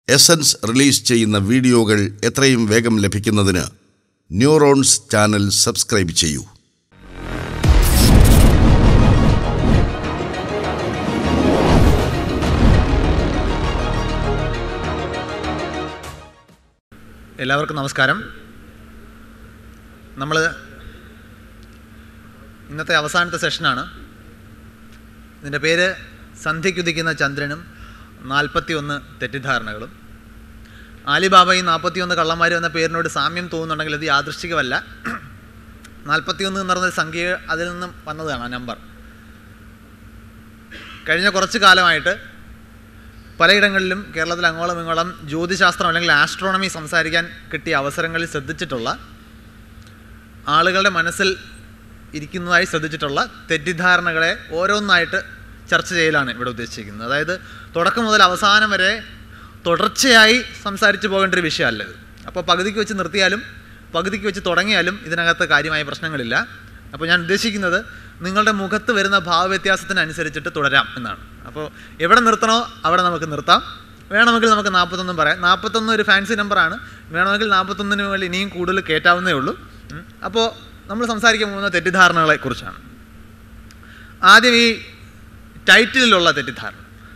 Essence release ചെയ്യുന്ന വീഡിയോകൾ എത്രയും വേഗം ലഭിക്കുന്നതിന് ന്യൂറോൺസ് ചാനൽ സബ്സ്ക്രൈബ് ചെയ്യൂ എല്ലാവർക്കും നമസ്കാരം നമ്മൾ ഇന്നത്തെ അവസാനത്തെ സെഷനാണ് ഇതിൻ്റെ പേര് സന്ധ്യയ്ക്കുദിക്കുന്ന ചന്ദ്രനും നാൽപ്പത്തി ഒന്ന് തെറ്റിദ്ധാരണകളും ആലിബാബയും നാൽപ്പത്തിയൊന്ന് കള്ളന്മാരും എന്ന പേരിനോട് സാമ്യം തോന്നുന്നുണ്ടെങ്കിൽ അത് യാദൃശ്ചികമല്ല നാൽപ്പത്തിയൊന്ന് എന്ന് പറയുന്ന സംഖ്യ അതിൽ നിന്നും വന്നതാണ് ആ നമ്പർ കഴിഞ്ഞ കുറച്ച് കാലമായിട്ട് പലയിടങ്ങളിലും കേരളത്തിൽ അങ്ങോളം ഇങ്ങോളം ജ്യോതിശാസ്ത്രം അല്ലെങ്കിൽ ആസ്ട്രോണമി സംസാരിക്കാൻ കിട്ടിയ അവസരങ്ങളിൽ ശ്രദ്ധിച്ചിട്ടുള്ള ആളുകളുടെ മനസ്സിൽ ഇരിക്കുന്നതായി ശ്രദ്ധിച്ചിട്ടുള്ള തെറ്റിദ്ധാരണകളെ ഓരോന്നായിട്ട് ചർച്ച ചെയ്യലാണ് ഇവിടെ ഉദ്ദേശിച്ചിരിക്കുന്നത് അതായത് തുടക്കം മുതൽ അവസാനം വരെ തുടർച്ചയായി സംസാരിച്ചു പോകേണ്ട ഒരു വിഷയമല്ല ഇത് അപ്പോൾ പകുതിക്ക് വെച്ച് നിർത്തിയാലും പകുതിക്ക് വെച്ച് തുടങ്ങിയാലും ഇതിനകത്ത് കാര്യമായ പ്രശ്നങ്ങളില്ല അപ്പോൾ ഞാൻ ഉദ്ദേശിക്കുന്നത് നിങ്ങളുടെ മുഖത്ത് വരുന്ന ഭാവവ്യത്യാസത്തിനനുസരിച്ചിട്ട് തുടരാം എന്നാണ് അപ്പോൾ എവിടെ നിർത്തണോ അവിടെ നമുക്ക് നിർത്താം വേണമെങ്കിൽ നമുക്ക് നാൽപ്പത്തൊന്നും പറയാം നാൽപ്പത്തൊന്ന് ഒരു ഫാൻസി നമ്പറാണ് വേണമെങ്കിൽ നാൽപ്പത്തൊന്നിന് വേണ്ടി ഇനിയും കൂടുതൽ കയറ്റാവുന്നേ ഉള്ളൂ ഉം. അപ്പോൾ നമ്മൾ സംസാരിക്കാൻ പോകുന്ന തെറ്റിദ്ധാരണകളെ കുറിച്ചാണ് ആദ്യം ഈ ടൈറ്റിലുള്ള തെറ്റിദ്ധാരണ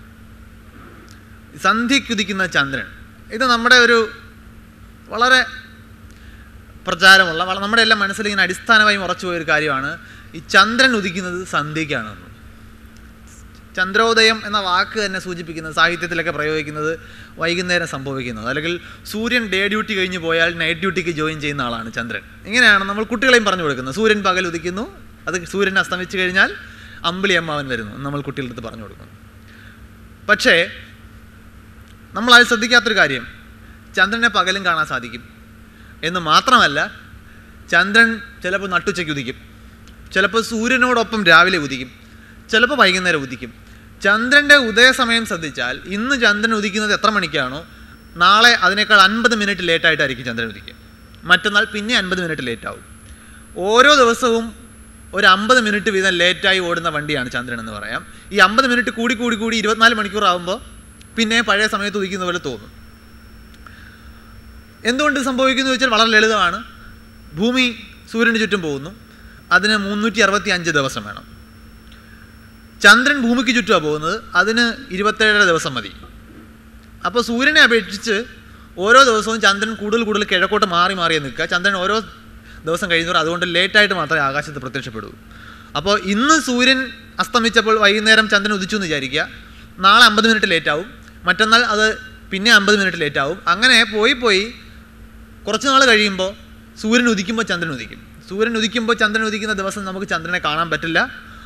സന്ധ്യയ്ക്കുദിക്കുന്ന ചന്ദ്രൻ ഇത് നമ്മുടെ ഒരു വളരെ പ്രചാരമുള്ള വള- നമ്മുടെ എല്ലാം മനസ്സിൽ ഇങ്ങനെ അടിസ്ഥാനമായി ഉറച്ചു പോയൊരു കാര്യമാണ് ഈ ചന്ദ്രൻ ഉദിക്കുന്നത് സന്ധ്യയ്ക്കാണെന്ന് ചന്ദ്രോദയം എന്ന വാക്ക് തന്നെ സൂചിപ്പിക്കുന്നത് സാഹിത്യത്തിലൊക്കെ പ്രയോഗിക്കുന്നത് വൈകുന്നേരം സംഭവിക്കുന്നത് അല്ലെങ്കിൽ സൂര്യൻ ഡേ ഡ്യൂട്ടി കഴിഞ്ഞ് പോയാൽ നൈറ്റ് ഡ്യൂട്ടിക്ക് ജോയിൻ ചെയ്യുന്ന ആളാണ് ചന്ദ്രൻ ഇങ്ങനെയാണ് നമ്മൾ കുട്ടികളെയും പറഞ്ഞു കൊടുക്കുന്നത് സൂര്യൻ പകൽ ഉദിക്കുന്നു അത് സൂര്യൻ അസ്തമിച്ച് കഴിഞ്ഞാൽ അമ്പിളി അമ്മാവൻ വരുന്നു എന്ന് നമ്മൾ കുട്ടികളുടെ അടുത്ത് പറഞ്ഞു കൊടുക്കുന്നു പക്ഷേ നമ്മൾ അത് ശ്രദ്ധിക്കാത്തൊരു കാര്യം ചന്ദ്രനെ പകലും കാണാൻ സാധിക്കും എന്ന് മാത്രമല്ല ചന്ദ്രൻ ചിലപ്പോൾ നട്ടുച്ചയ്ക്ക് ഉദിക്കും ചിലപ്പോൾ സൂര്യനോടൊപ്പം രാവിലെ ഉദിക്കും ചിലപ്പോൾ വൈകുന്നേരം ഉദിക്കും ചന്ദ്രൻ്റെ ഉദയസമയം ശ്രദ്ധിച്ചാൽ ഇന്ന് ചന്ദ്രൻ ഉദിക്കുന്നത് എത്ര മണിക്കാണോ നാളെ അതിനേക്കാൾ അൻപത് മിനിറ്റ് ലേറ്റായിട്ടായിരിക്കും ചന്ദ്രൻ ഉദിക്കുക മറ്റന്നാൾ പിന്നെ അൻപത് മിനിറ്റ് ലേറ്റാവും ഓരോ ദിവസവും ഒരു അമ്പത് മിനിറ്റ് വീതം ലേറ്റായി ഓടുന്ന വണ്ടിയാണ് ചന്ദ്രൻ എന്ന് പറയാം ഈ അമ്പത് മിനിറ്റ് കൂടി കൂടി കൂടി ഇരുപത്തിനാല് മണിക്കൂർ ആകുമ്പോൾ പിന്നെ പഴയ സമയത്ത് ഉദിക്കുന്ന പോലെ തോന്നും എന്തുകൊണ്ട് ഇത് സംഭവിക്കുന്നു വെച്ചാൽ വളരെ ലളിതമാണ് ഭൂമി സൂര്യന് ചുറ്റും പോകുന്നു അതിന് മുന്നൂറ്റി അറുപത്തി അഞ്ച് ദിവസം വേണം ചന്ദ്രൻ ഭൂമിക്ക് ചുറ്റുമാണ് പോകുന്നത് അതിന് ഇരുപത്തേഴര ദിവസം മതി അപ്പോൾ സൂര്യനെ അപേക്ഷിച്ച് ഓരോ ദിവസവും ചന്ദ്രൻ കൂടുതൽ കൂടുതൽ കിഴക്കോട്ട് മാറി മാറി നിൽക്കുക ചന്ദ്രൻ ഓരോ ദിവസം കഴിയുന്നവർ അതുകൊണ്ട് ലേറ്റായിട്ട് മാത്രമേ ആകാശത്ത് പ്രത്യക്ഷപ്പെടൂ അപ്പോൾ ഇന്ന് സൂര്യൻ അസ്തമിച്ചപ്പോൾ വൈകുന്നേരം ചന്ദ്രൻ ഉദിച്ചു എന്ന് വിചാരിക്കുക നാളെ അമ്പത് മിനിറ്റ് ലേറ്റാവും മറ്റന്നാൾ അത് പിന്നെ അമ്പത് മിനിറ്റ് ലേറ്റാവും അങ്ങനെ പോയി പോയി കുറച്ച് നാൾ കഴിയുമ്പോൾ സൂര്യൻ ഉദിക്കുമ്പോൾ ചന്ദ്രൻ ഉദിക്കും സൂര്യൻ ഉദിക്കുമ്പോൾ ചന്ദ്രൻ ഉദിക്കുന്ന ദിവസം നമുക്ക് ചന്ദ്രനെ കാണാൻ പറ്റില്ല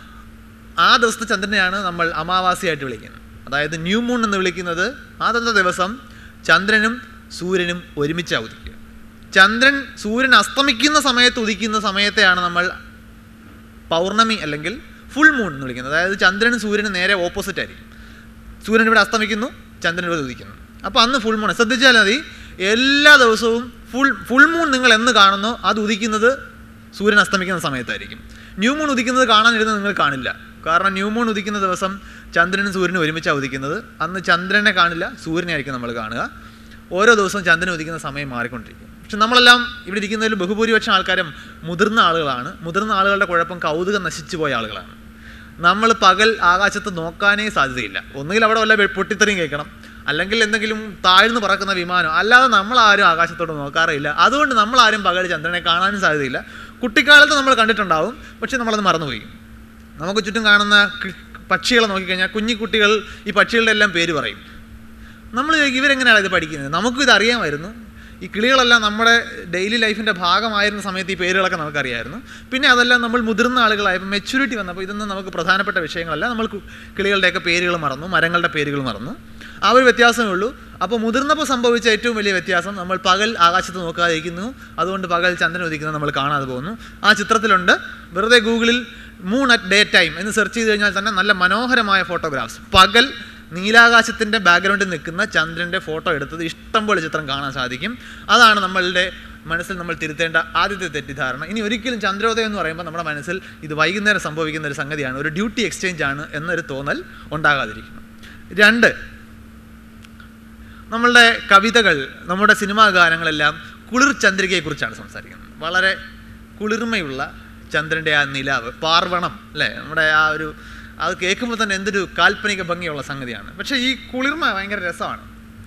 ആ ദിവസത്തെ ചന്ദ്രനെയാണ് നമ്മൾ അമാവാസിയായിട്ട് വിളിക്കുന്നത് അതായത് ന്യൂ മൂൺ എന്ന് വിളിക്കുന്നത് ആദ്യത്തെ ദിവസം ചന്ദ്രനും സൂര്യനും ഒരുമിച്ചാണ് ഉദിക്കുക ചന്ദ്രൻ സൂര്യൻ അസ്തമിക്കുന്ന സമയത്ത് ഉദിക്കുന്ന സമയത്തെയാണ് നമ്മൾ പൗർണമി അല്ലെങ്കിൽ ഫുൾ മൂൺ എന്ന് വിളിക്കുന്നത് അതായത് ചന്ദ്രനും സൂര്യനും നേരെ ഓപ്പോസിറ്റ് ആയിരിക്കും സൂര്യൻ ഇവിടെ അസ്തമിക്കുന്നു ചന്ദ്രൻ ഇവിടെ ഉദിക്കുന്നു അപ്പോൾ അന്ന് ഫുൾ മൂൺ ശ്രദ്ധിച്ചാൽ മതി എല്ലാ ദിവസവും ഫുൾ ഫുൾ മൂൺ നിങ്ങൾ എന്ന് കാണുന്നോ അത് ഉദിക്കുന്നത് സൂര്യൻ അസ്തമിക്കുന്ന സമയത്തായിരിക്കും ന്യൂ മൂൺ ഉദിക്കുന്നത് കാണാനിരുന്ന് നിങ്ങൾ കാണില്ല കാരണം ന്യൂ മൂൺ ഉദിക്കുന്ന ദിവസം ചന്ദ്രനും സൂര്യനും ഒരുമിച്ചാണ് ഉദിക്കുന്നത് അന്ന് ചന്ദ്രനെ കാണില്ല സൂര്യനെ ആയിരിക്കും നമ്മൾ കാണുക ഓരോ ദിവസവും ചന്ദ്രൻ ഉദിക്കുന്ന സമയം മാറിക്കൊണ്ടിരിക്കും പക്ഷെ നമ്മളെല്ലാം ഇവിടെ ഇരിക്കുന്നതിൽ ബഹുഭൂരിപക്ഷം ആൾക്കാരും മുതിർന്ന ആളുകളാണ് മുതിർന്ന ആളുകളുടെ കുഴപ്പം കൗതുകം നശിച്ചു പോയ ആളുകളാണ് നമ്മൾ പകൽ ആകാശത്ത് നോക്കാനേ സാധ്യതയില്ല ഒന്നുകിൽ അവിടെ വല്ല വെ- പൊട്ടിത്തെറിയും കേൾക്കണം അല്ലെങ്കിൽ എന്തെങ്കിലും താഴ്ന്നു പറക്കുന്ന വിമാനം അല്ലാതെ നമ്മൾ ആരും ആകാശത്തോട്ട് നോക്കാറില്ല അതുകൊണ്ട് നമ്മൾ ആരും പകൽ ചന്ദ്രനെ കാണാനും സാധ്യതയില്ല കുട്ടിക്കാലത്ത് നമ്മൾ കണ്ടിട്ടുണ്ടാവും പക്ഷെ നമ്മളത് മറന്നുപോയി നമുക്ക് ചുറ്റും കാണുന്ന കി- പക്ഷികളെ നോക്കിക്കഴിഞ്ഞാൽ കുഞ്ഞി കുട്ടികൾ ഈ പക്ഷികളുടെ എല്ലാം പേര് പറയും നമ്മൾ ചോദിക്കും ഇവരെങ്ങനെയാണ് ഇത് പഠിക്കുന്നത് നമുക്കും ഇത് അറിയാമായിരുന്നു ഈ കിളികളെല്ലാം നമ്മുടെ ഡെയിലി ലൈഫിൻ്റെ ഭാഗമായിരുന്ന സമയത്ത് ഈ പേരുകളൊക്കെ നമുക്കറിയായിരുന്നു പിന്നെ അതെല്ലാം നമ്മൾ മുതിർന്ന ആളുകളായപ്പോൾ മെച്യൂരിറ്റി വന്നപ്പോൾ ഇതൊന്നും നമുക്ക് പ്രധാനപ്പെട്ട വിഷയങ്ങളല്ല നമ്മൾ കു- കിളികളുടെയൊക്കെ പേരുകൾ മറന്നു മരങ്ങളുടെ പേരുകൾ മറന്നു ആ ഒരു വ്യത്യാസമേ ഉള്ളൂ അപ്പോൾ മുതിർന്നപ്പോൾ സംഭവിച്ച ഏറ്റവും വലിയ വ്യത്യാസം നമ്മൾ പകൽ ആകാശത്ത് നോക്കാതിരിക്കുന്നു അതുകൊണ്ട് പകൽ ചന്ദ്രൻ ഉദിക്കുന്നത് നമ്മൾ കാണാതെ പോകുന്നു ആ ചിത്രത്തിലുണ്ട് വെറുതെ ഗൂഗിളിൽ മൂൺ അറ്റ് ഡേ ടൈം എന്ന് സെർച്ച് ചെയ്ത് കഴിഞ്ഞാൽ തന്നെ നല്ല മനോഹരമായ ഫോട്ടോഗ്രാഫ്സ് പകൽ നീലാകാശത്തിൻ്റെ ബാക്ക്ഗ്രൗണ്ടിൽ നിൽക്കുന്ന ചന്ദ്രൻ്റെ ഫോട്ടോ എടുത്തത് ഇഷ്ടംപോലെ ചിത്രം കാണാൻ സാധിക്കും അതാണ് നമ്മളുടെ മനസ്സിൽ നമ്മൾ തിരുത്തേണ്ട ആദ്യത്തെ തെറ്റിദ്ധാരണ ഇനി ഒരിക്കലും ചന്ദ്രോദയം എന്ന് പറയുമ്പോൾ നമ്മുടെ മനസ്സിൽ ഇത് വൈകുന്നേരം സംഭവിക്കുന്ന ഒരു സംഗതിയാണ് ഒരു ഡ്യൂട്ടി എക്സ്ചേഞ്ച് ആണ് എന്നൊരു തോന്നൽ ഉണ്ടാകാതിരിക്കണം രണ്ട് നമ്മളുടെ കവിതകൾ നമ്മുടെ സിനിമാ ഗാനങ്ങളെല്ലാം കുളിർ ചന്ദ്രികയെക്കുറിച്ചാണ് സംസാരിക്കുന്നത് വളരെ കുളിർമയുള്ള ചന്ദ്രൻ്റെ ആ നിലാവ് പാർവണം അല്ലേ നമ്മുടെ ആ ഒരു അത് കേൾക്കുമ്പോൾ തന്നെ എന്തൊരു കാൽപ്പനിക ഭംഗിയുള്ള സംഗതിയാണ് പക്ഷേ ഈ കുളിർമ ഭയങ്കര രസമാണ്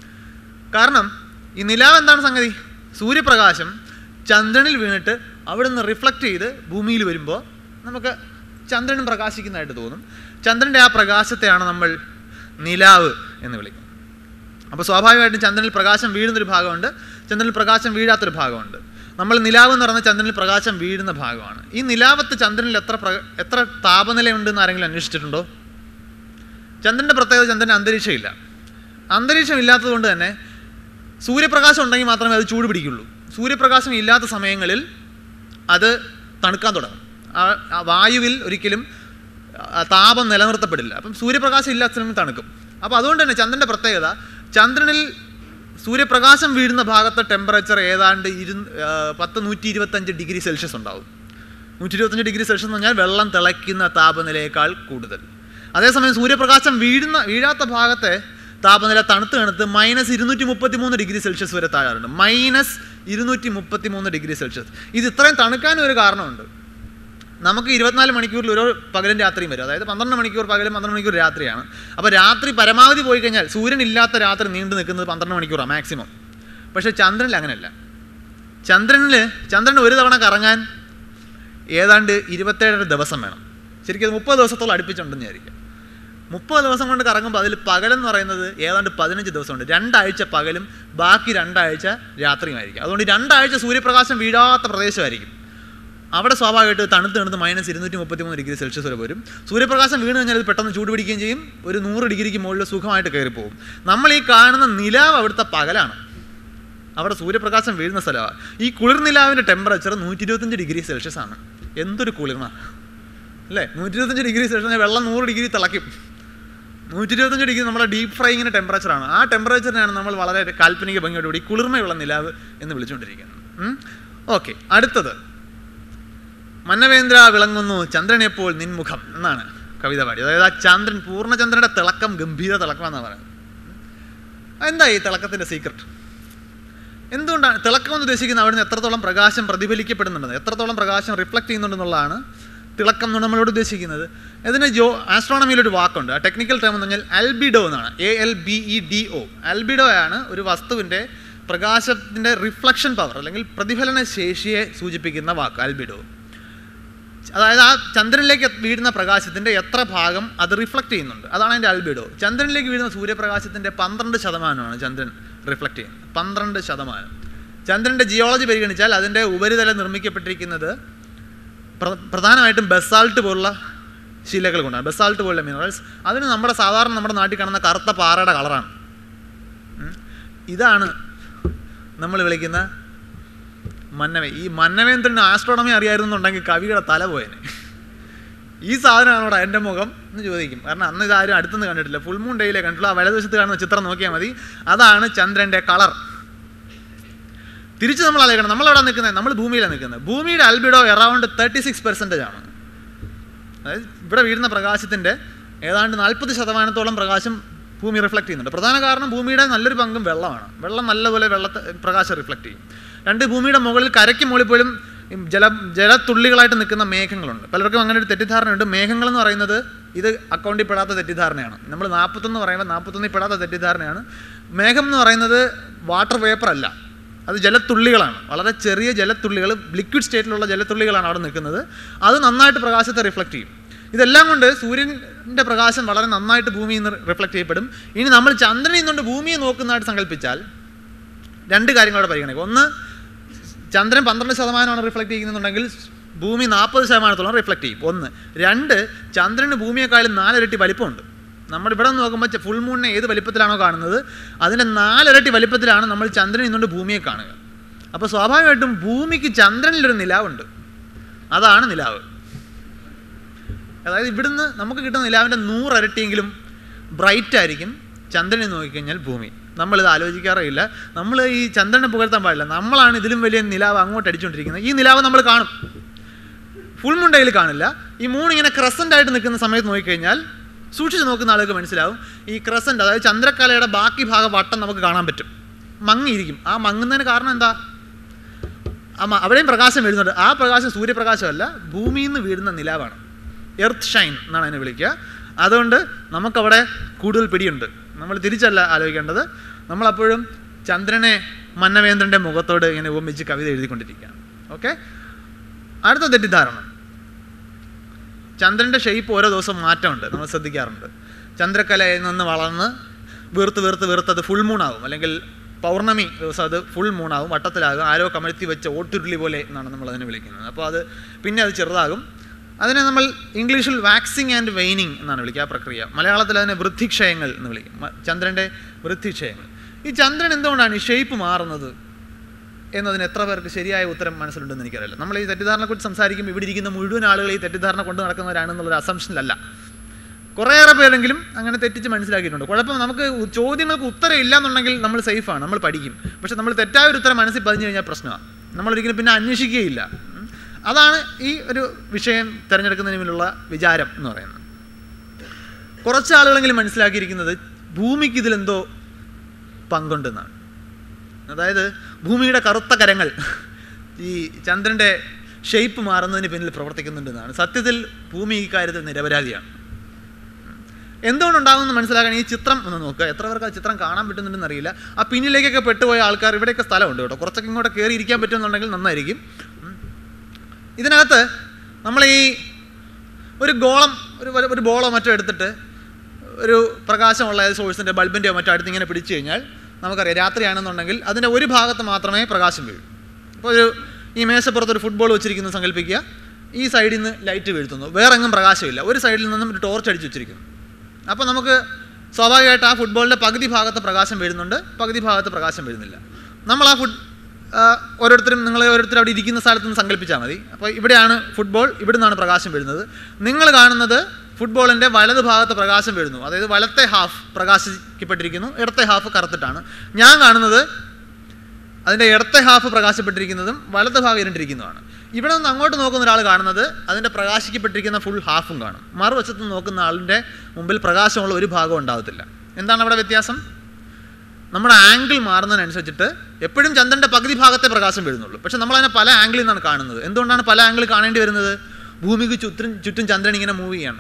കാരണം ഈ നിലാവ് എന്താണ് സംഗതി സൂര്യപ്രകാശം ചന്ദ്രനിൽ വീണിട്ട് അവിടെ നിന്ന് റിഫ്ലക്റ്റ് ചെയ്ത് ഭൂമിയിൽ വരുമ്പോൾ നമുക്ക് ചന്ദ്രനും പ്രകാശിക്കുന്നതായിട്ട് തോന്നും ചന്ദ്രൻ്റെ ആ പ്രകാശത്തെയാണ് നമ്മൾ നിലാവ് എന്ന് വിളിക്കുന്നത് അപ്പോൾ സ്വാഭാവികമായിട്ടും ചന്ദ്രനിൽ പ്രകാശം വീഴുന്നൊരു ഭാഗമുണ്ട് ചന്ദ്രനിൽ പ്രകാശം വീഴാത്തൊരു ഭാഗമുണ്ട് നമ്മൾ നിലാവ് എന്ന് പറയുന്നത് ചന്ദ്രനിൽ പ്രകാശം വീഴുന്ന ഭാഗമാണ് ഈ നിലാവത്ത് ചന്ദ്രനിൽ എത്ര പ്ര എത്ര താപനിലയുണ്ടെന്ന് ആരെങ്കിലും അന്വേഷിച്ചിട്ടുണ്ടോ ചന്ദ്രൻ്റെ പ്രത്യേകത ചന്ദ്രന് അന്തരീക്ഷമില്ല അന്തരീക്ഷം ഇല്ലാത്തത് കൊണ്ട് തന്നെ സൂര്യപ്രകാശം ഉണ്ടെങ്കിൽ മാത്രമേ അത് ചൂട് പിടിക്കുള്ളൂ സൂര്യപ്രകാശം ഇല്ലാത്ത സമയങ്ങളിൽ അത് തണുക്കാൻ തുടങ്ങും ആ ആ വായുവിൽ ഒരിക്കലും ആ, താപം നിലനിർത്തപ്പെടില്ല അപ്പം സൂര്യപ്രകാശം ഇല്ലാത്ത സമയം തണുക്കും അപ്പോൾ അതുകൊണ്ട് തന്നെ ചന്ദ്രൻ്റെ പ്രത്യേകത ചന്ദ്രനിൽ സൂര്യപ്രകാശം വീഴുന്ന ഭാഗത്തെ ടെമ്പറേച്ചർ ഏതാണ്ട് ഇരു ആ, പത്ത് നൂറ്റി ഇരുപത്തഞ്ച് ഡിഗ്രി സെൽഷ്യസ് ഉണ്ടാവും നൂറ്റി ഇരുപത്തഞ്ച് ഡിഗ്രി സെൽഷ്യസ് എന്ന് പറഞ്ഞാൽ വെള്ളം തിളയ്ക്കുന്ന താപനിലയേക്കാൾ കൂടുതൽ അതേസമയം സൂര്യപ്രകാശം വീഴുന്ന വീഴാത്ത ഭാഗത്തെ താപനില തണുത്ത് തണുത്ത് മൈനസ് ഇരുന്നൂറ്റി മുപ്പത്തി മൂന്ന് ഡിഗ്രി സെൽഷ്യസ് വരെ താഴാറുണ്ട് മൈനസ് ഇരുന്നൂറ്റി മുപ്പത്തി മൂന്ന് ഡിഗ്രി സെൽഷ്യസ് ഇത് ഇത്രയും തണുക്കാനും ഒരു കാരണമുണ്ട് നമുക്ക് ഇരുപത്തിനാല് മണിക്കൂറിൽ ഒരു പകലും രാത്രിയും വരും അതായത് പന്ത്രണ്ട് മണിക്കൂർ പകലും പന്ത്രണ്ട് മണിക്കൂർ രാത്രിയാണ് അപ്പോൾ രാത്രി പരമാവധി പോയി കഴിഞ്ഞാൽ സൂര്യൻ ഇല്ലാത്ത രാത്രി നീണ്ടു നിൽക്കുന്നത് പന്ത്രണ്ട് മണിക്കൂറാണ് മാക്സിമം പക്ഷേ ചന്ദ്രനിൽ അങ്ങനെയല്ല ചന്ദ്രനിൽ ചന്ദ്രൻ ഒരു തവണ കറങ്ങാൻ ഏതാണ്ട് ഇരുപത്തേഴര ദിവസം വേണം ശരിക്കും അത് മുപ്പത് ദിവസത്തോളം അടുപ്പിച്ചുണ്ടെന്ന് വിചാരിക്കാം മുപ്പത് ദിവസം കൊണ്ട് കറങ്ങുമ്പോൾ അതിൽ പകലെന്ന് പറയുന്നത് ഏതാണ്ട് പതിനഞ്ച് ദിവസമുണ്ട് രണ്ടാഴ്ച പകലും ബാക്കി രണ്ടാഴ്ച രാത്രിയുമായിരിക്കും അതുകൊണ്ട് രണ്ടാഴ്ച സൂര്യപ്രകാശം വീഴാത്ത പ്രദേശമായിരിക്കും അവിടെ സ്വാഭാവികമായിട്ട് തണുത്ത് തണുത്ത് മൈനസ് ഇരുന്നൂറ്റി മുപ്പത്തി മൂന്ന് ഡിഗ്രി സെൽഷ്യസ് വരെ വരും സൂര്യപ്രകാശം വീണ് കഴിഞ്ഞാൽ അത് പെട്ടെന്ന് ചൂട് പിടിക്കുകയും ചെയ്യും ഒരു നൂറ് ഡിഗ്രിക്ക് മുകളിൽ സുഖമായിട്ട് കയറിപ്പോകും നമ്മൾ ഈ കാണുന്ന നിലാവ് അവിടുത്തെ പകലാണ് അവിടെ സൂര്യപ്രകാശം വീഴുന്ന സ്ഥലമാണ് ഈ കുളിർനിലാവിൻ്റെ ടെമ്പറേച്ചർ നൂറ്റി ഇരുപത്തഞ്ച് ഡിഗ്രി സെൽഷ്യസ് ആണ് എന്തൊരു കുളിർമ അല്ലേ നൂറ്റി ഇരുപത്തഞ്ച് ഡിഗ്രി സെൽഷ്യസ് വെള്ളം നൂറ് ഡിഗ്രി തിളയ്ക്കും നൂറ്റി ഇരുപത്തഞ്ച് ഡിഗ്രി നമ്മുടെ ഡീപ്പ് ഫ്രൈങ്ങിൻ്റെ ടെമ്പറേച്ചറാണ് ആ ടെമ്പറേച്ചറിനാണ് നമ്മൾ വളരെ കാൽപ്പനിക ഭംഗിയോടുകൂടി കുളിർമയുള്ള നിലാവ് എന്ന് വിളിച്ചുകൊണ്ടിരിക്കുന്നത് ഓക്കെ അടുത്തത് മന്നവേന്ദ്ര വിളങ്ങുന്നു ചന്ദ്രനെപ്പോൾ നിൻമുഖം എന്നാണ് കവിത പാടി അതായത് ആ ചന്ദ്രൻ പൂർണ്ണചന്ദ്രൻ്റെ തിളക്കം ഗംഭീര തിളക്കം എന്നാണ് പറയുന്നത് എന്താ ഈ തിളക്കത്തിൻ്റെ സീക്രട്ട് എന്തുകൊണ്ടാണ് തിളക്കം എന്ന് ഉദ്ദേശിക്കുന്നത് അവിടുന്ന് എത്രത്തോളം പ്രകാശം പ്രതിഫലിക്കപ്പെടുന്നുണ്ടെന്ന് എത്രത്തോളം പ്രകാശം റിഫ്ലക്റ്റ് ചെയ്യുന്നുണ്ടെന്നുള്ളതാണ് തിളക്കം എന്ന് നമ്മളോട് ഉദ്ദേശിക്കുന്നത് ഇതിന് ജോ ആസ്ട്രോണമിയിൽ ഒരു വാക്കുണ്ട് ആ ടെക്നിക്കൽ ടേം എന്ന് പറഞ്ഞാൽ അൽബിഡോ എന്നാണ് A L B E D O albedo ആണ് ഒരു വസ്തുവിൻ്റെ പ്രകാശത്തിൻ്റെ റിഫ്ലക്ഷൻ പവർ അല്ലെങ്കിൽ പ്രതിഫലന ശേഷിയെ സൂചിപ്പിക്കുന്ന വാക്ക് അൽബിഡോ അതായത് ആ ചന്ദ്രനിലേക്ക് വീഴുന്ന പ്രകാശത്തിൻ്റെ എത്ര ഭാഗം അത് റിഫ്ലക്റ്റ് ചെയ്യുന്നുണ്ട് അതാണ് അതിൻ്റെ അൽബിഡോ ചന്ദ്രനിലേക്ക് വീഴുന്ന സൂര്യപ്രകാശത്തിൻ്റെ പന്ത്രണ്ട് ശതമാനമാണ് ചന്ദ്രൻ റിഫ്ലക്റ്റ് ചെയ്യുന്നത് പന്ത്രണ്ട് ശതമാനം ചന്ദ്രൻ്റെ ജിയോളജി പരിഗണിച്ചാൽ അതിൻ്റെ ഉപരിതലം നിർമ്മിക്കപ്പെട്ടിരിക്കുന്നത് പ്ര- പ്രധാനമായിട്ടും ബസാൾട്ട് പോലുള്ള ശിലകൾ കൊണ്ടാണ് ബസാൾട്ട് പോലുള്ള മിനറൽസ് അതിന് നമ്മുടെ സാധാരണ നമ്മുടെ നാട്ടിൽ കാണുന്ന കറുത്ത പാറയുടെ കളറാണ് ഉം. ഇതാണ് നമ്മൾ വിളിക്കുന്ന മന്നവേ ഈ മന്നവേന്ദ്രന് ആസ്ട്രോണമി അറിയായിരുന്നുണ്ടെങ്കിൽ കവിയുടെ തല പോയേനെ ഈ സാധനമാണോടാ എൻ്റെ മുഖം എന്ന് ചോദിക്കും കാരണം അന്ന് ഇതാരും അടുത്തുനിന്ന് കണ്ടിട്ടില്ല ഫുൾ മൂൺ ഡേയിലെ കണ്ടിട്ടുള്ള ആ വലതുവശത്ത് കാണുന്ന ചിത്രം നോക്കിയാൽ മതി അതാണ് ചന്ദ്രൻ്റെ കളർ തിരിച്ച് നമ്മൾ ആലോചിക്കണം നമ്മളെവിടെ നിൽക്കുന്നത് നമ്മൾ ഭൂമിയിലാണ് നിൽക്കുന്നത് ഭൂമിയുടെ albedo around thirty six percentage ആണ് അതായത് ഇവിടെ വീഴുന്ന പ്രകാശത്തിൻ്റെ ഏതാണ്ട് നാൽപ്പത് ശതമാനത്തോളം പ്രകാശം ഭൂമി റിഫ്ലക്റ്റ് ചെയ്യുന്നുണ്ട് പ്രധാന കാരണം ഭൂമിയുടെ നല്ലൊരു പങ്കും വെള്ളമാണ് വെള്ളം നല്ലപോലെ വെള്ളത്തെ പ്രകാശം റിഫ്ലക്റ്റ് ചെയ്യും രണ്ട് ഭൂമിയുടെ മുകളിൽ കരയ്ക്ക് മുകളിൽ പോലും ഈ ജല ജലത്തുള്ളികളായിട്ട് നിൽക്കുന്ന മേഘങ്ങളുണ്ട് പലർക്കും അങ്ങനെ ഒരു തെറ്റിദ്ധാരണയുണ്ട് മേഘങ്ങൾ എന്ന് പറയുന്നത് ഇത് അക്കൗണ്ടിൽ പെടാത്ത തെറ്റിദ്ധാരണയാണ് നമ്മൾ നാൽപ്പത്തൊന്ന് പറയുമ്പോൾ നാൽപ്പത്തൊന്നിൽ പെടാത്ത തെറ്റിദ്ധാരണയാണ് മേഘം എന്ന് പറയുന്നത് വാട്ടർ വേപ്പർ അല്ല അത് ജലത്തുള്ളികളാണ് വളരെ ചെറിയ ജലത്തുള്ളികൾ ലിക്വിഡ് സ്റ്റേറ്റിലുള്ള ജലത്തുള്ളികളാണ് അവിടെ നിൽക്കുന്നത് അത് നന്നായിട്ട് പ്രകാശത്തെ റിഫ്ലക്റ്റ് ചെയ്യും ഇതെല്ലാം കൊണ്ട് സൂര്യൻ്റെ പ്രകാശം വളരെ നന്നായിട്ട് ഭൂമിയിൽ നിന്ന് റിഫ്ലക്റ്റ് ചെയ്യപ്പെടും ഇനി നമ്മൾ ചന്ദ്രനിൽ നിന്നുകൊണ്ട് ഭൂമിയെ നോക്കുന്നതായിട്ട് സങ്കല്പിച്ചാൽ രണ്ട് കാര്യങ്ങളോടെ പരിഗണിക്കും ഒന്ന് ചന്ദ്രൻ പന്ത്രണ്ട് ശതമാനമാണ് റിഫ്ലക്റ്റ് ചെയ്യുന്നുണ്ടെങ്കിൽ ഭൂമി നാൽപ്പത് ശതമാനത്തോളം റിഫ്ലക്റ്റ് ചെയ്യും ഒന്ന് രണ്ട് ചന്ദ്രന് ഭൂമിയെക്കാളും നാലിരട്ടി വലിപ്പമുണ്ട് നമ്മൾ ഇവിടെ നിന്ന് നോക്കുമ്പോൾ ഫുൾ മൂണിനെ ഏത് വലിപ്പത്തിലാണോ കാണുന്നത് അതിൻ്റെ നാലിരട്ടി വലിപ്പത്തിലാണ് നമ്മൾ ചന്ദ്രനിൽ നിന്നുകൊണ്ട് ഭൂമിയെ കാണുക അപ്പോൾ സ്വാഭാവികമായിട്ടും ഭൂമിക്ക് ചന്ദ്രനിലൊരു നിലാവുണ്ട് അതാണ് നിലാവ് അതായത് ഇവിടുന്ന് നമുക്ക് കിട്ടുന്ന നിലാവിൻ്റെ നൂറരട്ടിയെങ്കിലും ബ്രൈറ്റ് ആയിരിക്കും ചന്ദ്രനെ നോക്കിക്കഴിഞ്ഞാൽ ഭൂമി നമ്മളിത് ആലോചിക്കാറില്ല നമ്മൾ ഈ ചന്ദ്രനെ പുകഴ്ത്താൻ പാടില്ല നമ്മളാണ് ഇതിലും വലിയ നിലാവ് അങ്ങോട്ട് അടിച്ചുകൊണ്ടിരിക്കുന്നത് ഈ നിലാവ് നമ്മൾ കാണും ഫുൾ മുണ്ടയിൽ കാണില്ല ഈ മൂൺ ഇങ്ങനെ ക്രസൻ്റ് ആയിട്ട് നിൽക്കുന്ന സമയത്ത് നോക്കിക്കഴിഞ്ഞാൽ സൂക്ഷിച്ച് നോക്കുന്ന ആളുകൾക്ക് മനസ്സിലാവും ഈ ക്രസൻ്റ് അതായത് ചന്ദ്രക്കലയുടെ ബാക്കി ഭാഗം വട്ടം നമുക്ക് കാണാൻ പറ്റും മങ്ങിയിരിക്കും ആ മങ്ങുന്നതിന് കാരണം എന്താ ആ മ- അവിടെയും പ്രകാശം വീഴുന്നുണ്ട് ആ പ്രകാശം സൂര്യപ്രകാശമല്ല ഭൂമിയിൽ നിന്ന് വീഴുന്ന നിലാവാണ് എർത്ത് ഷൈൻ എന്നാണ് അതിനെ വിളിക്കുക അതുകൊണ്ട് നമുക്കവിടെ കൂടുതൽ പിടിയുണ്ട് നമ്മൾ തിരിച്ചല്ല ആലോചിക്കേണ്ടത് നമ്മളപ്പോഴും ചന്ദ്രനെ മന്നവേന്ദ്രൻ്റെ മുഖത്തോട് ഇങ്ങനെ ഉപമിച്ച് കവിത എഴുതിക്കൊണ്ടിരിക്കുകയാണ് ഓക്കെ അടുത്ത തെറ്റിദ്ധാരണ ചന്ദ്രൻ്റെ ഷേപ്പ് ഓരോ ദിവസം മാറ്റമുണ്ട് നമ്മൾ ശ്രദ്ധിക്കാറുണ്ട് ചന്ദ്രക്കലയിൽ നിന്ന് വളർന്ന് വീർത്ത് വീർത്ത് വീർത്ത് അത് ഫുൾ മൂണാവും അല്ലെങ്കിൽ പൗർണമി ദിവസം അത് ഫുൾ മൂണാവും വട്ടത്തിലാകും ആരോ കമഴ്ത്തി വെച്ച ഓട്ടുരുളി പോലെ എന്നാണ് നമ്മൾ അതിനെ വിളിക്കുന്നത് അപ്പോൾ അത് പിന്നെ അത് ചെറുതാകും അതിനെ നമ്മൾ ഇംഗ്ലീഷിൽ വാക്സിങ് ആൻഡ് വെയിനിങ് എന്നാണ് വിളിക്കുക ആ പ്രക്രിയ മലയാളത്തിൽ അതിനെ വൃദ്ധിക്ഷയങ്ങൾ എന്ന് വിളിക്കും മ- ചന്ദ്രൻ്റെ വൃദ്ധിക്ഷയങ്ങൾ ഈ ചന്ദ്രൻ എന്തുകൊണ്ടാണ് ഈ ഷേപ്പ് മാറുന്നത് എന്നതിന് എത്ര പേർക്ക് ശരിയായ ഉത്തരം മനസ്സിലുണ്ടെന്ന് എനിക്കറിയില്ല നമ്മൾ ഈ തെറ്റിദ്ധാരണയെക്കുറിച്ച് സംസാരിക്കുമ്പോൾ ഇവിടെ ഇരിക്കുന്ന മുഴുവൻ ആളുകൾ ഈ തെറ്റിദ്ധാരണ കൊണ്ട് നടക്കുന്നവരാണെന്നുള്ളൊരു അസംഷനിലല്ല കുറേയേറെ പേരെങ്കിലും അങ്ങനെ തെറ്റിച്ച് മനസ്സിലാക്കിയിട്ടുണ്ട് കുഴപ്പം നമുക്ക് ഉ- ചോദ്യങ്ങൾക്ക് ഉത്തരം ഇല്ല എന്നുണ്ടെങ്കിൽ നമ്മൾ സേഫാണ് നമ്മൾ പഠിക്കും പക്ഷെ നമ്മൾ തെറ്റായ ഒരു ഉത്തരം മനസ്സിൽ പതിഞ്ഞു കഴിഞ്ഞാൽ പ്രശ്നമാണ് നമ്മളൊരിക്കലും പിന്നെ അന്വേഷിക്കുകയില്ല ഉം. അതാണ് ഈ ഒരു വിഷയം തിരഞ്ഞെടുക്കുന്നതിന് മുന്നിലുള്ള വിചാരം എന്ന് പറയുന്നത് കുറച്ച് ആളുകളെങ്കിലും മനസ്സിലാക്കിയിരിക്കുന്നത് ഭൂമിക്ക് ഇതിലെന്തോ പങ്കുണ്ടെന്നാണ് അതായത് ഭൂമിയുടെ കറുത്ത കരങ്ങൾ ഈ ചന്ദ്രൻ്റെ ഷേപ്പ് മാറുന്നതിന് പിന്നിൽ പ്രവർത്തിക്കുന്നുണ്ടെന്നാണ് സത്യത്തിൽ ഭൂമി ഈ കാര്യത്തിൽ നിരപരാധിയാണ് എന്തുകൊണ്ടുണ്ടാകുമെന്ന് മനസ്സിലാക്കാൻ ഈ ചിത്രം ഒന്ന് നോക്കുക എത്ര പേർക്ക് ആ ചിത്രം കാണാൻ പറ്റുന്നുണ്ടെന്ന് അറിയില്ല ആ പിന്നിലേക്കൊക്കെ പെട്ടുപോയ ആൾക്കാർ ഇവിടെയൊക്കെ സ്ഥലമുണ്ട് കേട്ടോ കുറച്ചൊക്കെ ഇങ്ങോട്ട് കയറി ഇരിക്കാൻ പറ്റുമെന്നുണ്ടെങ്കിൽ നന്നായിരിക്കും ഉം. ഇതിനകത്ത് നമ്മൾ ഈ ഒരു ഗോളം ഒരു ഒരു- ഒരു ബോളോ മറ്റോ എടുത്തിട്ട് ഒരു പ്രകാശമുള്ള സോഴ്സിൻ്റെ ബൾബിൻ്റെയോ മറ്റോ അടുത്ത് ഇങ്ങനെ പിടിച്ചു കഴിഞ്ഞാൽ നമുക്കറിയാം രാത്രിയാണെന്നുണ്ടെങ്കിൽ അതിൻ്റെ ഒരു ഭാഗത്ത് മാത്രമേ പ്രകാശം വീഴൂ അപ്പോൾ ഒരു ഈ മേശപ്പുറത്ത് ഒരു ഫുട്ബോൾ വെച്ചിരിക്കുന്നു സങ്കല്പിക്കുക ഈ സൈഡിൽ നിന്ന് ലൈറ്റ് വീഴ്ത്തുന്നു വേറെ എങ്ങും പ്രകാശമില്ല ഒരു സൈഡിൽ നിന്നും ഒരു ടോർച്ച് അടിച്ച് വെച്ചിരിക്കുന്നു അപ്പോൾ നമുക്ക് സ്വാഭാവികമായിട്ട് ആ ഫുട്ബോളിൻ്റെ പകുതി ഭാഗത്ത് പ്രകാശം വീഴുന്നുണ്ട് പകുതി ഭാഗത്ത് പ്രകാശം വീഴുന്നില്ല നമ്മൾ ആ ഫുട് ആ, ഓരോരുത്തരും നിങ്ങൾ ഓരോരുത്തരും അവിടെ ഇരിക്കുന്ന സ്ഥലത്ത് നിന്ന് സങ്കല്പിച്ചാൽ മതി അപ്പോൾ ഇവിടെയാണ് ഫുട്ബോൾ ഇവിടെ നിന്നാണ് പ്രകാശം വീഴുന്നത് നിങ്ങൾ കാണുന്നത് ഫുട്ബോളിൻ്റെ വലത് ഭാഗത്ത് പ്രകാശം വീഴുന്നു അതായത് വലത്തെ ഹാഫ് പ്രകാശിക്കപ്പെട്ടിരിക്കുന്നു ഇടത്തെ ഹാഫ് കറുത്തിട്ടാണ് ഞാൻ കാണുന്നത് അതിൻ്റെ ഇടത്തെ ഹാഫ് പ്രകാശപ്പെട്ടിരിക്കുന്നതും വലത്തെ ഭാഗം ഇരുണ്ടിരിക്കുന്നതുമാണ് ഇവിടെ നിന്ന് അങ്ങോട്ട് നോക്കുന്ന ഒരാൾ കാണുന്നത് അതിൻ്റെ പ്രകാശിക്കപ്പെട്ടിരിക്കുന്ന ഫുൾ ഹാഫും കാണും മറുവശത്ത് നിന്ന് നോക്കുന്ന ആളിൻ്റെ മുമ്പിൽ പ്രകാശമുള്ള ഒരു ഭാഗവും ഉണ്ടാകത്തില്ല എന്താണ് അവിടെ വ്യത്യാസം നമ്മുടെ ആംഗിൾ മാറുന്നതിനനുസരിച്ചിട്ട് എപ്പോഴും ചന്ദ്രൻ്റെ പകുതി ഭാഗത്തെ പ്രകാശം വീഴുന്നുള്ളൂ പക്ഷെ നമ്മളതിനെ പല ആംഗിളിൽ നിന്നാണ് കാണുന്നത് എന്തുകൊണ്ടാണ് പല ആംഗിൾ കാണേണ്ടി വരുന്നത് ഭൂമിക്ക് ചുറ്റും ചുറ്റും ചന്ദ്രൻ ഇങ്ങനെ മൂവ് ചെയ്യാണ്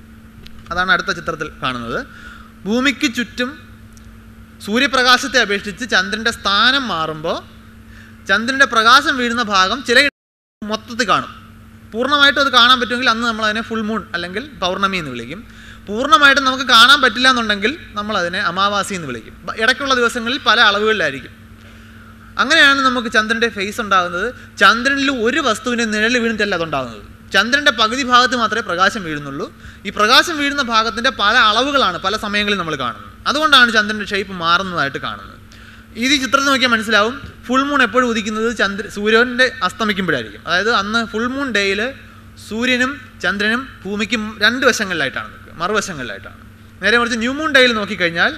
അതാണ് അടുത്ത ചിത്രത്തിൽ കാണുന്നത് ഭൂമിക്ക് ചുറ്റും സൂര്യപ്രകാശത്തെ അപേക്ഷിച്ച് ചന്ദ്രൻ്റെ സ്ഥാനം മാറുമ്പോൾ ചന്ദ്രൻ്റെ പ്രകാശം വീഴുന്ന ഭാഗം ചില മൊത്തത്തിൽ കാണും പൂർണ്ണമായിട്ടും അത് കാണാൻ പറ്റുമെങ്കിൽ അന്ന് നമ്മൾ അതിനെ ഫുൾ മൂൺ അല്ലെങ്കിൽ പൗർണമി എന്ന് വിളിക്കും പൂർണ്ണമായിട്ടും നമുക്ക് കാണാൻ പറ്റില്ല എന്നുണ്ടെങ്കിൽ നമ്മൾ അതിനെ അമാവാസി എന്ന് വിളിക്കും ബ- ഇടയ്ക്കുള്ള ദിവസങ്ങളിൽ പല അളവുകളിലായിരിക്കും അങ്ങനെയാണ് നമുക്ക് ചന്ദ്രൻ്റെ ഫേസ് ഉണ്ടാകുന്നത് ചന്ദ്രനിൽ ഒരു വസ്തുവിൻ്റെ നിഴൽ വീണിട്ടല്ല അതുണ്ടാകുന്നത് ചന്ദ്രൻ്റെ പകുതി ഭാഗത്ത് മാത്രമേ പ്രകാശം വീഴുന്നുള്ളൂ ഈ പ്രകാശം വീഴുന്ന ഭാഗത്തിൻ്റെ പല അളവുകളാണ് പല സമയങ്ങളിൽ നമ്മൾ കാണുന്നത് അതുകൊണ്ടാണ് ചന്ദ്രൻ്റെ ഷേപ്പ് മാറുന്നതായിട്ട് കാണുന്നത് ഇത് ഈ ചിത്രത്തിൽ നോക്കിയാൽ മനസ്സിലാവും ഫുൾ മൂൺ എപ്പോഴും ഉദിക്കുന്നത് ചന്ദ്ര സൂര്യൻ്റെ അസ്തമിക്കുമ്പോഴായിരിക്കും അതായത് അന്ന് ഫുൾ മൂൺ ഡേയിൽ സൂര്യനും ചന്ദ്രനും ഭൂമിക്കും രണ്ട് വശങ്ങളിലായിട്ടാണ് നിൽക്കുക മറുവശങ്ങളിലായിട്ടാണ് നേരെ മറിച്ച് ന്യൂ മൂൺ ഡേയിൽ നോക്കിക്കഴിഞ്ഞാൽ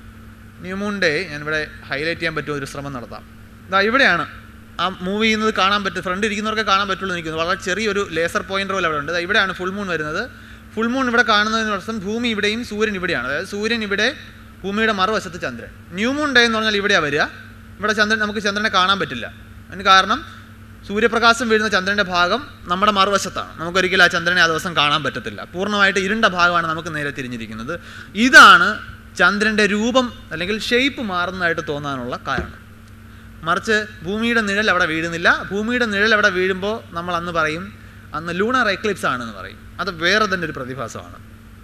ന്യൂ മൂൺ ഡേ ഞാനിവിടെ ഹൈലൈറ്റ് ചെയ്യാൻ പറ്റുമോ ഒരു ശ്രമം നടത്താം ഇതാ ഇവിടെയാണ് ആ മൂവ് ചെയ്യുന്നത് കാണാൻ പറ്റും ഫ്രണ്ട് ഇരിക്കുന്നവർക്ക് കാണാൻ പറ്റുള്ളൂ എനിക്ക് തോന്നുന്നു. വളരെ ചെറിയൊരു ലേസർ പോയിൻ്റർ പോലെ അവിടെ ഉണ്ട് ദാ ഇവിടെയാണ് ഫുൾ മൂൺ വരുന്നത് ഫുൾ മൂൺ ഇവിടെ കാണുന്നതിന് വർഷം ഭൂമി ഇവിടെയും സൂര്യൻ ഇവിടെയാണ് അതായത് സൂര്യൻ ഇവിടെ ഭൂമിയുടെ മറുവശത്ത് ചന്ദ്രൻ ന്യൂ മൂൺ ഡേ എന്ന് പറഞ്ഞാൽ ഇവിടെയാണ് വരിക ഇവിടെ ചന്ദ്രൻ നമുക്ക് ചന്ദ്രനെ കാണാൻ പറ്റില്ല അതിന് കാരണം സൂര്യപ്രകാശം വീഴുന്ന ചന്ദ്രൻ്റെ ഭാഗം നമ്മുടെ മറുവശത്താണ് നമുക്കൊരിക്കലും ആ ചന്ദ്രനെ ആ ദിവസം കാണാൻ പറ്റത്തില്ല പൂർണ്ണമായിട്ട് ഇരുണ്ട ഭാഗമാണ് നമുക്ക് നേരെ തിരിഞ്ഞിരിക്കുന്നത് ഇതാണ് ചന്ദ്രൻ്റെ രൂപം അല്ലെങ്കിൽ ഷേപ്പ് മാറുന്നതായിട്ട് തോന്നാനുള്ള കാരണം മറിച്ച് ഭൂമിയുടെ നിഴൽ അവിടെ വീഴുന്നില്ല ഭൂമിയുടെ നിഴൽ അവിടെ വീഴുമ്പോൾ നമ്മൾ അന്ന് പറയും അന്ന് ലൂണർ എക്ലിപ്സ് ആണെന്ന് പറയും അത് വേറെ തന്നെ ഒരു പ്രതിഭാസമാണ്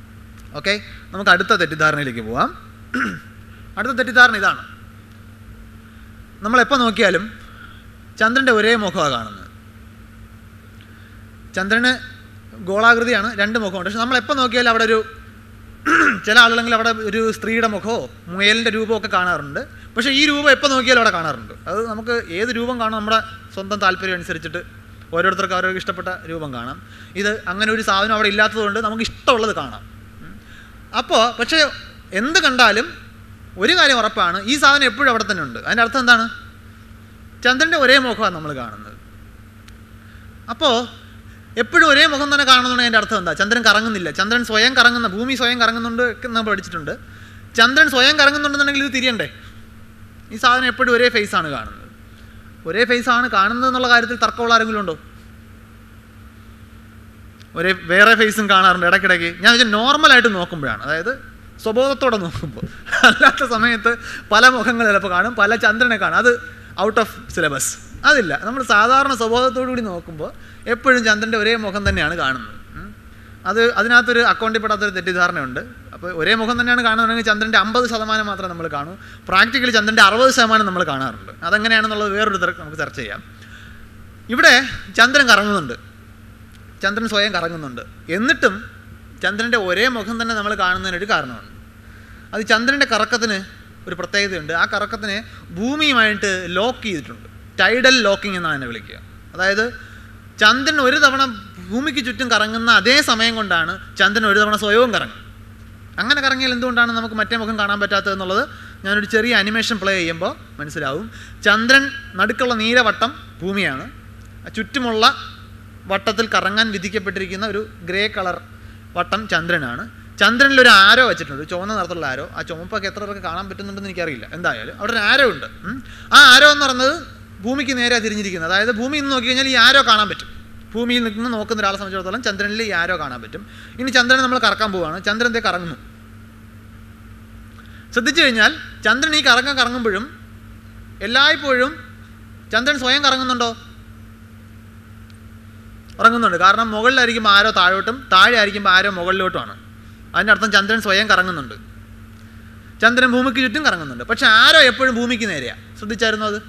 ഓക്കെ നമുക്ക് അടുത്ത തെറ്റിദ്ധാരണയിലേക്ക് പോവാം അടുത്ത തെറ്റിദ്ധാരണ ഇതാണ് നമ്മളെപ്പോൾ നോക്കിയാലും ചന്ദ്രൻ്റെ ഒരേ മുഖമാണ് കാണുന്നത് ചന്ദ്രന് ഗോളാകൃതിയാണ് രണ്ട് മുഖമുണ്ട് പക്ഷെ നമ്മൾ എപ്പോൾ നോക്കിയാലും അവിടെ ഒരു ചില ആളുകളെങ്കിൽ അവിടെ ഒരു സ്ത്രീയുടെ മുഖമോ മുയലിൻ്റെ രൂപമോ ഒക്കെ കാണാറുണ്ട് പക്ഷേ ഈ രൂപം എപ്പോൾ നോക്കിയാലും അവിടെ കാണാറുണ്ട് അത് നമുക്ക് ഏത് രൂപം കാണും നമ്മുടെ സ്വന്തം താല്പര്യം അനുസരിച്ചിട്ട് ഓരോരുത്തർക്ക് അവരവർക്ക് ഇഷ്ടപ്പെട്ട രൂപം കാണാം ഇത് അങ്ങനെ ഒരു സാധനം അവിടെ ഇല്ലാത്തതുകൊണ്ട് നമുക്ക് ഇഷ്ടമുള്ളത് കാണാം അപ്പോൾ പക്ഷേ എന്ത് കണ്ടാലും ഒരു കാര്യം ഉറപ്പാണ് ഈ സാധനം എപ്പോഴും അവിടെ തന്നെ ഉണ്ട് അതിൻ്റെ അർത്ഥം എന്താണ് ചന്ദ്രൻ്റെ ഒരേ മുഖമാണ് നമ്മൾ കാണുന്നത് അപ്പോൾ എപ്പോഴും ഒരേ മുഖം തന്നെ കാണുന്നുണ്ടെങ്കിൽ അതിൻ്റെ അർത്ഥം എന്താ ചന്ദ്രൻ കറങ്ങുന്നില്ല ചന്ദ്രൻ സ്വയം കറങ്ങുന്ന ഭൂമി സ്വയം കറങ്ങുന്നുണ്ട് ഒക്കെ നമ്മൾ പഠിച്ചിട്ടുണ്ട് ചന്ദ്രൻ സ്വയം കറങ്ങുന്നുണ്ടെന്നുണ്ടെങ്കിൽ ഇത് തിരിയണ്ടേ ഈ സാധനം എപ്പോഴും ഒരേ ഫേസാണ് കാണുന്നത് ഒരേ ഫേസാണ് കാണുന്നത് എന്നുള്ള കാര്യത്തിൽ തർക്കമുള്ള ആരെങ്കിലും ഉണ്ടോ ഒരേ വേറെ ഫേസും കാണാറുണ്ട് ഇടയ്ക്കിടയ്ക്ക് ഞാൻ വെച്ചാൽ നോർമലായിട്ട് നോക്കുമ്പോഴാണ് അതായത് സ്വബോധത്തോടെ നോക്കുമ്പോൾ അല്ലാത്ത സമയത്ത് പല മുഖങ്ങൾ ചിലപ്പോൾ കാണും പല ചന്ദ്രനെ കാണും അത് ഔട്ട് ഓഫ് സിലബസ് അതില്ല നമ്മൾ സാധാരണ സ്വബോധത്തോടു കൂടി നോക്കുമ്പോൾ എപ്പോഴും ചന്ദ്രൻ്റെ ഒരേ മുഖം തന്നെയാണ് കാണുന്നത് ഉം. അത് അതിനകത്തൊരു അക്കൗണ്ടിൽ പെടാത്തൊരു തെറ്റിദ്ധാരണയുണ്ട് അപ്പോൾ ഒരേ മുഖം തന്നെയാണ് കാണുന്നുണ്ടെങ്കിൽ ചന്ദ്രൻ്റെ അമ്പത് ശതമാനം മാത്രമേ നമ്മൾ കാണൂ പ്രാക്ടിക്കലി ചന്ദ്രൻ്റെ അറുപത് ശതമാനം നമ്മൾ കാണാറുണ്ട് അതെങ്ങനെയാണെന്നുള്ളത് വേറൊരു തര- നമുക്ക് ചർച്ച ചെയ്യാം ഇവിടെ ചന്ദ്രൻ കറങ്ങുന്നുണ്ട് ചന്ദ്രൻ സ്വയം കറങ്ങുന്നുണ്ട് എന്നിട്ടും ചന്ദ്രൻ്റെ ഒരേ മുഖം തന്നെ നമ്മൾ കാണുന്നതിനൊരു കാരണമുണ്ട് അത് ചന്ദ്രൻ്റെ കറക്കത്തിന് ഒരു പ്രത്യേകതയുണ്ട് ആ കറക്കത്തിനെ ഭൂമിയുമായിട്ട് ലോക്ക് ചെയ്തിട്ടുണ്ട് ടൈഡൽ ലോക്കിംഗ് എന്നാണ് എന്നെ വിളിക്കുക അതായത് ചന്ദ്രൻ ഒരു തവണ ഭൂമിക്ക് ചുറ്റും കറങ്ങുന്ന അതേ സമയം കൊണ്ടാണ് ചന്ദ്രൻ ഒരു തവണ സ്വയവും കറങ്ങും അങ്ങനെ കറങ്ങിയാൽ എന്തുകൊണ്ടാണ് നമുക്ക് മറ്റേ മുഖം കാണാൻ പറ്റാത്തത് എന്നുള്ളത് ഞാനൊരു ചെറിയ അനിമേഷൻ പ്ലേ ചെയ്യുമ്പോൾ മനസ്സിലാവും ചന്ദ്രൻ നടുക്കുള്ള നീലവട്ടം ഭൂമിയാണ് ആ ചുറ്റുമുള്ള വട്ടത്തിൽ കറങ്ങാൻ വിധിക്കപ്പെട്ടിരിക്കുന്ന ഒരു ഗ്രേ കളർ വട്ടം ചന്ദ്രനാണ് ചന്ദ്രനിൽ ഒരു ആരോ വെച്ചിട്ടുണ്ട് ഒരു ചുവന്ന നിറത്തിലുള്ള ആരോ ആ ചുമപ്പൊക്കെ എത്ര പേർക്ക് കാണാൻ പറ്റുന്നുണ്ടെന്ന് എനിക്കറിയില്ല എന്തായാലും അവിടെ ഒരു ആരോ ഉണ്ട് ഉം. ആ ആരോ എന്ന് പറയുന്നത് ഭൂമിക്ക് നേരെ തിരിഞ്ഞിരിക്കുന്നത് അതായത് ഭൂമിയിൽ നിന്ന് നോക്കി കഴിഞ്ഞാൽ ഈ ആരോ കാണാൻ പറ്റും ഭൂമിയിൽ നിന്ന് നോക്കുന്ന ഒരാളെ സംബന്ധിച്ചിടത്തോളം ചന്ദ്രനിൽ ഈ ആരോ കാണാൻ പറ്റും ഇനി ചന്ദ്രനെ നമ്മൾ കറക്കാൻ പോവുകയാണ് ചന്ദ്രൻ എന്തേ കറങ്ങുന്നു ശ്രദ്ധിച്ചു കഴിഞ്ഞാൽ ചന്ദ്രൻ ഈ കറങ്ങാൻ കറങ്ങുമ്പോഴും എല്ലായ്പ്പോഴും ചന്ദ്രൻ സ്വയം കറങ്ങുന്നുണ്ടോ ഉറങ്ങുന്നുണ്ട് കാരണം മുകളിലായിരിക്കുമ്പോൾ ആരോ താഴോട്ടും താഴെ ആയിരിക്കുമ്പോൾ ആരോ മുകളിലോട്ടുമാണ് അതിൻ്റെ അർത്ഥം ചന്ദ്രൻ സ്വയം കറങ്ങുന്നുണ്ട് ചന്ദ്രൻ ഭൂമിക്ക് ചുറ്റും കറങ്ങുന്നുണ്ട് പക്ഷെ ആരോ എപ്പോഴും ഭൂമിക്ക് നേരെയാണ് ശ്രദ്ധിച്ചായിരുന്നു അത്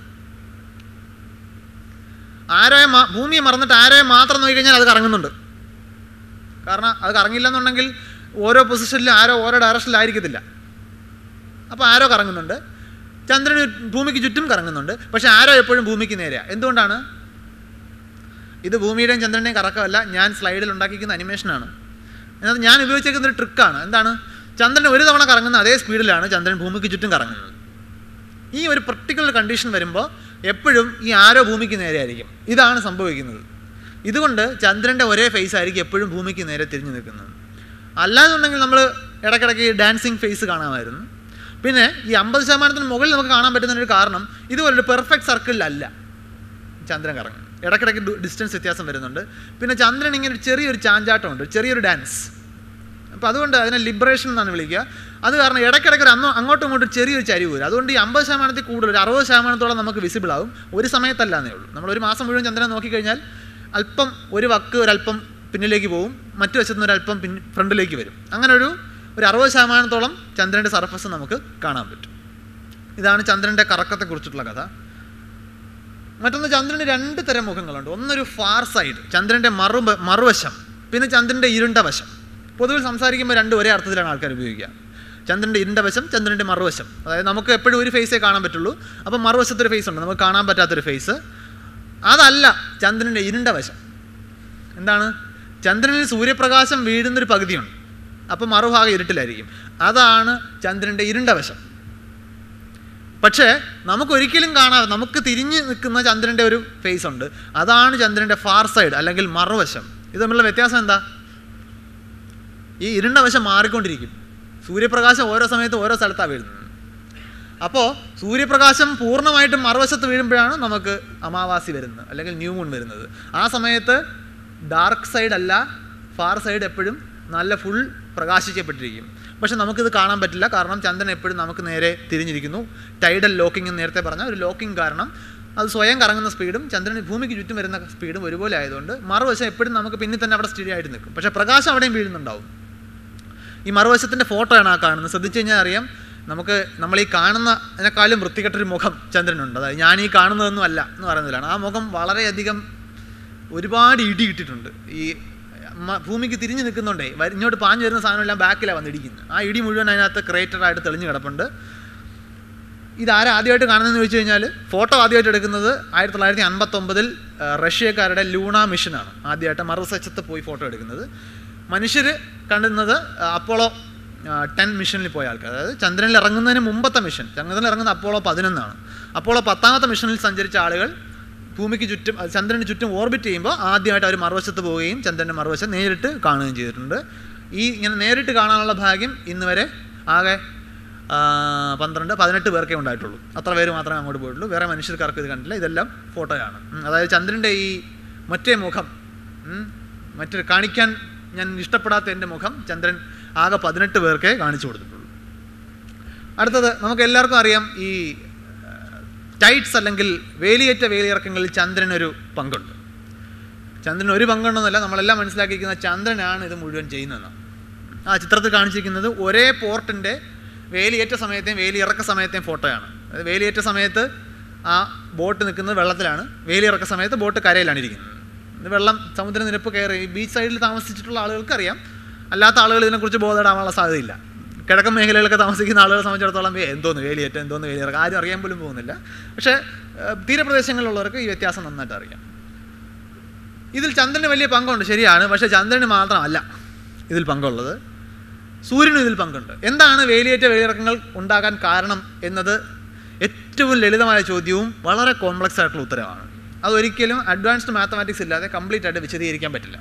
ആരോയെ മാ- ഭൂമിയെ മറന്നിട്ട് ആരോയെ മാത്രം നോക്കിക്കഴിഞ്ഞാൽ അത് കറങ്ങുന്നുണ്ട് കാരണം അത് കറങ്ങില്ലെന്നുണ്ടെങ്കിൽ ഓരോ പൊസിഷനിലും ആരോ ഓരോ ഡയറക്ഷനിലായിരിക്കത്തില്ല അപ്പോൾ ആരോ കറങ്ങുന്നുണ്ട് ചന്ദ്രന് ഭൂമിക്ക് ചുറ്റും കറങ്ങുന്നുണ്ട് പക്ഷെ ആരോ എപ്പോഴും ഭൂമിക്ക് നേരെയാണ് എന്തുകൊണ്ടാണ് ഇത് ഭൂമിയുടെയും ചന്ദ്രൻ്റെയും കറക്കമല്ല ഞാൻ സ്ലൈഡിൽ ഉണ്ടാക്കിയിരിക്കുന്ന അനിമേഷനാണ് എന്നാൽ ഞാൻ ഉപയോഗിച്ചിരിക്കുന്ന ഒരു ട്രിക്കാണ് എന്താണ് ചന്ദ്രൻ ഒരു തവണ കറങ്ങുന്ന അതേ സ്പീഡിലാണ് ചന്ദ്രൻ ഭൂമിക്ക് ചുറ്റും കറങ്ങുന്നത് ഈ ഒരു പർട്ടിക്കുലർ കണ്ടീഷൻ വരുമ്പോൾ എപ്പോഴും ഈ ആരോ ഭൂമിക്ക് നേരെ ആയിരിക്കും ഇതാണ് സംഭവിക്കുന്നത് ഇതുകൊണ്ട് ചന്ദ്രൻ്റെ ഒരേ ഫേസ് ആയിരിക്കും എപ്പോഴും ഭൂമിക്ക് നേരെ തിരിഞ്ഞു നിൽക്കുന്നത് അല്ലാന്നുണ്ടെങ്കിൽ നമ്മൾ ഇടയ്ക്കിടയ്ക്ക് ഡാൻസിങ് ഫേസ് കാണാമായിരുന്നു പിന്നെ ഈ അമ്പത് ശതമാനത്തിന് മുകളിൽ നമുക്ക് കാണാൻ പറ്റുന്നതിനൊരു കാരണം ഇതുപോലൊരു പെർഫെക്റ്റ് സർക്കിളിലല്ല ചന്ദ്രൻ കറങ്ങും ഇടയ്ക്കിടയ്ക്ക് ഡിസ്റ്റൻസ് വ്യത്യാസം വരുന്നുണ്ട് പിന്നെ ചന്ദ്രൻ ഇങ്ങനെ ഒരു ചെറിയൊരു ചാഞ്ചാട്ടമുണ്ട് ചെറിയൊരു ഡാൻസ് അപ്പോൾ അതുകൊണ്ട് അതിനെ ലിബറേഷൻ എന്നാണ് വിളിക്കുക അത് കാരണം ഇടയ്ക്കിടയ്ക്ക് ഒരു അന്നോ അങ്ങോട്ടും ഇങ്ങോട്ടും ചെറിയൊരു ചരിവ് വരും അതുകൊണ്ട് ഈ അമ്പത് ശതമാനത്തിൽ കൂടുതൽ ഒരു അറുപത് ശതമാനത്തോളം നമുക്ക് വിസിബിൾ ആവും ഒരു സമയത്തല്ലാന്നേ ഉള്ളൂ നമ്മൾ ഒരു മാസം മുഴുവൻ ചന്ദ്രനെ നോക്കിക്കഴിഞ്ഞാൽ അല്പം ഒരു വക്ക് ഒരല്പം പിന്നിലേക്ക് പോകും മറ്റു വശത്തുനിന്ന് ഒരല്പം പിൻ ഫ്രണ്ടിലേക്ക് വരും അങ്ങനെ ഒരു ഒരു അറുപത് ശതമാനത്തോളം ചന്ദ്രൻ്റെ സർഫസ് നമുക്ക് കാണാൻ പറ്റും ഇതാണ് ചന്ദ്രൻ്റെ കറക്കത്തെക്കുറിച്ചിട്ടുള്ള കഥ മറ്റൊന്ന് ചന്ദ്രന് രണ്ട് തരം മുഖങ്ങളുണ്ട് ഒന്നൊരു ഫാർ സൈഡ് ചന്ദ്രൻ്റെ മറു മറുവശം പിന്നെ ചന്ദ്രൻ്റെ ഇരുണ്ട വശം പൊതുവിൽ സംസാരിക്കുമ്പോൾ രണ്ട് ഒരേ അർത്ഥത്തിലാണ് ആൾക്കാർ ഉപയോഗിക്കുക ചന്ദ്രൻ്റെ ഇരുണ്ട വശം ചന്ദ്രൻ്റെ മറുവശം അതായത് നമുക്ക് എപ്പോഴും ഒരു ഫേസേ കാണാൻ പറ്റുള്ളൂ അപ്പം മറുവശത്തൊരു ഫേസ് ഉണ്ട് നമുക്ക് കാണാൻ പറ്റാത്തൊരു ഫേസ് അതല്ല ചന്ദ്രൻ്റെ ഇരുണ്ട വശം എന്താണ് ചന്ദ്രനിൽ സൂര്യപ്രകാശം വീഴുന്നൊരു പകുതിയുണ്ട് അപ്പം മറുഭാഗം ഇരുട്ടിലായിരിക്കും അതാണ് ചന്ദ്രൻ്റെ ഇരുണ്ട വശം പക്ഷേ നമുക്കൊരിക്കലും കാണാതെ നമുക്ക് തിരിഞ്ഞ് നിൽക്കുന്ന ചന്ദ്രൻ്റെ ഒരു ഫേസ് ഉണ്ട് അതാണ് ചന്ദ്രൻ്റെ ഫാർ സൈഡ് അല്ലെങ്കിൽ മറുവശം ഇത് തമ്മിലുള്ള വ്യത്യാസം എന്താ ഈ ഇരുണ്ട വശം മാറിക്കൊണ്ടിരിക്കും സൂര്യപ്രകാശം ഓരോ സമയത്ത് ഓരോ സ്ഥലത്താണ് വീഴുന്നത് അപ്പോൾ സൂര്യപ്രകാശം പൂർണ്ണമായിട്ടും മറുവശത്ത് വീഴുമ്പോഴാണ് നമുക്ക് അമാവാസി വരുന്നത് അല്ലെങ്കിൽ ന്യൂ മൂൺ വരുന്നത് ആ സമയത്ത് ഡാർക്ക് സൈഡ് അല്ല ഫാർ സൈഡ് എപ്പോഴും നല്ല ഫുൾ പ്രകാശിക്കപ്പെട്ടിരിക്കും പക്ഷെ നമുക്കിത് കാണാൻ പറ്റില്ല കാരണം ചന്ദ്രൻ എപ്പോഴും നമുക്ക് നേരെ തിരിഞ്ഞിരിക്കുന്നു ടൈഡൽ ലോക്കിംഗ് എന്ന് നേരത്തെ പറഞ്ഞ ഒരു ലോക്കിംഗ് കാരണം അത് സ്വയം കറങ്ങുന്ന സ്പീഡും ചന്ദ്രന് ഭൂമിക്ക് ചുറ്റും വരുന്ന സ്പീഡും ഒരുപോലെ ആയതുകൊണ്ട് മറുവശം എപ്പോഴും നമുക്ക് പിന്നിൽ തന്നെ അവിടെ സ്റ്റഡി ആയിട്ട് നിൽക്കും പക്ഷേ പ്രകാശം അവിടെയും വീഴുന്നുണ്ടാവും ഈ മറുവശത്തിൻ്റെ ഫോട്ടോയാണ് ആ കാണുന്നത് ശ്രദ്ധിച്ചു കഴിഞ്ഞാൽ അറിയാം നമുക്ക് നമ്മൾ ഈ കാണുന്നതിനേക്കാളും വൃത്തികെട്ടൊരു മുഖം ചന്ദ്രനുണ്ട് അതായത് ഞാൻ ഈ കാണുന്നതൊന്നും അല്ല എന്ന് പറയുന്നതിലാണ് ആ മുഖം വളരെയധികം ഒരുപാട് ഇടി ഇട്ടിട്ടുണ്ട് ഈ മ- ഭൂമിക്ക് തിരിഞ്ഞു നിൽക്കുന്നുണ്ടേ വര- ഇങ്ങോട്ട് പാഞ്ഞു വരുന്ന സാധനമെല്ലാം ബാക്കിലാണ് വന്നിടിക്കുന്നത് ആ ഇടി മുഴുവൻ അതിനകത്ത് ക്രേറ്ററായിട്ട് തെളിഞ്ഞു കിടപ്പുണ്ട് ഇതാരാ ആദ്യമായിട്ട് കാണുന്നതെന്ന് ചോദിച്ചു കഴിഞ്ഞാൽ ഫോട്ടോ ആദ്യമായിട്ട് എടുക്കുന്നത് ആയിരത്തി തൊള്ളായിരത്തി അൻപത്തൊമ്പതിൽ റഷ്യക്കാരുടെ ലൂണ മിഷനാണ് ആദ്യമായിട്ട് മറുവശത്ത് പോയി ഫോട്ടോ എടുക്കുന്നത് മനുഷ്യർ കണ്ടുന്നത് അപ്പോളോ ടെൻ മിഷനിൽ പോയ ആൾക്കാർ അതായത് ചന്ദ്രനിൽ ഇറങ്ങുന്നതിന് മുമ്പത്തെ മിഷൻ ചന്ദ്രനിൽ ഇറങ്ങുന്ന അപ്പോളോ പതിനൊന്നാണ് അപ്പോളോ പത്താമത്തെ മിഷനിൽ സഞ്ചരിച്ച ആളുകൾ ഭൂമിക്ക് ചുറ്റും അത് ചന്ദ്രന് ചുറ്റും ഓർബിറ്റ് ചെയ്യുമ്പോൾ ആദ്യമായിട്ട് അവർ മറുവശത്ത് പോവുകയും ചന്ദ്രൻ്റെ മറുവശം നേരിട്ട് കാണുകയും ചെയ്തിട്ടുണ്ട് ഈ ഇങ്ങനെ നേരിട്ട് കാണാനുള്ള ഭാഗ്യം ഇന്ന് വരെ ആകെ ആ, പന്ത്രണ്ട് പതിനെട്ട് പേർക്കേ ഉണ്ടായിട്ടുള്ളൂ അത്ര പേര് മാത്രമേ അങ്ങോട്ട് പോയിട്ടുള്ളൂ വേറെ മനുഷ്യർക്കാർക്ക് ഇത് കണ്ടില്ല ഇതെല്ലാം ഫോട്ടോയാണ് ഉം, അതായത് ചന്ദ്രൻ്റെ ഈ മറ്റേ മുഖം ഉം, മറ്റൊരു കാണിക്കാൻ ഞാൻ ഇഷ്ടപ്പെടാത്ത എൻ്റെ മുഖം ചന്ദ്രൻ ആകെ പതിനെട്ട് പേർക്കേ കാണിച്ചു കൊടുത്തിട്ടുള്ളൂ അടുത്തത് നമുക്ക് എല്ലാവർക്കും അറിയാം ഈ ടൈറ്റ്സ് അല്ലെങ്കിൽ വേലിയേറ്റ വേലിയിറക്കങ്ങളിൽ ചന്ദ്രനൊരു പങ്കുണ്ട് ചന്ദ്രൻ ഒരു പങ്കുണ്ടെന്നല്ല നമ്മളെല്ലാം മനസ്സിലാക്കിയിരിക്കുന്ന ചന്ദ്രനാണ് ഇത് മുഴുവൻ ചെയ്യുന്നതെന്നാണ് ആ ചിത്രത്തിൽ കാണിച്ചിരിക്കുന്നത് ഒരേ പോർട്ടിൻ്റെ വേലിയേറ്റ സമയത്തെയും വേലിയിറക്ക സമയത്തെയും ഫോട്ടോയാണ് അതായത് വേലിയേറ്റ സമയത്ത് ആ ബോട്ട് നിൽക്കുന്നത് വെള്ളത്തിലാണ് വേലിയിറക്ക സമയത്ത് ബോട്ട് കരയിലാണ് ഇരിക്കുന്നത് ഇത് വെള്ളം സമുദ്രനിരപ്പ് കയറി ഈ ബീച്ച് സൈഡിൽ താമസിച്ചിട്ടുള്ള ആളുകൾക്ക് അറിയാം അല്ലാത്ത ആളുകൾ ഇതിനെക്കുറിച്ച് ബോധപ്പെടാനുള്ള സാധ്യതയില്ല കിഴക്കൻ മേഖലയിലൊക്കെ താമസിക്കുന്ന ആളുകളെ സംബന്ധിച്ചിടത്തോളം "ഏ, എന്തോന്ന് വേലിയേറ്റം എന്തോന്ന് വേലിയിറക്കം ആരും അറിയാൻ പോലും പോകുന്നില്ല പക്ഷേ ഏഹ്, തീരപ്രദേശങ്ങളിലുള്ളവർക്ക് ഈ വ്യത്യാസം നന്നായിട്ട് അറിയാം ഇതിൽ ചന്ദ്രന് വലിയ പങ്കുണ്ട് ശരിയാണ് പക്ഷേ ചന്ദ്രന് മാത്രമല്ല ഇതിൽ പങ്കുള്ളത് സൂര്യനും ഇതിൽ പങ്കുണ്ട് എന്താണ് വേലിയേറ്റ വേലിയിറക്കങ്ങൾ ഉണ്ടാകാൻ കാരണം എന്നത് ഏറ്റവും ലളിതമായ ചോദ്യവും വളരെ കോംപ്ലക്സ് ആയിട്ടുള്ള ഉത്തരവാണ് അതൊരിക്കലും അഡ്വാൻസ്ഡ് മാത്തമാറ്റിക്സ് ഇല്ലാതെ കംപ്ലീറ്റ് ആയിട്ട് വിശദീകരിക്കാൻ പറ്റില്ല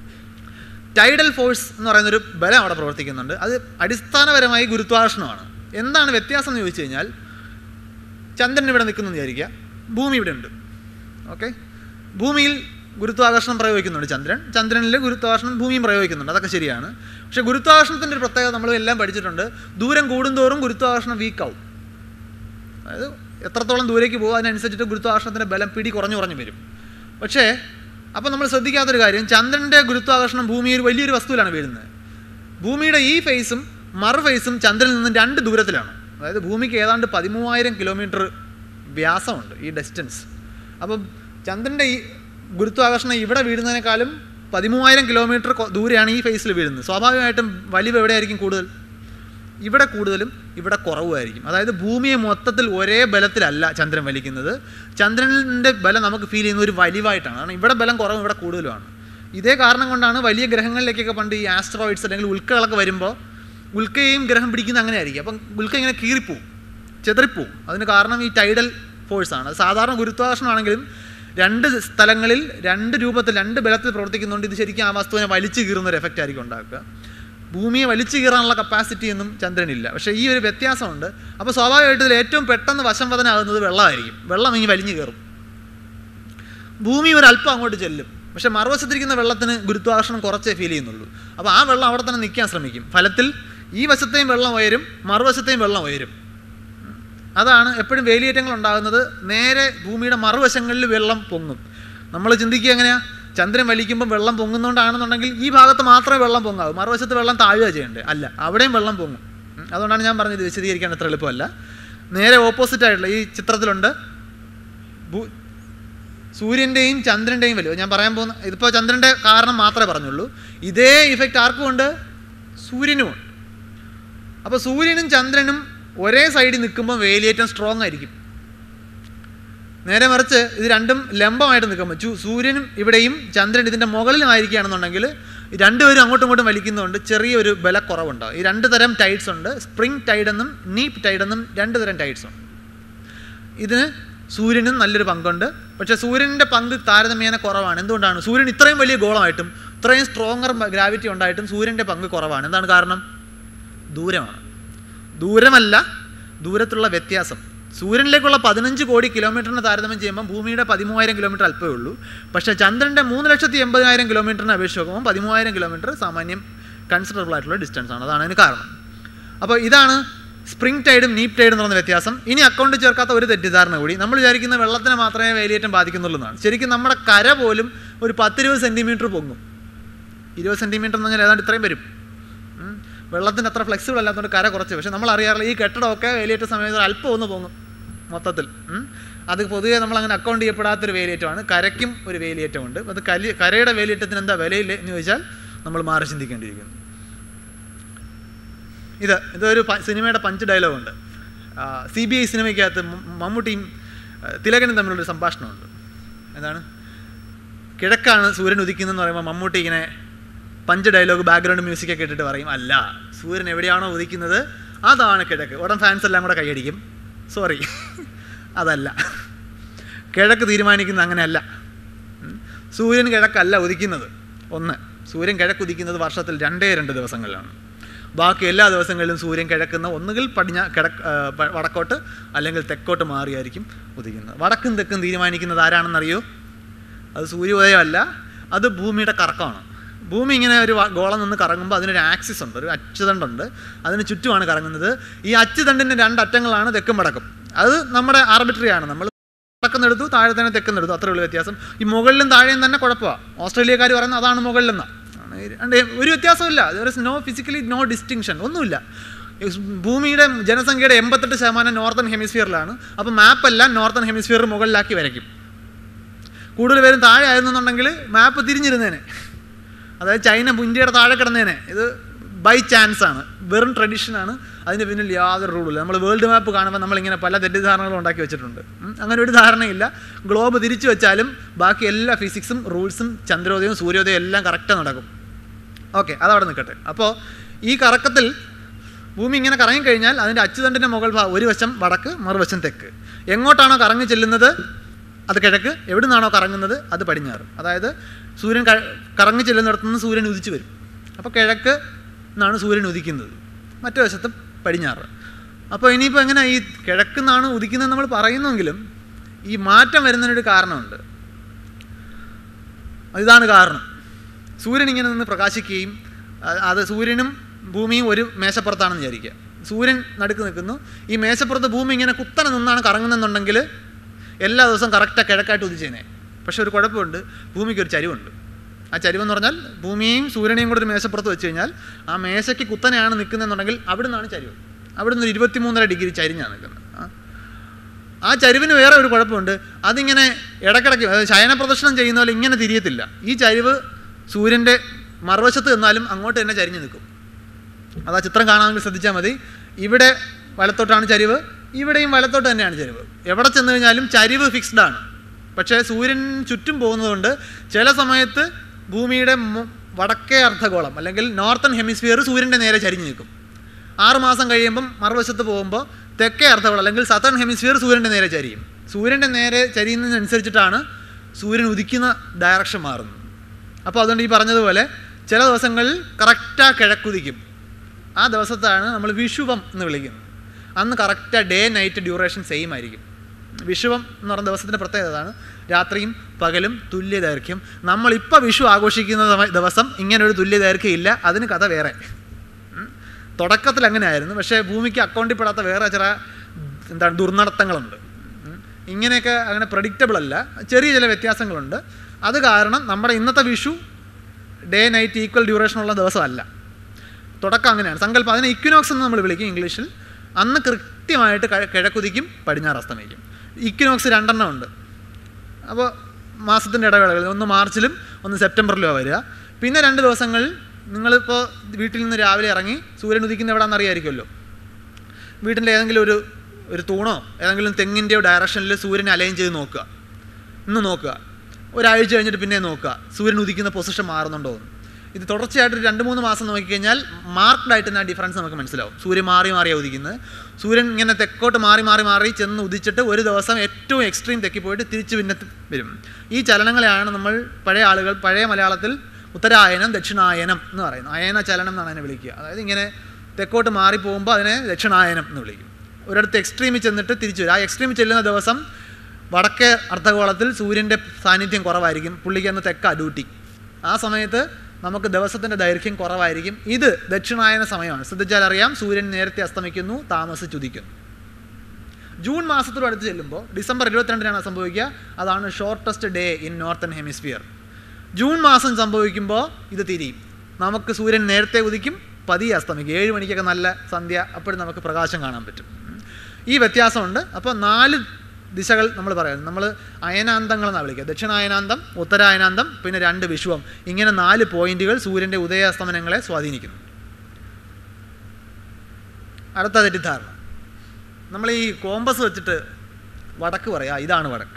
ടൈഡൽ ഫോഴ്സ് എന്ന് പറയുന്നൊരു ബലം അവിടെ പ്രവർത്തിക്കുന്നുണ്ട് അത് അടിസ്ഥാനപരമായി ഗുരുത്വാകർഷണമാണ് എന്താണ് വ്യത്യാസം എന്ന് ചോദിച്ചു കഴിഞ്ഞാൽ ചന്ദ്രൻ ഇവിടെ നിൽക്കുന്നു എന്ന് വിചാരിക്കുക ഭൂമി ഇവിടെ ഉണ്ട് ഓക്കെ ഭൂമിയിൽ ഗുരുത്വാകർഷണം പ്രയോഗിക്കുന്നുണ്ട് ചന്ദ്രൻ ചന്ദ്രനിൽ ഗുരുത്വാകർഷണം ഭൂമിയും പ്രയോഗിക്കുന്നുണ്ട് അതൊക്കെ ശരിയാണ് പക്ഷേ ഗുരുത്വാകർഷണത്തിൻ്റെ ഒരു പ്രത്യേകത നമ്മൾ എല്ലാം പഠിച്ചിട്ടുണ്ട് ദൂരം കൂടുന്തോറും ഗുരുത്വാകർഷണം വീക്കാവും അതായത് എത്രത്തോളം ദൂരേക്ക് പോകും അതിനനുസരിച്ചിട്ട് ഗുരുത്വാകർഷണത്തിൻ്റെ ബലം പിടി കുറഞ്ഞു കുറഞ്ഞു വരും പക്ഷേ അപ്പോൾ നമ്മൾ ശ്രദ്ധിക്കാത്തൊരു കാര്യം ചന്ദ്രൻ്റെ ഗുരുത്വാകർഷണം ഭൂമിയിൽ വലിയൊരു വസ്തുവിലാണ് വീഴുന്നത് ഭൂമിയുടെ ഈ ഫേസും മറു ഫേസും ചന്ദ്രനിൽ നിന്ന് രണ്ട് ദൂരത്തിലാണ് അതായത് ഭൂമിക്ക് ഏതാണ്ട് പതിമൂവായിരം കിലോമീറ്റർ വ്യാസമുണ്ട് ഈ ഡിസ്റ്റൻസ് അപ്പം ചന്ദ്രൻ്റെ ഈ ഗുരുത്വാകർഷണം ഇവിടെ വീഴുന്നതിനേക്കാളും പതിമൂവായിരം കിലോമീറ്റർ കൊ- ദൂരെയാണ് ഈ ഫേസിൽ വീഴുന്നത് സ്വാഭാവികമായിട്ടും വലിവ് എവിടെയായിരിക്കും കൂടുതൽ ഇവിടെ കൂടുതലും ഇവിടെ കുറവുമായിരിക്കും അതായത് ഭൂമിയെ മൊത്തത്തിൽ ഒരേ ബലത്തിലല്ല ചന്ദ്രൻ വലിക്കുന്നത് ചന്ദ്രൻ്റെ ബലം നമുക്ക് ഫീൽ ചെയ്യുന്ന ഒരു വലിവായിട്ടാണ് കാരണം ഇവിടെ ബലം കുറവും ഇവിടെ കൂടുതലുമാണ് ഇതേ കാരണം കൊണ്ടാണ് വലിയ ഗ്രഹങ്ങളിലേക്കൊക്കെ പണ്ട് ഈ ആസ്ട്രോയിഡ്സ് അല്ലെങ്കിൽ ഉൽക്കകളൊക്കെ വരുമ്പോൾ ഉൽക്കയെയും ഗ്രഹം പിടിക്കുന്ന അങ്ങനെ ആയിരിക്കും അപ്പം ഉൽക്ക ഇങ്ങനെ കീറിപ്പോവും ചെതറിപ്പോവും അതിന് കാരണം ഈ ടൈഡൽ ഫോഴ്സാണ് അത് സാധാരണ ഗുരുത്വാകർഷണമാണെങ്കിലും രണ്ട് സ്ഥലങ്ങളിൽ രണ്ട് രൂപത്തിൽ രണ്ട് ബലത്തിൽ പ്രവർത്തിക്കുന്നുണ്ട് ഇത് ശരിക്കും ആ വസ്തുവിനെ വലിച്ചു കീറുന്ന ഒരു എഫക്റ്റ് ആയിരിക്കും ഉണ്ടാക്കുക ഭൂമിയെ വലിച്ചു കീറാനുള്ള കപ്പാസിറ്റി ഒന്നും ചന്ദ്രനില്ല പക്ഷേ ഈ ഒരു വ്യത്യാസമുണ്ട് അപ്പോൾ സ്വാഭാവികമായിട്ടും ഇതിൽ ഏറ്റവും പെട്ടെന്ന് വശംവദനാകുന്നത് വെള്ളമായിരിക്കും വെള്ളം ഇനി വലിഞ്ഞു കയറും ഭൂമി ഒരു അല്പം അങ്ങോട്ട് ചെല്ലും പക്ഷെ മറുവശത്തിരിക്കുന്ന വെള്ളത്തിന് ഗുരുത്വാകർഷണം കുറച്ചേ ഫീൽ ചെയ്യുന്നുള്ളൂ അപ്പോൾ ആ വെള്ളം അവിടെ തന്നെ നിൽക്കാൻ ശ്രമിക്കും ഫലത്തിൽ ഈ വശത്തെയും വെള്ളം ഉയരും മറുവശത്തെയും വെള്ളം ഉയരും അതാണ് എപ്പോഴും വേലിയേറ്റങ്ങൾ ഉണ്ടാകുന്നത് നേരെ ഭൂമിയുടെ മറുവശങ്ങളിൽ വെള്ളം പൊങ്ങും നമ്മൾ ചിന്തിക്കുക എങ്ങനെയാ ചന്ദ്രൻ വലിക്കുമ്പോൾ വെള്ളം പൊങ്ങുന്നതുകൊണ്ടാണെന്നുണ്ടെങ്കിൽ ഈ ഭാഗത്ത് മാത്രമേ വെള്ളം പൊങ്ങാവൂ മറുവശത്ത് വെള്ളം താഴുക ചെയ്യണ്ടേ അല്ല അവിടെയും വെള്ളം പൊങ്ങും ഉം. അതുകൊണ്ടാണ് ഞാൻ പറഞ്ഞത് വിശദീകരിക്കാൻ അത്ര എളുപ്പമല്ല നേരെ ഓപ്പോസിറ്റ് ആയിട്ടുള്ള ഈ ചിത്രത്തിലുണ്ട് ഭൂ സൂര്യൻ്റെയും ചന്ദ്രൻ്റെയും വലിവ് ഞാൻ പറയാൻ പോകുന്ന ഇതിപ്പോൾ ചന്ദ്രൻ്റെ കാരണം മാത്രമേ പറഞ്ഞുള്ളൂ ഇതേ ഇഫക്റ്റ് ആർക്കും ഉണ്ട് സൂര്യനുമുണ്ട് അപ്പോൾ സൂര്യനും ചന്ദ്രനും ഒരേ സൈഡിൽ നിൽക്കുമ്പോൾ വേലിയേറ്റം സ്ട്രോങ് ആയിരിക്കും നേരെ മറിച്ച് ഇത് രണ്ടും ലംബമായിട്ട് നിൽക്കുമ്പോൾ ചു സൂര്യനും ഇവിടെയും ചന്ദ്രൻ ഇതിൻ്റെ മുകളിലുമായിരിക്കുകയാണെന്നുണ്ടെങ്കിൽ ഈ രണ്ടുപേരും അങ്ങോട്ടും ഇങ്ങോട്ടും വലിക്കുന്നതുകൊണ്ട് ചെറിയൊരു ബലക്കുറവുണ്ടാവും ഈ രണ്ട് തരം ടൈഡ്സ് ഉണ്ട് സ്പ്രിംഗ് ടൈഡ് എന്നും നീപ്പ് ടൈഡ് എന്നും രണ്ട് തരം ടൈഡ്സ് ഉണ്ട് ഇതിന് സൂര്യനും നല്ലൊരു പങ്കുണ്ട് പക്ഷേ സൂര്യൻ്റെ പങ്ക് താരതമ്യേന കുറവാണ് എന്തുകൊണ്ടാണ് സൂര്യൻ ഇത്രയും വലിയ ഗോളമായിട്ടും ഇത്രയും സ്ട്രോങ്ങർ ഗ്രാവിറ്റി ഉണ്ടായിട്ടും സൂര്യൻ്റെ പങ്ക് കുറവാണ് എന്താണ് കാരണം ദൂരമാണ് ദൂരമല്ല ദൂരത്തുള്ള വ്യത്യാസം സൂര്യനിലേക്കുള്ള പതിനഞ്ച് കോടി കിലോമീറ്ററിന് താരതമ്യം ചെയ്യുമ്പോൾ ഭൂമിയുടെ പതിമൂവായിരം കിലോമീറ്റർ അല്പമേ ഉള്ളൂ പക്ഷേ ചന്ദ്രൻ്റെ മൂന്ന് ലക്ഷത്തി എൺപതിനായിരം കിലോമീറ്ററിനെ അപേക്ഷിച്ച് നോക്കുമ്പോൾ പതിമൂവായിരം കിലോമീറ്റർ സാമാന്യം കൺസിഡറബിൾ ആയിട്ടുള്ള ഡിസ്റ്റൻസ് ആണ് അതാണ് അതിന് കാരണം അപ്പോൾ ഇതാണ് സ്പ്രിംഗ് ടൈഡും നീപ്പ് ടൈഡും എന്ന് പറയുന്ന വ്യത്യാസം ഇനി അക്കൗണ്ട് ചേർക്കാത്ത ഒരു തെറ്റിദ്ധാരണ കൂടി നമ്മൾ വിചാരിക്കുന്ന വെള്ളത്തിന് മാത്രമേ വേലിയേറ്റം ബാധിക്കുന്നുള്ളൂ എന്നാണ് ശരിക്കും നമ്മുടെ കര പോലും ഒരു പത്തിരുപത് സെൻറ്റിമീറ്റർ പൊങ്ങും ഇരുപത് സെൻറ്റിമീറ്റർ എന്ന് പറഞ്ഞാൽ ഏതാണ്ട് ഇത്രയും വരും ഉം. വെള്ളത്തിന് അത്ര ഫ്ലെക്സിബിൾ അല്ലാത്തതുകൊണ്ട് കര കുറച്ച് പക്ഷേ നമ്മൾ അറിയാറില്ല ഈ കെട്ടിടമൊക്കെ വേലിയേറ്റ സമയത്ത് ഒരു അല്പം ഒന്ന് പൊങ്ങും മൊത്തത്തിൽ ഉം. അത് പൊതുവേ നമ്മൾ അങ്ങനെ അക്കൗണ്ട് ചെയ്യപ്പെടാത്തൊരു വേലിയേറ്റമാണ് കരയ്ക്കും ഒരു വേലിയേറ്റമുണ്ട് അത് കലി കരയുടെ വേലിയേറ്റത്തിന് എന്താ വിലയില്ലേ എന്ന് ചോദിച്ചാൽ നമ്മൾ മാറി ചിന്തിക്കേണ്ടിയിരിക്കുന്നു ഇത് ഇതൊരു പ- സിനിമയുടെ പഞ്ച് ഡയലോഗുണ്ട് സി ബി ഐ സിനിമയ്ക്കകത്ത് മ- മമ്മൂട്ടിയും ആ, തിലകനും തമ്മിലുള്ളൊരു സംഭാഷണമുണ്ട് എന്താണ് കിഴക്കാണ് സൂര്യൻ ഉദിക്കുന്നതെന്ന് പറയുമ്പോൾ മമ്മൂട്ടി ഇങ്ങനെ പഞ്ച് ഡയലോഗ് ബാക്ക്ഗ്രൗണ്ട് മ്യൂസിക്കൊക്കെ ഇട്ടിട്ട് പറയും അല്ല സൂര്യൻ എവിടെയാണോ ഉദിക്കുന്നത് അതാണ് കിഴക്ക് ഉടൻ ഫാൻസ് എല്ലാം കൂടെ കൈയടിക്കും സോറി അതല്ല കിഴക്ക് തീരുമാനിക്കുന്നത് അങ്ങനെയല്ല ഉം. സൂര്യൻ കിഴക്കല്ല ഉദിക്കുന്നത് ഒന്ന് സൂര്യൻ കിഴക്ക് ഉദിക്കുന്നത് വർഷത്തിൽ രണ്ടേ രണ്ട് ദിവസങ്ങളിലാണ് ബാക്കി എല്ലാ ദിവസങ്ങളിലും സൂര്യൻ കിഴക്കുന്ന ഒന്നുകിൽ പടിഞ്ഞാ കിഴക്ക് ആ, പ- വടക്കോട്ട് അല്ലെങ്കിൽ തെക്കോട്ട് മാറിയായിരിക്കും ഉദിക്കുന്നത് വടക്കും തെക്കും തീരുമാനിക്കുന്നത് ആരാണെന്നറിയോ അത് സൂര്യോദയമല്ല അത് ഭൂമിയുടെ കറക്കമാണ് ഭൂമി ഇങ്ങനെ ഒരു വ- ഗോളം നിന്ന് കറങ്ങുമ്പോൾ അതിനൊരു ആക്സിസ് ഉണ്ട് ഒരു അച്ചുതണ്ടുണ്ട് അതിന് ചുറ്റുമാണ് കറങ്ങുന്നത് ഈ അച്ചുതണ്ടിൻ്റെ രണ്ടറ്റങ്ങളാണ് തെക്കും വടക്കും അത് നമ്മുടെ ആർബിട്രറി ആണ് നമ്മൾ വടക്കുന്നെടുത്തു താഴെ തന്നെ തെക്കുന്നെടുത്തു അത്രേ ഉള്ളൂ വ്യത്യാസം ഈ മുകളിലും താഴെയും തന്നെ കുഴപ്പമാണ് ഓസ്ട്രേലിയക്കാർ പറയുന്നത് അതാണ് മുകളിലെന്നാണ് രണ്ട് ഒരു വ്യത്യാസമില്ല there is no physically no distinction ഒന്നുമില്ല ഈ സ് ഭൂമിയുടെ ജനസംഖ്യയുടെ എൺപത്തെട്ട് ശതമാനം നോർത്തേൺ ഹെമിസ്ഫിയറിലാണ് അപ്പോൾ മാപ്പെല്ലാം നോർത്തേൺ ഹെമിസ്ഫിയർ മുകളിലാക്കി വരയ്ക്കും കൂടുതൽ പേരും താഴെ ആയിരുന്നുണ്ടെങ്കിൽ മാപ്പ് തിരിഞ്ഞിരുന്നേനെ അതായത് ചൈന ഇന്ത്യയുടെ താഴെ കിടന്നേനെ ഇത് ബൈ ചാൻസ് ആണ് വെറും ട്രഡീഷനാണ് അതിന് പിന്നിൽ യാതൊരു റൂളില്ല നമ്മൾ വേൾഡ് മാപ്പ് കാണുമ്പോൾ നമ്മളിങ്ങനെ പല തെറ്റിദ്ധാരണകളും ഉണ്ടാക്കി വെച്ചിട്ടുണ്ട് ഉം. അങ്ങനെ ഒരു ധാരണയില്ല ഗ്ലോബ് തിരിച്ചു വെച്ചാലും ബാക്കി എല്ലാ ഫിസിക്സും റൂൾസും ചന്ദ്രോദയവും സൂര്യോദയവും എല്ലാം കറക്റ്റ് നടക്കും ഓക്കെ അതവിടെ നിൽക്കട്ടെ അപ്പോൾ ഈ കറക്കത്തിൽ ഭൂമി ഇങ്ങനെ കറങ്ങിക്കഴിഞ്ഞാൽ അതിൻ്റെ അച്ചുതണ്ടിൻ്റെ മുകൾ ഭാഗം ഒരു വശം വടക്ക് മറുവശം തെക്ക് എങ്ങോട്ടാണോ കറങ്ങി ചെല്ലുന്നത് അത് കിഴക്ക് എവിടെ നിന്നാണോ കറങ്ങുന്നത് അത് പടിഞ്ഞാറ് അതായത് സൂര്യൻ ക- കറങ്ങി ചെല്ലുന്നിടത്തു നിന്ന് സൂര്യൻ ഉദിച്ചു വരും അപ്പോൾ കിഴക്ക് നിന്നാണ് സൂര്യൻ ഉദിക്കുന്നത് മറ്റു വശത്ത് പടിഞ്ഞാറ് അപ്പോൾ ഇനിയിപ്പോൾ എങ്ങനെ ഈ കിഴക്ക് നിന്നാണ് ഉദിക്കുന്നത് നമ്മൾ പറയുന്നെങ്കിലും ഈ മാറ്റം വരുന്നതിനൊരു കാരണമുണ്ട് ഇതാണ് കാരണം സൂര്യൻ ഇങ്ങനെ നിന്ന് പ്രകാശിക്കുകയും അ- അത് സൂര്യനും ഭൂമിയും ഒരു മേശപ്പുറത്താണെന്ന് വിചാരിക്കുക സൂര്യൻ നടുക്ക് നിൽക്കുന്നു ഈ മേശപ്പുറത്ത് ഭൂമി ഇങ്ങനെ കുത്തനെ നിന്നാണ് കറങ്ങുന്നെന്നുണ്ടെങ്കിൽ എല്ലാ ദിവസവും കറക്റ്റാണ് കിഴക്കായിട്ട് ഉദിച്ചേനെ പക്ഷെ ഒരു കുഴപ്പമുണ്ട് ഭൂമിക്ക് ഒരു ചരിവുണ്ട് ആ ചരിവെന്ന് പറഞ്ഞാൽ ഭൂമിയെയും സൂര്യനെയും കൂടെ ഒരു മേശപ്പുറത്ത് വെച്ച് കഴിഞ്ഞാൽ ആ മേശയ്ക്ക് കുത്തനെയാണ് നിൽക്കുന്നതെന്നുണ്ടെങ്കിൽ അവിടെ നിന്നാണ് ചരിവ് അവിടെ നിന്ന് ഇരുപത്തിമൂന്നര ഡിഗ്രി ചരിഞ്ഞാണ് നിൽക്കുന്നത് ആ ആ ചരിവിന് വേറെ ഒരു കുഴപ്പമുണ്ട് അതിങ്ങനെ ഇടയ്ക്കിടയ്ക്ക് അതായത് ശയന പ്രദർശനം ചെയ്യുന്ന പോലെ ഇങ്ങനെ തിരിയത്തില്ല ഈ ചരിവ് സൂര്യൻ്റെ മറുവശത്ത് നിന്നാലും അങ്ങോട്ട് തന്നെ ചരിഞ്ഞ് നിൽക്കും അത് ആ ചിത്രം കാണാമെങ്കിൽ ശ്രദ്ധിച്ചാൽ മതി ഇവിടെ വലത്തോട്ടാണ് ചരിവ് ഇവിടെയും വലത്തോട്ട് തന്നെയാണ് ചരിവ് എവിടെ ചെന്ന് കഴിഞ്ഞാലും ചരിവ് ഫിക്സ്ഡ് ആണ് പക്ഷേ സൂര്യൻ ചുറ്റും പോകുന്നതുകൊണ്ട് ചില സമയത്ത് ഭൂമിയുടെ മു- വടക്കേ അർദ്ധഗോളം അല്ലെങ്കിൽ നോർത്തേൺ ഹെമിസ്ഫിയർ സൂര്യൻ്റെ നേരെ ചരിഞ്ഞ് നിൽക്കും ആറ് മാസം കഴിയുമ്പം മറുവശത്ത് പോകുമ്പോൾ തെക്കേ അർദ്ധഗോളം അല്ലെങ്കിൽ സതേൺ ഹെമിസ്ഫിയർ സൂര്യൻ്റെ നേരെ ചരിയും സൂര്യൻ്റെ നേരെ ചരിയുന്നതിനനുസരിച്ചിട്ടാണ് സൂര്യൻ ഉദിക്കുന്ന ഡയറക്ഷൻ മാറുന്നത് അപ്പോൾ അതുകൊണ്ട് ഈ പറഞ്ഞതുപോലെ ചില ദിവസങ്ങളിൽ കറക്റ്റാ കിഴക്കുതിക്കും ആ ദിവസത്താണ് നമ്മൾ വിഷുവം എന്ന് വിളിക്കുന്നത് അന്ന് കറക്റ്റാ ഡേ നൈറ്റ് ഡ്യൂറേഷൻ സെയിം ആയിരിക്കും വിഷുവം എന്ന് പറയുന്ന ദിവസത്തിൻ്റെ പ്രത്യേകത അതാണ് രാത്രിയും പകലും തുല്യ ദൈർഘ്യം നമ്മളിപ്പോൾ വിഷു ആഘോഷിക്കുന്ന സമ- ദിവസം ഇങ്ങനെ ഒരു തുല്യ ദൈർഘ്യം ഇല്ല അതിന് കഥ വേറെ ഉം. തുടക്കത്തിൽ അങ്ങനെ ആയിരുന്നു പക്ഷേ ഭൂമിക്ക് അക്കൗണ്ടിൽ പെടാത്ത വേറെ ചില എന്താണ് ദുർനടത്തങ്ങളുണ്ട് ഉം. ഇങ്ങനെയൊക്കെ അങ്ങനെ പ്രഡിക്റ്റബിൾ അല്ല ചെറിയ ചില വ്യത്യാസങ്ങളുണ്ട് അത് കാരണം നമ്മുടെ ഇന്നത്തെ വിഷു ഡേ നൈറ്റ് ഈക്വൽ ഡ്യൂറേഷനുള്ള ദിവസമല്ല തുടക്കം അങ്ങനെയാണ് സങ്കല്പം അതിനെ ഇക്വിനോക്സ് എന്ന് നമ്മൾ വിളിക്കും ഇംഗ്ലീഷിൽ അന്ന് കൃത്യമായിട്ട് കിഴ- കിഴക്കുതിക്കും പടിഞ്ഞാറ് അസ്തമിക്കും ഇക്വിനോക്സ് രണ്ടെണ്ണം ഉണ്ട് അപ്പോൾ മാസത്തിൻ്റെ ഇടവേളകൾ ഒന്ന് മാർച്ചിലും ഒന്ന് സെപ്റ്റംബറിലുമാണ് വരിക പിന്നെ രണ്ട് ദിവസങ്ങളിൽ നിങ്ങളിപ്പോൾ വീട്ടിൽ നിന്ന് രാവിലെ ഇറങ്ങി സൂര്യൻ ഉദിക്കുന്ന എവിടെയാണെന്ന് അറിയാമായിരിക്കുമല്ലോ വീട്ടിൻ്റെ ഏതെങ്കിലും ഒരു ഒരു തൂണോ ഏതെങ്കിലും തെങ്ങിൻ്റെയോ ഡയറക്ഷനിൽ സൂര്യനെ അലൈൻ ചെയ്ത് നോക്കുക ഇന്ന് നോക്കുക ഒരാഴ്ച കഴിഞ്ഞിട്ട് പിന്നെ നോക്കുക സൂര്യൻ ഉദിക്കുന്ന പൊസിഷൻ മാറുന്നുണ്ടോ എന്ന് ഇത് തുടർച്ചയായിട്ട് ഒരു രണ്ട് മൂന്ന് മാസം നോക്കിക്കഴിഞ്ഞാൽ മാർക്ക്ഡ് ആയിട്ട് ആ ഡിഫറൻസ് നമുക്ക് മനസ്സിലാവും സൂര്യൻ മാറി മാറിയാണ് ഉദിക്കുന്നത് സൂര്യൻ ഇങ്ങനെ തെക്കോട്ട് മാറി മാറി മാറി ചെന്ന് ഉദിച്ചിട്ട് ഒരു ദിവസം ഏറ്റവും എക്സ്ട്രീം തെക്കി പോയിട്ട് തിരിച്ച് പിന്നെ വരും ഈ ചലനങ്ങളെയാണ് നമ്മൾ പഴയ ആളുകൾ പഴയ മലയാളത്തിൽ ഉത്തരായനം ദക്ഷിണായനം എന്ന് പറയുന്നത് അയന ചലനം എന്നാണ് അതിനെ വിളിക്കുക അതായത് ഇങ്ങനെ തെക്കോട്ട് മാറി പോകുമ്പോൾ അതിനെ ദക്ഷിണായനം എന്ന് വിളിക്കും ഒരിടത്ത് എക്സ്ട്രീമിൽ ചെന്നിട്ട് തിരിച്ചു വരും ആ എക്സ്ട്രീമിൽ ചെല്ലുന്ന ദിവസം വടക്കേ അർദ്ധഗോളത്തിൽ സൂര്യൻ്റെ സാന്നിധ്യം കുറവായിരിക്കും പുള്ളിക്ക് അന്ന് തെക്ക ഡ്യൂട്ടി ആ സമയത്ത് നമുക്ക് ദിവസത്തിൻ്റെ ദൈർഘ്യം കുറവായിരിക്കും ഇത് ദക്ഷിണായന സമയമാണ് ശ്രദ്ധിച്ചാൽ അറിയാം സൂര്യൻ നേരത്തെ അസ്തമിക്കുന്നു താമസിച്ചുദിക്കുന്നു ജൂൺ മാസത്തോട് അടുത്ത് ചെല്ലുമ്പോൾ ഡിസംബർ ഇരുപത്തിരണ്ടിനാണ് സംഭവിക്കുക അതാണ് shortest day in northern hemisphere June മാസം സംഭവിക്കുമ്പോൾ ഇത് തിരിയും നമുക്ക് സൂര്യൻ നേരത്തെ ഉദിക്കും പതിയെ അസ്തമിക്കും ഏഴ് മണിക്കൊക്കെ നല്ല സന്ധ്യ അപ്പോഴും നമുക്ക് പ്രകാശം കാണാൻ പറ്റും ഉം. ഈ വ്യത്യാസമുണ്ട് അപ്പോൾ നാല് ദിശകൾ നമ്മൾ പറയുന്നത് നമ്മൾ അയനാന്തങ്ങൾ എന്നാണ് വിളിക്കുക ദക്ഷിണായനാന്തം ഉത്തരായനാന്തം പിന്നെ രണ്ട് വിഷുവം ഇങ്ങനെ നാല് പോയിന്റുകൾ സൂര്യൻ്റെ ഉദയാസ്തമനങ്ങളെ സ്വാധീനിക്കുന്നു അടുത്ത തെറ്റിദ്ധാരണ നമ്മൾ ഈ കോമ്പസ് വെച്ചിട്ട് വടക്ക് പറയാം ഇതാണ് വടക്ക്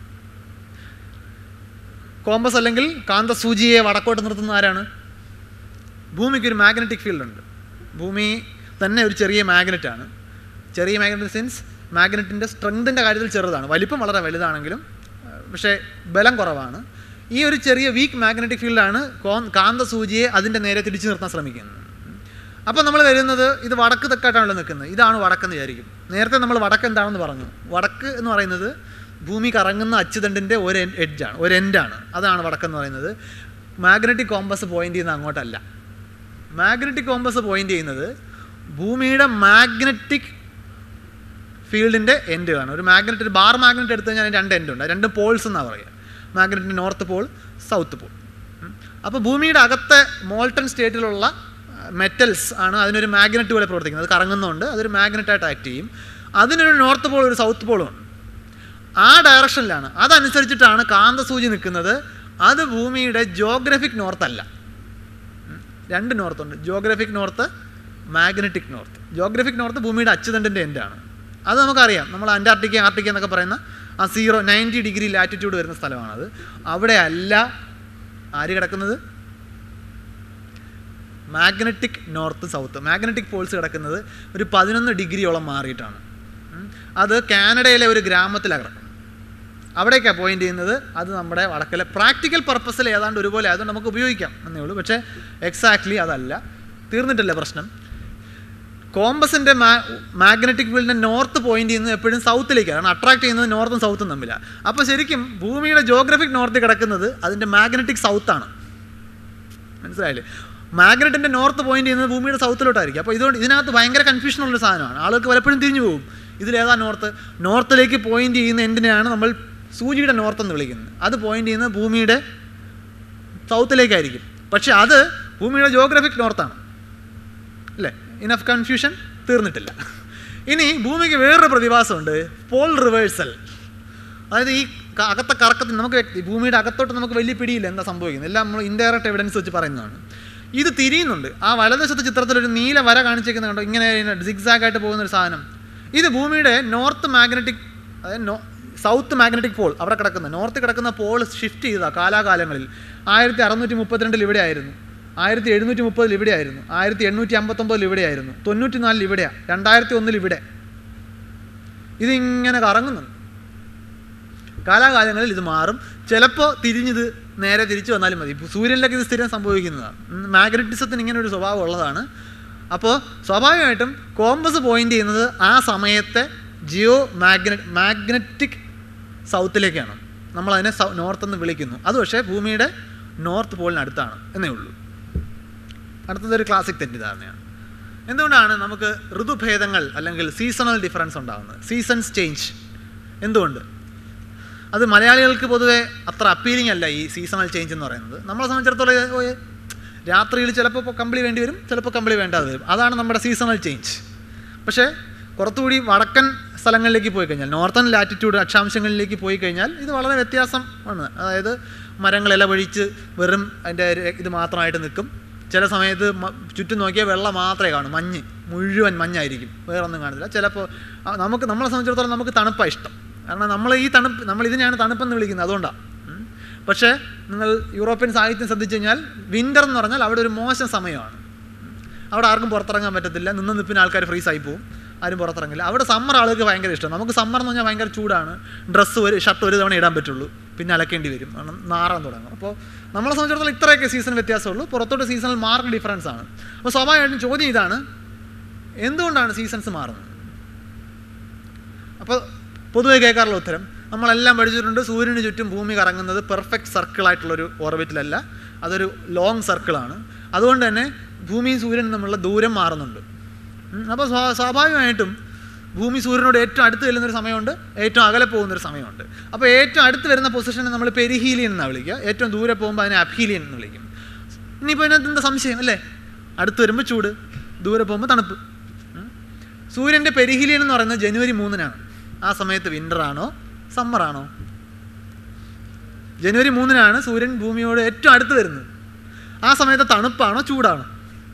കോമ്പസ് അല്ലെങ്കിൽ കാന്തസൂചിയെ വടക്കോട്ട് നിർത്തുന്ന ആരാണ് ഭൂമിക്ക് ഒരു മാഗ്നറ്റിക് ഫീൽഡ് ഉണ്ട് ഭൂമി തന്നെ ഒരു ചെറിയ മാഗ്നറ്റ് ആണ് ചെറിയ മാഗ്നറ്റ് സെൻസ് മാഗ്നറ്റിൻ്റെ സ്ട്രെങ്തിൻ്റെ കാര്യത്തിൽ ചെറുതാണ് വലിപ്പം വളരെ വലുതാണെങ്കിലും പക്ഷേ ബലം കുറവാണ് ഈ ഒരു ചെറിയ വീക്ക് മാഗ്നറ്റിക് ഫീൽഡാണ് കോ കാന്തസൂചിയെ അതിൻ്റെ നേരെ തിരിച്ചു നിർത്താൻ ശ്രമിക്കുന്നത് അപ്പോൾ നമ്മൾ വരുന്നത് ഇത് വടക്ക് തെക്കായിട്ടാണല്ലോ നിൽക്കുന്നത് ഇതാണ് വടക്കെന്ന് വിചാരിക്കും നേരത്തെ നമ്മൾ വടക്ക് എന്താണെന്ന് പറഞ്ഞു വടക്ക് എന്ന് പറയുന്നത് ഭൂമി കറങ്ങുന്ന അച്ചുതണ്ടിൻ്റെ ഒരു എഡ്ജാണ് ഒരു എൻഡാണ് അതാണ് വടക്കെന്ന് പറയുന്നത് മാഗ്നറ്റിക് കോമ്പസ് പോയിന്റ് ചെയ്യുന്ന അങ്ങോട്ടല്ല മാഗ്നറ്റിക് കോമ്പസ് പോയിന്റ് ചെയ്യുന്നത് ഭൂമിയുടെ മാഗ്നറ്റിക് ഫീൽഡിൻ്റെ എൻഡാണ് ഒരു മാഗ്നറ്റ് ഒരു ബാർ മാഗ്നറ്റ് എടുത്തു കഴിഞ്ഞാൽ അതിന് രണ്ട് എൻഡ് ഉണ്ട് രണ്ട് പോൾസ് എന്നാണ് പറയുക മാഗ്നറ്റിൻ്റെ നോർത്ത് പോൾ സൗത്ത് പോൾ അപ്പോൾ ഭൂമിയുടെ അകത്തെ മോൾട്ടൺ സ്റ്റേറ്റിലുള്ള മെറ്റൽസ് ആണ് അതിനൊരു മാഗ്നറ്റ് പോലെ പ്രവർത്തിക്കുന്നത് അത് കറങ്ങുന്നതുകൊണ്ട് അതൊരു മാഗ്നറ്റായിട്ട് ആക്ട് ചെയ്യും അതിനൊരു നോർത്ത് പോൾ ഒരു സൗത്ത് പോളും ഉണ്ട് ആ ഡയറക്ഷനിലാണ് അതനുസരിച്ചിട്ടാണ് കാന്തസൂചി നിൽക്കുന്നത് അത് ഭൂമിയുടെ ജോഗ്രഫിക് നോർത്ത് അല്ല ഉം. രണ്ട് നോർത്ത് ഉണ്ട് geographic north magnetic north geographic north ഭൂമിയുടെ അച്ചുതണ്ടിൻ്റെ എൻഡാണ് അത് നമുക്കറിയാം നമ്മൾ അന്റാർട്ടിക്ക ആർട്ടിക്ക എന്നൊക്കെ പറയുന്ന ആ സീറോ നയൻറ്റി ഡിഗ്രി ലാറ്റിറ്റ്യൂഡ് വരുന്ന സ്ഥലമാണത് അവിടെ അല്ല ആര് കിടക്കുന്നത് magnetic north south magnetic poles കിടക്കുന്നത് ഒരു പതിനൊന്ന് ഡിഗ്രിയോളം മാറിയിട്ടാണ് ഉം. അത് കാനഡയിലെ ഒരു ഗ്രാമത്തിലാണ് കിടക്കുന്നത് അവിടേക്കാണ് പോയിന്റ് ചെയ്യുന്നത് അത് നമ്മുടെ വടക്കലെ പ്രാക്ടിക്കൽ പർപ്പസിൽ ഏതാണ്ട് ഒരുപോലെ അതുകൊണ്ട് നമുക്ക് ഉപയോഗിക്കാം എന്നേ ഉള്ളൂ പക്ഷേ എക്സാക്ട്ലി അതല്ല തീർന്നിട്ടില്ല പ്രശ്നം കോമ്പസിൻ്റെ മാ മാഗ്നറ്റിക് ഫീൽഡിൻ്റെ നോർത്ത് പോയിന്റ് ചെയ്യുന്നത് എപ്പോഴും സൗത്തിലേക്കാണ് കാരണം അട്രാക്ട് ചെയ്യുന്നത് നോർത്തും സൗത്തും തമ്മിലാണ് അപ്പോൾ ശരിക്കും ഭൂമിയുടെ ജോഗ്രഫിക് നോർത്ത് കിടക്കുന്നത് അതിൻ്റെ മാഗ്നറ്റിക് സൗത്താണ് മനസ്സിലായില്ലേ മാഗ്നറ്റിൻ്റെ നോർത്ത് പോയിന്റ് ചെയ്യുന്നത് ഭൂമിയുടെ സൗത്തിലോട്ടായിരിക്കും അപ്പോൾ ഇതുകൊണ്ട് ഇതിനകത്ത് ഭയങ്കര കൺഫ്യൂഷൻ ഉള്ള സാധനമാണ് ആളുകൾക്ക് പലപ്പോഴും തിരിഞ്ഞു പോകും ഇതിലേതാ നോർത്ത് നോർത്തിലേക്ക് പോയിന്റ് ചെയ്യുന്ന എൻഡിനെയാണ് നമ്മൾ സൂചിയുടെ നോർത്ത് എന്ന് വിളിക്കുന്നത് അത് പോയിന്റ് ചെയ്യുന്നത് ഭൂമിയുടെ സൗത്തിലേക്കായിരിക്കും പക്ഷെ അത് ഭൂമിയുടെ ജോഗ്രഫിക് നോർത്താണ് അല്ലേ ഇനഫ് കൺഫ്യൂഷൻ തീർന്നിട്ടില്ല ഇനി ഭൂമിക്ക് വേറൊരു പ്രതിഭാസമുണ്ട് പോൾ റിവേഴ്സൽ അതായത് ഈ ക- അകത്തെ കറക്കത്തിൽ നമുക്ക് വ്യക്തി ഭൂമിയുടെ അകത്തോട്ട് നമുക്ക് വലിയ പിടിയില്ല എന്താ സംഭവിക്കുന്നത് എല്ലാം നമ്മൾ ഇൻഡയറക്റ്റ് എവിഡൻസ് വെച്ച് പറയുന്നതാണ് ഇത് തിരിയുന്നുണ്ട് ആ വലതുവശത്തെ ചിത്രത്തിൽ ഒരു നീല വര കാണിച്ചേക്കുന്നത് കണ്ടോ ഇങ്ങനെ സിഗ്സാഗ് ആയിട്ട് പോകുന്ന ഒരു സാധനം ഇത് ഭൂമിയുടെ നോർത്ത് മാഗ്നറ്റിക് അതായത് നോ സൗത്ത് മാഗ്നറ്റിക് പോൾ അവിടെ കിടക്കുന്ന നോർത്ത് കിടക്കുന്ന പോൾ ഷിഫ്റ്റ് ചെയ്താ കാലാകാലങ്ങളിൽ ആയിരത്തി അറുന്നൂറ്റി മുപ്പത്തിരണ്ടിൽ ഇവിടെ ആയിരുന്നു ആയിരത്തി എഴുന്നൂറ്റി മുപ്പതിൽ ഇവിടെ ആയിരുന്നു ആയിരത്തി എണ്ണൂറ്റി അമ്പത്തൊമ്പതിൽ ഇവിടെ ആയിരുന്നു തൊണ്ണൂറ്റി നാലിൽ ഇവിടെയാണ് രണ്ടായിരത്തി ഒന്നിൽ ഇവിടെ ഇതിങ്ങനെ കറങ്ങുന്നുണ്ട് കാലാകാലങ്ങളിൽ ഇത് മാറും ചിലപ്പോൾ തിരിഞ്ഞിത് നേരെ തിരിച്ചു വന്നാലും മതി ഇപ്പോൾ സൂര്യനിലൊക്കെ ഇത് സ്ഥിരം സംഭവിക്കുന്നതാണ് മാഗ്നറ്റിസത്തിന് ഇങ്ങനെ ഒരു സ്വഭാവം ഉള്ളതാണ് അപ്പോൾ സ്വാഭാവികമായിട്ടും കോമ്പസ് പോയിന്റ് ചെയ്യുന്നത് ആ സമയത്തെ ജിയോ മാഗ്ന മാഗ്നറ്റിക് സൗത്തിലേക്കാണ് നമ്മളതിനെ സൗ നോർത്ത് എന്ന് വിളിക്കുന്നു അത് പക്ഷേ ഭൂമിയുടെ നോർത്ത് പോളിന് അടുത്താണ് എന്നേ ഉള്ളൂ അടുത്തതൊരു ക്ലാസിക് തെറ്റിദ്ധാരണയാണ് എന്തുകൊണ്ടാണ് നമുക്ക് ഋതുഭേദങ്ങൾ അല്ലെങ്കിൽ സീസണൽ ഡിഫറൻസ് ഉണ്ടാകുന്നത് സീസൺസ് ചേഞ്ച് എന്തുകൊണ്ട് അത് മലയാളികൾക്ക് പൊതുവെ അത്ര അപ്പീലിംഗ് അല്ല ഈ സീസണൽ ചേഞ്ച് എന്ന് പറയുന്നത് നമ്മളെ സംബന്ധിച്ചിടത്തോളം ഓ, ഏ, രാത്രിയിൽ ചിലപ്പോൾ കമ്പിളി വേണ്ടി വരും ചിലപ്പോൾ കമ്പിളി വേണ്ടാതെ വരും അതാണ് നമ്മുടെ സീസണൽ ചേഞ്ച് പക്ഷേ കുറച്ചുകൂടി വടക്കൻ സ്ഥലങ്ങളിലേക്ക് പോയി കഴിഞ്ഞാൽ നോർത്തൺ ലാറ്റിറ്റ്യൂഡ് അക്ഷാംശങ്ങളിലേക്ക് പോയി കഴിഞ്ഞാൽ ഇത് വളരെ വ്യത്യാസം ആണ് അതായത് മരങ്ങൾ ഇലവഴിച്ച് വെറും അതിൻ്റെ ര- ഇത് മാത്രമായിട്ട് നിൽക്കും ചില സമയത്ത് മ- ചുറ്റും നോക്കിയാൽ വെള്ളം മാത്രമേ കാണൂ മഞ്ഞ് മുഴുവൻ മഞ്ഞായിരിക്കും വേറെ ഒന്നും കാണില്ല ചിലപ്പോൾ ആ, നമുക്ക് നമ്മളെ സംബന്ധിച്ചിടത്തോളം നമുക്ക് തണുപ്പാണ് ഇഷ്ടം കാരണം നമ്മൾ ഈ തണുപ്പ് നമ്മൾ ഇതിനെയാണ് തണുപ്പെന്ന് വിളിക്കുന്നത് അതുകൊണ്ടാണ് ഉം. പക്ഷേ നിങ്ങൾ യൂറോപ്യൻ സാഹിത്യം ശ്രദ്ധിച്ചു കഴിഞ്ഞാൽ വിൻ്റർ എന്ന് പറഞ്ഞാൽ അവിടെ ഒരു മോശം സമയമാണ് അവിടെ ആർക്കും പുറത്തിറങ്ങാൻ പറ്റത്തില്ല നിന്ന് നിൽപ്പിന് ആൾക്കാർ ഫ്രീസ് ആയി പോകും ആരും പുറത്തിറങ്ങില്ല അവിടെ സമ്മർ ആളുകൾക്ക് ഭയങ്കര ഇഷ്ടം നമുക്ക് സമ്മർ എന്ന് പറഞ്ഞാൽ ഭയങ്കര ചൂടാണ് ഡ്രസ്സ് ഒരു ഷർട്ട് ഒരു തവണ ഇടാൻ പറ്റുള്ളൂ പിന്നെ അലക്കേണ്ടി വരും കാരണം നാറാൻ തുടങ്ങും അപ്പോൾ നമ്മളെ സംബന്ധിച്ചിടത്തോളം ഇത്രയൊക്കെ സീസൺ വ്യത്യാസമുള്ളൂ പുറത്തോട്ട് സീസണൽ മാർക്ക് ഡിഫറൻസ് ആണ് അപ്പോൾ സ്വാഭാവികമായിട്ടും ചോദ്യം ഇതാണ് എന്തുകൊണ്ടാണ് സീസൺസ് മാറുന്നത് അപ്പോൾ പൊതുവെ കേൾക്കാറുള്ള ഉത്തരം നമ്മളെല്ലാം പഠിച്ചിട്ടുണ്ട് സൂര്യന് ചുറ്റും ഭൂമി കറങ്ങുന്നത് പെർഫെക്റ്റ് സർക്കിളായിട്ടുള്ളൊരു ഓർബിറ്റിലല്ല അതൊരു ലോങ് സർക്കിളാണ് അതുകൊണ്ട് തന്നെ ഭൂമിയും സൂര്യനും തമ്മിലുള്ള ദൂരം മാറുന്നുണ്ട് ഉം, അപ്പോൾ സ്വാ- സ്വാഭാവികമായിട്ടും ഭൂമി സൂര്യനോട് ഏറ്റവും അടുത്ത് ചെല്ലുന്നൊരു സമയമുണ്ട് ഏറ്റവും അകലെ പോകുന്നൊരു സമയമുണ്ട് അപ്പോൾ ഏറ്റവും അടുത്ത് വരുന്ന പൊസിഷനെ നമ്മൾ പെരിഹീലിയൻ എന്നാണ് വിളിക്കുക ഏറ്റവും ദൂരെ പോകുമ്പോൾ അതിനെ അബ്ഹീലിയൻ എന്ന് വിളിക്കും ഇനിയിപ്പോൾ ഇതിനകത്ത് എന്താ സംശയം അല്ലേ അടുത്ത് വരുമ്പോൾ ചൂട് ദൂരെ പോകുമ്പോൾ തണുപ്പ് ഉം. സൂര്യൻ്റെ പെരിഹിലിയൻ എന്ന് പറയുന്നത് ജനുവരി മൂന്നിനാണ് ആ സമയത്ത് വിൻ്റർ ആണോ സമ്മർ ആണോ ജനുവരി മൂന്നിനാണ് സൂര്യൻ ഭൂമിയോട് ഏറ്റവും അടുത്ത് വരുന്നത് ആ സമയത്ത് തണുപ്പാണോ ചൂടാണോ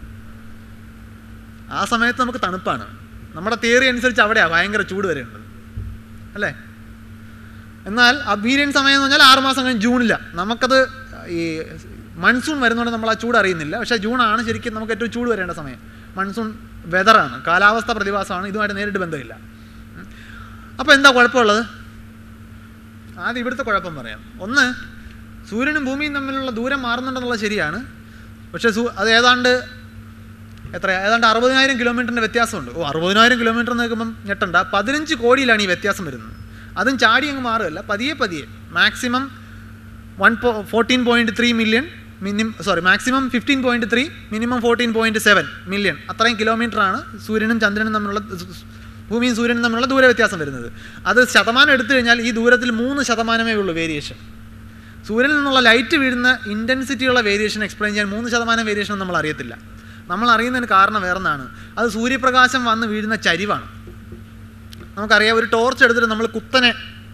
ആ സമയത്ത് നമുക്ക് തണുപ്പാണ് നമ്മുടെ തിയറി അനുസരിച്ച് അവിടെയാണ് ഭയങ്കര ചൂട് വരേണ്ടത് അല്ലേ എന്നാൽ അബീരിയൻ സമയം എന്ന് പറഞ്ഞാൽ ആറ് മാസം കഴിഞ്ഞ് ജൂണില്ല നമുക്കത് ഈ മൺസൂൺ വരുന്നതുകൊണ്ട് നമ്മൾ ആ ചൂട് അറിയുന്നില്ല പക്ഷേ ജൂണാണ് ശരിക്കും നമുക്ക് ഏറ്റവും ചൂട് വരേണ്ട സമയം മൺസൂൺ വെതറാണ് കാലാവസ്ഥ പ്രതിഭാസമാണ് ഇതുമായിട്ട് നേരിട്ട് ബന്ധമില്ല അപ്പോൾ എന്താ കുഴപ്പമുള്ളത് ആദ്യം ഇവിടുത്തെ കുഴപ്പം പറയാം ഒന്ന് സൂര്യനും ഭൂമിയും തമ്മിലുള്ള ദൂരം മാറുന്നുണ്ടെന്നുള്ളത് ശരിയാണ് പക്ഷേ സൂ അത് ഏതാണ്ട് എത്ര ഏതാണ്ട് അറുപതിനായിരം കിലോമീറ്ററിൻ്റെ വ്യത്യാസമുണ്ട് ഓ അറുപതിനായിരം കിലോമീറ്റർ എന്ന് നോക്കുമ്പം ഞെട്ടണ്ട പതിനഞ്ച് കോടിയിലാണ് ഈ വ്യത്യാസം വരുന്നത് അതും ചാടി അങ്ങ് മാറുകയല്ല പതിയെ പതിയെ മാക്സിമം വൺ പോ fourteen point three million minimum sorry maximum fifteen point three minimum fourteen point seven million അത്രയും കിലോമീറ്ററാണ് സൂര്യനും ചന്ദ്രനും തമ്മിലുള്ള ഭൂമിയും സൂര്യനും തമ്മിലുള്ള ദൂര വ്യത്യാസം വരുന്നത് അത് ശതമാനം എടുത്തു കഴിഞ്ഞാൽ ഈ ദൂരത്തിൽ മൂന്ന് ശതമാനമേ ഉള്ളൂ വേരിയേഷൻ സൂര്യനിൽ നിന്നുള്ള ലൈറ്റ് വീഴുന്ന ഇൻറ്റൻസിറ്റിയുള്ള വേരിയേഷൻ എക്സ്പ്ലെയിൻ ചെയ്യാൻ മൂന്ന് ശതമാനം വേരിയേഷൻ നമ്മൾ അറിയത്തില്ല നമ്മൾ അറിയുന്നതിന് കാരണം വേറൊന്നാണ് അത് സൂര്യപ്രകാശം വന്ന് വീഴുന്ന ചരിവാണ് നമുക്കറിയാം ഒരു ടോർച്ച് എടുത്തിട്ട് നമ്മൾ കുത്തനെ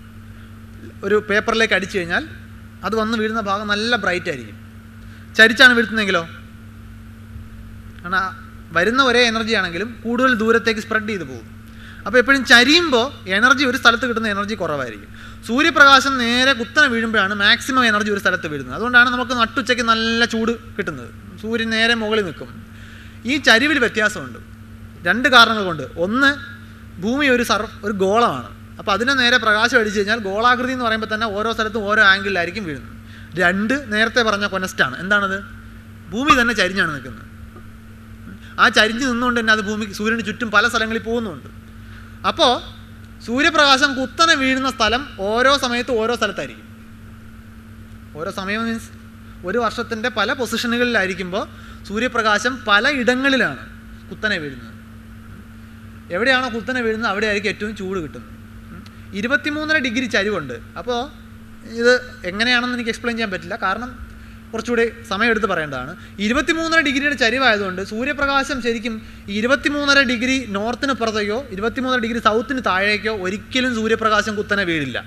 ഒരു പേപ്പറിലേക്ക് അടിച്ചു കഴിഞ്ഞാൽ അത് വന്ന് വീഴുന്ന ഭാഗം നല്ല ബ്രൈറ്റ് ആയിരിക്കും ചരിച്ചാണ് വീഴ്ത്തുന്നതെങ്കിലോ കാരണം ആ വരുന്ന ഒരേ എനർജി ആണെങ്കിലും കൂടുതൽ ദൂരത്തേക്ക് സ്പ്രെഡ് ചെയ്ത് പോകും അപ്പോൾ എപ്പോഴും ചരിയുമ്പോൾ എനർജി ഒരു സ്ഥലത്ത് കിട്ടുന്ന എനർജി കുറവായിരിക്കും സൂര്യപ്രകാശം നേരെ കുത്തനെ വീഴുമ്പോഴാണ് മാക്സിമം എനർജി ഒരു സ്ഥലത്ത് വീഴുന്നത് അതുകൊണ്ടാണ് നമുക്ക് നട്ടുച്ചയ്ക്ക് നല്ല ചൂട് കിട്ടുന്നത് സൂര്യൻ നേരെ മുകളിൽ നിൽക്കും ഈ ചരിവിൽ വ്യത്യാസമുണ്ട് രണ്ട് കാരണങ്ങൾ കൊണ്ട് ഒന്ന് ഭൂമി ഒരു സർ ഒരു ഗോളമാണ് അപ്പോൾ അതിനെ നേരെ പ്രകാശം അടിച്ചു കഴിഞ്ഞാൽ ഗോളാകൃതി എന്ന് പറയുമ്പോൾ തന്നെ ഓരോ സ്ഥലത്തും ഓരോ ആംഗിളിലായിരിക്കും വീഴുന്നത് രണ്ട് നേരത്തെ പറഞ്ഞ കൊനസ്റ്റാണ് എന്താണത് ഭൂമി തന്നെ ചരിഞ്ഞാണ് നിൽക്കുന്നത് ആ ചരിഞ്ഞ് നിന്നുകൊണ്ട് തന്നെ അത് ഭൂമിക്ക് സൂര്യന് ചുറ്റും പല സ്ഥലങ്ങളിൽ പോകുന്നുണ്ട് അപ്പോൾ സൂര്യപ്രകാശം കുത്തനെ വീഴുന്ന സ്ഥലം ഓരോ സമയത്തും ഓരോ സ്ഥലത്തായിരിക്കും ഓരോ സമയം മീൻസ് ഒരു വർഷത്തിൻ്റെ പല പൊസിഷനുകളിലായിരിക്കുമ്പോൾ സൂര്യപ്രകാശം പല ഇടങ്ങളിലാണ് കുത്തനെ വീഴുന്നത് എവിടെയാണോ കുത്തനെ വീഴുന്നത് അവിടെ ആയിരിക്കും ഏറ്റവും ചൂട് കിട്ടുന്നത് ഉം. ഇരുപത്തിമൂന്നര ഡിഗ്രി ചരിവുണ്ട് അപ്പോൾ ഇത് എങ്ങനെയാണെന്ന് എനിക്ക് എക്സ്പ്ലെയിൻ ചെയ്യാൻ പറ്റില്ല കാരണം കുറച്ചുകൂടി സമയമെടുത്ത് പറയേണ്ടതാണ് ഇരുപത്തിമൂന്നര ഡിഗ്രിയുടെ ചരിവായതുകൊണ്ട് സൂര്യപ്രകാശം ശരിക്കും ഇരുപത്തിമൂന്നര ഡിഗ്രി നോർത്തിന് പുറത്തേക്കോ ഇരുപത്തിമൂന്നര ഡിഗ്രി സൗത്തിന് താഴേക്കോ ഒരിക്കലും സൂര്യപ്രകാശം കുത്തനെ വീഴില്ല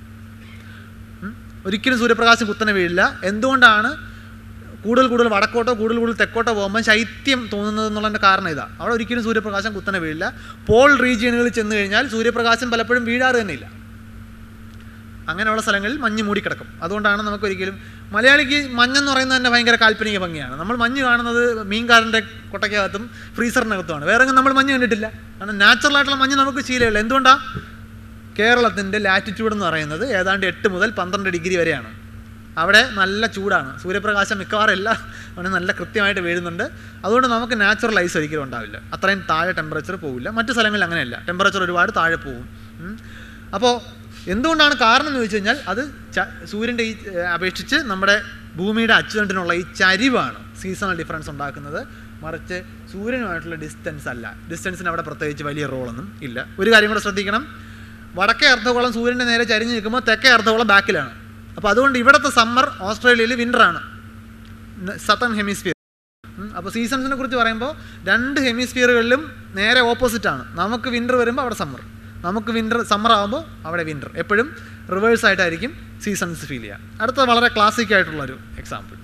ഉം. ഒരിക്കലും സൂര്യപ്രകാശം കുത്തനെ വീഴില്ല എന്തുകൊണ്ടാണ് കൂടുതൽ കൂടുതൽ വടക്കോട്ടോ കൂടുതൽ കൂടുതൽ തെക്കോട്ടോ പോകുമ്പോൾ ശൈത്യം തോന്നുന്നത് എന്നുള്ളതിൻ്റെ കാരണം ഇതാ അവിടെ ഒരിക്കലും സൂര്യപ്രകാശം കുത്തനെ വീഴില്ല പോൾ റീജിയനുകളിൽ ചെന്ന് കഴിഞ്ഞാൽ സൂര്യപ്രകാശം പലപ്പോഴും വീഴാറ് തന്നെയില്ല അങ്ങനെയുള്ള സ്ഥലങ്ങളിൽ മഞ്ഞ് മൂടിക്കിടക്കും അതുകൊണ്ടാണ് നമുക്ക് ഒരിക്കലും മലയാളിക്ക് മഞ്ഞെന്ന് പറയുന്നത് തന്നെ ഭയങ്കര കാൽപ്പനിക ഭംഗിയാണ് നമ്മൾ മഞ്ഞ് കാണുന്നത് മീൻകാരൻ്റെ കൊട്ടയ്ക്കകത്തും ഫ്രീസറിനകത്തുമാണ് വേറെ എങ്ങും നമ്മൾ മഞ്ഞ് കണ്ടിട്ടില്ല കാരണം നാച്ചുറൽ ആയിട്ടുള്ള മഞ്ഞ് നമുക്ക് ശീലമില്ല എന്തുകൊണ്ടാണ് കേരളത്തിൻ്റെ ലാറ്റിറ്റ്യൂഡ് എന്ന് പറയുന്നത് ഏതാണ്ട് എട്ട് മുതൽ പന്ത്രണ്ട് ഡിഗ്രി വരെയാണ് അവിടെ നല്ല ചൂടാണ് സൂര്യപ്രകാശം മിക്കവാറും എല്ലാ അവിടെ നല്ല കൃത്യമായിട്ട് വീഴുന്നുണ്ട് അതുകൊണ്ട് നമുക്ക് നാച്ചുറൽ ഐസ് ഒരിക്കലും ഉണ്ടാവില്ല അത്രയും താഴെ ടെമ്പറേച്ചർ പോവില്ല മറ്റു സ്ഥലങ്ങളിൽ അങ്ങനെയല്ല ടെമ്പറേച്ചർ ഒരുപാട് താഴെ പോകും ഉം. അപ്പോൾ എന്തുകൊണ്ടാണ് കാരണം എന്ന് ചോദിച്ചു കഴിഞ്ഞാൽ അത് ച- സൂര്യൻ്റെ ഈ ഏഹ്, അപേക്ഷിച്ച് നമ്മുടെ ഭൂമിയുടെ അച്ചുതണ്ടിനുള്ള ഈ ചരിവാണ് സീസണൽ ഡിഫറൻസ് ഉണ്ടാക്കുന്നത് മറിച്ച് സൂര്യനുമായിട്ടുള്ള ഡിസ്റ്റൻസ് അല്ല ഡിസ്റ്റൻസിന് അവിടെ പ്രത്യേകിച്ച് വലിയ റോളൊന്നും ഇല്ല ഒരു കാര്യം കൂടെ ശ്രദ്ധിക്കണം വടക്കേ അർദ്ധഗോളം സൂര്യൻ്റെ നേരെ ചരിഞ്ഞ് നിൽക്കുമ്പോൾ തെക്കേ അർദ്ധഗോളം ബാക്കിലാണ് അപ്പോൾ അതുകൊണ്ട് ഇവിടുത്തെ സമ്മർ ഓസ്ട്രേലിയയിൽ വിൻ്ററാണ് സത്തൺ ഹെമിസ്ഫിയർ അപ്പോൾ സീസൺസിനെ കുറിച്ച് പറയുമ്പോൾ രണ്ട് ഹെമിസ്ഫിയറുകളിലും നേരെ ഓപ്പോസിറ്റാണ് നമുക്ക് വിൻ്റർ വരുമ്പോൾ അവിടെ സമ്മർ നമുക്ക് വിൻ്റർ സമ്മർ ആകുമ്പോൾ അവിടെ വിൻ്റർ എപ്പോഴും റിവേഴ്സ് ആയിട്ടായിരിക്കും സീസൺസ് ഫീൽ ചെയ്യുക അടുത്ത വളരെ ക്ലാസിക് ആയിട്ടുള്ളൊരു എക്സാമ്പിൾ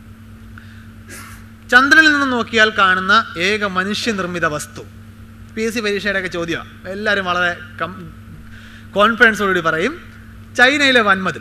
ചന്ദ്രനിൽ നിന്ന് നോക്കിയാൽ കാണുന്ന ഏക മനുഷ്യനിർമ്മിത വസ്തു പി എസ് സി പരീക്ഷയുടെയൊക്കെ ചോദ്യമാണ് എല്ലാവരും വളരെ കം കോൺഫിഡൻസോടുകൂടി പറയും ചൈനയിലെ വൻമതിൽ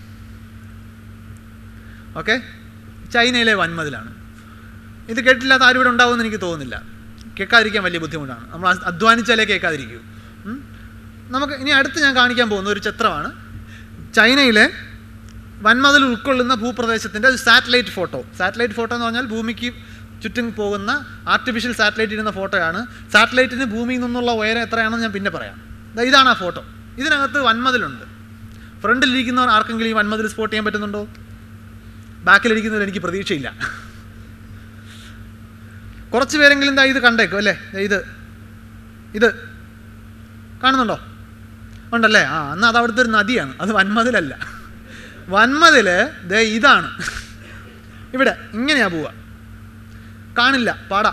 ഓക്കെ ചൈനയിലെ വൻമതിലാണ് ഇത് കേട്ടില്ലാത്ത ആരും ഇവിടെ ഉണ്ടാവുമെന്ന് എനിക്ക് തോന്നുന്നില്ല കേൾക്കാതിരിക്കാൻ വലിയ ബുദ്ധിമുട്ടാണ് നമ്മൾ അ- അധ്വാനിച്ചാലേ കേൾക്കാതിരിക്കൂ ഉം. നമുക്ക് ഇനി അടുത്ത് ഞാൻ കാണിക്കാൻ പോകുന്ന ഒരു ചിത്രമാണ് ചൈനയിലെ വൻമതിൽ ഉൾക്കൊള്ളുന്ന ഭൂപ്രദേശത്തിൻ്റെ ഒരു സാറ്റലൈറ്റ് ഫോട്ടോ സാറ്റലൈറ്റ് ഫോട്ടോ എന്ന് പറഞ്ഞാൽ ഭൂമിക്ക് ചുറ്റും പോകുന്ന ആർട്ടിഫിഷ്യൽ സാറ്റലൈറ്റ് ഇടുന്ന ഫോട്ടോയാണ് സാറ്റലൈറ്റിന് ഭൂമിയിൽ നിന്നുള്ള ഉയരം എത്രയാണെന്ന് ഞാൻ പിന്നെ പറയാം ദാ ഇതാണ് ആ ഫോട്ടോ ഇതിനകത്ത് വൻമതിലുണ്ട് ഫ്രണ്ടിലിരിക്കുന്നവർ ആർക്കെങ്കിലും ഈ വൻമതിൽ സ്പോട്ട് ചെയ്യാൻ പറ്റുന്നുണ്ടോ ബാക്കിലിരിക്കുന്നതിൽ എനിക്ക് പ്രതീക്ഷയില്ല കുറച്ച് പേരെങ്കിലും ദാ ഇത് കണ്ടേക്കും അല്ലേ ദേ ഇത് ഇത് കാണുന്നുണ്ടോ ഉണ്ടല്ലേ ആ എന്നാൽ അത് അവിടുത്തെ ഒരു നദിയാണ് അത് വൻമതിലല്ല വൻമതിൽ ദേ ഇതാണ് ഇവിടെ ഇങ്ങനെയാ പോവുക കാണില്ല പാടാ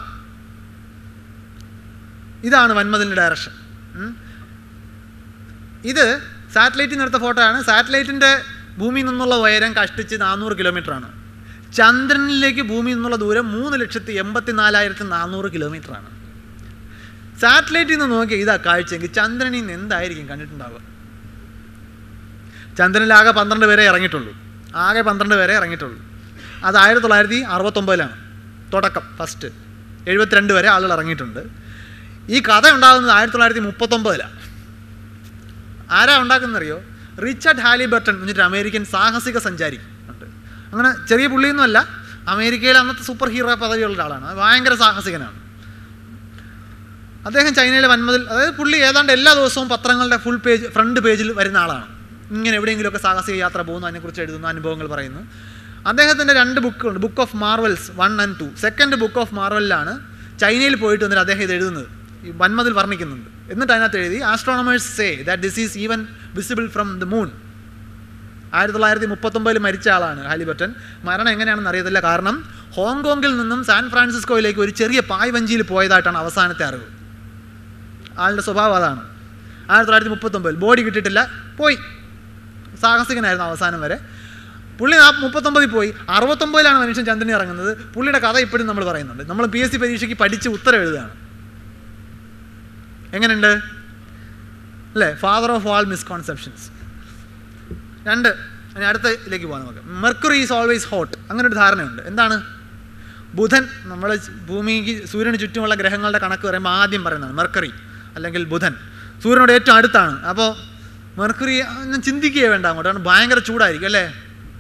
ഇതാണ് വൻമതിലിൻ്റെ ഡയറക്ഷൻ ഉം. ഇത് സാറ്റലൈറ്റിൽ നിന്ന് എടുത്ത ഫോട്ടോ ആണ് സാറ്റലൈറ്റിൻ്റെ ഭൂമിയിൽ നിന്നുള്ള ഉയരം കഷ്ടിച്ച് നാനൂറ് കിലോമീറ്റർ ആണ് ചന്ദ്രനിലേക്ക് ഭൂമിയിൽ നിന്നുള്ള ദൂരം മൂന്ന് ലക്ഷത്തി എൺപത്തി നാലായിരത്തി നാനൂറ് കിലോമീറ്റർ ആണ് സാറ്റലൈറ്റിൽ നിന്ന് നോക്കിയാൽ ഇതാ കാഴ്ചയെങ്കിൽ ചന്ദ്രനിൽ നിന്ന് എന്തായിരിക്കും കണ്ടിട്ടുണ്ടാവുക ചന്ദ്രനിൽ ആകെ പന്ത്രണ്ട് പേരെ ഇറങ്ങിയിട്ടുള്ളൂ ആകെ പന്ത്രണ്ട് പേരെ ഇറങ്ങിയിട്ടുള്ളൂ അത് ആയിരത്തി തൊള്ളായിരത്തി അറുപത്തൊമ്പതിലാണ് തുടക്കം ഫസ്റ്റ് എഴുപത്തിരണ്ട് വരെ ആളുകൾ ഇറങ്ങിയിട്ടുണ്ട് ഈ കഥ ഉണ്ടാകുന്നത് ആയിരത്തി തൊള്ളായിരത്തി മുപ്പത്തൊമ്പതിലാണ് ആരാ ഉണ്ടാക്കുന്നറിയോ റിച്ചാർഡ് ഹാലിബർട്ടൺ എന്ന് പറഞ്ഞിട്ട് അമേരിക്കൻ സാഹസിക സഞ്ചാരി ഉണ്ട് അങ്ങനെ ചെറിയ പുള്ളിയൊന്നുമല്ല അമേരിക്കയിലെ അന്നത്തെ സൂപ്പർ ഹീറോ പദവിയുള്ള ഒരാളാണ് അത് ഭയങ്കര സാഹസികനാണ് അദ്ദേഹം ചൈനയിലെ വൻമതിൽ അതായത് പുള്ളി ഏതാണ്ട് എല്ലാ ദിവസവും പത്രങ്ങളുടെ ഫുൾ പേജ് ഫ്രണ്ട് പേജിൽ വരുന്ന ആളാണ് ഇങ്ങനെ എവിടെയെങ്കിലുമൊക്കെ സാഹസിക യാത്ര പോകുന്നു അതിനെക്കുറിച്ച് എഴുതുന്ന അനുഭവങ്ങൾ പറയുന്നു അദ്ദേഹത്തിൻ്റെ രണ്ട് ബുക്കുണ്ട് book of marvels one and two second book of മാർവലിലാണ് ചൈനയിൽ പോയിട്ട് വന്നിട്ട് അദ്ദേഹം ഇത് എഴുതുന്നത് ഈ വൻമതിൽ വർണ്ണിക്കുന്നുണ്ട് എന്നിട്ട് അതിനകത്ത് എഴുതി astronomers say that this is even visible from the moon ആയിരത്തി തൊള്ളായിരത്തി മുപ്പത്തൊമ്പതിൽ മരിച്ച ആളാണ് ഹാലിബർട്ടൻ മരണം എങ്ങനെയാണെന്ന് അറിയത്തില്ല കാരണം ഹോങ്കോങ്ങിൽ നിന്നും സാൻ ഫ്രാൻസിസ്കോയിലേക്ക് ഒരു ചെറിയ പായ്വഞ്ചിയിൽ പോയതായിട്ടാണ് അവസാനത്തെ അറിവ് ആളുടെ സ്വഭാവം അതാണ് ആയിരത്തി തൊള്ളായിരത്തി മുപ്പത്തൊമ്പതിൽ ബോഡി കിട്ടിയിട്ടില്ല പോയി സാഹസികനായിരുന്നു അവസാനം വരെ പുള്ളി ആ മുപ്പത്തൊമ്പതിൽ പോയി അറുപത്തൊമ്പതിലാണ് മനുഷ്യൻ ചന്ദ്രനെ ഇറങ്ങുന്നത് പുള്ളിയുടെ കഥ ഇപ്പോഴും നമ്മൾ പറയുന്നുണ്ട് നമ്മൾ പി എസ് സി പരീക്ഷയ്ക്ക് പഠിച്ച് ഉത്തരം എഴുതുകയാണ് എങ്ങനെയുണ്ട് അല്ലേ ഫാദർ ഓഫ് ആൾ മിസ്കോൺസെപ്ഷൻസ് രണ്ട് ഇനി അടുത്തതിലേക്ക് പോകാം നമുക്ക് മെർക്കുറി ഈസ് ഓൾവേസ് ഹോട്ട് അങ്ങനെ ഒരു ധാരണയുണ്ട് എന്താണ് ബുധൻ നമ്മൾ ഭൂമിക്ക് സൂര്യന് ചുറ്റുമുള്ള ഗ്രഹങ്ങളുടെ കണക്ക് പറയുമ്പോൾ ആദ്യം പറയുന്നതാണ് മെർക്കറി അല്ലെങ്കിൽ ബുധൻ സൂര്യനോട് ഏറ്റവും അടുത്താണ് അപ്പോൾ മെർക്കുറി ഒന്നും ചിന്തിക്കുകയേ വേണ്ട അങ്ങോട്ട് കാരണം ഭയങ്കര ചൂടായിരിക്കും അല്ലേ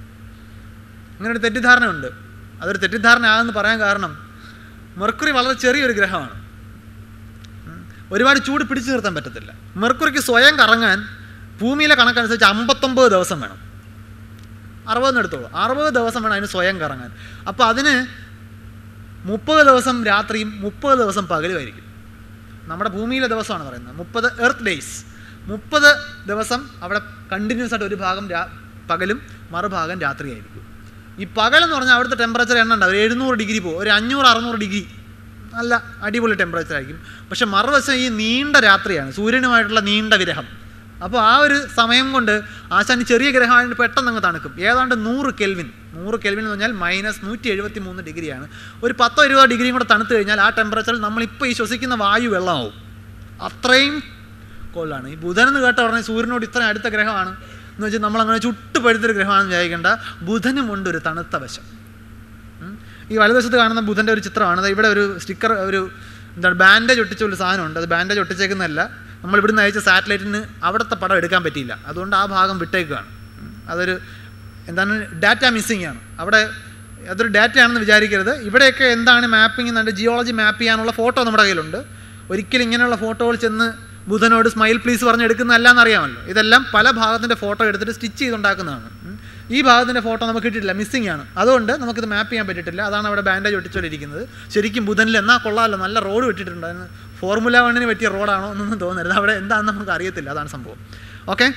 അങ്ങനെ ഒരു തെറ്റിദ്ധാരണയുണ്ട് അതൊരു തെറ്റിദ്ധാരണ ആണെന്ന് പറയാൻ കാരണം മെർക്കുറി വളരെ ചെറിയൊരു ഗ്രഹമാണ് ഉം. ഒരുപാട് ചൂട് പിടിച്ചു നിർത്താൻ പറ്റത്തില്ല മെർക്കുറിക്ക് സ്വയം കറങ്ങാൻ ഭൂമിയിലെ കണക്കനുസരിച്ച് അമ്പത്തൊമ്പത് ദിവസം വേണം അറുപതെന്ന് എടുത്തോളൂ അറുപത് ദിവസം വേണം അതിന് സ്വയം കറങ്ങാൻ അപ്പോൾ അതിന് മുപ്പത് ദിവസം രാത്രിയും മുപ്പത് ദിവസം പകലുമായിരിക്കും നമ്മുടെ ഭൂമിയിലെ ദിവസമാണ് പറയുന്നത് മുപ്പത് എർത്ത് ഡേയ്സ് മുപ്പത് ദിവസം അവിടെ കണ്ടിന്യൂസ് ആയിട്ട് ഒരു ഭാഗം രാ പകലും മറുഭാഗം രാത്രിയായിരിക്കും ഈ പകലെന്ന് പറഞ്ഞാൽ അവിടുത്തെ ടെമ്പറേച്ചർ എണ്ണ ഉണ്ടാവും ഒരു എഴുന്നൂറ് ഡിഗ്രി പോകും ഒരു അഞ്ഞൂറ് അറുന്നൂറ് ഡിഗ്രി നല്ല അടിപൊളി ടെമ്പറേച്ചർ ആയിരിക്കും പക്ഷെ മറുവശം ഈ നീണ്ട രാത്രിയാണ് സൂര്യനുമായിട്ടുള്ള നീണ്ട വിരഹം അപ്പോൾ ആ ഒരു സമയം കൊണ്ട് ആശാൻ ഈ ചെറിയ ഗ്രഹമായിട്ട് പെട്ടെന്ന് അങ്ങ് തണുക്കും ഏതാണ്ട് നൂറ് കെൽവിൻ നൂറ് കെൽവിൻ എന്ന് പറഞ്ഞാൽ മൈനസ് നൂറ്റി എഴുപത്തി മൂന്ന് ഡിഗ്രിയാണ് ഒരു പത്തോ ഇരുപതോ ഡിഗ്രിയും കൂടെ തണുത്ത് കഴിഞ്ഞാൽ ആ ടെമ്പറേച്ചറിൽ നമ്മളിപ്പോൾ ഈ ശ്വസിക്കുന്ന വായു വെള്ളമാവും അത്രയും കൊള്ളാണ് ഈ ബുധൻ എന്ന് കേട്ട ഉടനെ സൂര്യനോട് ഇത്രയും അടുത്ത ഗ്രഹമാണ് എന്ന് വെച്ചാൽ നമ്മളങ്ങനെ ചുട്ട് പഴുത്തൊരു ഗ്രഹമാണെന്ന് വിചാരിക്കേണ്ട ബുധനുമുണ്ട് ഒരു തണുത്ത വശം ഉം. ഈ വലതുവശത്ത് കാണുന്ന ബുധൻ്റെ ഒരു ചിത്രമാണ് ദാ ഇവിടെ ഒരു സ്റ്റിക്കർ ഒരു എന്താണ് ബാൻഡേജ് ഒട്ടിച്ച ഒരു സാധനമുണ്ട് അത് ബാൻഡേജ് ഒട്ടിച്ചേക്കുന്നതല്ല നമ്മൾ ഇവിടുന്ന് അയച്ച സാറ്റലൈറ്റിന് അവിടുത്തെ പടം എടുക്കാൻ പറ്റിയില്ല അതുകൊണ്ട് ആ ഭാഗം വിട്ടേക്കുകയാണ് ഉം. അതൊരു എന്താണ് ഡാറ്റ മിസ്സിംഗ് ആണ് അവിടെ അതൊരു ഡാറ്റ ആണെന്ന് വിചാരിക്കരുത് ഇവിടെയൊക്കെ എന്താണ് മാപ്പിംഗ് എന്നുണ്ട് ജിയോളജി മാപ്പ് ചെയ്യാനുള്ള ഫോട്ടോ നമ്മുടെ കയ്യിലുണ്ട് ഒരിക്കലും ഇങ്ങനെയുള്ള ഫോട്ടോകൾ ചെന്ന് ബുധനോട് സ്മൈൽ പ്ലീസ് പറഞ്ഞ് എടുക്കുന്നതല്ല എന്നറിയാമല്ലോ ഇതെല്ലാം പല ഭാഗത്തിൻ്റെ ഫോട്ടോ എടുത്തിട്ട് സ്റ്റിച്ച് ചെയ്തുണ്ടാക്കുന്നതാണ് ഉം. ഈ ഭാഗത്തിൻ്റെ ഫോട്ടോ നമുക്ക് കിട്ടിയിട്ടില്ല മിസ്സിംഗ് ആണ് അതുകൊണ്ട് നമുക്കിത് മാപ്പ് ചെയ്യാൻ പറ്റിയിട്ടില്ല അതാണ് അവിടെ ബാൻഡേജ് ഒട്ടിച്ചുകൊണ്ടിരിക്കുന്നത് ശരിക്കും ബുധനിൽ എന്നാൽ കൊള്ളാമല്ലോ നല്ല റോഡ് വിട്ടിട്ടുണ്ട് അതിന് ഫോർമുല വണ്ണിന് പറ്റിയ റോഡാണോ എന്നൊന്നും തോന്നരുത് അവിടെ എന്താണെന്ന് നമുക്ക് അറിയത്തില്ല അതാണ് സംഭവം ഓക്കെ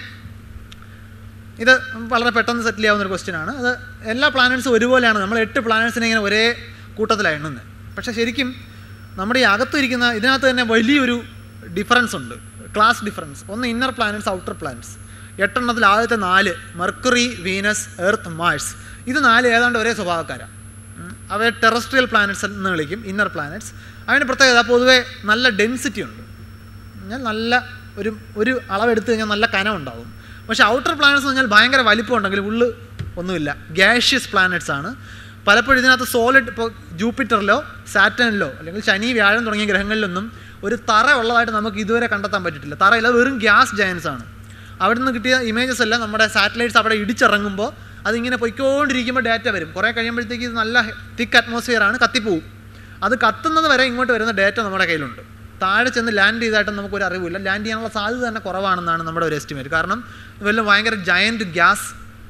ഇത് വളരെ പെട്ടെന്ന് സെറ്റിൽ ചെയ്യാവുന്ന ഒരു ക്വസ്റ്റ്യൻ ആണ് അത് എല്ലാ പ്ലാനറ്റ്സും ഒരുപോലെയാണ് നമ്മൾ എട്ട് പ്ലാനറ്റ്സിനെ ഇങ്ങനെ ഒരേ കൂട്ടത്തിലാണ് എണ്ണുന്നത് പക്ഷേ ശരിക്കും നമ്മുടെ ഈ അകത്തിരിക്കുന്ന ഇതിനകത്ത് തന്നെ വലിയൊരു ഡിഫറൻസ് ഉണ്ട് ക്ലാസ് ഡിഫറൻസ് ഒന്ന് ഇന്നർ പ്ലാനറ്റ്സ് ഔട്ടർ പ്ലാനറ്റ്സ് എട്ടെണ്ണത്തിൽ ആദ്യത്തെ നാല് മെർക്കുറി വീനസ് എർത്ത് മാഴ്സ് ഇത് നാല് ഏതാണ്ട് ഒരേ സ്വഭാവക്കാരാണ് ഉം. അവയെ ടെറസ്ട്രിയൽ പ്ലാനറ്റ്സ് എന്ന് വിളിക്കും ഇന്നർ പ്ലാനറ്റ്സ് അതിന് പ്രത്യേകത പൊതുവേ നല്ല ഡെൻസിറ്റി ഉണ്ട് പറഞ്ഞാൽ നല്ല ഒരു ഒരു അളവെടുത്ത് കഴിഞ്ഞാൽ നല്ല കനം ഉണ്ടാവും പക്ഷേ ഔട്ടർ പ്ലാനറ്റ്സ് എന്ന് പറഞ്ഞാൽ ഭയങ്കര വലിപ്പം ഉണ്ടെങ്കിൽ ഉള്ളു ഒന്നുമില്ല ഗ്യാഷ്യസ് പ്ലാനറ്റ്സ് ആണ് പലപ്പോഴും ഇതിനകത്ത് സോളിഡ് ഇപ്പോൾ ജൂപ്പിറ്ററിലോ സാറ്റനിലോ അല്ലെങ്കിൽ ശനി വ്യാഴം തുടങ്ങിയ ഗ്രഹങ്ങളിലൊന്നും ഒരു തറ ഉള്ളതായിട്ട് നമുക്ക് ഇതുവരെ കണ്ടെത്താൻ പറ്റിയിട്ടില്ല തറയില്ല വെറും ഗ്യാസ് ജയൻസ് ആണ് അവിടെ നിന്ന് കിട്ടിയ ഇമേജസ് എല്ലാം നമ്മുടെ സാറ്റലൈറ്റ്സ് അവിടെ ഇടിച്ചിറങ്ങുമ്പോൾ അതിങ്ങനെ പൊയ്ക്കൊണ്ടിരിക്കുമ്പോൾ ഡാറ്റ വരും കുറേ കഴിയുമ്പോഴത്തേക്ക് ഇത് നല്ല തിക്ക് അറ്റ്മോസ്ഫിയർ ആണ് കത്തിപ്പോവും അത് കത്തുന്നത് വരെ ഇങ്ങോട്ട് വരുന്ന ഡാറ്റ നമ്മുടെ കയ്യിലുണ്ട് താഴെ ചെന്ന് ലാൻഡ് ചെയ്തായിട്ടും നമുക്കൊരു അറിവില്ല ലാൻഡ് ചെയ്യാനുള്ള സാധ്യത തന്നെ കുറവാണെന്നാണ് നമ്മുടെ ഒരു എസ്റ്റിമേറ്റ് കാരണം ഇതെല്ലാം ഭയങ്കര ജയൻറ്റ് ഗ്യാസ്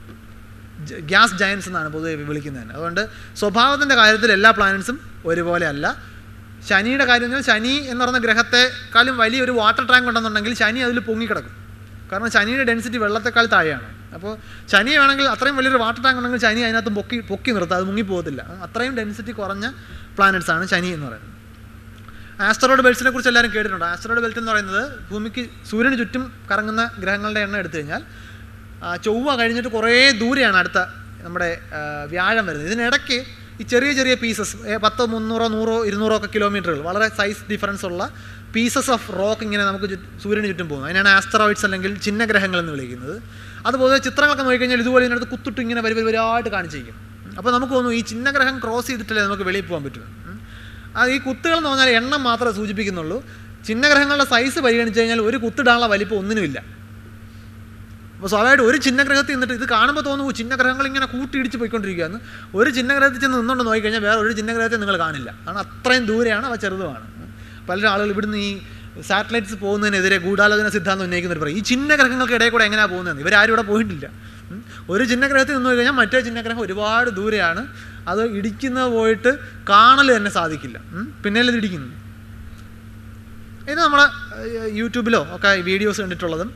ഗ്യാസ് ജയൻസ് എന്നാണ് പൊതുവെ വിളിക്കുന്നത് അതുകൊണ്ട് സ്വഭാവത്തിൻ്റെ കാര്യത്തിൽ എല്ലാ പ്ലാനറ്റ്സും ഒരുപോലെ അല്ല ശനിയുടെ കാര്യം എന്ന് പറഞ്ഞാൽ ശനി എന്ന് പറയുന്ന ഗ്രഹത്തെക്കാളും വലിയൊരു വാട്ടർ ടാങ്ക് ഉണ്ടെന്നുണ്ടെങ്കിൽ ശനി അതിൽ പൊങ്ങിക്കിടക്കും കാരണം ശനിയുടെ ഡെൻസിറ്റി വെള്ളത്തെക്കാൾ താഴെയാണ് അപ്പോൾ ശനി വേണമെങ്കിൽ അത്രയും വലിയൊരു വാട്ടർ ടാങ്ക് ഉണ്ടെങ്കിൽ ശനി അതിനകത്ത് പൊക്കി പൊക്കി നിർത്താം അത് മുങ്ങിപ്പോകത്തില്ല അത്രയും ഡെൻസിറ്റി കുറഞ്ഞ പ്ലാനറ്റ്സ് ആണ് ശനി എന്ന് പറയുന്നത് ആസ്ട്രോയിഡ് ബെൽറ്റ്സിനെ കുറിച്ച് എല്ലാവരും കേട്ടിട്ടുണ്ട് ആസ്ട്രോയിഡ് ബെൽറ്റ് എന്ന് പറയുന്നത് ഭൂമിക്ക് സൂര്യന് ചുറ്റും കറങ്ങുന്ന ഗ്രഹങ്ങളുടെ എണ്ണം എടുത്തു കഴിഞ്ഞാൽ ആ, ചൊവ്വ കഴിഞ്ഞിട്ട് കുറേ ദൂരെയാണ് അടുത്ത നമ്മുടെ ആ, വ്യാഴം വരുന്നത് ഇതിനിടയ്ക്ക് ഈ ചെറിയ ചെറിയ പീസസ് പത്തോ മുന്നൂറോ നൂറോ ഇരുന്നൂറോ ഒക്കെ കിലോമീറ്ററുകൾ വളരെ സൈസ് ഡിഫറൻസ് ഉള്ള പീസസ് ഓഫ് റോക്ക് ഇങ്ങനെ നമുക്ക് ചുറ്റ് സൂര്യന് ചുറ്റും പോകുന്നു അതിനാണ് ആസ്ട്രോയിഡ്സ് അല്ലെങ്കിൽ ചിഹ്ന ഗ്രഹങ്ങൾ എന്ന് വിളിക്കുന്നത് അതുപോലെ ചിത്രങ്ങളൊക്കെ നോക്കിക്കഴിഞ്ഞാൽ ഇതുപോലെ ഇതിനകത്ത് കുത്തിട്ട് ഇങ്ങനെ വരി വരിവരായിട്ട് കാണിച്ചിരിക്കും അപ്പോൾ നമുക്ക് തോന്നുന്നു ഈ ചിഹ്ന ഗ്രഹം ക്രോസ് ചെയ്തിട്ടല്ലേ നമുക്ക് വെളിയിൽ പോകാൻ പറ്റും ആ ഈ കുത്തുകൾ എന്ന് പറഞ്ഞാൽ എണ്ണം മാത്രമേ സൂചിപ്പിക്കുന്നുള്ളൂ ചിഹ്നഗ്രഹങ്ങളുടെ സൈസ് പരിഗണിച്ച് കഴിഞ്ഞാൽ ഒരു കുത്തിടാനുള്ള വലിപ്പം ഒന്നിനുമില്ല അപ്പോൾ സ്വാഭാവികമായിട്ട് ഒരു ചിഹ്നഗ്രഹത്തിൽ നിന്നിട്ട് ഇത് കാണുമ്പോൾ തോന്നുന്നു ചിഹ്നഗ്രഹങ്ങൾ ഇങ്ങനെ കൂട്ടിയിടിച്ച് പോയിക്കൊണ്ടിരിക്കുകയാണ് ഒരു ചിഹ്നഗ്രഹത്തിൽ ചെന്ന് നിന്നുകൊണ്ട് നോക്കിക്കഴിഞ്ഞാൽ വേറെ ഒരു ചിഹ്നഗ്രഹത്തെ നിങ്ങൾ കാണില്ല കാരണം അത്രയും ദൂരെയാണ് അവ ചെറുതുമാണ് പല ആളുകൾ ഇവിടുന്ന് ഈ സാറ്റലൈറ്റ്സ് പോകുന്നതിനെതിരെ ഗൂഢാലോചന സിദ്ധാന്തം ഉന്നയിക്കുന്നവർ പറയും ഈ ചിഹ്നഗ്രഹങ്ങൾക്ക് ഇടയിൽ കൂടെ എങ്ങനെയാണ് പോകുന്നത് ഇവരാരും ഇവിടെ പോയിട്ടില്ല ഉം. ഒരു ചിഹ്നഗ്രഹത്തിൽ നിന്ന് കഴിഞ്ഞാൽ മറ്റേ ചിഹ്നഗ്രഹം ഒരുപാട് ദൂരെയാണ് അത് ഇടിക്കുന്നത് പോയിട്ട് കാണൽ തന്നെ സാധിക്കില്ല ഉം. പിന്നെയല്ലേ ഇത് ഇടിക്കുന്നു ഇത് നമ്മളെ ഏഹ്, യൂട്യൂബിലോ ഒക്കെ വീഡിയോസ് കണ്ടിട്ടുള്ളതും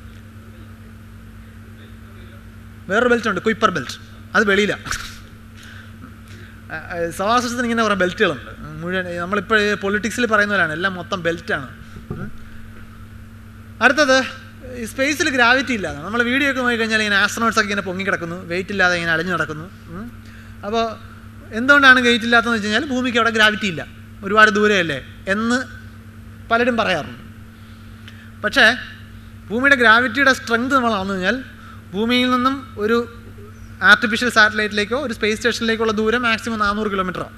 വേറൊരു ബെൽറ്റ് ഉണ്ട് കുയിപ്പർ ബെൽറ്റ് അത് വെളിയിലാണ് സവാസത്തിന് ഇങ്ങനെ കുറേ ബെൽറ്റുകളുണ്ട് മുഴുവൻ നമ്മളിപ്പോൾ പൊളിറ്റിക്സിൽ പറയുന്നവരാണ് എല്ലാം മൊത്തം ബെൽറ്റാണ് ഉം. അടുത്തത് ഈ സ്പേസിൽ ഗ്രാവിറ്റി ഇല്ലാതെ നമ്മൾ വീഡിയോ ഒക്കെ നോക്കിക്കഴിഞ്ഞാൽ ഇങ്ങനെ ആസ്ട്രോണോട്സ് ഒക്കെ ഇങ്ങനെ പൊങ്ങി കിടക്കുന്നു വെയിറ്റ് ഇല്ലാതെ ഇങ്ങനെ അലഞ്ഞു നടക്കുന്നു ഉം. അപ്പോൾ എന്തുകൊണ്ടാണ് വെയിറ്റ് ഇല്ലാത്തതെന്ന് വെച്ച് കഴിഞ്ഞാൽ ഭൂമിക്ക് അവിടെ ഗ്രാവിറ്റി ഇല്ല ഒരുപാട് ദൂരെയല്ലേ എന്ന് പലരും പറയാറുണ്ട് പക്ഷേ ഭൂമിയുടെ ഗ്രാവിറ്റിയുടെ സ്ട്രെങ്ത് നമ്മൾ അളന്നു കഴിഞ്ഞാൽ ഭൂമിയിൽ നിന്നും ഒരു ആർട്ടിഫിഷ്യൽ സാറ്റലൈറ്റിലേക്കോ ഒരു സ്പേസ് സ്റ്റേഷനിലേക്കുള്ള ദൂരം മാക്സിമം നാനൂറ് കിലോമീറ്ററാണ്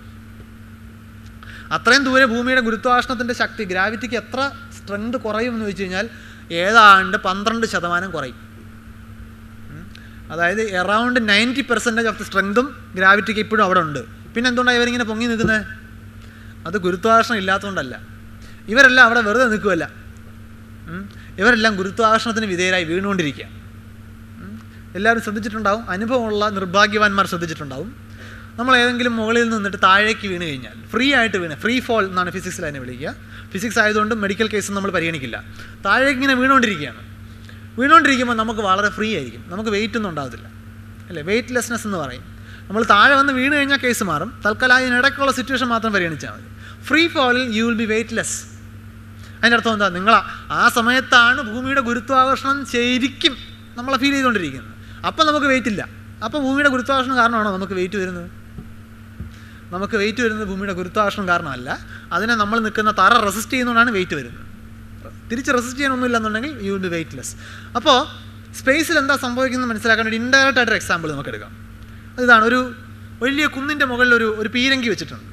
അത്രയും ദൂരെ ഭൂമിയുടെ ഗുരുത്വാകർഷണത്തിൻ്റെ ശക്തി ഗ്രാവിറ്റിക്ക് എത്ര സ്ട്രെങ്ത് കുറയും എന്ന് വെച്ച് കഴിഞ്ഞാൽ ഏതാണ്ട് പന്ത്രണ്ട് ശതമാനം കുറയും ഉം. അതായത് around ninety percentage of the സ്ട്രെങ്തും ഗ്രാവിറ്റിക്ക് ഇപ്പോഴും അവിടെ ഉണ്ട് പിന്നെ എന്തുകൊണ്ടാണ് ഇവരിങ്ങനെ പൊങ്ങി നിൽക്കുന്നത് അത് ഗുരുത്വാകർഷണം ഇല്ലാത്തതുകൊണ്ടല്ല ഇവരെല്ലാം അവിടെ വെറുതെ നിൽക്കുമല്ല ഉം. ഇവരെല്ലാം ഗുരുത്വാകർഷണത്തിന് വിധേയരായി വീണുകൊണ്ടിരിക്കുക ഉം. എല്ലാവരും ശ്രദ്ധിച്ചിട്ടുണ്ടാവും അനുഭവമുള്ള നിർഭാഗ്യവാന്മാർ ശ്രദ്ധിച്ചിട്ടുണ്ടാവും നമ്മൾ ഏതെങ്കിലും മുകളിൽ നിന്നിട്ട് താഴേക്ക് വീണ് കഴിഞ്ഞാൽ ഫ്രീ ആയിട്ട് വീണ് ഫ്രീ ഫോൾ എന്നാണ് ഫിസിക്സിൽ അതിനെ വിളിക്കുക ഫിസിക്സ് ആയതുകൊണ്ട് മെഡിക്കൽ കേസ് നമ്മൾ പരിഗണിക്കില്ല താഴേക്ക് ഇങ്ങനെ വീണുകൊണ്ടിരിക്കുകയാണ് വീണുകൊണ്ടിരിക്കുമ്പോൾ നമുക്ക് വളരെ ഫ്രീ ആയിരിക്കും നമുക്ക് വെയിറ്റ് ഒന്നും ഉണ്ടാകത്തില്ല അല്ലേ വെയിറ്റ്ലെസ്നെസ് എന്ന് പറയും നമ്മൾ താഴെ വന്ന് വീണ് കഴിഞ്ഞാൽ കേസ് മാറും തൽക്കാലം അതിനിടയ്ക്കുള്ള സിറ്റുവേഷൻ മാത്രം പരിഗണിച്ചാൽ മതി ഫ്രീ ഫോളിൽ യു വിൽ ബി വെയിറ്റ്ലെസ് അതിൻ്റെ അർത്ഥം എന്താ നിങ്ങൾ ആ സമയത്താണ് ഭൂമിയുടെ ഗുരുത്വാകർഷണം ശരിക്കും നമ്മളെ ഫീൽ ചെയ്തുകൊണ്ടിരിക്കുന്നത് അപ്പം നമുക്ക് വെയിറ്റ് ഇല്ല അപ്പോൾ ഭൂമിയുടെ ഗുരുത്വാകർഷണം കാരണമാണോ നമുക്ക് വെയിറ്റ് വരുന്നത് നമുക്ക് വെയിറ്റ് വരുന്നത് ഭൂമിയുടെ ഗുരുത്വാകർഷണം കാരണമല്ല അതിനെ നമ്മൾ നിൽക്കുന്ന തറ റെസിസ്റ്റ് ചെയ്യുന്നതുകൊണ്ടാണ് വെയിറ്റ് വരുന്നത് തിരിച്ച് റെസിസ്റ്റ് ചെയ്യാനൊന്നും ഇല്ലെന്നുണ്ടെങ്കിൽ യു വിൽ ബി വെയിറ്റ്ലെസ് അപ്പോൾ സ്പേസിൽ എന്താ സംഭവിക്കുന്നത് മനസ്സിലാക്കാൻ ഒരു ഇൻഡയറക്റ്റ് ആയിട്ടൊരു എക്സാമ്പിൾ നമുക്ക് എടുക്കാം ഇതാണ് ഒരു വലിയ കുന്നിൻ്റെ മുകളിൽ ഒരു ഒരു പീരങ്കി വെച്ചിട്ടുണ്ട്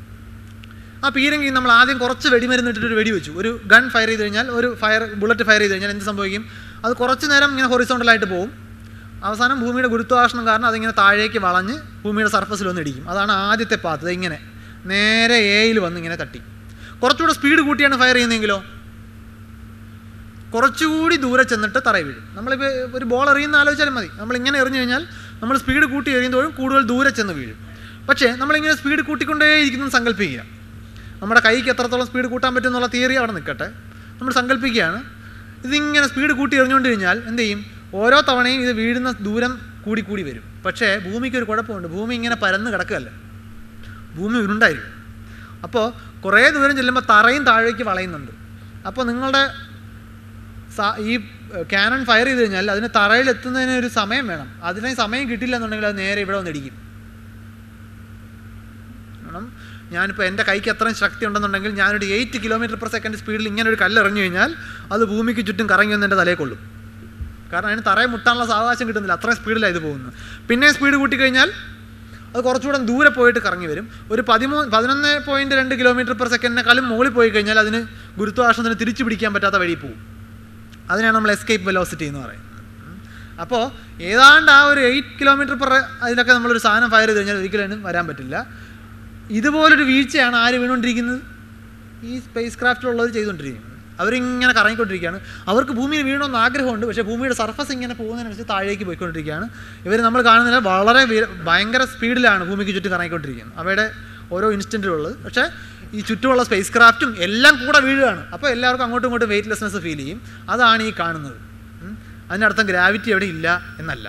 ആ പീരങ്കി നമ്മൾ ആദ്യം കുറച്ച് വെടിമരുന്ന് ഇട്ടിട്ട് ഒരു വെടി വെച്ചു ഒരു ഗൺ ഫയർ ചെയ്ത് കഴിഞ്ഞാൽ ഒരു ഫയർ ബുള്ളറ്റ് ഫയർ ചെയ്ത് കഴിഞ്ഞാൽ എന്ത് സംഭവിക്കും അത് കുറച്ച് നേരം ഇങ്ങനെ ഹൊറിസോണ്ടലായിട്ട് പോകും അവസാനം ഭൂമിയുടെ ഗുരുത്വാകർഷണം കാരണം അതിങ്ങനെ താഴേക്ക് വളഞ്ഞ് ഭൂമിയുടെ സർഫസിൽ വന്ന് ഇടിക്കും അതാണ് ആദ്യത്തെ പാത്ത് ഇത് ഇങ്ങനെ നേരെ എയിൽ വന്ന് ഇങ്ങനെ തട്ടി കുറച്ചുകൂടെ സ്പീഡ് കൂട്ടിയാണ് ഫയർ ചെയ്യുന്നതെങ്കിലോ കുറച്ചുകൂടി ദൂരെ ചെന്നിട്ട് തറയിൽ വീഴും നമ്മളിപ്പോൾ ഒരു ബോൾ എറിയുന്ന ആലോചിച്ചാലും മതി നമ്മളിങ്ങനെ എറിഞ്ഞു കഴിഞ്ഞാൽ നമ്മൾ സ്പീഡ് കൂട്ടി എറിയുമ്പോഴും കൂടുതൽ ദൂരെ ചെന്ന് വീഴും പക്ഷേ നമ്മളിങ്ങനെ സ്പീഡ് കൂട്ടിക്കൊണ്ടേ ഇരിക്കുന്നു സങ്കല്പിക്കുക നമ്മുടെ കൈക്ക് എത്രത്തോളം സ്പീഡ് കൂട്ടാൻ പറ്റും എന്നുള്ള തിയറി അവിടെ നിൽക്കട്ടെ നമ്മൾ സങ്കല്പിക്കുകയാണ് ഇതിങ്ങനെ സ്പീഡ് കൂട്ടി എറിഞ്ഞുകൊണ്ട് കഴിഞ്ഞാൽ എന്ത് ചെയ്യും ഓരോ തവണയും ഇത് വീഴുന്ന ദൂരം കൂടി കൂടി വരും പക്ഷേ ഭൂമിക്ക് ഒരു കുഴപ്പമുണ്ട് ഭൂമി ഇങ്ങനെ പരന്ന് കിടക്കുകയല്ല ഭൂമി ഉരുണ്ടായിരിക്കും അപ്പോൾ കുറേ ദൂരം ചെല്ലുമ്പോൾ തറയും താഴേക്ക് വളയുന്നുണ്ട് അപ്പോൾ നിങ്ങളുടെ സ- ഈ ക്യാനൺ ഫയർ ചെയ്ത് കഴിഞ്ഞാൽ അതിന് തറയിലെത്തുന്നതിന് ഒരു സമയം വേണം അതിന് സമയം കിട്ടില്ല എന്നുണ്ടെങ്കിൽ അത് നേരെ ഇവിടെ വന്ന് ഇടിക്കും കാരണം ഞാനിപ്പോൾ എൻ്റെ കൈക്ക് അത്രയും ശക്തി ഉണ്ടെന്നുണ്ടെങ്കിൽ ഞാനൊരു എയ്റ്റ് കിലോമീറ്റർ പെർ സെക്കൻഡ് സ്പീഡിൽ ഇങ്ങനെ ഒരു കല്ല് എറിഞ്ഞു കഴിഞ്ഞാൽ അത് ഭൂമിക്ക് ചുറ്റും കറങ്ങി വന്ന് എൻ്റെ തലയിൽ കൊള്ളും കാരണം അതിന് തറയെ മുട്ടാനുള്ള സാവകാശം കിട്ടുന്നില്ല അത്രയും സ്പീഡിലാണ് ഇത് പോകുന്നത് പിന്നെ സ്പീഡ് കൂട്ടിക്കഴിഞ്ഞാൽ അത് കുറച്ചുകൂടെ ദൂരെ പോയിട്ട് കറങ്ങി വരും ഒരു പതിമൂന്ന് പതിനൊന്ന് പോയിൻറ്റ് രണ്ട് കിലോമീറ്റർ പെർ സെക്കൻഡിനേക്കാളും മുകളിൽ പോയി കഴിഞ്ഞാൽ അതിന് ഗുരുത്വാകർഷണത്തിന് തിരിച്ചു പിടിക്കാൻ പറ്റാത്ത വഴി പോകും അതിനാണ് നമ്മൾ എസ്കേപ്പ് വെലോസിറ്റി എന്ന് പറയുന്നത് അപ്പോൾ ഏതാണ്ട് ആ ഒരു എയ്റ്റ് കിലോമീറ്റർ പെർ അതിലൊക്കെ നമ്മളൊരു സാധനം ഫയർ ചെയ്ത് കഴിഞ്ഞാൽ ഒരിക്കലും അതിന് വരാൻ പറ്റില്ല ഇതുപോലൊരു വീഴ്ചയാണ് ആര് വീണുകൊണ്ടിരിക്കുന്നത് ഈ സ്പേസ് ക്രാഫ്റ്റിലുള്ളവർ ചെയ്തുകൊണ്ടിരിക്കുന്നത് അവരിങ്ങനെ കറങ്ങിക്കൊണ്ടിരിക്കുകയാണ് അവർക്ക് ഭൂമിയിൽ വീഴണമെന്ന് ആഗ്രഹമുണ്ട് പക്ഷേ ഭൂമിയുടെ സർഫസ് ഇങ്ങനെ പോകുന്നതിനനുസരിച്ച് താഴേക്ക് പോയിക്കൊണ്ടിരിക്കുകയാണ് ഇവർ നമ്മൾ കാണുന്നില്ല വളരെ വീര- ഭയങ്കര സ്പീഡിലാണ് ഭൂമിക്ക് ചുറ്റും കറങ്ങിക്കൊണ്ടിരിക്കുന്നത് അവയുടെ ഓരോ ഇൻസ്റ്റൻറ്റിലുള്ളത് പക്ഷേ ഈ ചുറ്റുമുള്ള സ്പേസ് ക്രാഫ്റ്റും എല്ലാം കൂടെ വീഴുകയാണ് അപ്പോൾ എല്ലാവർക്കും അങ്ങോട്ടും ഇങ്ങോട്ടും വെയിറ്റ്ലെസ്നെസ് ഫീൽ ചെയ്യും അതാണ് ഈ കാണുന്നത് ഉം. അതിനർത്ഥം ഗ്രാവിറ്റി അവിടെ ഇല്ല എന്നല്ല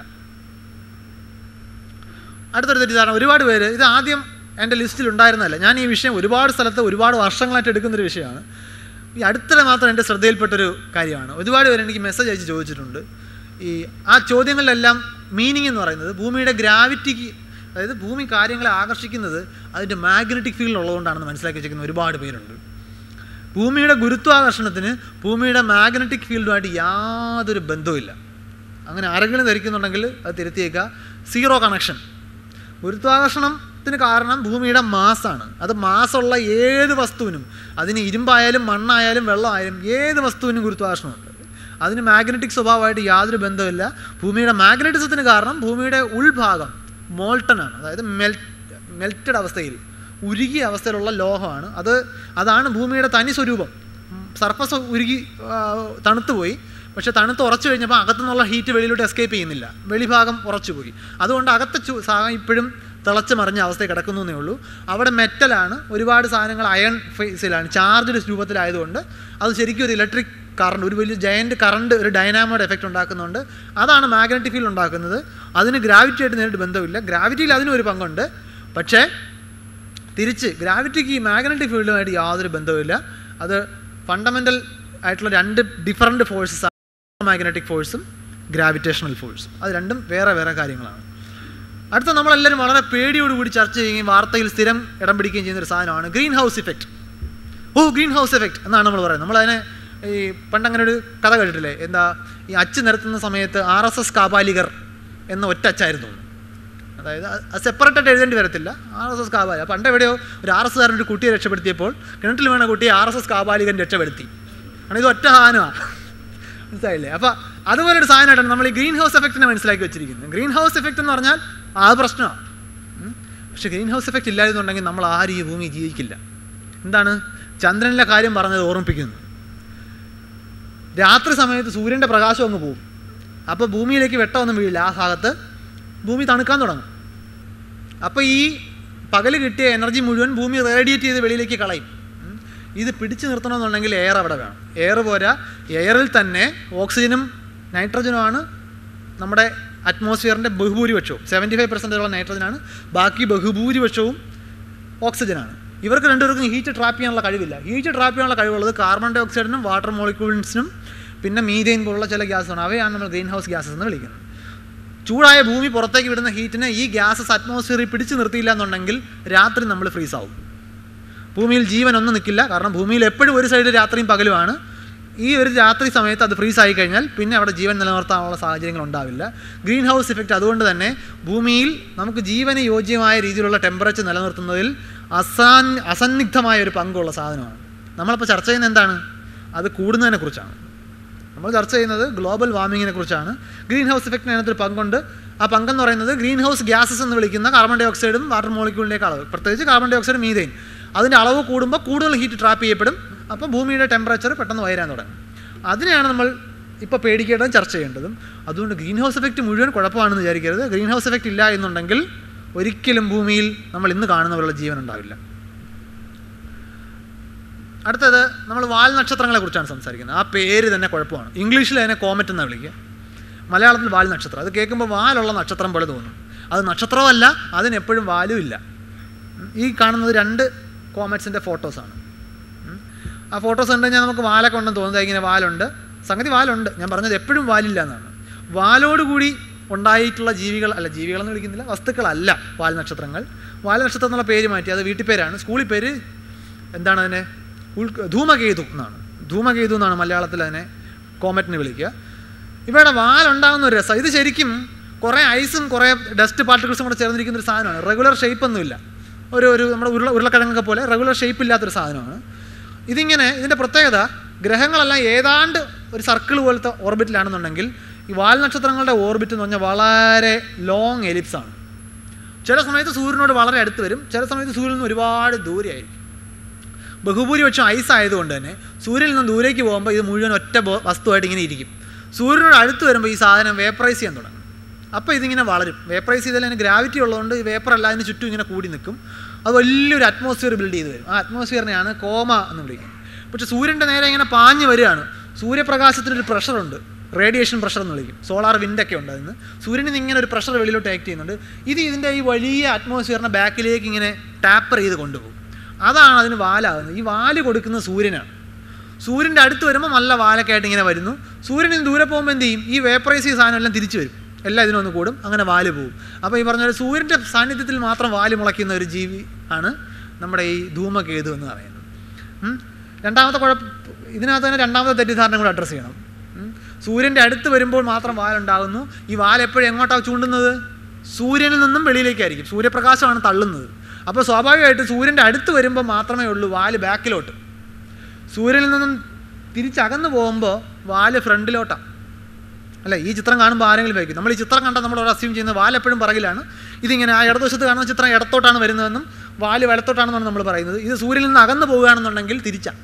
അടുത്തൊരു തെറ്റിദ്ധാരണ ഒരുപാട് പേര് ഇത് ആദ്യം എൻ്റെ ലിസ്റ്റിൽ ഉണ്ടായിരുന്നതല്ല ഞാൻ ഈ വിഷയം ഒരുപാട് സ്ഥലത്ത് ഒരുപാട് വർഷങ്ങളായിട്ട് എടുക്കുന്നൊരു വിഷയമാണ് ഈ അടുത്തിടെ മാത്രം എൻ്റെ ശ്രദ്ധയിൽപ്പെട്ടൊരു കാര്യമാണ് ഒരുപാട് പേര് എനിക്ക് മെസ്സേജ് അയച്ച് ചോദിച്ചിട്ടുണ്ട് ഈ ആ ചോദ്യങ്ങളിലെല്ലാം മീനിങ് എന്ന് പറയുന്നത് ഭൂമിയുടെ ഗ്രാവിറ്റിക്ക് അതായത് ഭൂമി കാര്യങ്ങളെ ആകർഷിക്കുന്നത് അതിൻ്റെ മാഗ്നറ്റിക് ഫീൽഡ് ഉള്ളതുകൊണ്ടാണെന്ന് മനസ്സിലാക്കി വെച്ചിരിക്കുന്ന ഒരുപാട് പേരുണ്ട് ഭൂമിയുടെ ഗുരുത്വാകർഷണത്തിന് ഭൂമിയുടെ മാഗ്നറ്റിക് ഫീൽഡുമായിട്ട് യാതൊരു ബന്ധവുമില്ല അങ്ങനെ ആരെങ്കിലും ധരിക്കുന്നുണ്ടെങ്കിൽ അത് തിരുത്തിയേക്കുക സീറോ കണക്ഷൻ ഗുരുത്വാകർഷണത്തിന് കാരണം ഭൂമിയുടെ മാസ്സാണ് അത് മാസ്സുള്ള ഏത് വസ്തുവിനും അതിന് ഇരുമ്പായാലും മണ്ണായാലും വെള്ളമായാലും ഏത് വസ്തുവിനും ഗുരുത്വാകർഷണമുണ്ട് അതിന് മാഗ്നറ്റിക് സ്വഭാവമായിട്ട് യാതൊരു ബന്ധമില്ല ഭൂമിയുടെ മാഗ്നറ്റിസത്തിന് കാരണം ഭൂമിയുടെ ഉൾഭാഗം മോൾട്ടനാണ് അതായത് മെൽ മെൽറ്റഡ് അവസ്ഥയിൽ ഉരുകിയ അവസ്ഥയിലുള്ള ലോഹമാണ് അത് അതാണ് ഭൂമിയുടെ തനി സ്വരൂപം സർഫസ് ഉരുകി ആ, തണുത്ത് പോയി പക്ഷേ തണുത്ത് ഉറച്ചു കഴിഞ്ഞപ്പോൾ അകത്തു നിന്നുള്ള ഹീറ്റ് വെളിയിലോട്ട് എസ്കേപ്പ് ചെയ്യുന്നില്ല വെളിഭാഗം ഉറച്ചു പോയി അതുകൊണ്ട് അകത്തെ ചു സാധനം ഇപ്പോഴും തിളച്ച് മറിഞ്ഞ അവസ്ഥയിൽ കിടക്കുന്നു എന്നേ ഉള്ളൂ അവിടെ മെറ്റലാണ് ഒരുപാട് സാധനങ്ങൾ അയൺ ഫേസിലാണ് ചാർജ്ഡ് രൂപത്തിലായതുകൊണ്ട് അത് ശരിക്കും ഒരു ഇലക്ട്രിക് കറണ്ട് ഒരു വലിയ ജയൻറ്റ് കറണ്ട് ഒരു ഡൈനാമോയുടെ എഫക്റ്റ് ഉണ്ടാക്കുന്നുണ്ട് അതാണ് മാഗ്നറ്റിക് ഫീൽഡ് ഉണ്ടാക്കുന്നത് അതിന് ഗ്രാവിറ്റി ആയിട്ട് നേരിട്ട് ബന്ധമില്ല ഗ്രാവിറ്റിയിൽ അതിനും ഒരു പങ്കുണ്ട് പക്ഷേ തിരിച്ച് ഗ്രാവിറ്റിക്ക് ഈ മാഗ്നറ്റിക് ഫീൽഡുമായിട്ട് യാതൊരു ബന്ധവുമില്ല അത് ഫണ്ടമെൻ്റൽ ആയിട്ടുള്ള രണ്ട് ഡിഫറൻറ്റ് ഫോഴ്സസ് മാഗ്നറ്റിക് ഫോഴ്സും ഗ്രാവിറ്റേഷണൽ ഫോഴ്സും അത് രണ്ടും വേറെ വേറെ കാര്യങ്ങളാണ് അടുത്ത നമ്മളെല്ലാവരും വളരെ പേടിയോടുകൂടി ചർച്ച ചെയ്യുകയും വാർത്തയിൽ സ്ഥിരം ഇടം പിടിക്കുകയും ചെയ്യുന്ന ഒരു സാധനമാണ് ഗ്രീൻ ഹൗസ് ഇഫക്റ്റ് ഓ ഗ്രീൻ ഹൗസ് എഫക്റ്റ് എന്നാണ് നമ്മൾ പറയുന്നത് നമ്മളതിനെ ഈ പണ്ടങ്ങനെ ഒരു കഥ കേട്ടിട്ടില്ലേ എന്താ ഈ അച്ച് നിരത്തുന്ന സമയത്ത് ആർ എസ് എസ് കാപാലികർ എന്ന ഒറ്റ അച്ചായിരുന്നു തോന്നുന്നു അതായത് സെപ്പറേറ്റായിട്ട് എഴുതേണ്ടി വരത്തില്ല ആർ എസ് എസ് കാപാലി പണ്ട് എവിടെയോ ഒരു ആർ എസ് കാരൻ ഒരു കുട്ടിയെ രക്ഷപ്പെടുത്തിയപ്പോൾ കിണറ്റിൽ വീണ കുട്ടിയെ ആർ എസ് എസ് കാപാലികൻ രക്ഷപ്പെടുത്തി കാരണം ഇത് ഒറ്റ സാധനമാണ് മനസ്സിലായില്ലേ അപ്പോൾ അതുപോലെ ഒരു സാധനമായിട്ടാണ് നമ്മൾ ഈ ഗ്രീൻ ഹൗസ് എഫക്റ്റിനെ മനസ്സിലാക്കി വെച്ചിരിക്കുന്നത് ഗ്രീൻ ഹൗസ് എഫക്റ്റ് എന്ന് പറഞ്ഞാൽ ആ പ്രശ്നമാണ് ഉം. പക്ഷേ ഗ്രീൻ ഹൗസ് എഫക്റ്റ് ഇല്ലായിരുന്നുണ്ടെങ്കിൽ നമ്മൾ ആരും ഈ ഭൂമി ജീവിക്കില്ല എന്താണ് ചന്ദ്രനിലെ കാര്യം പറഞ്ഞത് ഓർമ്മിപ്പിക്കുന്നു രാത്രി സമയത്ത് സൂര്യൻ്റെ പ്രകാശം അങ്ങ് പോകും അപ്പോൾ ഭൂമിയിലേക്ക് വെട്ടമൊന്നും വീഴില്ല ആ ഭാഗത്ത് ഭൂമി തണുക്കാൻ തുടങ്ങും അപ്പോൾ ഈ പകൽ കിട്ടിയ എനർജി മുഴുവൻ ഭൂമി റേഡിയേറ്റ് ചെയ്ത് വെളിയിലേക്ക് കളയും ഉം. ഇത് പിടിച്ചു നിർത്തണമെന്നുണ്ടെങ്കിൽ എയർ അവിടെ വേണം എയർ പോരാ എയറിൽ തന്നെ ഓക്സിജനും നൈട്രജനുമാണ് നമ്മുടെ അറ്റ്മോസ്ഫിയറിൻ്റെ ബഹുഭൂരിപക്ഷവും സെവൻറ്റി ഫൈവ് പെർസെൻറ്റേജുള്ള നൈട്രജനാണ് ബാക്കി ബഹുഭൂരിപക്ഷവും ഓക്സിജനാണ് ഇവർക്ക് രണ്ടുപേർക്കും ഹീറ്റ് ട്രാപ്പ് ചെയ്യാനുള്ള കഴിവില്ല ഹീറ്റ് ട്രാപ്പ് ചെയ്യാനുള്ള കഴിവുള്ളത് കാർബൺ ഡൈ ഓക്സൈഡിനും വാട്ടർ മോളിക്യൂൾസിനും പിന്നെ മീതെയിൻ പോലുള്ള ചില ഗ്യാസാണ് അവയാണ് നമ്മൾ ഗ്രീൻ ഹൗസ് ഗ്യാസസ് എന്ന് വിളിക്കുന്നത് ചൂടായ ഭൂമി പുറത്തേക്ക് വിടുന്ന ഹീറ്റിനെ ഈ ഗ്യാസസ് അറ്റ്മോസ്ഫിയറിൽ പിടിച്ചു നിർത്തിയില്ല എന്നുണ്ടെങ്കിൽ രാത്രി നമ്മൾ ഫ്രീസ് ആവും ഭൂമിയിൽ ജീവൻ ഒന്നും നിൽക്കില്ല കാരണം ഭൂമിയിൽ എപ്പോഴും ഒരു സൈഡ് രാത്രിയും പകലുമാണ് ഈ ഒരു രാത്രി സമയത്ത് അത് ഫ്രീസ് ആയി കഴിഞ്ഞാൽ പിന്നെ അവിടെ ജീവൻ നിലനിർത്താനുള്ള സാഹചര്യങ്ങൾ ഉണ്ടാവില്ല ഗ്രീൻ ഹൗസ് ഇഫക്റ്റ് അതുകൊണ്ട് തന്നെ ഭൂമിയിൽ നമുക്ക് ജീവന് യോജ്യമായ രീതിയിലുള്ള ടെമ്പറേച്ചർ നിലനിർത്തുന്നതിൽ അസാൻ അസന്നിഗ്ധമായ ഒരു പങ്കുള്ള സാധനമാണ് നമ്മളിപ്പോൾ ചർച്ച ചെയ്യുന്നത് എന്താണ് അത് കൂടുന്നതിനെ കുറിച്ചാണ് നമ്മൾ ചർച്ച ചെയ്യുന്നത് ഗ്ലോബൽ വാർമിങ്ങിനെ കുറിച്ചാണ് ഗ്രീൻ ഹൗസ് ഇഫക്റ്റിന് അതിനകത്തൊരു പങ്കുണ്ട് ആ പങ്കെന്ന് പറയുന്നത് ഗ്രീൻ ഹൗസ് ഗ്യാസസ് എന്ന് വിളിക്കുന്ന കാർബൺ ഡൈ ഓക്സൈഡും വാട്ടർ മോളിക്യൂളിലേക്ക് അളവ് പ്രത്യേകിച്ച് കാർബൺ ഡൈ ഓക്സൈഡ് മീതെയിൻ അതിൻ്റെ അളവ് കൂടുമ്പോൾ കൂടുതൽ ഹീറ്റ് ട്രാപ്പ് ചെയ്യപ്പെടും അപ്പോൾ ഭൂമിയുടെ ടെമ്പറേച്ചർ പെട്ടെന്ന് വയരാൻ തുടങ്ങും അതിനെയാണ് നമ്മൾ ഇപ്പോൾ പേടിക്കേണ്ടതും ചർച്ച ചെയ്യേണ്ടതും അതുകൊണ്ട് ഗ്രീൻ ഹൗസ് എഫക്റ്റ് മുഴുവൻ കുഴപ്പമാണെന്ന് വിചാരിക്കരുത് ഗ്രീൻ ഹൗസ് എഫക്റ്റ് ഇല്ല എന്നുണ്ടെങ്കിൽ ഒരിക്കലും ഭൂമിയിൽ നമ്മൾ ഇന്ന് കാണുന്ന പോലുള്ള ജീവൻ ഉണ്ടാവില്ല അടുത്തത് നമ്മൾ വാൽ നക്ഷത്രങ്ങളെ കുറിച്ചാണ് സംസാരിക്കുന്നത് ആ പേര് തന്നെ കുഴപ്പമാണ് ഇംഗ്ലീഷിൽ അതിനെ കോമറ്റ് എന്നാണ് വിളിക്കുക മലയാളത്തിൽ വാൽ നക്ഷത്രം അത് കേൾക്കുമ്പോൾ വാലുള്ള നക്ഷത്രം പോലെ തോന്നും അത് നക്ഷത്രമല്ല അതിനെപ്പോഴും വാലും ഇല്ല ഉം. ഈ കാണുന്നത് രണ്ട് കോമറ്റ്സിൻ്റെ ഫോട്ടോസാണ് ഉം. ആ ഫോട്ടോസ് കണ്ടു കഴിഞ്ഞാൽ നമുക്ക് വാലൊക്കെ ഉണ്ടെന്ന് തോന്നുന്നത് ഇങ്ങനെ വാലുണ്ട് സംഗതി വാലുണ്ട് ഞാൻ പറഞ്ഞത് എപ്പോഴും വാലില്ല എന്നാണ് വാലോടുകൂടി ഉണ്ടായിട്ടുള്ള ജീവികൾ അല്ല ജീവികളെന്ന് വിളിക്കുന്നില്ല വസ്തുക്കളല്ല വാൽ നക്ഷത്രങ്ങൾ വാൽ നക്ഷത്രം എന്നുള്ള പേര് മാറ്റി അത് വീട്ടിൽ പേരാണ് സ്കൂളിൽ പേര് എന്താണ് അതിനെ ഉൾ ധൂമകേതു എന്നാണ് ധൂമകേതു എന്നാണ് മലയാളത്തിൽ അതിനെ കോമറ്റിന് വിളിക്കുക ഇവയുടെ വാലുണ്ടാകുന്ന ഒരു രസം ഇത് ശരിക്കും കുറേ ഐസും കുറേ ഡസ്റ്റ് പാർട്ടിക്കിൾസും കൂടെ ചേർന്നിരിക്കുന്ന ഒരു സാധനമാണ് റെഗുലർ ഷേപ്പ് ഒന്നുമില്ല ഒരു ഒരു നമ്മുടെ ഉരുള ഉരുളക്കിഴങ്ങൊക്കെ പോലെ റെഗുലർ ഷേപ്പ് ഇല്ലാത്തൊരു സാധനമാണ് ഇതിങ്ങനെ ഇതിൻ്റെ പ്രത്യേകത ഗ്രഹങ്ങളെല്ലാം ഏതാണ്ട് ഒരു സർക്കിൾ പോലത്തെ ഓർബിറ്റിലാണെന്നുണ്ടെങ്കിൽ ഈ വാൽ നക്ഷത്രങ്ങളുടെ ഓർബിറ്റ് എന്ന് പറഞ്ഞാൽ വളരെ ലോങ് എലിപ്സാണ് ചില സമയത്ത് സൂര്യനോട് വളരെ അടുത്ത് വരും ചില സമയത്ത് സൂര്യനിൽ നിന്ന് ഒരുപാട് ദൂരെയായിരിക്കും ബഹുഭൂരിപക്ഷം ഐസ് ആയതുകൊണ്ട് തന്നെ സൂര്യനിൽ നിന്ന് ദൂരേക്ക് പോകുമ്പോൾ ഇത് മുഴുവൻ ഒറ്റ ബോ- വസ്തുവായിട്ട് ഇങ്ങനെ ഇരിക്കും സൂര്യനോട് അടുത്ത് വരുമ്പോൾ ഈ സാധനം വേപ്പറൈസ് ചെയ്യാൻ തുടങ്ങും അപ്പോൾ ഇതിങ്ങനെ വളരും വേപ്പറൈസ് ചെയ്താൽ അതിന് ഗ്രാവിറ്റി ഉള്ളതുകൊണ്ട് ഈ വേപ്പർ അല്ല അതിന് ചുറ്റും ഇങ്ങനെ കൂടി നിൽക്കും അത് വലിയൊരു അറ്റ്മോസ്ഫിയർ ബിൽഡ് ചെയ്ത് വരും ആ അറ്റ്മോസ്ഫിയറിനെയാണ് കോമ എന്ന് വിളിക്കുന്നത് പക്ഷേ സൂര്യൻ്റെ നേരെ ഇങ്ങനെ പാഞ്ഞ് വരികയാണ് സൂര്യപ്രകാശത്തിനൊരു പ്രഷറുണ്ട് റേഡിയേഷൻ പ്രഷർ എന്ന് വിളിക്കും സോളാർ വിൻഡൊക്കെ ഉണ്ട് അതിന് സൂര്യനിൽ നിന്ന് ഇങ്ങനെ ഒരു പ്രഷർ വെളിയിലോട്ട് ആക്ട് ചെയ്യുന്നുണ്ട് ഇത് ഇതിൻ്റെ ഈ വലിയ അറ്റ്മോസ്ഫിയറിനെ ബാക്കിലേക്ക് ഇങ്ങനെ ടാപ്പർ ചെയ്ത് കൊണ്ടുപോകും അതാണ് അതിന് വാലാകുന്നത് ഈ വാല് കൊടുക്കുന്നത് സൂര്യനാണ് സൂര്യൻ്റെ അടുത്ത് വരുമ്പോൾ നല്ല വാലൊക്കെ ആയിട്ട് ഇങ്ങനെ വരുന്നു സൂര്യനിൽ നിന്ന് ദൂരെ പോകുമ്പോൾ എന്ത് ചെയ്യും ഈ വേപ്പറൈസ് ചെയ്ത സാധനം എല്ലാം തിരിച്ചു വരും എല്ലാം ഇതിനൊന്ന് കൂടും അങ്ങനെ വാല് പോകും അപ്പോൾ ഈ പറഞ്ഞ പോലെ സൂര്യൻ്റെ സാന്നിധ്യത്തിൽ മാത്രം വാല് മുളയ്ക്കുന്ന ഒരു ജീവി ആണ് നമ്മുടെ ഈ ധൂമകേതു എന്ന് പറയുന്നത് ഉം. രണ്ടാമത്തെ കുഴപ്പം ഇതിനകത്ത് തന്നെ രണ്ടാമത്തെ തെറ്റിദ്ധാരണ കൂടെ അഡ്രസ്സ് ചെയ്യണം ഉം. സൂര്യൻ്റെ അടുത്ത് വരുമ്പോൾ മാത്രം വാലുണ്ടാകുന്നു ഈ വാൽ എപ്പോഴും എങ്ങോട്ടാണ് ചൂണ്ടുന്നത് സൂര്യനിൽ നിന്നും വെളിയിലേക്കായിരിക്കും സൂര്യപ്രകാശമാണ് തള്ളുന്നത് അപ്പോൾ സ്വാഭാവികമായിട്ട് സൂര്യൻ്റെ അടുത്ത് വരുമ്പോൾ മാത്രമേ ഉള്ളൂ വാല് ബാക്കിലോട്ട് സൂര്യനിൽ നിന്നും തിരിച്ചകന്നു പോകുമ്പോൾ വാല് ഫ്രണ്ടിലോട്ടാണ് അല്ല ഈ ചിത്രം കാണുമ്പോൾ ആരെങ്കിലും വയ്ക്കും നമ്മൾ ഈ ചിത്രം കണ്ടാൽ നമ്മൾ ഒരു അസ്യൂം ചെയ്യുന്നത് വാൽ എപ്പോഴും പറകിലാണ് ഇതിങ്ങനെ ആ ഇടതുവശത്ത് കാണുന്ന ചിത്രം ഇടത്തോട്ടാണ് വരുന്നതെന്നും വാല് വലത്തോട്ടാണെന്നാണ് നമ്മൾ പറയുന്നത് ഇത് സൂര്യനിൽ നിന്ന് അകന്നു പോവുകയാണെന്നുണ്ടെങ്കിൽ തിരിച്ചാണ്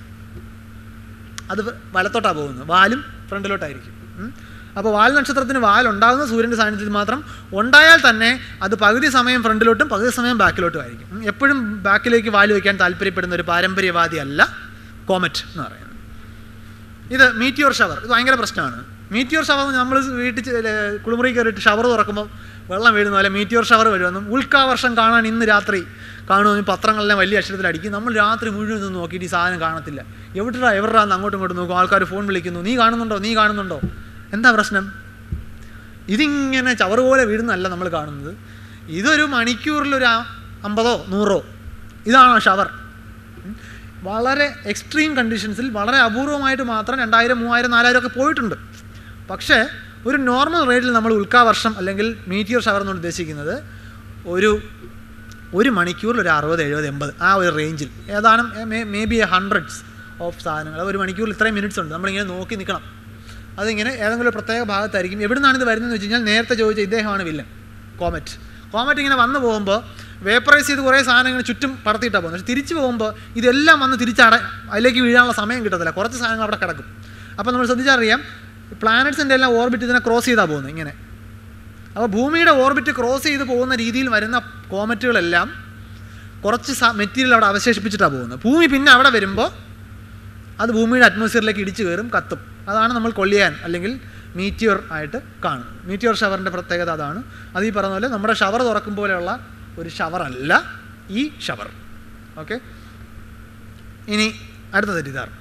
അത് വലത്തോട്ടാണ് പോകുന്നത് വാലും ഫ്രണ്ടിലോട്ടായിരിക്കും ഉം. അപ്പോൾ വാൽ നക്ഷത്രത്തിന് വാലുണ്ടാകുന്ന സൂര്യൻ്റെ സാന്നിധ്യത്തിൽ മാത്രം ഉണ്ടായാൽ തന്നെ അത് പകുതി സമയം ഫ്രണ്ടിലോട്ടും പകുതി സമയം ബാക്കിലോട്ടും ആയിരിക്കും ഉം. എപ്പോഴും ബാക്കിലേക്ക് വാല് വയ്ക്കാൻ താല്പര്യപ്പെടുന്ന ഒരു പാരമ്പര്യവാദി അല്ല കോമറ്റ് എന്ന് പറയുന്നത് ഇത് മീറ്റിയോർ ഷവർ ഇത് ഭയങ്കര പ്രശ്നമാണ് മീറ്റിയോർ ഷവർ നമ്മൾ വീട്ടിൽ ചെ- കുളിമുറി കയറിയിട്ട് ഷവർ തുറക്കുമ്പോൾ വെള്ളം വീഴുന്ന പോലെ മീറ്റിയോർ ഷവർ വരുമെന്നും ഉൽക്കാവർഷം കാണാൻ ഇന്ന് രാത്രി കാണുമെന്ന് പത്രങ്ങളെല്ലാം വലിയ അക്ഷരത്തിൽ അടിക്കും നമ്മൾ രാത്രി മുഴുവൻ നിന്ന് നോക്കിയിട്ട് ഈ സാധനം കാണത്തില്ല എവിടെടാ എവിടെടാന്ന് അങ്ങോട്ടും ഇങ്ങോട്ടും നോക്കും ആൾക്കാർ ഫോൺ വിളിക്കുന്നു നീ കാണുന്നുണ്ടോ നീ കാണുന്നുണ്ടോ എന്താ പ്രശ്നം ഇതിങ്ങനെ ചവറ് പോലെ വീഴുന്നതല്ല നമ്മൾ കാണുന്നത് ഇതൊരു മണിക്കൂറിൽ ഒരു ആ- അമ്പതോ നൂറോ ഇതാണോ ഷവർ ഉം. വളരെ എക്സ്ട്രീം കണ്ടീഷൻസിൽ വളരെ അപൂർവമായിട്ട് മാത്രം രണ്ടായിരം മൂവായിരം നാലായിരം ഒക്കെ പോയിട്ടുണ്ട് പക്ഷേ ഒരു നോർമൽ റേറ്റിൽ നമ്മൾ ഉൽക്കാവർഷം അല്ലെങ്കിൽ മീറ്റിയർ ഷവർ എന്ന് ഉദ്ദേശിക്കുന്നത് ഒരു ഒരു മണിക്കൂറിൽ ഒരു അറുപത് എഴുപത് എൺപത് ആ ഒരു റേഞ്ചിൽ ഏതാനും maybe a hundreds of സാധനങ്ങൾ ഒരു മണിക്കൂറിൽ ഇത്രയും മിനിറ്റ്സ് ഉണ്ട് നമ്മളിങ്ങനെ നോക്കി നിൽക്കണം അതിങ്ങനെ ഏതെങ്കിലും ഒരു പ്രത്യേക ഭാഗത്തായിരിക്കും എവിടെ നിന്നാണ് ഇത് വരുന്നതെന്ന് വെച്ച് കഴിഞ്ഞാൽ നേരത്തെ ചോദിച്ച ഇദ്ദേഹമാണ് വില്ലൻ കോമറ്റ് കോമറ്റ് ഇങ്ങനെ വന്നു പോകുമ്പോൾ വേപ്പറൈസ് ചെയ്ത് കുറേ സാധനങ്ങൾ ചുറ്റും പടത്തിയിട്ടാണ് പോകുന്നത് പക്ഷേ തിരിച്ചു പോകുമ്പോൾ ഇതെല്ലാം വന്ന് തിരിച്ചട അതിലേക്ക് വീഴാനുള്ള സമയം കിട്ടത്തില്ല കുറച്ച് സാധനങ്ങൾ അവിടെ കിടക്കും അപ്പോൾ നമ്മൾ ശ്രദ്ധിച്ചറിയാം പ്ലാനറ്റ്സിൻ്റെ എല്ലാം ഓർബിറ്റ് ഇതിനെ ക്രോസ് ചെയ്താൽ പോകുന്നത് ഇങ്ങനെ അപ്പോൾ ഭൂമിയുടെ ഓർബിറ്റ് ക്രോസ് ചെയ്ത് പോകുന്ന രീതിയിൽ വരുന്ന കോമറ്റുകളെല്ലാം കുറച്ച് മെറ്റീരിയൽ അവിടെ അവശേഷിപ്പിച്ചിട്ടാണ് പോകുന്നത് ഭൂമി പിന്നെ അവിടെ വരുമ്പോൾ അത് ഭൂമിയുടെ അറ്റ്മോസ്ഫിയറിലേക്ക് ഇടിച്ചു കയറും കത്തും അതാണ് നമ്മൾ കൊള്ളിയാൻ അല്ലെങ്കിൽ മീറ്റിയോർ ആയിട്ട് കാണുന്നത് മീറ്റിയോർ ഷവറിൻ്റെ പ്രത്യേകത അതാണ് അത് ഈ പറഞ്ഞ പോലെ നമ്മുടെ ഷവർ തുറക്കും പോലെയുള്ള ഒരു ഷവറല്ല ഈ ഷവർ ഓക്കെ ഇനി അടുത്ത തെറ്റിദ്ധാരണ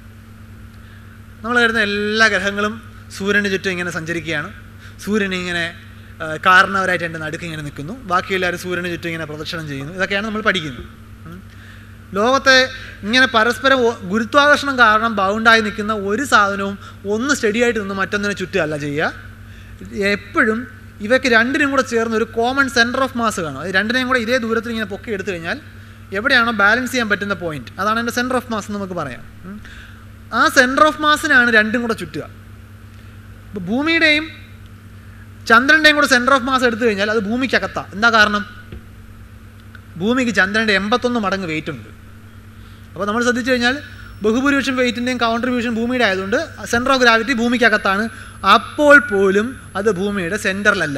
നമ്മൾ വരുന്ന എല്ലാ ഗ്രഹങ്ങളും സൂര്യന് ചുറ്റും ഇങ്ങനെ സഞ്ചരിക്കുകയാണ് സൂര്യൻ ഇങ്ങനെ ആ, കാരണവരായിട്ട് എൻ്റെ നടുക്ക് ഇങ്ങനെ നിൽക്കുന്നു ബാക്കി എല്ലാവരും സൂര്യന് ചുറ്റും ഇങ്ങനെ പ്രദക്ഷിണം ചെയ്യുന്നു ഇതൊക്കെയാണ് നമ്മൾ പഠിക്കുന്നത് ഉം. ലോകത്തെ ഇങ്ങനെ പരസ്പരം ഒ- ഗുരുത്വാകർഷണം കാരണം ബൗണ്ടായി നിൽക്കുന്ന ഒരു സാധനവും ഒന്ന് സ്റ്റഡിയായിട്ട് നിന്ന് മറ്റൊന്നിനെ ചുറ്റുമല്ല ചെയ്യുക എപ്പോഴും ഇവയ്ക്ക് രണ്ടിനും കൂടെ ചേർന്ന് ഒരു കോമൺ സെൻറ്റർ ഓഫ് മാസ് കാണും അത് രണ്ടിനെയും കൂടെ ഇതേ ദൂരത്തിൽ ഇങ്ങനെ പൊക്കി എടുത്തു കഴിഞ്ഞാൽ എവിടെയാണോ ബാലൻസ് ചെയ്യാൻ പറ്റുന്ന പോയിന്റ് അതാണ് എൻ്റെ സെൻറ്റർ ഓഫ് മാസ് എന്ന് നമുക്ക് പറയാം ഉം. ആ സെൻറ്റർ ഓഫ് മാസിനാണ് രണ്ടും കൂടെ ചുറ്റുക ഇപ്പോൾ ഭൂമിയുടെയും ചന്ദ്രൻ്റെയും കൂടെ സെൻറ്റർ ഓഫ് മാസ് എടുത്തു കഴിഞ്ഞാൽ അത് ഭൂമിക്കകത്താണ് എന്താ കാരണം ഭൂമിക്ക് ചന്ദ്രൻ്റെ എൺപത്തൊന്ന് മടങ്ങ് വെയിറ്റ് ഉണ്ട് അപ്പോൾ നമ്മൾ ശ്രദ്ധിച്ചു കഴിഞ്ഞാൽ ബഹുഭൂരിപക്ഷം വെയിറ്റിൻ്റെയും കോൺട്രിബ്യൂഷൻ ഭൂമിയുടെ ആയതുകൊണ്ട് സെൻറ്റർ ഓഫ് ഗ്രാവിറ്റി ഭൂമിക്കകത്താണ് അപ്പോൾ പോലും അത് ഭൂമിയുടെ സെൻറ്ററിലല്ല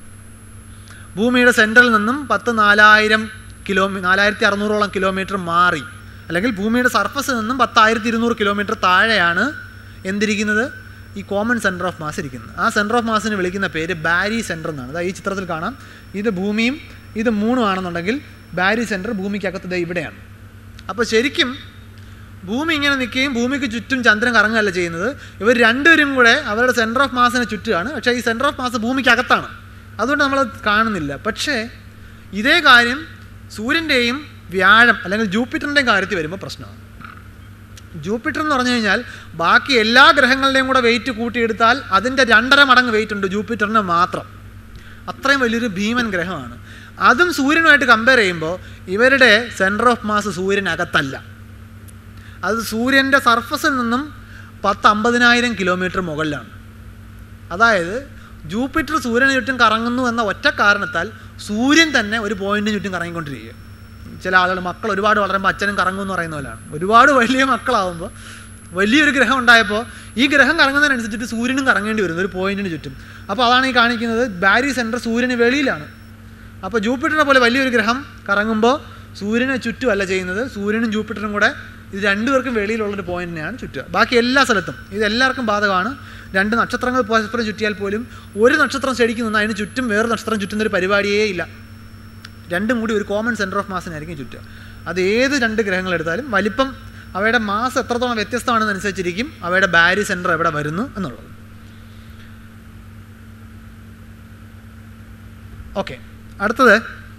ഭൂമിയുടെ സെൻറ്ററിൽ നിന്നും പത്ത് നാലായിരം കിലോമീ നാലായിരത്തി അറുന്നൂറോളം കിലോമീറ്റർ മാറി അല്ലെങ്കിൽ ഭൂമിയുടെ സർഫസിൽ നിന്നും പത്തായിരത്തി ഇരുന്നൂറ് കിലോമീറ്റർ താഴെയാണ് എന്തിരിക്കുന്നത് ഈ കോമൺ സെൻറ്റർ ഓഫ് മാസ് ഇരിക്കുന്നത് ആ സെൻറ്റർ ഓഫ് മാസിന് വിളിക്കുന്ന പേര് ബാരി സെൻറ്റർ എന്നാണ് അതായത് ഈ ചിത്രത്തിൽ കാണാം ഇത് ഭൂമിയും ഇത് മൂണും ആണെന്നുണ്ടെങ്കിൽ ബാരി സെൻറ്റർ ഭൂമിക്കകത്ത് ദേ ഇവിടെയാണ് അപ്പോൾ ശരിക്കും ഭൂമി ഇങ്ങനെ നിൽക്കുകയും ഭൂമിക്ക് ചുറ്റും ചന്ദ്രൻ കറങ്ങുകയല്ല ചെയ്യുന്നത് ഇവർ രണ്ടുപേരും കൂടെ അവരുടെ സെൻറ്റർ ഓഫ് മാസിനെ ചുറ്റുകയാണ് പക്ഷേ ഈ സെൻറ്റർ ഓഫ് മാസ് ഭൂമിക്കകത്താണ് അതുകൊണ്ട് നമ്മളത് കാണുന്നില്ല പക്ഷേ ഇതേ കാര്യം സൂര്യൻ്റെയും വ്യാഴം അല്ലെങ്കിൽ ജൂപ്പിറ്ററിൻ്റെയും കാര്യത്തിൽ വരുമ്പോൾ പ്രശ്നമാണ് ജൂപ്പിറ്റർ എന്ന് പറഞ്ഞു കഴിഞ്ഞാൽ ബാക്കി എല്ലാ ഗ്രഹങ്ങളുടെയും കൂടെ വെയിറ്റ് കൂട്ടിയെടുത്താൽ അതിൻ്റെ രണ്ടര മടങ്ങ് വെയിറ്റ് ഉണ്ട് ജൂപ്പിറ്ററിന് മാത്രം അത്രയും വലിയൊരു ഭീമൻ ഗ്രഹമാണ് അതും സൂര്യനുമായിട്ട് കമ്പയർ ചെയ്യുമ്പോൾ ഇവരുടെ സെൻറ്റർ ഓഫ് മാസ് സൂര്യനകത്തല്ല അത് സൂര്യൻ്റെ സർഫസിൽ നിന്നും പത്ത് അമ്പതിനായിരം കിലോമീറ്റർ മുകളിലാണ് അതായത് ജൂപ്പിറ്റർ സൂര്യന് ചുറ്റും കറങ്ങുന്നു എന്ന ഒറ്റ കാരണത്താൽ സൂര്യൻ തന്നെ ഒരു പോയിന്റിന് ചുറ്റും കറങ്ങിക്കൊണ്ടിരിക്കുക ചില ആളുകൾ മക്കൾ ഒരുപാട് വളരുമ്പോൾ അച്ഛനും കറങ്ങും എന്ന് പറയുന്ന പോലെയാണ് ഒരുപാട് വലിയ മക്കളാവുമ്പോൾ വലിയൊരു ഗ്രഹം ഉണ്ടായപ്പോൾ ഈ ഗ്രഹം കറങ്ങുന്നതിനനുസരിച്ചിട്ട് സൂര്യനും കറങ്ങേണ്ടി വരുന്നു ഒരു പോയിന്റിന് ചുറ്റും അപ്പോൾ അതാണ് ഈ കാണിക്കുന്നത് ബാരി സെൻറ്റർ സൂര്യന് വെളിയിലാണ് അപ്പോൾ ജൂപ്പിറ്ററിനെ പോലെ വലിയൊരു ഗ്രഹം കറങ്ങുമ്പോൾ സൂര്യനെ ചുറ്റുമല്ല ചെയ്യുന്നത് സൂര്യനും ജൂപ്പിറ്ററും കൂടെ ഇത് രണ്ടുപേർക്കും വെളിയിലുള്ളൊരു പോയിന്റിനെയാണ് ചുറ്റുക ബാക്കി എല്ലാ സ്ഥലത്തും ഇത് എല്ലാവർക്കും ബാധകമാണ് രണ്ട് നക്ഷത്രങ്ങൾ പരസ്പരം ചുറ്റിയാൽ പോലും ഒരു നക്ഷത്രം ശരിക്കും നിന്ന് അതിന് ചുറ്റും വേറെ നക്ഷത്രം ചുറ്റുന്ന ഒരു പരിപാടിയേ ഇല്ല രണ്ടും കൂടി ഒരു കോമൺ സെൻറ്റർ ഓഫ് മാസിനായിരിക്കും ചുറ്റുക അത് ഏത് രണ്ട് ഗ്രഹങ്ങൾ എടുത്താലും വലിപ്പം അവയുടെ മാസ് എത്രത്തോളം വ്യത്യസ്തമാണെന്നനുസരിച്ചിരിക്കും അവയുടെ ബാരി സെൻറ്റർ എവിടെ വരുന്നു എന്നുള്ളത് ഓക്കെ അടുത്തത്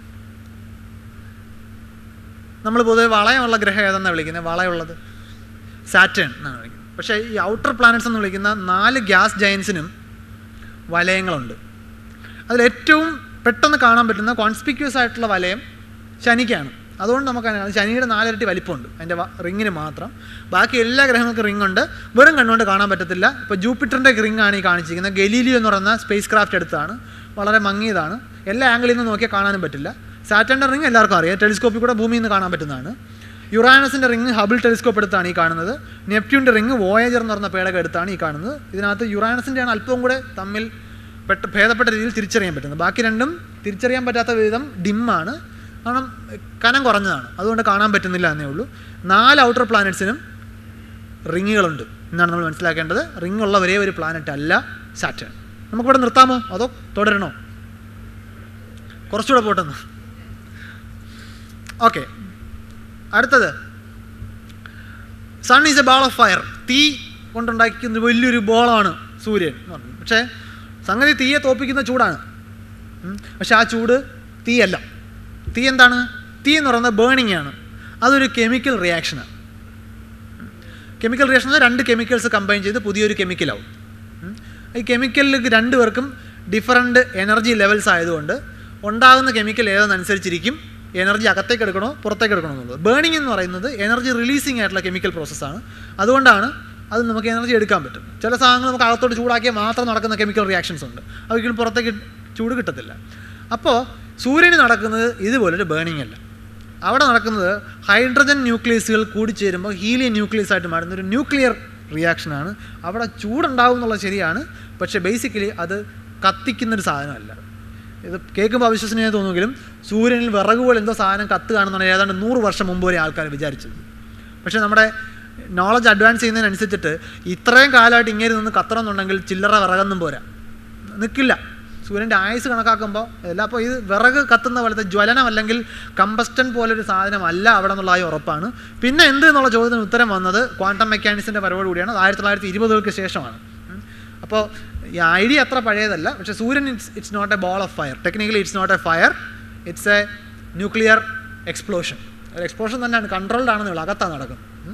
നമ്മൾ പൊതുവെ വളയമുള്ള ഗ്രഹം ഏതെന്നാണ് വിളിക്കുന്നത് വളയുള്ളത് സാറ്റേൺ എന്നാണ് വിളിക്കുന്നത് പക്ഷേ ഈ ഔട്ടർ പ്ലാനറ്റ്സ് എന്ന് വിളിക്കുന്ന നാല് ഗ്യാസ് ജയൻസിനും വലയങ്ങളുണ്ട് അതിലേറ്റവും പെട്ടെന്ന് കാണാൻ പറ്റുന്ന കോൺസ്പിക്യൂസ് ആയിട്ടുള്ള വലയം ശനിക്കാണ് അതുകൊണ്ട് നമുക്ക് അങ്ങനെ- ശനിയുടെ നാലിരട്ടി വലിപ്പമുണ്ട് അതിൻ്റെ റിങ്ങിന് മാത്രം ബാക്കി എല്ലാ ഗ്രഹങ്ങൾക്കും റിംഗ് ഉണ്ട് വെറും കണ്ണുകൊണ്ട് കാണാൻ പറ്റത്തില്ല ഇപ്പോൾ ജൂപ്പിറ്ററിൻ്റെ റിംഗ് ആണ് ഈ കാണിച്ചിരിക്കുന്നത് ഗലീലിയോ എന്ന് പറയുന്ന സ്പേസ് ക്രാഫ്റ്റ് എടുത്താണ് വളരെ മങ്ങിയതാണ് എല്ലാ ആംഗിളിൽ നിന്ന് നോക്കിയാൽ കാണാനും പറ്റില്ല സാറ്റൻ്റെ റിംഗ് എല്ലാവർക്കും അറിയാം ടെലിസ്കോപ്പിൽ കൂടെ ഭൂമിയിൽ നിന്ന് കാണാൻ പറ്റുന്നതാണ് യുറാനസിൻ്റെ റിംഗ് ഹബിൾ ടെലിസ്കോപ്പ് എടുത്താണ് ഈ കാണുന്നത് നെപ്റ്റ്യൂണിൻ്റെ റിംഗ് വോയേജർ എന്ന് പറഞ്ഞ പേടകം എടുത്താണ് ഈ കാണുന്നത് ഇതിനകത്ത് യുറാനസിൻ്റെയാണ് അല്പം കൂടെ തമ്മിൽ പെട്ട ഭേദപ്പെട്ട രീതിയിൽ തിരിച്ചറിയാൻ പറ്റുന്നത് ബാക്കി രണ്ടും തിരിച്ചറിയാൻ പറ്റാത്ത വിധം ഡിമ്മാണ് കാരണം കനം കുറഞ്ഞതാണ് അതുകൊണ്ട് കാണാൻ പറ്റുന്നില്ല എന്നേ ഉള്ളൂ നാല് ഔട്ടർ പ്ലാനറ്റ്സിനും റിങ്ങുകളുണ്ട് എന്നാണ് നമ്മൾ മനസ്സിലാക്കേണ്ടത് റിംഗ് ഉള്ള ഒരേ ഒരു പ്ലാനറ്റ് അല്ല സാറ്റേൺ നമുക്കിവിടെ നിർത്താമോ അതോ തുടരണോ കുറച്ചുകൂടെ പോട്ടെന്ന് ഓക്കെ അടുത്തത് sun is a ball of fire തീ കൊണ്ടുണ്ടാക്കുന്ന വലിയൊരു ബോളാണ് സൂര്യൻ എന്ന് പറഞ്ഞു പക്ഷേ സംഗതി തീയെ തോപ്പിക്കുന്ന ചൂടാണ് ഉം. പക്ഷെ ആ ചൂട് തീയല്ല തീ എന്താണ് തീ എന്ന് പറയുന്നത് ബേണിംഗ് ആണ് അതൊരു കെമിക്കൽ റിയാക്ഷനാണ് കെമിക്കൽ റിയാക്ഷൻ രണ്ട് കെമിക്കൽസ് കമ്പൈൻ ചെയ്ത് പുതിയൊരു കെമിക്കലാവും ഉം. ഈ കെമിക്കലിൽ രണ്ട് പേർക്കും ഡിഫറൻറ്റ് എനർജി ലെവൽസ് ആയതുകൊണ്ട് ഉണ്ടാകുന്ന കെമിക്കൽ ഏതെന്നനുസരിച്ചിരിക്കും എനർജി അകത്തേക്ക് എടുക്കണോ പുറത്തേക്ക് എടുക്കണോ എന്നുള്ളത് ബേണിംഗ് എന്ന് പറയുന്നത് എനർജി റിലീസിങ് ആയിട്ടുള്ള കെമിക്കൽ പ്രോസസ്സാണ് അതുകൊണ്ടാണ് അത് നമുക്ക് എനർജി എടുക്കാൻ പറ്റും ചില സാധനങ്ങൾ നമുക്ക് അകത്തോട്ട് ചൂടാക്കിയാൽ മാത്രം നടക്കുന്ന കെമിക്കൽ റിയാക്ഷൻസ് ഉണ്ട് അതൊരിക്കലും പുറത്തേക്ക് ചൂട് കിട്ടത്തില്ല അപ്പോൾ സൂര്യന് നടക്കുന്നത് ഇതുപോലൊരു ബേണിംഗ് അല്ല അവിടെ നടക്കുന്നത് ഹൈഡ്രജൻ ന്യൂക്ലിയസുകൾ കൂടിച്ചേരുമ്പോൾ ഹീലിയം ന്യൂക്ലിയസ് ആയിട്ട് മാറുന്ന ഒരു ന്യൂക്ലിയർ റിയാക്ഷനാണ് അവിടെ ചൂടുണ്ടാവും എന്നുള്ളത് ശരിയാണ് പക്ഷേ ബേസിക്കലി അത് കത്തിക്കുന്നൊരു സാധനമല്ല ഇത് കേൾക്കുമ്പോൾ അവിശ്വസനീയമായി തോന്നുമെങ്കിലും സൂര്യനിൽ വിറക് പോലെ എന്തോ സാധനം കത്തുകയാണെന്നാണ് ഏതാണ്ട് നൂറ് വർഷം മുമ്പ് വരെ ആൾക്കാർ വിചാരിച്ചത് പക്ഷേ നമ്മുടെ നോളജ് അഡ്വാൻസ് ചെയ്യുന്നതിനനുസരിച്ചിട്ട് ഇത്രയും കാലമായിട്ട് ഇങ്ങനെ നിന്ന് കത്തണം എന്നുണ്ടെങ്കിൽ ചില്ലറ വിറകൊന്നും പോരാ നിൽക്കില്ല സൂര്യൻ്റെ ആയുസ് കണക്കാക്കുമ്പോൾ എല്ലാം അപ്പോൾ ഇത് വിറക് കത്തുന്ന പോലത്തെ ജ്വലനം അല്ലെങ്കിൽ കമ്പസ്റ്റൻ പോലൊരു സാധനമല്ല അവിടെ നിന്നുള്ളതായി ഉറപ്പാണ് പിന്നെ എന്ത് എന്നുള്ള ചോദ്യത്തിന് ഉത്തരം വന്നത് ക്വാണ്ടം മെക്കാനിക്സിൻ്റെ വരവോടുകൂടിയാണ് അത് ആയിരത്തി തൊള്ളായിരത്തി ഇരുപതുകൾക്ക് ശേഷമാണ് ഉം. അപ്പോൾ ഈ ഐഡിയ അത്ര പഴയതല്ല പക്ഷേ സൂര്യൻ it's it's not a ball of fire technically it's not a fire it's a nuclear explosion ഒരു എക്സ്പ്ലോഷൻ തന്നെയാണ് കൺട്രോൾഡ് ആണെന്നേ ഉള്ളൂ അകത്താണ് നടക്കുന്നത് ഉം.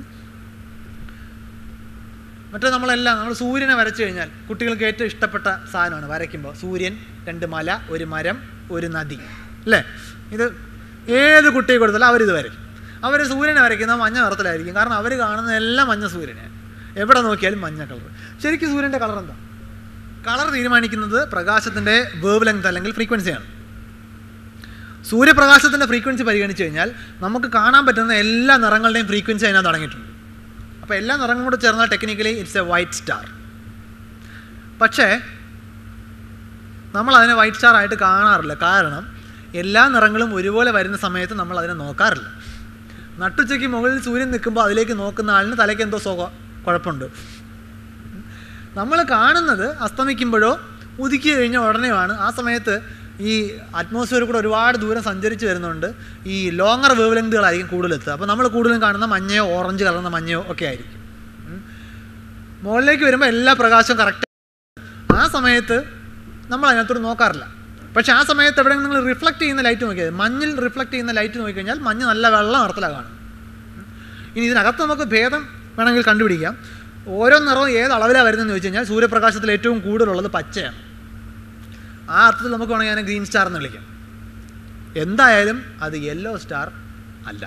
മറ്റേ നമ്മളെല്ലാം നമ്മൾ സൂര്യനെ വരച്ചു കഴിഞ്ഞാൽ കുട്ടികൾക്ക് ഏറ്റവും ഇഷ്ടപ്പെട്ട സാധനമാണ് വരയ്ക്കുമ്പോൾ സൂര്യൻ രണ്ട് മല ഒരു മരം ഒരു നദി അല്ലേ ഇത് ഏത് കുട്ടിയെ കൊടുത്താലും അവരിത് വരയ്ക്കും അവർ സൂര്യനെ വരയ്ക്കുന്നത് മഞ്ഞ നിറത്തിലായിരിക്കും കാരണം അവർ കാണുന്ന എല്ലാം മഞ്ഞ സൂര്യനെ എവിടെ നോക്കിയാലും മഞ്ഞ കളർ ശരിക്കും സൂര്യൻ്റെ കളർ എന്താ കളർ തീരുമാനിക്കുന്നത് പ്രകാശത്തിൻ്റെ വേവ് ലെങ്ത് അല്ലെങ്കിൽ ഫ്രീക്വൻസിയാണ് സൂര്യപ്രകാശത്തിൻ്റെ ഫ്രീക്വൻസി പരിഗണിച്ച് കഴിഞ്ഞാൽ നമുക്ക് കാണാൻ പറ്റുന്ന എല്ലാ നിറങ്ങളുടെയും ഫ്രീക്വൻസി അതിനകത്ത് അടങ്ങിയിട്ടുണ്ട് അപ്പോൾ എല്ലാ നിറങ്ങളും കൂടെ ചേർന്നാൽ technically it's a white star പക്ഷേ നമ്മൾ അതിനെ വൈറ്റ് സ്റ്റാർ ആയിട്ട് കാണാറില്ല കാരണം എല്ലാ നിറങ്ങളും ഒരുപോലെ വരുന്ന സമയത്ത് നമ്മൾ അതിനെ നോക്കാറില്ല നട്ടുച്ചയ്ക്ക് മുകളിൽ സൂര്യൻ നിൽക്കുമ്പോൾ അതിലേക്ക് നോക്കുന്ന ആളിന് തലയ്ക്ക് എന്തോ സുഖം കുഴപ്പമുണ്ട് നമ്മൾ കാണുന്നത് അസ്തമിക്കുമ്പോഴോ ഉദിക്കി കഴിഞ്ഞ ഉടനെയാണ് ആ സമയത്ത് ഈ അറ്റ്മോസ്ഫിയർ കൂടെ ഒരുപാട് ദൂരം സഞ്ചരിച്ച് വരുന്നുണ്ട് ഈ ലോങ്ങർ വേവ് ലെങ്തുകളായിരിക്കും കൂടുതലെത്തുക അപ്പോൾ നമ്മൾ കൂടുതലും കാണുന്ന മഞ്ഞയോ ഓറഞ്ച് കലർന്ന മഞ്ഞയോ ഒക്കെ ആയിരിക്കും ഉം. മുകളിലേക്ക് വരുമ്പോൾ എല്ലാ പ്രകാശവും കറക്റ്റ് ആ സമയത്ത് നമ്മൾ അതിനകത്തോട് നോക്കാറില്ല പക്ഷേ ആ സമയത്ത് എവിടെയെങ്കിലും നിങ്ങൾ റിഫ്ലക്റ്റ് ചെയ്യുന്ന ലൈറ്റ് നോക്കിയാൽ മഞ്ഞിൽ റിഫ്ലക്റ്റ് ചെയ്യുന്ന ലൈറ്റ് നോക്കിക്കഴിഞ്ഞാൽ മഞ്ഞ് നല്ല വെള്ള നിറത്തിലാണ് കാണും ഇനി ഇതിനകത്ത് നമുക്ക് ഭേദം വേണമെങ്കിൽ കണ്ടുപിടിക്കാം ഓരോ നിറവും ഏത് അളവിലാണ് വരുന്നതെന്ന് ചോദിച്ചു കഴിഞ്ഞാൽ സൂര്യപ്രകാശത്തിൽ ഏറ്റവും കൂടുതലുള്ളത് പച്ചയാണ് ആ അർത്ഥത്തിൽ നമുക്ക് വേണമെങ്കിൽ അതിനെ ഗ്രീൻ സ്റ്റാർ എന്ന് വിളിക്കാം എന്തായാലും അത് യെല്ലോ സ്റ്റാർ അല്ല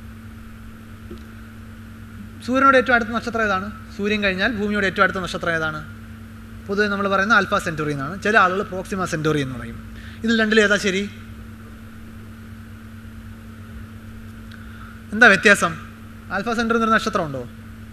സൂര്യനോട് ഏറ്റവും അടുത്ത നക്ഷത്രം ഏതാണ് സൂര്യൻ കഴിഞ്ഞാൽ ഭൂമിയോട് ഏറ്റവും അടുത്ത നക്ഷത്രം ഏതാണ് പൊതുവെ നമ്മൾ പറയുന്ന ആൽഫ സെൻറ്റോറി എന്നാണ് ചില ആളുകൾ പ്രോക്സിമ സെൻറ്റോറി എന്ന് പറയും ഇതിൽ രണ്ടിൽ ഏതാ ശരി എന്താ വ്യത്യാസം ആൽഫ സെൻറ്റോറി എന്നൊരു നക്ഷത്രം ഉണ്ടോ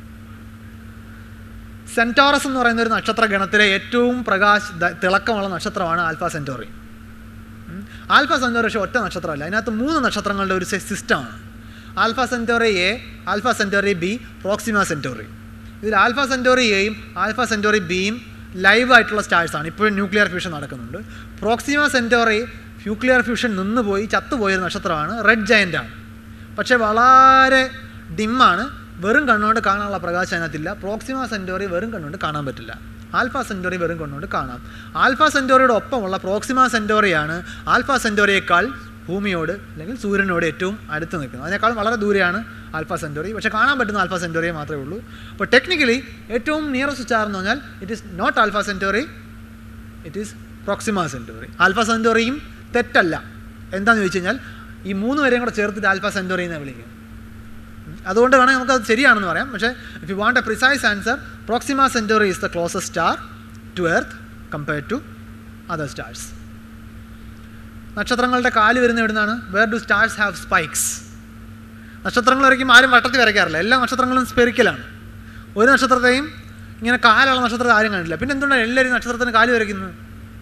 സെൻറ്റോറസ് എന്ന് പറയുന്ന ഒരു നക്ഷത്ര ഗണത്തിലെ ഏറ്റവും പ്രകാശ ദ- തിളക്കമുള്ള നക്ഷത്രമാണ് ആൽഫ സെൻറ്റോറി ഉം. ആൽഫ സെൻറ്റോറി പക്ഷേ ഒറ്റ നക്ഷത്രമല്ല അതിനകത്ത് മൂന്ന് നക്ഷത്രങ്ങളുടെ ഒരു സിസ്റ്റമാണ് Alpha Centauri A Alpha Centauri B Proxima Centauri ഇതിൽ ആൽഫ സെൻറ്റോറി എയും ആൽഫ സെൻറ്റോറി ബിയും ലൈവ് ആയിട്ടുള്ള സ്റ്റാഴ്സാണ് ഇപ്പോഴും ന്യൂക്ലിയർ ഫ്യൂഷൻ നടക്കുന്നുണ്ട് പ്രോക്സിമ സെൻറ്റോറി ന്യൂക്ലിയർ ഫ്യൂഷൻ നിന്നുപോയി ചത്തുപോയൊരു നക്ഷത്രമാണ് റെഡ് ജയൻ്റ് ആണ് പക്ഷേ വളരെ ഡിമ്മാണ് വെറും കണ്ണുകൊണ്ട് കാണാനുള്ള പ്രകാശം അതിനകത്തില്ല പ്രോക്സിമ സെൻറ്റോറി വെറും കണ്ണുകൊണ്ട് കാണാൻ പറ്റില്ല ആൽഫ സെൻറ്റോറി വെറും കണ്ണുകൊണ്ട് കാണാം ആൽഫ സെൻറ്റോറിയുടെ ഒപ്പമുള്ള പ്രോക്സിമ സെൻറ്റോറിയാണ് ആൽഫ സെൻറ്റോറിയേക്കാൾ ഭൂമിയോട് അല്ലെങ്കിൽ സൂര്യനോട് ഏറ്റവും അടുത്ത് നിൽക്കുന്നത് അതിനേക്കാൾ വളരെ ദൂരെയാണ് ആൽഫ സെൻറ്റോറി പക്ഷേ കാണാൻ പറ്റുന്ന ആൽഫ സെൻറ്റോറിയെ മാത്രമേ ഉള്ളൂ അപ്പോൾ ടെക്നിക്കലി ഏറ്റവും നിയറസ്റ്റ് സ്റ്റാർ എന്ന് പറഞ്ഞാൽ it is not Alpha Centauri it is Proxima Centauri Alpha സെൻറ്റോറിയും തെറ്റല്ല എന്താണെന്ന് ചോദിച്ചു കഴിഞ്ഞാൽ ഈ മൂന്ന് പേരെയും കൂടെ ചേർത്തിട്ട് ആൽഫ സെൻറ്റോറി എന്ന് വിളിക്കും ഉം. അതുകൊണ്ട് വേണമെങ്കിൽ നമുക്കത് ശരിയാണെന്ന് പറയാം പക്ഷേ if you want a precise answer Proxima Centauri is the closest star to Earth compared to other stars നക്ഷത്രങ്ങളുടെ കാല് വരുന്ന എവിടുന്നാണ് where do stars have spikes നക്ഷത്രങ്ങൾ വരയ്ക്കുമ്പോൾ ആരും വട്ടത്തിൽ വരയ്ക്കാറില്ല എല്ലാ നക്ഷത്രങ്ങളും സ്പെറിക്കലാണ് ഒരു നക്ഷത്രത്തെയും ഇങ്ങനെ കാലുള്ള നക്ഷത്രത്തെ ആരും കണ്ടില്ല പിന്നെ എന്തുകൊണ്ടാണ് എല്ലാവരും നക്ഷത്രത്തിന് കാല് വരയ്ക്കുന്നത്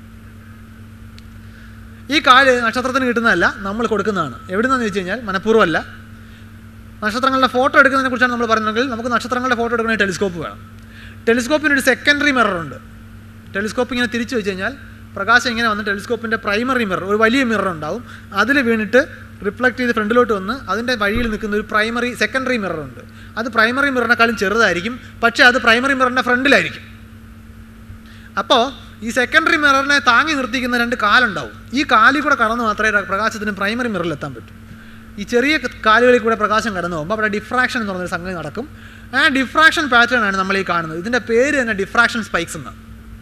ഈ കാല് നക്ഷത്രത്തിന് കിട്ടുന്നതല്ല നമ്മൾ കൊടുക്കുന്നതാണ് എവിടുന്നെന്ന് വെച്ച് കഴിഞ്ഞാൽ മനഃപൂർവ്വമല്ല നക്ഷത്രങ്ങളുടെ ഫോട്ടോ എടുക്കുന്നതിനെ കുറിച്ചാണ് നമ്മൾ പറയുന്നതെങ്കിൽ നമുക്ക് നക്ഷത്രങ്ങളുടെ ഫോട്ടോ എടുക്കണമെങ്കിൽ ടെലിസ്കോപ്പ് വേണം ടെലിസ്കോപ്പിന് ഒരു സെക്കൻഡറി മിററുണ്ട് ടെലിസ്കോപ്പ് ഇങ്ങനെ തിരിച്ചു വെച്ച് കഴിഞ്ഞാൽ പ്രകാശം ഇങ്ങനെ വന്ന് ടെലിസ്കോപ്പിൻ്റെ പ്രൈമറി മിറർ ഒരു വലിയ മിറർ ഉണ്ടാവും അതിൽ വീണിട്ട് റിഫ്ലക്റ്റ് ചെയ്ത് ഫ്രണ്ടിലോട്ട് വന്ന് അതിൻ്റെ വഴിയിൽ നിൽക്കുന്ന ഒരു പ്രൈമറി സെക്കൻഡറി മിറർ ഉണ്ട് അത് പ്രൈമറി മിററിനെക്കാളും ചെറുതായിരിക്കും പക്ഷേ അത് പ്രൈമറി മിററിൻ്റെ ഫ്രണ്ടിലായിരിക്കും അപ്പോൾ ഈ സെക്കൻഡറി മിററിനെ താങ്ങി നിർത്തിക്കുന്ന രണ്ട് കാലുണ്ടാവും ഈ കാലിൽ കൂടെ കടന്ന് മാത്രമേ പ്രകാശത്തിന് പ്രൈമറി മിററിൽ എത്താൻ പറ്റൂ ഈ ചെറിയ കാലുകളിൽ കൂടെ പ്രകാശം കടന്നു പോകുമ്പോൾ അവിടെ ഡിഫ്രാക്ഷൻ എന്ന് പറഞ്ഞൊരു സംഗതി നടക്കും ആ ഡിഫ്രാക്ഷൻ പാറ്റേൺ ആണ് നമ്മൾ ഈ കാണുന്നത് ഇതിൻ്റെ പേര് തന്നെ ഡിഫ്രാക്ഷൻ സ്പൈക്സ് എന്നാണ്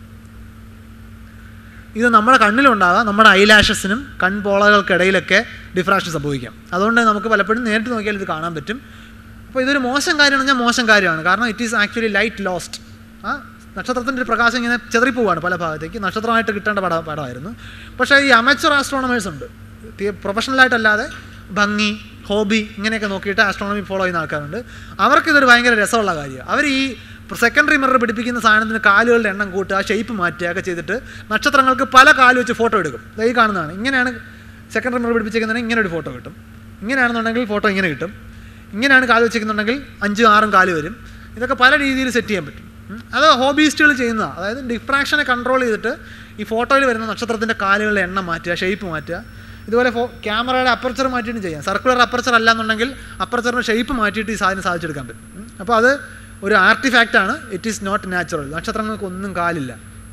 ഇത് നമ്മുടെ കണ്ണിലുണ്ടാകാം നമ്മുടെ ഐലാഷസിനും കൺപോളകൾക്കിടയിലൊക്കെ ഡിഫ്രാക്ഷൻ സംഭവിക്കാം അതുകൊണ്ട് നമുക്ക് പലപ്പോഴും നേരിട്ട് നോക്കിയാൽ ഇത് കാണാൻ പറ്റും അപ്പോൾ ഇതൊരു മോശം കാര്യമാണെന്ന് ഞാൻ മോശം കാര്യമാണ് കാരണം it is actually light lost ആ നക്ഷത്രത്തിൻ്റെ ഒരു പ്രകാശം ഇങ്ങനെ ചെതറിപ്പോവാണ് പല ഭാഗത്തേക്ക് നക്ഷത്രമായിട്ട് കിട്ടേണ്ട പട പടമായിരുന്നു പക്ഷേ ഈ അമച്ചർ ആസ്ട്രോണമേഴ്സ് ഉണ്ട് പ്രൊഫഷണലായിട്ടല്ലാതെ ഭംഗി ഹോബി ഇങ്ങനെയൊക്കെ നോക്കിയിട്ട് ആസ്ട്രോണമി ഫോളോ ചെയ്യുന്ന ആൾക്കാരുണ്ട് അവർക്കിതൊരു ഭയങ്കര രസമുള്ള കാര്യമാണ് അവർ ഈ സെക്കൻഡറി മിറർ പിടിപ്പിക്കുന്ന സാധനത്തിന് കാലുകളുടെ എണ്ണം കൂട്ടുക ഷേപ്പ് മാറ്റുക ഒക്കെ ചെയ്തിട്ട് നക്ഷത്രങ്ങൾക്ക് പല കാല് വെച്ച് ഫോട്ടോ എടുക്കും ദേ ഈ കാണുന്നതാണ് ഇങ്ങനെയാണ് സെക്കൻഡറി മിറർ പിടിപ്പിച്ചിരിക്കുന്നതിന് ഇങ്ങനെ ഒരു ഫോട്ടോ കിട്ടും ഇങ്ങനെയാണെന്നുണ്ടെങ്കിൽ ഫോട്ടോ ഇങ്ങനെ കിട്ടും ഇങ്ങനെയാണ് കാല് വെച്ചിരിക്കുന്നുണ്ടെങ്കിൽ അഞ്ചും ആറും കാല് വരും ഇതൊക്കെ പല രീതിയിൽ സെറ്റ് ചെയ്യാൻ പറ്റും ഉം. അത് ഹോബിസ്റ്റുകൾ ചെയ്യുന്നതാണ് അതായത് ഡിഫ്രാക്ഷനെ കൺട്രോൾ ചെയ്തിട്ട് ഈ ഫോട്ടോയിൽ വരുന്ന നക്ഷത്രത്തിൻ്റെ കാലുകളുടെ എണ്ണം മാറ്റുക ഷേപ്പ് മാറ്റുക ഇതുപോലെ ഫോ ക്യാമറയുടെ അപ്പർച്ചർ മാറ്റിയിട്ട് ചെയ്യാം സർക്കുലർ അപ്പർച്ചർ അല്ല എന്നുണ്ടെങ്കിൽ അപ്പർച്ചറിൻ്റെ ഷേപ്പ് മാറ്റിയിട്ട് ഈ സാധനം സാധിച്ചെടുക്കാൻ പറ്റും ഉം. അപ്പോൾ അത് ഒരു ആർട്ടിഫാക്റ്റ് ആണ് ഇറ്റ് ഈസ് നോട്ട് നാച്ചുറൽ നക്ഷത്രങ്ങൾക്ക് ഒന്നും കാലില്ല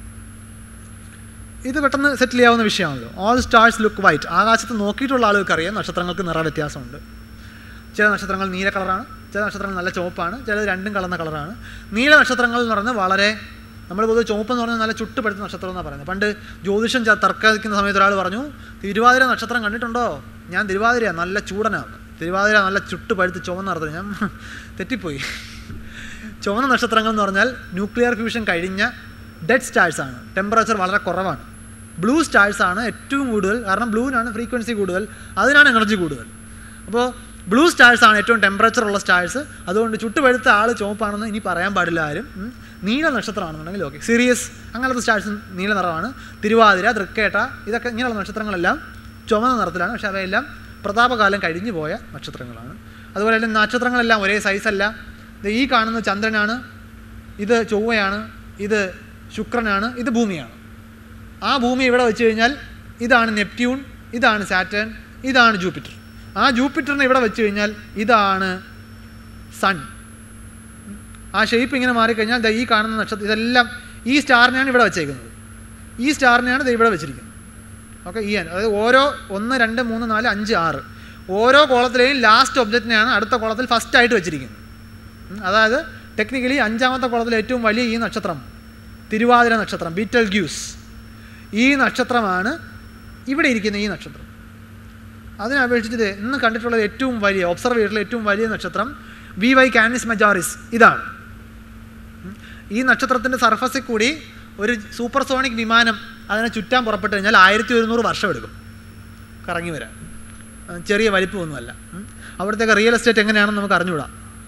ഇത് പെട്ടെന്ന് സെറ്റിൽ ചെയ്യാവുന്ന വിഷയമാണല്ലോ ഓൾ സ്റ്റാർസ് ലുക്ക് വൈറ്റ് ആകാശത്ത് നോക്കിയിട്ടുള്ള ആളുകൾക്ക് അറിയാം നക്ഷത്രങ്ങൾക്ക് നിറ വ്യത്യാസമുണ്ട് ചില നക്ഷത്രങ്ങൾ നീല കളറാണ് ചില നക്ഷത്രങ്ങൾ നല്ല ചുവപ്പാണ് ചിലത് രണ്ടും കലർന്ന കളറാണ് നീല നക്ഷത്രങ്ങൾ എന്ന് പറയുന്നത് വളരെ നമ്മൾ പൊതുവെ ചുവപ്പ് എന്ന് പറഞ്ഞാൽ നല്ല ചുട്ടുപഴുത്ത നക്ഷത്രം എന്നാണ് പറയുന്നത് പണ്ട് ജ്യോതിഷം ച- തർക്കിക്കുന്ന സമയത്ത് ഒരാൾ പറഞ്ഞു തിരുവാതിര നക്ഷത്രം കണ്ടിട്ടുണ്ടോ ഞാൻ തിരുവാതിരയാണ് നല്ല ചൂടനാണ് തിരുവാതിര നല്ല ചുട്ടുപഴുത്ത് ചുവന്ന നടത്തും ഞാൻ തെറ്റിപ്പോയി ചുവന്ന നക്ഷത്രങ്ങൾ എന്ന് പറഞ്ഞാൽ ന്യൂക്ലിയർ ഫ്യൂഷൻ കഴിഞ്ഞ ഡെഡ് സ്റ്റാഴ്സ് ആണ് ടെമ്പറേച്ചർ വളരെ കുറവാണ് ബ്ലൂ സ്റ്റാഴ്സ് ആണ് ഏറ്റവും കൂടുതൽ കാരണം ബ്ലൂവിനാണ് ഫ്രീക്വൻസി കൂടുതൽ അതിനാണ് എനർജി കൂടുതൽ അപ്പോൾ ബ്ലൂ സ്റ്റാഴ്സ് ആണ് ഏറ്റവും ടെമ്പറേച്ചർ ഉള്ള സ്റ്റാഴ്സ് അതുകൊണ്ട് ചുട്ടുപഴുത്ത ആൾ ചുവപ്പാണെന്ന് ഇനി പറയാൻ പാടില്ല ആരും ഉം. നീല നക്ഷത്രമാണെന്നുണ്ടെങ്കിൽ ഓക്കെ സീരിയസ് അങ്ങനത്തെ സ്റ്റാഴ്സ് നീല നിറമാണ് തിരുവാതിര തൃക്കേട്ട ഇതൊക്കെ ഇങ്ങനെയുള്ള നക്ഷത്രങ്ങളെല്ലാം ചുമന്ന നിറത്തിലാണ് പക്ഷേ അവയെല്ലാം പ്രതാപകാലം കഴിഞ്ഞു പോയ നക്ഷത്രങ്ങളാണ് അതുപോലെ തന്നെ നക്ഷത്രങ്ങളെല്ലാം ഒരേ സൈസല്ല ദേ ഈ കാണുന്ന ചന്ദ്രനാണ് ഇത് ചൊവ്വയാണ് ഇത് ശുക്രനാണ് ഇത് ഭൂമിയാണ് ആ ഭൂമി ഇവിടെ വെച്ച് കഴിഞ്ഞാൽ ഇതാണ് നെപ്റ്റ്യൂൺ ഇതാണ് സാറ്റേൺ ഇതാണ് ജൂപ്പിറ്റർ ആ ജൂപ്പിറ്ററിനെ ഇവിടെ വെച്ച് കഴിഞ്ഞാൽ ഇതാണ് സൺ ആ ഷേപ്പ് ഇങ്ങനെ മാറിക്കഴിഞ്ഞാൽ ദാ ഈ കാണുന്ന നക്ഷത്രം ഇതെല്ലാം ഈ സ്റ്റാറിനെയാണ് ഇവിടെ വെച്ചേക്കുന്നത് ഈ സ്റ്റാറിനെയാണ് ദേ ഇവിടെ വെച്ചിരിക്കുന്നത് ഓക്കെ ഈ ആണ്. അതായത് ഓരോ ഒന്ന് രണ്ട് മൂന്ന് നാല് അഞ്ച് ആറ് ഓരോ കോളത്തിലെയും ലാസ്റ്റ് ഒബ്ജക്റ്റിനെയാണ് അടുത്ത കോളത്തിൽ ഫസ്റ്റ് ആയിട്ട് വെച്ചിരിക്കുന്നത് ഉം, അതായത് ടെക്നിക്കലി അഞ്ചാമത്തെ കോളത്തിൽ ഏറ്റവും വലിയ ഈ നക്ഷത്രം തിരുവാതിര നക്ഷത്രം ബീറ്റൽ ഗ്യൂസ് ഈ നക്ഷത്രമാണ് ഇവിടെ ഇരിക്കുന്ന ഈ നക്ഷത്രം അതിനെ അപേക്ഷിച്ചിട്ട് ഇന്ന് കണ്ടിട്ടുള്ളത് ഏറ്റവും വലിയ ഒബ്സർവ് ചെയ്തിട്ടുള്ള ഏറ്റവും വലിയ നക്ഷത്രം വി വൈ കാനിസ് മെജോറിസ് ഇതാണ് ഉം. ഈ നക്ഷത്രത്തിൻ്റെ സർഫസിൽ കൂടി ഒരു സൂപ്പർസോണിക് വിമാനം അതിനെ ചുറ്റാൻ പുറപ്പെട്ട് കഴിഞ്ഞാൽ ആയിരത്തി ഒരുന്നൂറ് വർഷം എടുക്കും കറങ്ങി വരാൻ ആ, ചെറിയ വലിപ്പമൊന്നുമല്ല ഉം. അവിടുത്തെ റിയൽ എസ്റ്റേറ്റ് എങ്ങനെയാണെന്ന് നമുക്ക് അറിഞ്ഞുകൂടാ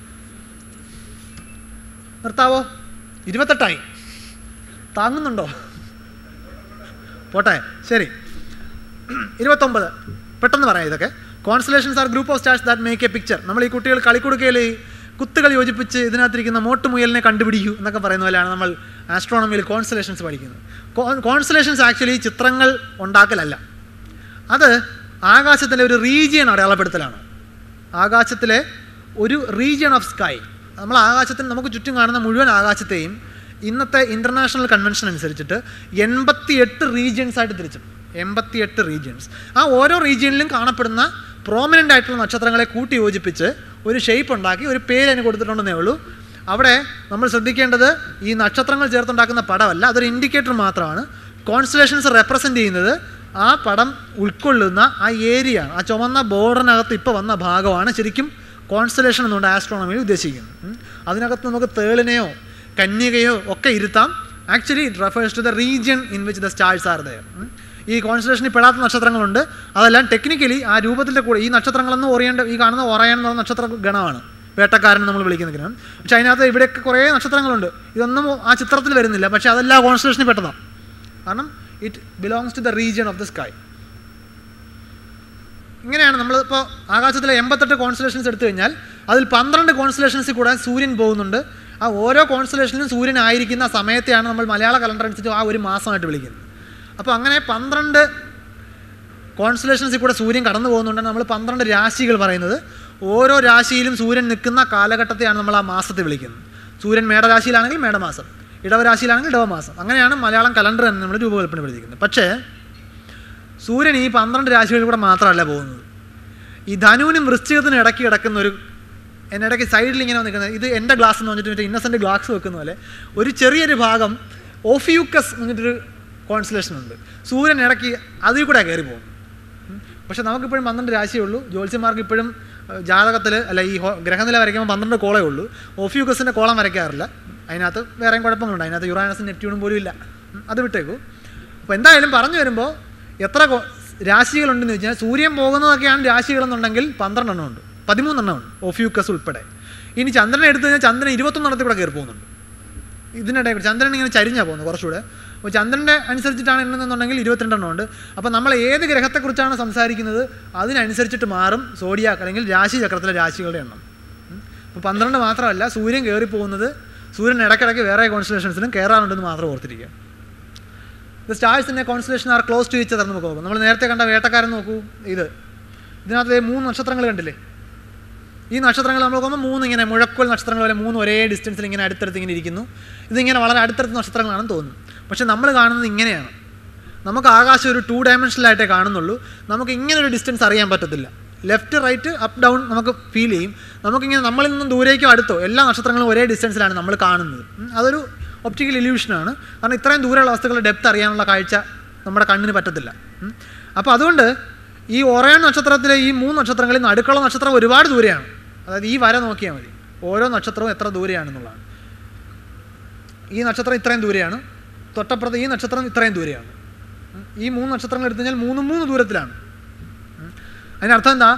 നിർത്താവോ ഇരുപത്തെട്ടായി താങ്ങുന്നുണ്ടോ പോട്ടെ ശരി ഇരുപത്തൊമ്പത് പെട്ടെന്ന് പറയാം ഇതൊക്കെ constellations are group of stars that make a picture നമ്മൾ ഈ കുട്ടികൾ കളിക്കുടുക്കയിൽ ഈ കുത്തുകൾ യോജിപ്പിച്ച് ഇതിനകത്തിരിക്കുന്ന മോട്ടുമുയലിനെ കണ്ടുപിടിക്കൂ എന്നൊക്കെ പറയുന്ന പോലെയാണ് നമ്മൾ ആസ്ട്രോണമിയിൽ കോൺസ്റ്റലേഷൻസ് പഠിക്കുന്നത് കോൺസ്റ്റലേഷൻസ് ആക്ച്വലി ചിത്രങ്ങൾ ഉണ്ടാക്കലല്ല അത് ആകാശത്തിലെ ഒരു റീജിയൻ അടയാളപ്പെടുത്തലാണ് ആകാശത്തിലെ ഒരു റീജിയൺ ഓഫ് സ്കൈ നമ്മൾ ആകാശത്തിൽ നമുക്ക് ചുറ്റും കാണുന്ന മുഴുവൻ ആകാശത്തെയും ഇന്നത്തെ ഇൻ്റർനാഷണൽ കൺവെൻഷൻ അനുസരിച്ചിട്ട് എൺപത്തിയെട്ട് റീജിയൻസ് ആയിട്ട് തിരിച്ചു എൺപത്തിയെട്ട് റീജിയൻസ് ആ ഓരോ റീജിയനിലും കാണപ്പെടുന്ന പ്രോമിനൻ്റ് ആയിട്ടുള്ള നക്ഷത്രങ്ങളെ കൂട്ടി യോജിപ്പിച്ച് ഒരു ഷേപ്പ് ഉണ്ടാക്കി ഒരു പേര് അതിന് കൊടുത്തിട്ടുണ്ടെന്നേ ഉള്ളൂ അവിടെ നമ്മൾ ശ്രദ്ധിക്കേണ്ടത് ഈ നക്ഷത്രങ്ങൾ ചേർത്തുണ്ടാക്കുന്ന പടമല്ല അതൊരു ഇൻഡിക്കേറ്റർ മാത്രമാണ് കോൺസ്റ്റലേഷൻസ് റെപ്രസെൻ്റ് ചെയ്യുന്നത് ആ പടം ഉൾക്കൊള്ളുന്ന ആ ഏരിയ ആ ചുമന്ന ബോർഡറിനകത്ത് ഇപ്പോൾ വന്ന ഭാഗമാണ് ശരിക്കും കോൺസ്റ്റലേഷൻ എന്നുകൊണ്ട് ആസ്ട്രോണമിയിൽ ഉദ്ദേശിക്കുന്നത് ഉം. അതിനകത്ത് നമുക്ക് തേളിനെയോ കന്യകയോ ഒക്കെ ഇരുത്താം actually it refers to the region in which the stars are there ഈ കോൺസ്റ്റലേഷനിൽ പെടാത്ത നക്ഷത്രങ്ങളുണ്ട് അതെല്ലാം ടെക്നിക്കലി ആ രൂപത്തിൻ്റെ കൂടെ ഈ നക്ഷത്രങ്ങളെന്ന് ഓറിയൻ്റ് ഈ കാണുന്ന ഓറയൻ എന്ന് പറയുന്ന നക്ഷത്ര ഗണമാണ് വേട്ടക്കാരൻ നമ്മൾ വിളിക്കുന്ന ഗ്രഹം പക്ഷേ അതിനകത്ത് ഇവിടെയൊക്കെ കുറേ നക്ഷത്രങ്ങളുണ്ട് ഇതൊന്നും ആ ചിത്രത്തിൽ വരുന്നില്ല പക്ഷേ അതെല്ലാം കോൺസ്റ്റലേഷനിൽ പെട്ടതാണ് കാരണം it belongs to the region of the sky ഇങ്ങനെയാണ് നമ്മളിപ്പോൾ ആകാശത്തിലെ എൺപത്തെട്ട് കോൺസ്റ്റലേഷൻസ് എടുത്തു കഴിഞ്ഞാൽ അതിൽ പന്ത്രണ്ട് കോൺസ്റ്റലേഷൻസിൽ കൂടെ സൂര്യൻ പോകുന്നുണ്ട് ആ ഓരോ കോൺസ്റ്റലേഷനിലും സൂര്യൻ ആയിരിക്കുന്ന സമയത്തെയാണ് നമ്മൾ മലയാള കലണ്ടർ അനുസരിച്ച് ആ ഒരു മാസമായിട്ട് വിളിക്കുന്നത് അപ്പോൾ അങ്ങനെ പന്ത്രണ്ട് കോൺസ്റ്റലേഷൻസിൽ കൂടെ സൂര്യൻ കടന്നു പോകുന്നുണ്ടെന്ന് നമ്മൾ പന്ത്രണ്ട് രാശികൾ പറയുന്നത് ഓരോ രാശിയിലും സൂര്യൻ നിൽക്കുന്ന കാലഘട്ടത്തെയാണ് നമ്മൾ ആ മാസത്തെ വിളിക്കുന്നത് സൂര്യൻ മേടരാശിയിലാണെങ്കിൽ മേടമാസം ഇടവരാശിയിലാണെങ്കിൽ ഇടവമാസം അങ്ങനെയാണ് മലയാളം കലണ്ടർ തന്നെ നമ്മൾ രൂപകൽപ്പനപ്പെടുത്തിയിരിക്കുന്നത് പക്ഷേ സൂര്യൻ ഈ പന്ത്രണ്ട് രാശികളിൽ കൂടെ മാത്രമല്ല പോകുന്നത് ഈ ധനുവിനും വൃശ്ചികത്തിനും ഇടയ്ക്ക് കിടക്കുന്ന ഒരു എന്നിടയ്ക്ക് സൈഡിൽ ഇങ്ങനെ നിൽക്കുന്നത് ഇത് എൻ്റെ ഗ്ലാസ് എന്ന് പറഞ്ഞിട്ട് മറ്റേ ഇന്നസെൻ്റ് ഗ്ലാസ് വെക്കുന്ന പോലെ ഒരു ചെറിയൊരു ഭാഗം ഓഫിയൂക്കസ് എന്ന് പറഞ്ഞിട്ടൊരു കോൺസ്റ്റലേഷൻ ഉണ്ട് സൂര്യൻ ഇടയ്ക്ക് അതിൽ കൂടെ കയറി പോകും ഉം. പക്ഷെ നമുക്കിപ്പോഴും പന്ത്രണ്ട് രാശിയേ ഉള്ളൂ ജ്യോത്സ്യന്മാർക്ക് ഇപ്പോഴും ജാതകത്തിൽ അല്ല ഈ ഹോ- ഗ്രഹനില വരയ്ക്കുമ്പോൾ പന്ത്രണ്ട് കോളേ ഉള്ളൂ ഓഫിയൂക്കസിൻ്റെ കോളം വരയ്ക്കാറില്ല അതിനകത്ത് വേറെയും കുഴപ്പങ്ങളുണ്ട് അതിനകത്ത് യുറാനസും നെപ്റ്റ്യൂണും പോലും ഇല്ല ഉം. അത് വിട്ടേക്കൂ അപ്പോൾ എന്തായാലും പറഞ്ഞു വരുമ്പോൾ എത്ര കോ- രാശികളുണ്ടെന്ന് വെച്ചാൽ സൂര്യൻ പോകുന്നതൊക്കെയാണ് രാശികളെന്നുണ്ടെങ്കിൽ പന്ത്രണ്ടെണ്ണം ഉണ്ട് പതിമൂന്നെണ്ണം ഉണ്ട് ഓഫ്യൂക്കസ് ഉൾപ്പെടെ ഇനി ചന്ദ്രനെ എടുത്തു കഴിഞ്ഞാൽ ചന്ദ്രൻ ഇരുപത്തൊന്നെണ്ണത്തിൽ കൂടെ കയറി പോകുന്നുണ്ട് ഇതിനിടെ കൂടെ ചന്ദ്രൻ ഇങ്ങനെ ചരിഞ്ഞാണ് പോകുന്നത് കുറച്ചുകൂടെ അപ്പോൾ ചന്ദ്രൻ്റെ അനുസരിച്ചിട്ടാണ് എണ്ണുന്നുണ്ടെങ്കിൽ ഇരുപത്തിരണ്ടെണ്ണം ഉണ്ട് അപ്പോൾ നമ്മൾ ഏത് ഗ്രഹത്തെക്കുറിച്ചാണ് സംസാരിക്കുന്നത് അതിനനുസരിച്ചിട്ട് മാറും സോഡിയാക്ക് അല്ലെങ്കിൽ രാശി ചക്രത്തിലെ രാശികളുടെ എണ്ണം ഉം. അപ്പോൾ പന്ത്രണ്ട് മാത്രമല്ല സൂര്യൻ കയറി പോകുന്നത് സൂര്യൻ ഇടയ്ക്കിടയ്ക്ക് വേറെ കോൺസ്റ്റലേഷൻസിലും കയറാറുണ്ടെന്ന് മാത്രം ഓർത്തിരിക്കുക the stars in a constellation are close to each നമുക്ക് നോക്കും നമ്മൾ നേരത്തെ കണ്ട വേട്ടക്കാരൻ നോക്കൂ ഇത് ഇതിനകത്ത് ദേ മൂന്ന് നക്ഷത്രങ്ങൾ കണ്ടില്ലേ ഈ നക്ഷത്രങ്ങൾ നമ്മൾ നോക്കുമ്പോൾ മൂന്ന് ഇങ്ങനെ മുഴക്കോൽ നക്ഷത്രങ്ങൾ പോലെ മൂന്ന് ഒരേ ഡിസ്റ്റൻസിൽ ഇങ്ങനെ അടുത്തടുത്ത് ഇങ്ങനെ ഇരിക്കുന്നു ഇതിങ്ങനെ വളരെ അടുത്തടുത്ത നക്ഷത്രങ്ങളാണെന്ന് തോന്നുന്നു പക്ഷെ നമ്മൾ കാണുന്നത് ഇങ്ങനെയാണ് നമുക്ക് ആകാശം ഒരു ടു ഡയമെൻഷനിലായിട്ടേ കാണുന്നുള്ളൂ നമുക്ക് ഇങ്ങനെ ഒരു ഡിസ്റ്റൻസ് അറിയാൻ പറ്റത്തില്ല ലെഫ്റ്റ് റൈറ്റ് അപ്പ് ഡൗൺ നമുക്ക് ഫീൽ ചെയ്യും നമുക്കിങ്ങനെ നമ്മളിൽ നിന്നും ദൂരേക്കോ അടുത്തോ എല്ലാ നക്ഷത്രങ്ങളും ഒരേ ഡിസ്റ്റൻസിലാണ് നമ്മൾ കാണുന്നത് ഉം. അതൊരു ഒപ്റ്റിക്കൽ ഇല്യൂഷനാണ് കാരണം ഇത്രയും ദൂരെയുള്ള വസ്തുക്കളുടെ ഡെപ്ത് അറിയാനുള്ള കാഴ്ച നമ്മുടെ കണ്ണിന് പറ്റത്തില്ല ഉം. അപ്പോൾ അതുകൊണ്ട് ഈ ഒറയൺ നക്ഷത്രത്തിലെ ഈ മൂന്ന് നക്ഷത്രങ്ങളിൽ നിന്ന് അടുക്കള നക്ഷത്രം ഒരുപാട് ദൂരെയാണ് അതായത് ഈ വര നോക്കിയാൽ മതി ഓരോ നക്ഷത്രവും എത്ര ദൂരെയാണെന്നുള്ളതാണ് ഈ നക്ഷത്രം ഇത്രയും ദൂരെയാണ് തൊട്ടപ്പുറത്ത് ഈ നക്ഷത്രം ഇത്രയും ദൂരെയാണ് ഉം. ഈ മൂന്ന് നക്ഷത്രങ്ങൾ എടുത്തു കഴിഞ്ഞാൽ മൂന്നും മൂന്ന് ദൂരത്തിലാണ് ഉം. അതിനർത്ഥം എന്താ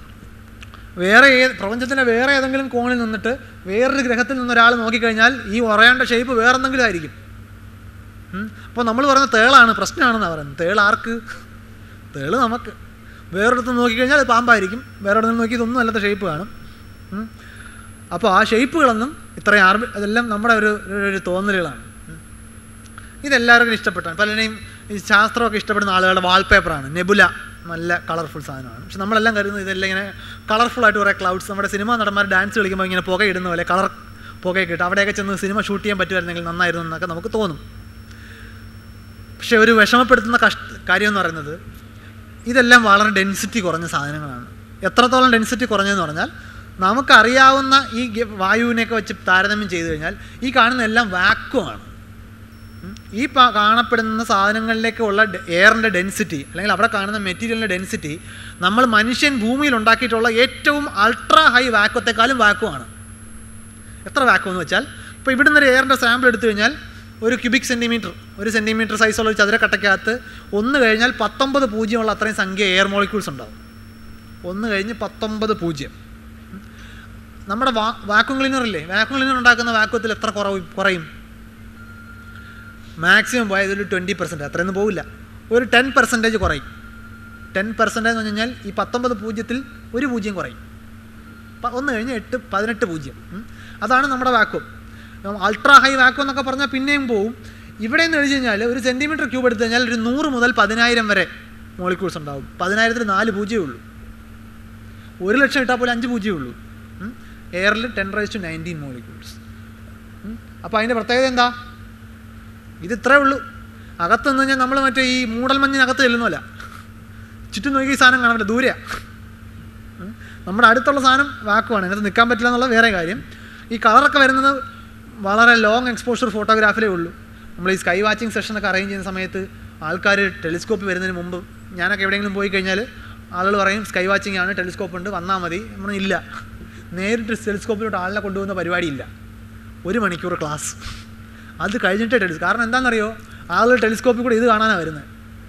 വേറെ ഏത് പ്രപഞ്ചത്തിൻ്റെ വേറെ ഏതെങ്കിലും കോണിൽ നിന്നിട്ട് വേറൊരു ഗ്രഹത്തിൽ നിന്ന് ഒരാൾ നോക്കിക്കഴിഞ്ഞാൽ ഈ ഉറയേണ്ട ഷേപ്പ് വേറെ എന്തെങ്കിലും ആയിരിക്കും അപ്പോൾ നമ്മൾ പറയുന്ന തേളാണ് പ്രശ്നമാണെന്നാണ് പറയുന്നത് തേൾ ആർക്ക് തേള് നമുക്ക് വേറൊരിടത്ത് നോക്കിക്കഴിഞ്ഞാൽ അത് പാമ്പായിരിക്കും വേറെ നിന്ന് നോക്കി ഇതൊന്നും അല്ലാത്ത ഷേപ്പ് കാണും ഉം. അപ്പോൾ ആ ഷേപ്പുകളൊന്നും ഇത്രയും ആർബി അതെല്ലാം നമ്മുടെ ഒരു ഒരു- ഒരു തോന്നലുകളാണ് ഉം. ഇതെല്ലാവർക്കും ഇഷ്ടപ്പെട്ടാണ് പലരെയും ഈ ശാസ്ത്രമൊക്കെ ഇഷ്ടപ്പെടുന്ന ആളുകളുടെ വാൾപേപ്പറാണ് നെബുല നല്ല കളർഫുൾ സാധനമാണ് പക്ഷെ നമ്മളെല്ലാം കരുതുന്നത് ഇതെല്ലാം ഇങ്ങനെ കളർഫുൾ ആയിട്ട് കുറേ ക്ലൗഡ്സ് നമ്മുടെ സിനിമാ നടന്മാർ ഡാൻസ് കളിക്കുമ്പോൾ ഇങ്ങനെ പുകയിടുന്ന പോലെ കളർ പുകയൊക്കെ ഇട്ട് അവിടെയൊക്കെ ചെന്ന് സിനിമ ഷൂട്ട് ചെയ്യാൻ പറ്റുമായിരുന്നെങ്കിൽ നന്നായിരുന്നു എന്നൊക്കെ നമുക്ക് തോന്നും പക്ഷെ ഒരു വിഷമപ്പെടുത്തുന്ന കഷ്ട കാര്യം എന്ന് പറയുന്നത് ഇതെല്ലാം വളരെ ഡെൻസിറ്റി കുറഞ്ഞ സാധനങ്ങളാണ് എത്രത്തോളം ഡെൻസിറ്റി കുറഞ്ഞതെന്ന് പറഞ്ഞാൽ നമുക്കറിയാവുന്ന ഈ ഗ- വായുവിനെയൊക്കെ വെച്ച് താരതമ്യം ചെയ്തു കഴിഞ്ഞാൽ ഈ കാണുന്ന എല്ലാം വാക്വമാണ് ഉം. ഈ പ- കാണപ്പെടുന്ന സാധനങ്ങളിലേക്കുള്ള എയറിൻ്റെ ഡെൻസിറ്റി അല്ലെങ്കിൽ അവിടെ കാണുന്ന മെറ്റീരിയലിൻ്റെ ഡെൻസിറ്റി നമ്മൾ മനുഷ്യൻ ഭൂമിയിൽ ഉണ്ടാക്കിയിട്ടുള്ള ഏറ്റവും അൾട്രാ ഹൈ വാക്വത്തെക്കാളും വാക്വമാണ് എത്ര വാക്വം എന്ന് വെച്ചാൽ ഇപ്പോൾ ഇവിടുന്ന് ഒരു എയറിൻ്റെ സാമ്പിൾ എടുത്തു കഴിഞ്ഞാൽ ഒരു ക്യൂബിക് സെൻറ്റിമീറ്റർ ഒരു സെൻറ്റിമീറ്റർ സൈസുള്ള ഒരു ചതുരക്കട്ടയ്ക്കകത്ത് ഒന്ന് കഴിഞ്ഞാൽ പത്തൊമ്പത് പൂജ്യമുള്ള അത്രയും സംഖ്യ എയർ മോളിക്യൂൾസ് ഉണ്ടാവും ഒന്ന് കഴിഞ്ഞ് പത്തൊമ്പത് പൂജ്യം ഉം. നമ്മുടെ വാ വാക്വം ക്ലീനർ ഇല്ലേ വാക്വം ക്ലീനർ ഉണ്ടാക്കുന്ന വാക്വത്തിൽ എത്ര കുറവ് കുറയും മാക്സിമം പോയത് ഒരു ട്വൻറ്റി പെർസെൻറ്റ് അത്രയൊന്നും പോവില്ല ഒരു ടെൻ പെർസെൻറ്റേജ് കുറയും ടെൻ പെർസെൻറ്റേജ് എന്ന് പറഞ്ഞു കഴിഞ്ഞാൽ ഈ പത്തൊമ്പത് പൂജ്യത്തിൽ ഒരു പൂജ്യം കുറയും പ- ഒന്ന് കഴിഞ്ഞ് എട്ട് പതിനെട്ട് പൂജ്യം ഉം. അതാണ് നമ്മുടെ വാക്വം അൾട്രാ ഹൈ വാക്വം എന്നൊക്കെ പറഞ്ഞാൽ പിന്നെയും പോവും ഇവിടെ നിന്ന് എഴുതി കഴിഞ്ഞാൽ ഒരു സെൻറ്റിമീറ്റർ ക്യൂബ് എടുത്തു കഴിഞ്ഞാൽ ഒരു നൂറ് മുതൽ പതിനായിരം വരെ മോളിക്യൂൾസ് ഉണ്ടാവും പതിനായിരത്തിൽ നാല് പൂജ്യമേ ഉള്ളൂ ഒരു ലക്ഷം ഇട്ടാൽ പോലും അഞ്ച് പൂജ്യമേ ഉള്ളൂ എയറിൽ ten raise to nineteen molecules അപ്പോൾ അതിൻ്റെ പ്രത്യേകത എന്താ ഇത് ഇത്രേ ഉള്ളൂ അകത്ത് നിന്ന് കഴിഞ്ഞാൽ നമ്മൾ മറ്റേ ഈ മൂടൽമഞ്ഞിനകത്ത് ചെല്ലുന്നല്ല ചുറ്റും നോക്കി ഈ സാധനം കാണാൻ പറ്റില്ല ദൂരെയാണ് ഉം. നമ്മുടെ അടുത്തുള്ള സാധനം വാക്കുവാണ് അതിനകത്ത് നിൽക്കാൻ പറ്റില്ല എന്നുള്ള വേറെ കാര്യം ഈ കളറൊക്കെ വരുന്നത് വളരെ ലോങ് എക്സ്പോഷർ ഫോട്ടോഗ്രാഫിലേ ഉള്ളൂ നമ്മൾ ഈ സ്കൈ വാച്ചിങ് സെഷനൊക്കെ അറേഞ്ച് ചെയ്യുന്ന സമയത്ത് ആൾക്കാർ ടെലിസ്കോപ്പ് വരുന്നതിന് മുമ്പ് ഞാനൊക്കെ എവിടെയെങ്കിലും പോയി കഴിഞ്ഞാൽ ആളുകൾ പറയും സ്കൈ വാച്ചിങ് ആണ് ടെലിസ്കോപ്പ് ഉണ്ട് വന്നാൽ മതി നമ്മൾ ഇല്ല നേരിട്ട് ടെലിസ്കോപ്പിലോട്ട് ആളിനെ കൊണ്ടുപോകുന്ന പരിപാടിയില്ല ഒരു മണിക്കൂർ ക്ലാസ് അത് കഴിഞ്ഞിട്ടേ ടെലിസ് കാരണം എന്താണെന്നറിയോ ആളുകൾ ടെലിസ്കോപ്പിൽ കൂടെ ഇത് കാണാനാണ് വരുന്നത്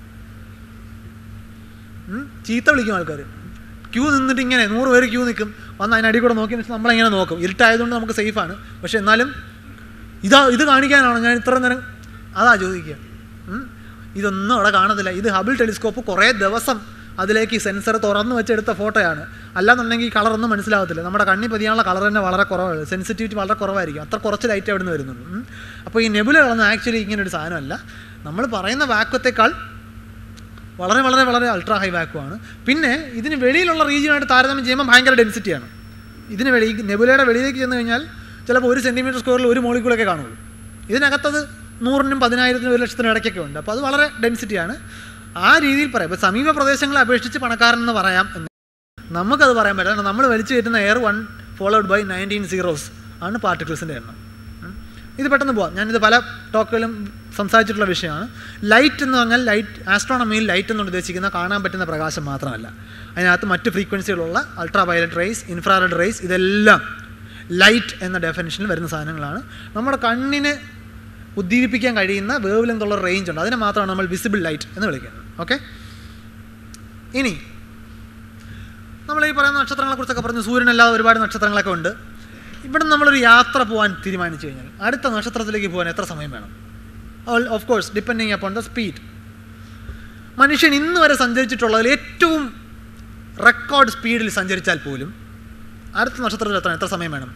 ഉം? ചീത്ത വിളിക്കും ആൾക്കാർ ക്യൂ നിന്നിട്ട് ഇങ്ങനെ നൂറ് പേര് ക്യൂ നിൽക്കും വന്ന് അതിനടി കൂടെ നോക്കി വെച്ചാൽ നമ്മളിങ്ങനെ നോക്കും ഇരുട്ടായതുകൊണ്ട് നമുക്ക് സേഫാണ് പക്ഷെ എന്നാലും ഇതാ ഇത് കാണിക്കാനാണോ ഞാൻ ഇത്ര നേരം അതാ ചോദിക്കുക ഉം? ഇതൊന്നും അവിടെ കാണത്തില്ല ഇത് ഹബിൾ ടെലിസ്കോപ്പ് കുറേ ദിവസം അതിലേക്ക് ഈ സെൻസർ തുറന്ന് വെച്ചെടുത്ത ഫോട്ടോയാണ് അല്ലാന്നുണ്ടെങ്കിൽ ഈ കളറൊന്നും മനസ്സിലാവത്തില്ല നമ്മുടെ കണ്ണി പതിയാനുള്ള കളർ തന്നെ വളരെ കുറവാണ് സെൻസിറ്റിവിറ്റി വളരെ കുറവായിരിക്കും അത്ര കുറച്ച് ലൈറ്റ് അവിടെ നിന്ന് വരുന്നുള്ളൂ ഉം. അപ്പോൾ ഈ നെബുലകളൊന്നും ആക്ച്വലി ഇങ്ങനെ ഒരു സാധനമല്ല നമ്മൾ പറയുന്ന വാക്വത്തെക്കാൾ വളരെ വളരെ വളരെ അൾട്രാ ഹൈ വാക്കുമാണ് പിന്നെ ഇതിന് വെളിയിലുള്ള റീജിയനായിട്ട് താരതമ്യം ചെയ്യുമ്പോൾ ഭയങ്കര ഡെൻസിറ്റിയാണ് ഇതിന് വെളി ഈ നെബുലയുടെ വെളിയിലേക്ക് ചെന്ന് കഴിഞ്ഞാൽ ചിലപ്പോൾ ഒരു സെൻറ്റിമീറ്റർ സ്ക്വയറിൽ ഒരു മോളിക്കൂളൊക്കെ കാണുള്ളൂ ഇതിനകത്തത് നൂറിനും പതിനായിരത്തിനും ഒരു ലക്ഷത്തിനും ഇടയ്ക്കൊക്കെ ഉണ്ട് അപ്പോൾ അത് വളരെ ഡെൻസിറ്റിയാണ് ആ രീതിയിൽ പറയാം ഇപ്പോൾ സമീപ പ്രദേശങ്ങളെ അപേക്ഷിച്ച് പണക്കാരൻ എന്ന് പറയാം എന്ന് നമുക്കത് പറയാൻ പറ്റില്ല നമ്മൾ വലിച്ചു കയറ്റുന്ന air one followed by nineteen zeros ആണ് പാർട്ടിക്കിൾസിൻ്റെ എണ്ണം ഉം. ഇത് പെട്ടെന്ന് പോവാം ഞാനിത് പല ടോക്കുകളിലും സംസാരിച്ചിട്ടുള്ള വിഷയമാണ് ലൈറ്റ് എന്ന് പറഞ്ഞാൽ ലൈറ്റ് ആസ്ട്രോണമിയിൽ ലൈറ്റ് എന്നുകൊണ്ട് ഉദ്ദേശിക്കുന്ന കാണാൻ പറ്റുന്ന പ്രകാശം മാത്രമല്ല അതിനകത്ത് മറ്റ് ഫ്രീക്വൻസികളുള്ള ultra violet rays infrared rays ഇതെല്ലാം ലൈറ്റ് എന്ന ഡെഫിനിഷനിൽ വരുന്ന സാധനങ്ങളാണ് നമ്മുടെ കണ്ണിന് ഉദ്ദീപിപ്പിക്കാൻ കഴിയുന്ന വേവ് ലെങ്തുള്ള റേഞ്ച് ഉണ്ട് അതിനെ മാത്രമാണ് നമ്മൾ വിസിബിൾ ലൈറ്റ് എന്ന് വിളിക്കുന്നത് ഓക്കെ ഇനി നമ്മൾ ഈ പറയുന്ന നക്ഷത്രങ്ങളെക്കുറിച്ചൊക്കെ പറഞ്ഞു സൂര്യനല്ലാതെ ഒരുപാട് നക്ഷത്രങ്ങളൊക്കെ ഉണ്ട് ഇവിടെ നമ്മളൊരു യാത്ര പോകാൻ തീരുമാനിച്ചു കഴിഞ്ഞാൽ അടുത്ത നക്ഷത്രത്തിലേക്ക് പോകാൻ എത്ര സമയം വേണം of course depending upon the speed മനുഷ്യൻ ഇന്ന് വരെ സഞ്ചരിച്ചിട്ടുള്ളതിൽ ഏറ്റവും റെക്കോർഡ് സ്പീഡിൽ സഞ്ചരിച്ചാൽ പോലും അടുത്ത നക്ഷത്രത്തിൽ എത്താൻ എത്ര സമയം വേണം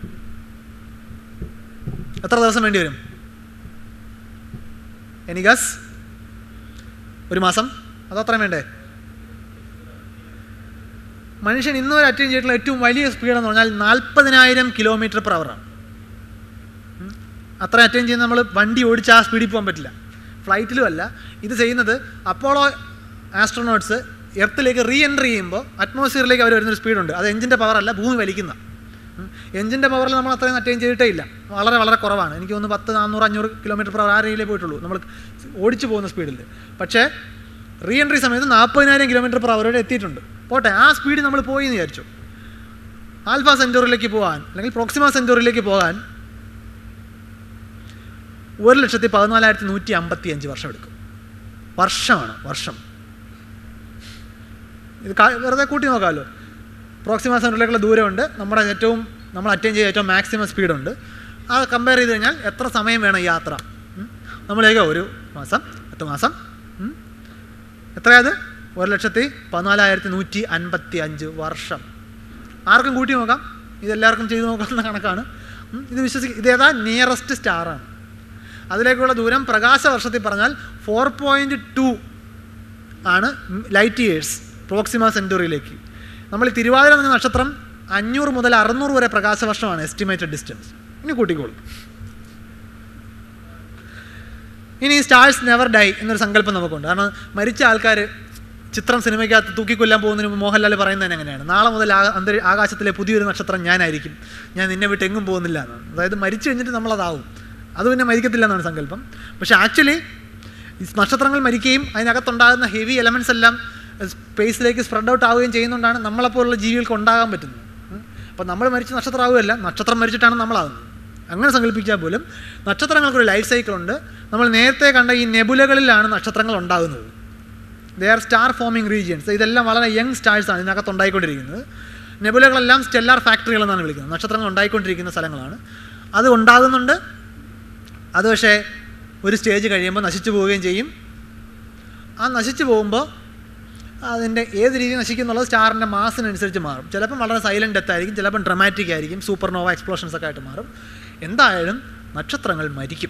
എത്ര ദിവസം വേണ്ടി വരും എനി ഗസ് ഒരു മാസം അതോ അത്രയും വേണ്ടേ മനുഷ്യൻ ഇന്ന് വരെ അറ്റൈൻ ചെയ്തിട്ടുള്ള ഏറ്റവും വലിയ സ്പീഡ് എന്ന് പറഞ്ഞാൽ നാൽപ്പതിനായിരം കിലോമീറ്റർ പെർ അവറാണ് അത്ര അറ്റൈൻ ചെയ്യുന്ന നമ്മൾ വണ്ടി ഓടിച്ച് ആ സ്പീഡിൽ പോകാൻ പറ്റില്ല ഫ്ലൈറ്റിലും അല്ല ഇത് ചെയ്യുന്നത് അപ്പോളോ ആസ്ട്രോനോട്ട്സ് എർത്തിലേക്ക് റീ എൻട്രി ചെയ്യുമ്പോൾ അറ്റ്മോസ്ഫിയറിലേക്ക് അവർ വരുന്നൊരു സ്പീഡുണ്ട് അത് എഞ്ചിൻ്റെ പവർ അല്ല ഭൂമി വലിക്കുന്ന എഞ്ചിൻ്റെ പവറിൽ നമ്മൾ അത്രയും അറ്റൈൻ ചെയ്തിട്ടേ ഇല്ല വളരെ വളരെ കുറവാണ് എനിക്ക് തോന്നുന്നു പത്ത് നാനൂറ് അഞ്ഞൂറ് കിലോമീറ്റർ പെർ ആ രീതിയിലേ പോയിട്ടുള്ളൂ നമ്മൾ ഓടിച്ചു പോകുന്ന സ്പീഡിൽ പക്ഷേ റീ എൻട്രി സമയത്ത് നാൽപ്പതിനായിരം കിലോമീറ്റർ പെർ അവർ വരെ എത്തിയിട്ടുണ്ട് പോട്ടെ ആ സ്പീഡ് നമ്മൾ പോയി എന്ന് വിചാരിച്ചു ആൽഫ സെഞ്ചുറിയിലേക്ക് പോകാൻ അല്ലെങ്കിൽ പ്രോക്സിമ സെഞ്ചുറിയിലേക്ക് പോകാൻ ഒരു ലക്ഷത്തി പതിനാലായിരത്തി നൂറ്റി അമ്പത്തി അഞ്ച് വർഷം എടുക്കും വർഷമാണ് വർഷം ഇത് കാ- വെറുതെ കൂട്ടി നോക്കാമല്ലോ പ്രോക്സിമ സെൻറ്ററിലേക്കുള്ള ദൂരമുണ്ട് നമ്മുടെ ഏറ്റവും നമ്മൾ അറ്റൈൻ ചെയ്ത ഏറ്റവും മാക്സിമം സ്പീഡുണ്ട് ആ കമ്പയർ ചെയ്ത് കഴിഞ്ഞാൽ എത്ര സമയം വേണം ഈ യാത്ര ഉം? നമ്മളേക്ക് ഒരു മാസം പത്ത് മാസം ഉം? എത്രയത് ഒരു ലക്ഷത്തി പതിനാലായിരത്തി നൂറ്റി അൻപത്തി അഞ്ച് വർഷം ആർക്കും കൂട്ടി നോക്കാം ഇതെല്ലാവർക്കും ചെയ്ത് നോക്കാവുന്ന കണക്കാണ് ഉം? ഇത് വിശ്വസിക്കുക ഇതേതാ നിയറസ്റ്റ് സ്റ്റാറാണ് അതിലേക്കുള്ള ദൂരം പ്രകാശ വർഷത്തിൽ പറഞ്ഞാൽ ഫോർ പോയിൻറ്റ് ടു ആണ് ലൈറ്റ് ഇയേഴ്സ് പ്രോക്സിമ സെൻറ്റുറിയിലേക്ക് നമ്മൾ ഈ തിരുവാതിര എന്ന നക്ഷത്രം അഞ്ഞൂറ് മുതൽ അറുന്നൂറ് വരെ പ്രകാശവർഷമാണ് എസ്റ്റിമേറ്റഡ് ഡിസ്റ്റൻസ് ഇനി കൂട്ടിക്കോളും ഇനി സ്റ്റാർസ് നെവർ ഡൈ എന്നൊരു സങ്കല്പം നമുക്കുണ്ട് കാരണം മരിച്ച ആൾക്കാർ ചിത്രം സിനിമയ്ക്കകത്ത് തൂക്കിക്കൊല്ലാൻ പോകുന്നതിന് മുമ്പ് മോഹൻലാൽ പറയുന്നതിന് എങ്ങനെയാണ് നാളെ മുതൽ ആ അന്തരി ആകാശത്തിലെ പുതിയൊരു നക്ഷത്രം ഞാനായിരിക്കും ഞാൻ നിന്നെ വിട്ട് എങ്ങും പോകുന്നില്ല എന്നാണ് അതായത് മരിച്ചു കഴിഞ്ഞിട്ട് നമ്മളതാവും അത് പിന്നെ മരിക്കത്തില്ല എന്നാണ് സങ്കല്പം പക്ഷേ ആക്ച്വലി ഈ നക്ഷത്രങ്ങൾ മരിക്കുകയും അതിനകത്തുണ്ടാകുന്ന ഹെവി എലമെൻസ് എല്ലാം സ്പേസിലേക്ക് സ്പ്രെഡ് ഔട്ട് ആവുകയും ചെയ്യുന്നതുകൊണ്ടാണ് നമ്മളെപ്പോലുള്ള ജീവികൾക്ക് ഉണ്ടാകാൻ പറ്റുന്നത് അപ്പോൾ നമ്മൾ മരിച്ച നക്ഷത്രമാവുകയല്ല നക്ഷത്രം മരിച്ചിട്ടാണ് നമ്മളാകുന്നത് അങ്ങനെ സങ്കല്പിച്ചാൽ പോലും നക്ഷത്രങ്ങൾക്കൊരു ലൈഫ് സൈക്കിൾ ഉണ്ട് നമ്മൾ നേരത്തെ കണ്ട ഈ നെബുലകളിലാണ് നക്ഷത്രങ്ങൾ ഉണ്ടാകുന്നത് they are star forming regions ഇതെല്ലാം വളരെ യങ് സ്റ്റാർസാണ് ഇതിനകത്ത് ഉണ്ടായിക്കൊണ്ടിരിക്കുന്നത് നെബുലകളെല്ലാം സ്റ്റെല്ലാർ ഫാക്ടറികൾ എന്നാണ് വിളിക്കുന്നത് നക്ഷത്രങ്ങൾ ഉണ്ടായിക്കൊണ്ടിരിക്കുന്ന സ്ഥലങ്ങളാണ് അത് ഉണ്ടാകുന്നുണ്ട് അത് പക്ഷേ ഒരു സ്റ്റേജ് കഴിയുമ്പോൾ നശിച്ചു പോവുകയും ചെയ്യും ആ നശിച്ചു പോകുമ്പോൾ അതിൻ്റെ ഏത് രീതിയിൽ നശിക്കും എന്നുള്ളത് സ്റ്റാറിൻ്റെ മാസിനനുസരിച്ച് മാറും ചിലപ്പം വളരെ സൈലൻറ്റ് ഡെത്ത് ആയിരിക്കും ചിലപ്പം ഡ്രമാറ്റിക് ആയിരിക്കും സൂപ്പർ നോവ എക്സ്പ്ലോഷൻസ് ഒക്കെ ആയിട്ട് മാറും എന്തായാലും നക്ഷത്രങ്ങൾ മരിക്കും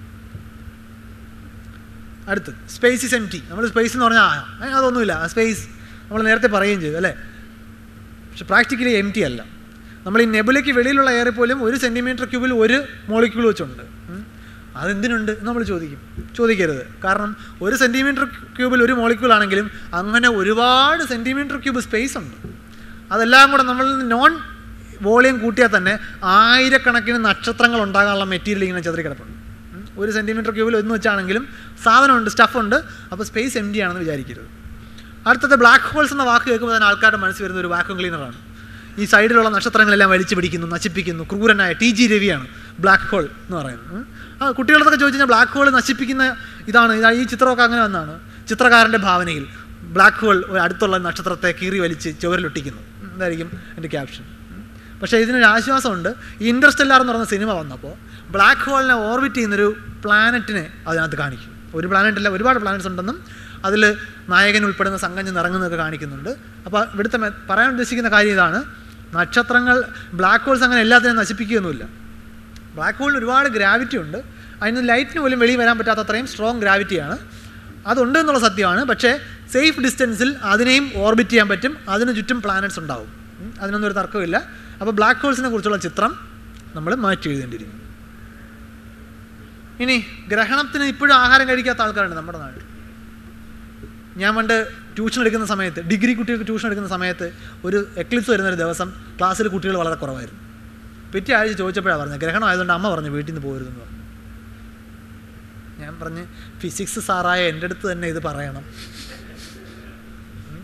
അടുത്ത് സ്പേസ് ഇസ് എം ടി നമ്മൾ സ്പേസ് എന്ന് പറഞ്ഞാൽ ആ ഏ, അതൊന്നുമില്ല സ്പേസ് നമ്മൾ നേരത്തെ പറയുകയും ചെയ്തു അല്ലേ പക്ഷെ പ്രാക്ടിക്കലി എം ടി അല്ല നമ്മൾ ഈ നെബുലയ്ക്ക് വെളിയിലുള്ള എയറിൽ പോലും ഒരു സെൻറ്റിമീറ്റർ ക്യൂബിൽ ഒരു മോളിക്യൂൾ വെച്ചുണ്ട് ഉം. അതെന്തിനുണ്ട് എന്ന് നമ്മൾ ചോദിക്കും ചോദിക്കരുത് കാരണം ഒരു സെൻറ്റിമീറ്റർ ക്യൂബിൽ ഒരു മോളിക്യൂൾ ആണെങ്കിലും അങ്ങനെ ഒരുപാട് സെൻറ്റിമീറ്റർ ക്യൂബ് സ്പേസ് ഉണ്ട് അതെല്ലാം കൂടെ നമ്മൾ നോൺ വോളിയം കൂട്ടിയാൽ തന്നെ ആയിരക്കണക്കിന് നക്ഷത്രങ്ങൾ ഉണ്ടാകാനുള്ള മെറ്റീരിയൽ ഇങ്ങനെ ചെതറി കിടപ്പുണ്ട് ഉം. ഒരു സെൻറ്റിമീറ്റർ ക്യൂബിൽ ഒന്ന് വെച്ചാണെങ്കിലും സാധനമുണ്ട് സ്റ്റഫുണ്ട് അപ്പോൾ സ്പേസ് എം ഡി ആണെന്ന് വിചാരിക്കരുത് അടുത്തത് ബ്ലാക്ക് ഹോൾസ് എന്ന വാക്ക് കേൾക്കുമ്പോൾ തന്നെ ആൾക്കാരുടെ മനസ്സിൽ വരുന്ന ഒരു വാക്യൂം ക്ലീനറാണ് ഈ സൈഡിലുള്ള നക്ഷത്രങ്ങളെല്ലാം വലിച്ചു പിടിക്കുന്നു നശിപ്പിക്കുന്നു ക്രൂരനായ ടി ജി രവിയാണ് ബ്ലാക്ക് ഹോൾ എന്ന് പറയുന്നത് ഉം. ആ കുട്ടികളൊക്കെ ചോദിച്ചു കഴിഞ്ഞാൽ ബ്ലാക്ക് ഹോൾ നശിപ്പിക്കുന്ന ഇതാണ് ഇതാ ഈ ചിത്രമൊക്കെ അങ്ങനെ വന്നാണ് ചിത്രകാരൻ്റെ ഭാവനയിൽ ബ്ലാക്ക് ഹോൾ ഒരു അടുത്തുള്ള നക്ഷത്രത്തെ കീറി വലിച്ച് ചുവരിലൊട്ടിക്കുന്നു എന്തായിരിക്കും എൻ്റെ ക്യാപ്ഷൻ പക്ഷേ ഇതിനൊരു ആശ്വാസമുണ്ട് ഈ ഇൻട്രസ്റ്റെല്ലാർ എന്ന് പറയുന്ന സിനിമ വന്നപ്പോൾ ബ്ലാക്ക് ഹോളിനെ ഓർബിറ്റ് ചെയ്യുന്നൊരു പ്ലാനറ്റിനെ അതിനകത്ത് കാണിക്കും ഒരു പ്ലാനറ്റ് അല്ല ഒരുപാട് പ്ലാനറ്റ്സ് ഉണ്ടെന്നും അതിൽ നായകൻ ഉൾപ്പെടുന്ന സംഘം ചെന്ന് ഇറങ്ങുന്നതൊക്കെ കാണിക്കുന്നുണ്ട് അപ്പോൾ ഇവിടുത്തെ മെ- പറയാൻ ഉദ്ദേശിക്കുന്ന കാര്യം ഇതാണ് നക്ഷത്രങ്ങൾ ബ്ലാക്ക് ഹോൾസ് അങ്ങനെ എല്ലാത്തിനെയും നശിപ്പിക്കുകയൊന്നുമില്ല ബ്ലാക്ക് ഹോളിന് ഒരുപാട് ഗ്രാവിറ്റി ഉണ്ട് അതിന് ലൈറ്റിന് പോലും വെളിയിൽ വരാൻ പറ്റാത്ത അത്രയും സ്ട്രോങ് ഗ്രാവിറ്റിയാണ് അതുണ്ട് എന്നുള്ള സത്യമാണ് പക്ഷേ സേഫ് ഡിസ്റ്റൻസിൽ അതിനെയും ഓർബിറ്റ് ചെയ്യാൻ പറ്റും അതിന് ചുറ്റും പ്ലാനറ്റ്സ് ഉണ്ടാവും ഉം. അതിനൊന്നും ഒരു തർക്കമില്ല അപ്പോൾ ബ്ലാക്ക് ഹോൾസിനെ കുറിച്ചുള്ള ചിത്രം നമ്മൾ മാറ്റി എഴുതേണ്ടിയിരിക്കും ഇനി ഗ്രഹണത്തിന് ഇപ്പോഴും ആഹാരം കഴിക്കാത്ത ആൾക്കാരുണ്ട് നമ്മുടെ നാട്ടിൽ ഞാൻ പണ്ട് ട്യൂഷൻ എടുക്കുന്ന സമയത്ത് ഡിഗ്രി കുട്ടികൾക്ക് ട്യൂഷൻ എടുക്കുന്ന സമയത്ത് ഒരു എക്ലിപ്സ് വരുന്ന ഒരു ദിവസം ക്ലാസ്സിൽ കുട്ടികൾ വളരെ കുറവായിരുന്നു പിറ്റേ ആഴ്ച ചോദിച്ചപ്പോഴാണ് പറഞ്ഞത് ഗ്രഹണം ആയതുകൊണ്ട് അമ്മ പറഞ്ഞു വീട്ടിൽ നിന്ന് പോകരുതെന്ന് പറഞ്ഞു ഞാൻ പറഞ്ഞ് ഫിസിക്സ് സാറായ എൻ്റെ അടുത്ത് തന്നെ ഇത് പറയണം ഉം.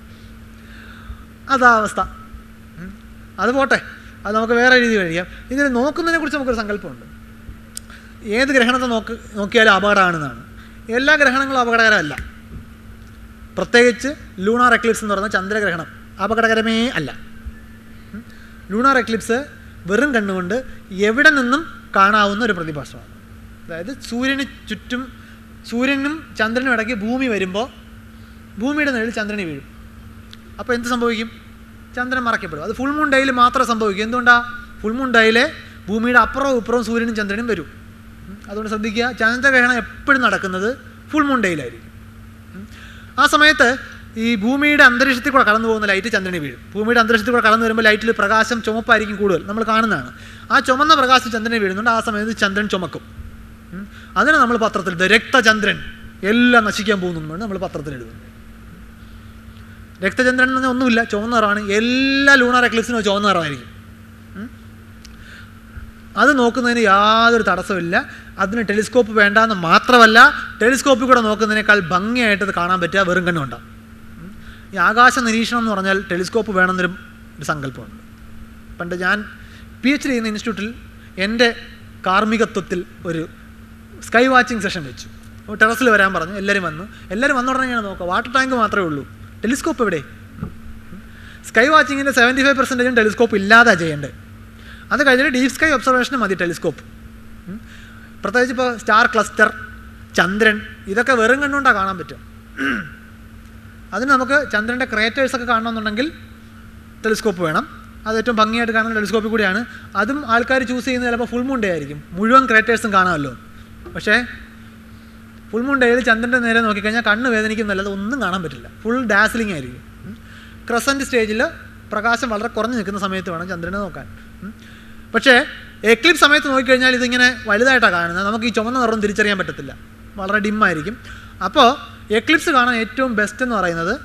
അതാ അവസ്ഥ ഉം. അത് പോട്ടെ അത് നമുക്ക് വേറെ രീതി കഴിയാം ഇതിൽ നോക്കുന്നതിനെ കുറിച്ച് നമുക്കൊരു സങ്കല്പമുണ്ട് ഏത് ഗ്രഹണത്തെ നോക്ക് നോക്കിയാലും അപകടമാണെന്നാണ് എല്ലാ ഗ്രഹണങ്ങളും അപകടകരമല്ല പ്രത്യേകിച്ച് ലൂണാർ എക്ലിപ്സ് എന്ന് പറയുന്ന ചന്ദ്രഗ്രഹണം അപകടകരമേ അല്ല ഉം. ലൂണാർ എക്ലിപ്സ് വെറും കണ്ണുകൊണ്ട് എവിടെ നിന്നും കാണാവുന്ന ഒരു പ്രതിഭാസമാണ് അതായത് സൂര്യന് ചുറ്റും സൂര്യനും ചന്ദ്രനും ഇടയ്ക്ക് ഭൂമി വരുമ്പോൾ ഭൂമിയുടെ നിഴൽ ചന്ദ്രന് വീഴും അപ്പോൾ എന്ത് സംഭവിക്കും ചന്ദ്രൻ മറക്കപ്പെടും അത് ഫുൾ മൂൺ ഡേയിൽ മാത്രമേ സംഭവിക്കൂ എന്തുകൊണ്ടാണ് ഫുൾ മൂൺ ഡേയിലെ ഭൂമിയുടെ അപ്പുറവും ഇപ്പുറവും സൂര്യനും ചന്ദ്രനും വരും ഉം. അതുകൊണ്ട് ശ്രദ്ധിക്കുക ചന്ദ്രഗ്രഹണം എപ്പോഴും നടക്കുന്നത് ഫുൾ മൂൺ ഡേയിലായിരിക്കും ഉം. ആ സമയത്ത് ഈ ഭൂമിയുടെ അന്തരീക്ഷത്തിൽ കൂടെ കടന്നു പോകുന്ന ലൈറ്റ് ചന്ദ്രന് വീഴും ഭൂമിയുടെ അന്തരീക്ഷത്തിൽ കൂടെ കടന്നു വരുമ്പോൾ ലൈറ്റിൽ പ്രകാശം ചുമപ്പായിരിക്കും കൂടുതൽ നമ്മൾ കാണുന്നതാണ് ആ ചുമന്ന പ്രകാശം ചന്ദ്രനെ വീഴുന്നുണ്ട് ആ സമയത്ത് ചന്ദ്രൻ ചുമക്കും ഉം. അതിന് നമ്മൾ പത്രത്തിൽ ഇത് രക്തചന്ദ്രൻ എല്ലാം നശിക്കാൻ പോകുന്നു നമ്മൾ പത്രത്തിൽ എഴുതുന്നു രക്തചന്ദ്രൻ എന്ന് പറഞ്ഞാൽ ഒന്നുമില്ല ചുവന്ന നിറമാണ് എല്ലാ ലൂണാർ എക്ലിപ്സിനും ചുവന്ന നിറമായിരിക്കും ഉം. അത് നോക്കുന്നതിന് യാതൊരു തടസ്സമില്ല അതിന് ടെലിസ്കോപ്പ് വേണ്ടാന്ന് മാത്രമല്ല ടെലിസ്കോപ്പിൽ കൂടെ നോക്കുന്നതിനേക്കാൾ ഭംഗിയായിട്ട് അത് കാണാൻ പറ്റുക വെറും കണ്ണുണ്ടാവും ഉം. ഈ ആകാശ നിരീക്ഷണം എന്ന് പറഞ്ഞാൽ ടെലിസ്കോപ്പ് വേണമെന്നൊരു ഒരു സങ്കല്പമുണ്ട് പണ്ട് ഞാൻ പി എച്ച് ഡി ചെയ്യുന്ന ഇൻസ്റ്റിറ്റ്യൂട്ടിൽ എൻ്റെ കാർമ്മികത്വത്തിൽ ഒരു സ്കൈ വാച്ചിങ് സെഷൻ വെച്ചു അപ്പോൾ ടെറസിൽ വരാൻ പറഞ്ഞു എല്ലാവരും വന്നു എല്ലാവരും വന്ന ഉടനെ ഞാൻ നോക്കുക വാട്ടർ ടാങ്ക് മാത്രമേ ഉള്ളൂ ടെലിസ്കോപ്പ് എവിടെ സ്കൈ വാച്ചിങ്ങിൻ്റെ സെവൻറ്റി ഫൈവ് പെർസെൻറ്റേജും ടെലിസ്കോപ്പ് ഇല്ലാതെ ചെയ്യേണ്ടത് അത് കഴിഞ്ഞിട്ട് ഡീപ് സ്കൈ ഒബ്സർവേഷന് മതി ടെലിസ്കോപ്പ് ഉം. പ്രത്യേകിച്ച് ഇപ്പോൾ സ്റ്റാർ ക്ലസ്റ്റർ ചന്ദ്രൻ ഇതൊക്കെ വെറും കണ്ണുകൊണ്ടാണ് കാണാൻ പറ്റും അതിന് നമുക്ക് ചന്ദ്രൻ്റെ ക്രേറ്റേഴ്സൊക്കെ കാണണമെന്നുണ്ടെങ്കിൽ ടെലിസ്കോപ്പ് വേണം അത് ഏറ്റവും ഭംഗിയായിട്ട് കാണുന്ന ടെലിസ്കോപ്പിൽ കൂടിയാണ് അതും ആൾക്കാർ ചൂസ് ചെയ്യുന്നത് ചിലപ്പോൾ ഫുൾ മൂൺ ഡേ ആയിരിക്കും മുഴുവൻ ക്രേറ്റേഴ്സും കാണാമല്ലോ പക്ഷേ ഫുൾ മൂൺ ഡേയിൽ ചന്ദ്രൻ്റെ നേരെ നോക്കിക്കഴിഞ്ഞാൽ കണ്ണ് വേദനിക്കുന്നല്ലാതെ ഒന്നും കാണാൻ പറ്റില്ല ഫുൾ ഡാസ്ലിംഗ് ആയിരിക്കും ക്രസൻറ്റ് സ്റ്റേജിൽ പ്രകാശം വളരെ കുറഞ്ഞു നിൽക്കുന്ന സമയത്ത് വേണം ചന്ദ്രനെ നോക്കാൻ ഉം. പക്ഷേ എക്ലിപ്സ് സമയത്ത് നോക്കിക്കഴിഞ്ഞാൽ ഇതിങ്ങനെ വലുതായിട്ടാണ് കാണുന്നത് നമുക്ക് ഈ ചുമന്ന നിറം തിരിച്ചറിയാൻ പറ്റത്തില്ല വളരെ ഡിമ്മായിരിക്കും അപ്പോൾ എക്ലിപ്സ് കാണാൻ ഏറ്റവും ബെസ്റ്റ് എന്ന് പറയുന്നത്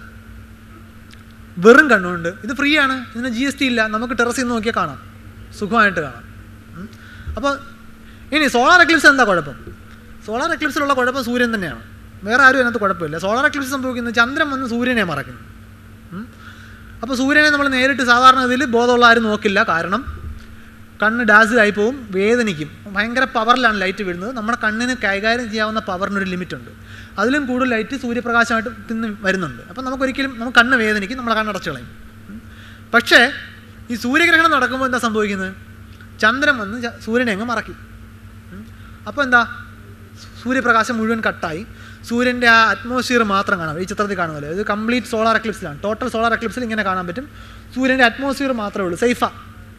വെറും കണ്ണുകൊണ്ട് ഇത് ഫ്രീ ആണ് ഇതിന് ജി എസ് ടി ഇല്ല നമുക്ക് ടെറസിൽ നിന്ന് നോക്കിയാൽ കാണാം സുഖമായിട്ട് കാണാം ഉം. അപ്പോൾ ഇനി സോളാർ എക്ലിപ്സ് എന്താ കുഴപ്പം സോളാർ എക്ലിപ്സിലുള്ള കുഴപ്പം സൂര്യൻ തന്നെയാണ് വേറെ ആരും അതിനകത്ത് കുഴപ്പമില്ല സോളാർ എക്ലിപ്സ് സംഭവിക്കുന്നത് ചന്ദ്രൻ വന്ന് സൂര്യനെ മറക്കുന്നു ഉം. അപ്പോൾ സൂര്യനെ നമ്മൾ നേരിട്ട് സാധാരണ ഇതിൽ ബോധമുള്ള ആരും നോക്കില്ല കാരണം കണ്ണ് ഡാസിലായി പോവും വേദനിക്കും ഭയങ്കര പവറിലാണ് ലൈറ്റ് വീഴുന്നത് നമ്മുടെ കണ്ണിന് കൈകാര്യം ചെയ്യാവുന്ന പവറിനൊരു ലിമിറ്റുണ്ട് അതിലും കൂടുതൽ ലൈറ്റ് സൂര്യപ്രകാശമായിട്ട് തിന്ന് വരുന്നുണ്ട് അപ്പോൾ നമുക്കൊരിക്കലും നമുക്ക് കണ്ണ് വേദനിക്കും നമ്മളെ കണ്ണടച്ച് കളയും ഉം. പക്ഷേ ഈ സൂര്യഗ്രഹണം നടക്കുമ്പോൾ എന്താ സംഭവിക്കുന്നത് ചന്ദ്രൻ വന്ന് ച- സൂര്യനെ അങ്ങ് മറക്കും ഉം. അപ്പോൾ എന്താ സൂര്യപ്രകാശം മുഴുവൻ കട്ടായി സൂര്യൻ്റെ ആ അറ്റ്മോസ്ഫിയർ മാത്രം കാണാം ഈ ചിത്രത്തിൽ കാണുമല്ലോ ഇത് കംപ്ലീറ്റ് സോളാർ എക്ലിപ്സിലാണ് ടോട്ടൽ സോളാർ എക്ലിപ്സിൽ ഇങ്ങനെ കാണാൻ പറ്റും സൂര്യൻ്റെ അറ്റ്മോസ്ഫിയർ മാത്രമേ ഉള്ളൂ സേഫാ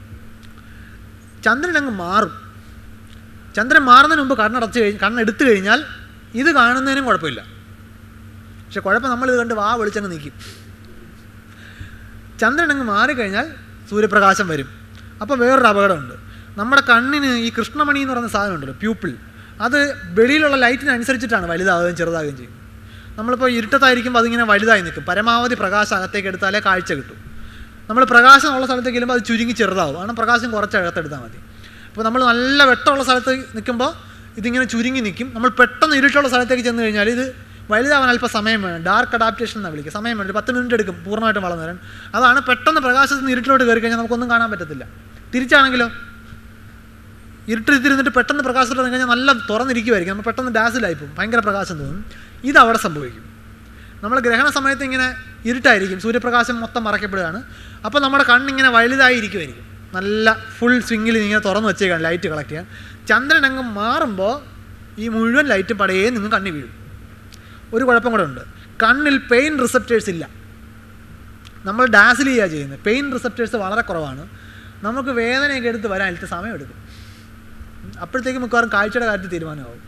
ചന്ദ്രൻ അങ്ങ് മാറും ചന്ദ്രൻ മാറുന്നതിന് മുമ്പ് കണ്ണടച്ച് കഴിഞ്ഞ് കണ്ണെടുത്തു കഴിഞ്ഞാൽ ഇത് കാണുന്നതിനും കുഴപ്പമില്ല പക്ഷെ കുഴപ്പം നമ്മളിത് കണ്ട് വാ വിളിച്ചങ്ങ് നിൽക്കും ചന്ദ്രൻ അങ്ങ് മാറിക്കഴിഞ്ഞാൽ സൂര്യപ്രകാശം വരും അപ്പോൾ വേറൊരു അപകടമുണ്ട് നമ്മുടെ കണ്ണിന് ഈ കൃഷ്ണമണി എന്ന് പറയുന്ന സാധനം ഉണ്ടല്ലോ പ്യൂപ്പിൾ അത് വെളിയിലുള്ള ലൈറ്റിനനുസരിച്ചിട്ടാണ് വലുതാവുകയും ചെറുതാവുകയും ചെയ്യും നമ്മളിപ്പോൾ ഇരുട്ടത്തായിരിക്കുമ്പോൾ അതിങ്ങനെ വലുതായി നിൽക്കും പരമാവധി പ്രകാശം അകത്തേക്ക് എടുത്താലേ കാഴ്ച കിട്ടും നമ്മൾ പ്രകാശമുള്ള സ്ഥലത്തേക്ക് ചെല്ലുമ്പോൾ അത് ചുരുങ്ങി ചെറുതാവും കാരണം പ്രകാശം കുറച്ച് അകത്തെടുത്താൽ മതി അപ്പോൾ നമ്മൾ നല്ല വെട്ടമുള്ള സ്ഥലത്ത് നിൽക്കുമ്പോൾ ഇതിങ്ങനെ ചുരുങ്ങി നിൽക്കും നമ്മൾ പെട്ടെന്ന് ഇരുട്ടുള്ള സ്ഥലത്തേക്ക് ചെന്ന് കഴിഞ്ഞാൽ ഇത് വലുതാവാൻ അല്പം സമയം വേണം ഡാർക്ക് അഡാപ്റ്റേഷൻ എന്നാണ് വിളിക്കുക സമയം വേണം ഒരു പത്ത് മിനിറ്റ് എടുക്കും പൂർണ്ണമായിട്ടും വളർന്നു വരാൻ അതാണ് പെട്ടെന്ന് പ്രകാശത്തിൽ നിന്ന് ഇരുട്ടിലോട്ട് കയറി കഴിഞ്ഞാൽ നമുക്കൊന്നും കാണാൻ പറ്റത്തില്ല തിരിച്ചാണെങ്കിലോ ഇരുട്ടിരുന്നിട്ട് പെട്ടെന്ന് പ്രകാശത്തോട്ട് ഇറങ്ങി കഴിഞ്ഞാൽ നല്ല തുറന്നിരിക്കുമായിരിക്കും നമ്മൾ പെട്ടെന്ന് ഡാസിലായി പോകും ഭയങ്കര പ്രകാശം തോന്നും ഇത് അവിടെ സംഭവിക്കും നമ്മൾ ഗ്രഹണ സമയത്ത് ഇങ്ങനെ ഇരുട്ടായിരിക്കും സൂര്യപ്രകാശം മൊത്തം മറക്കപ്പെടുകയാണ് അപ്പോൾ നമ്മുടെ കണ്ണിങ്ങനെ വലുതായി ഇരിക്കുമായിരിക്കും നല്ല ഫുൾ സ്വിങ്ങിൽ ഇങ്ങനെ തുറന്ന് വെച്ചേക്കാണ് ലൈറ്റ് കളക്ട് ചെയ്യാൻ ചന്ദ്രൻ അങ്ങ് മാറുമ്പോൾ ഈ മുഴുവൻ ലൈറ്റ് പടയേ നിങ്ങൾ കണ്ണി വീഴും ഒരു കുഴപ്പം കൂടെ ഉണ്ട് കണ്ണിൽ പെയിൻ റിസപ്റ്റേഴ്സ് ഇല്ല നമ്മൾ ഡാസിൽ ചെയ്യുക ചെയ്യുന്നത് പെയിൻ റിസപ്റ്റേഴ്സ് വളരെ കുറവാണ് നമുക്ക് വേദനയൊക്കെ എടുത്ത് വരാൻ അതിലത്തെ സമയമെടുക്കും അപ്പോഴത്തേക്ക് മിക്കവാറും കാഴ്ചയുടെ കാര്യത്തിൽ തീരുമാനമാവും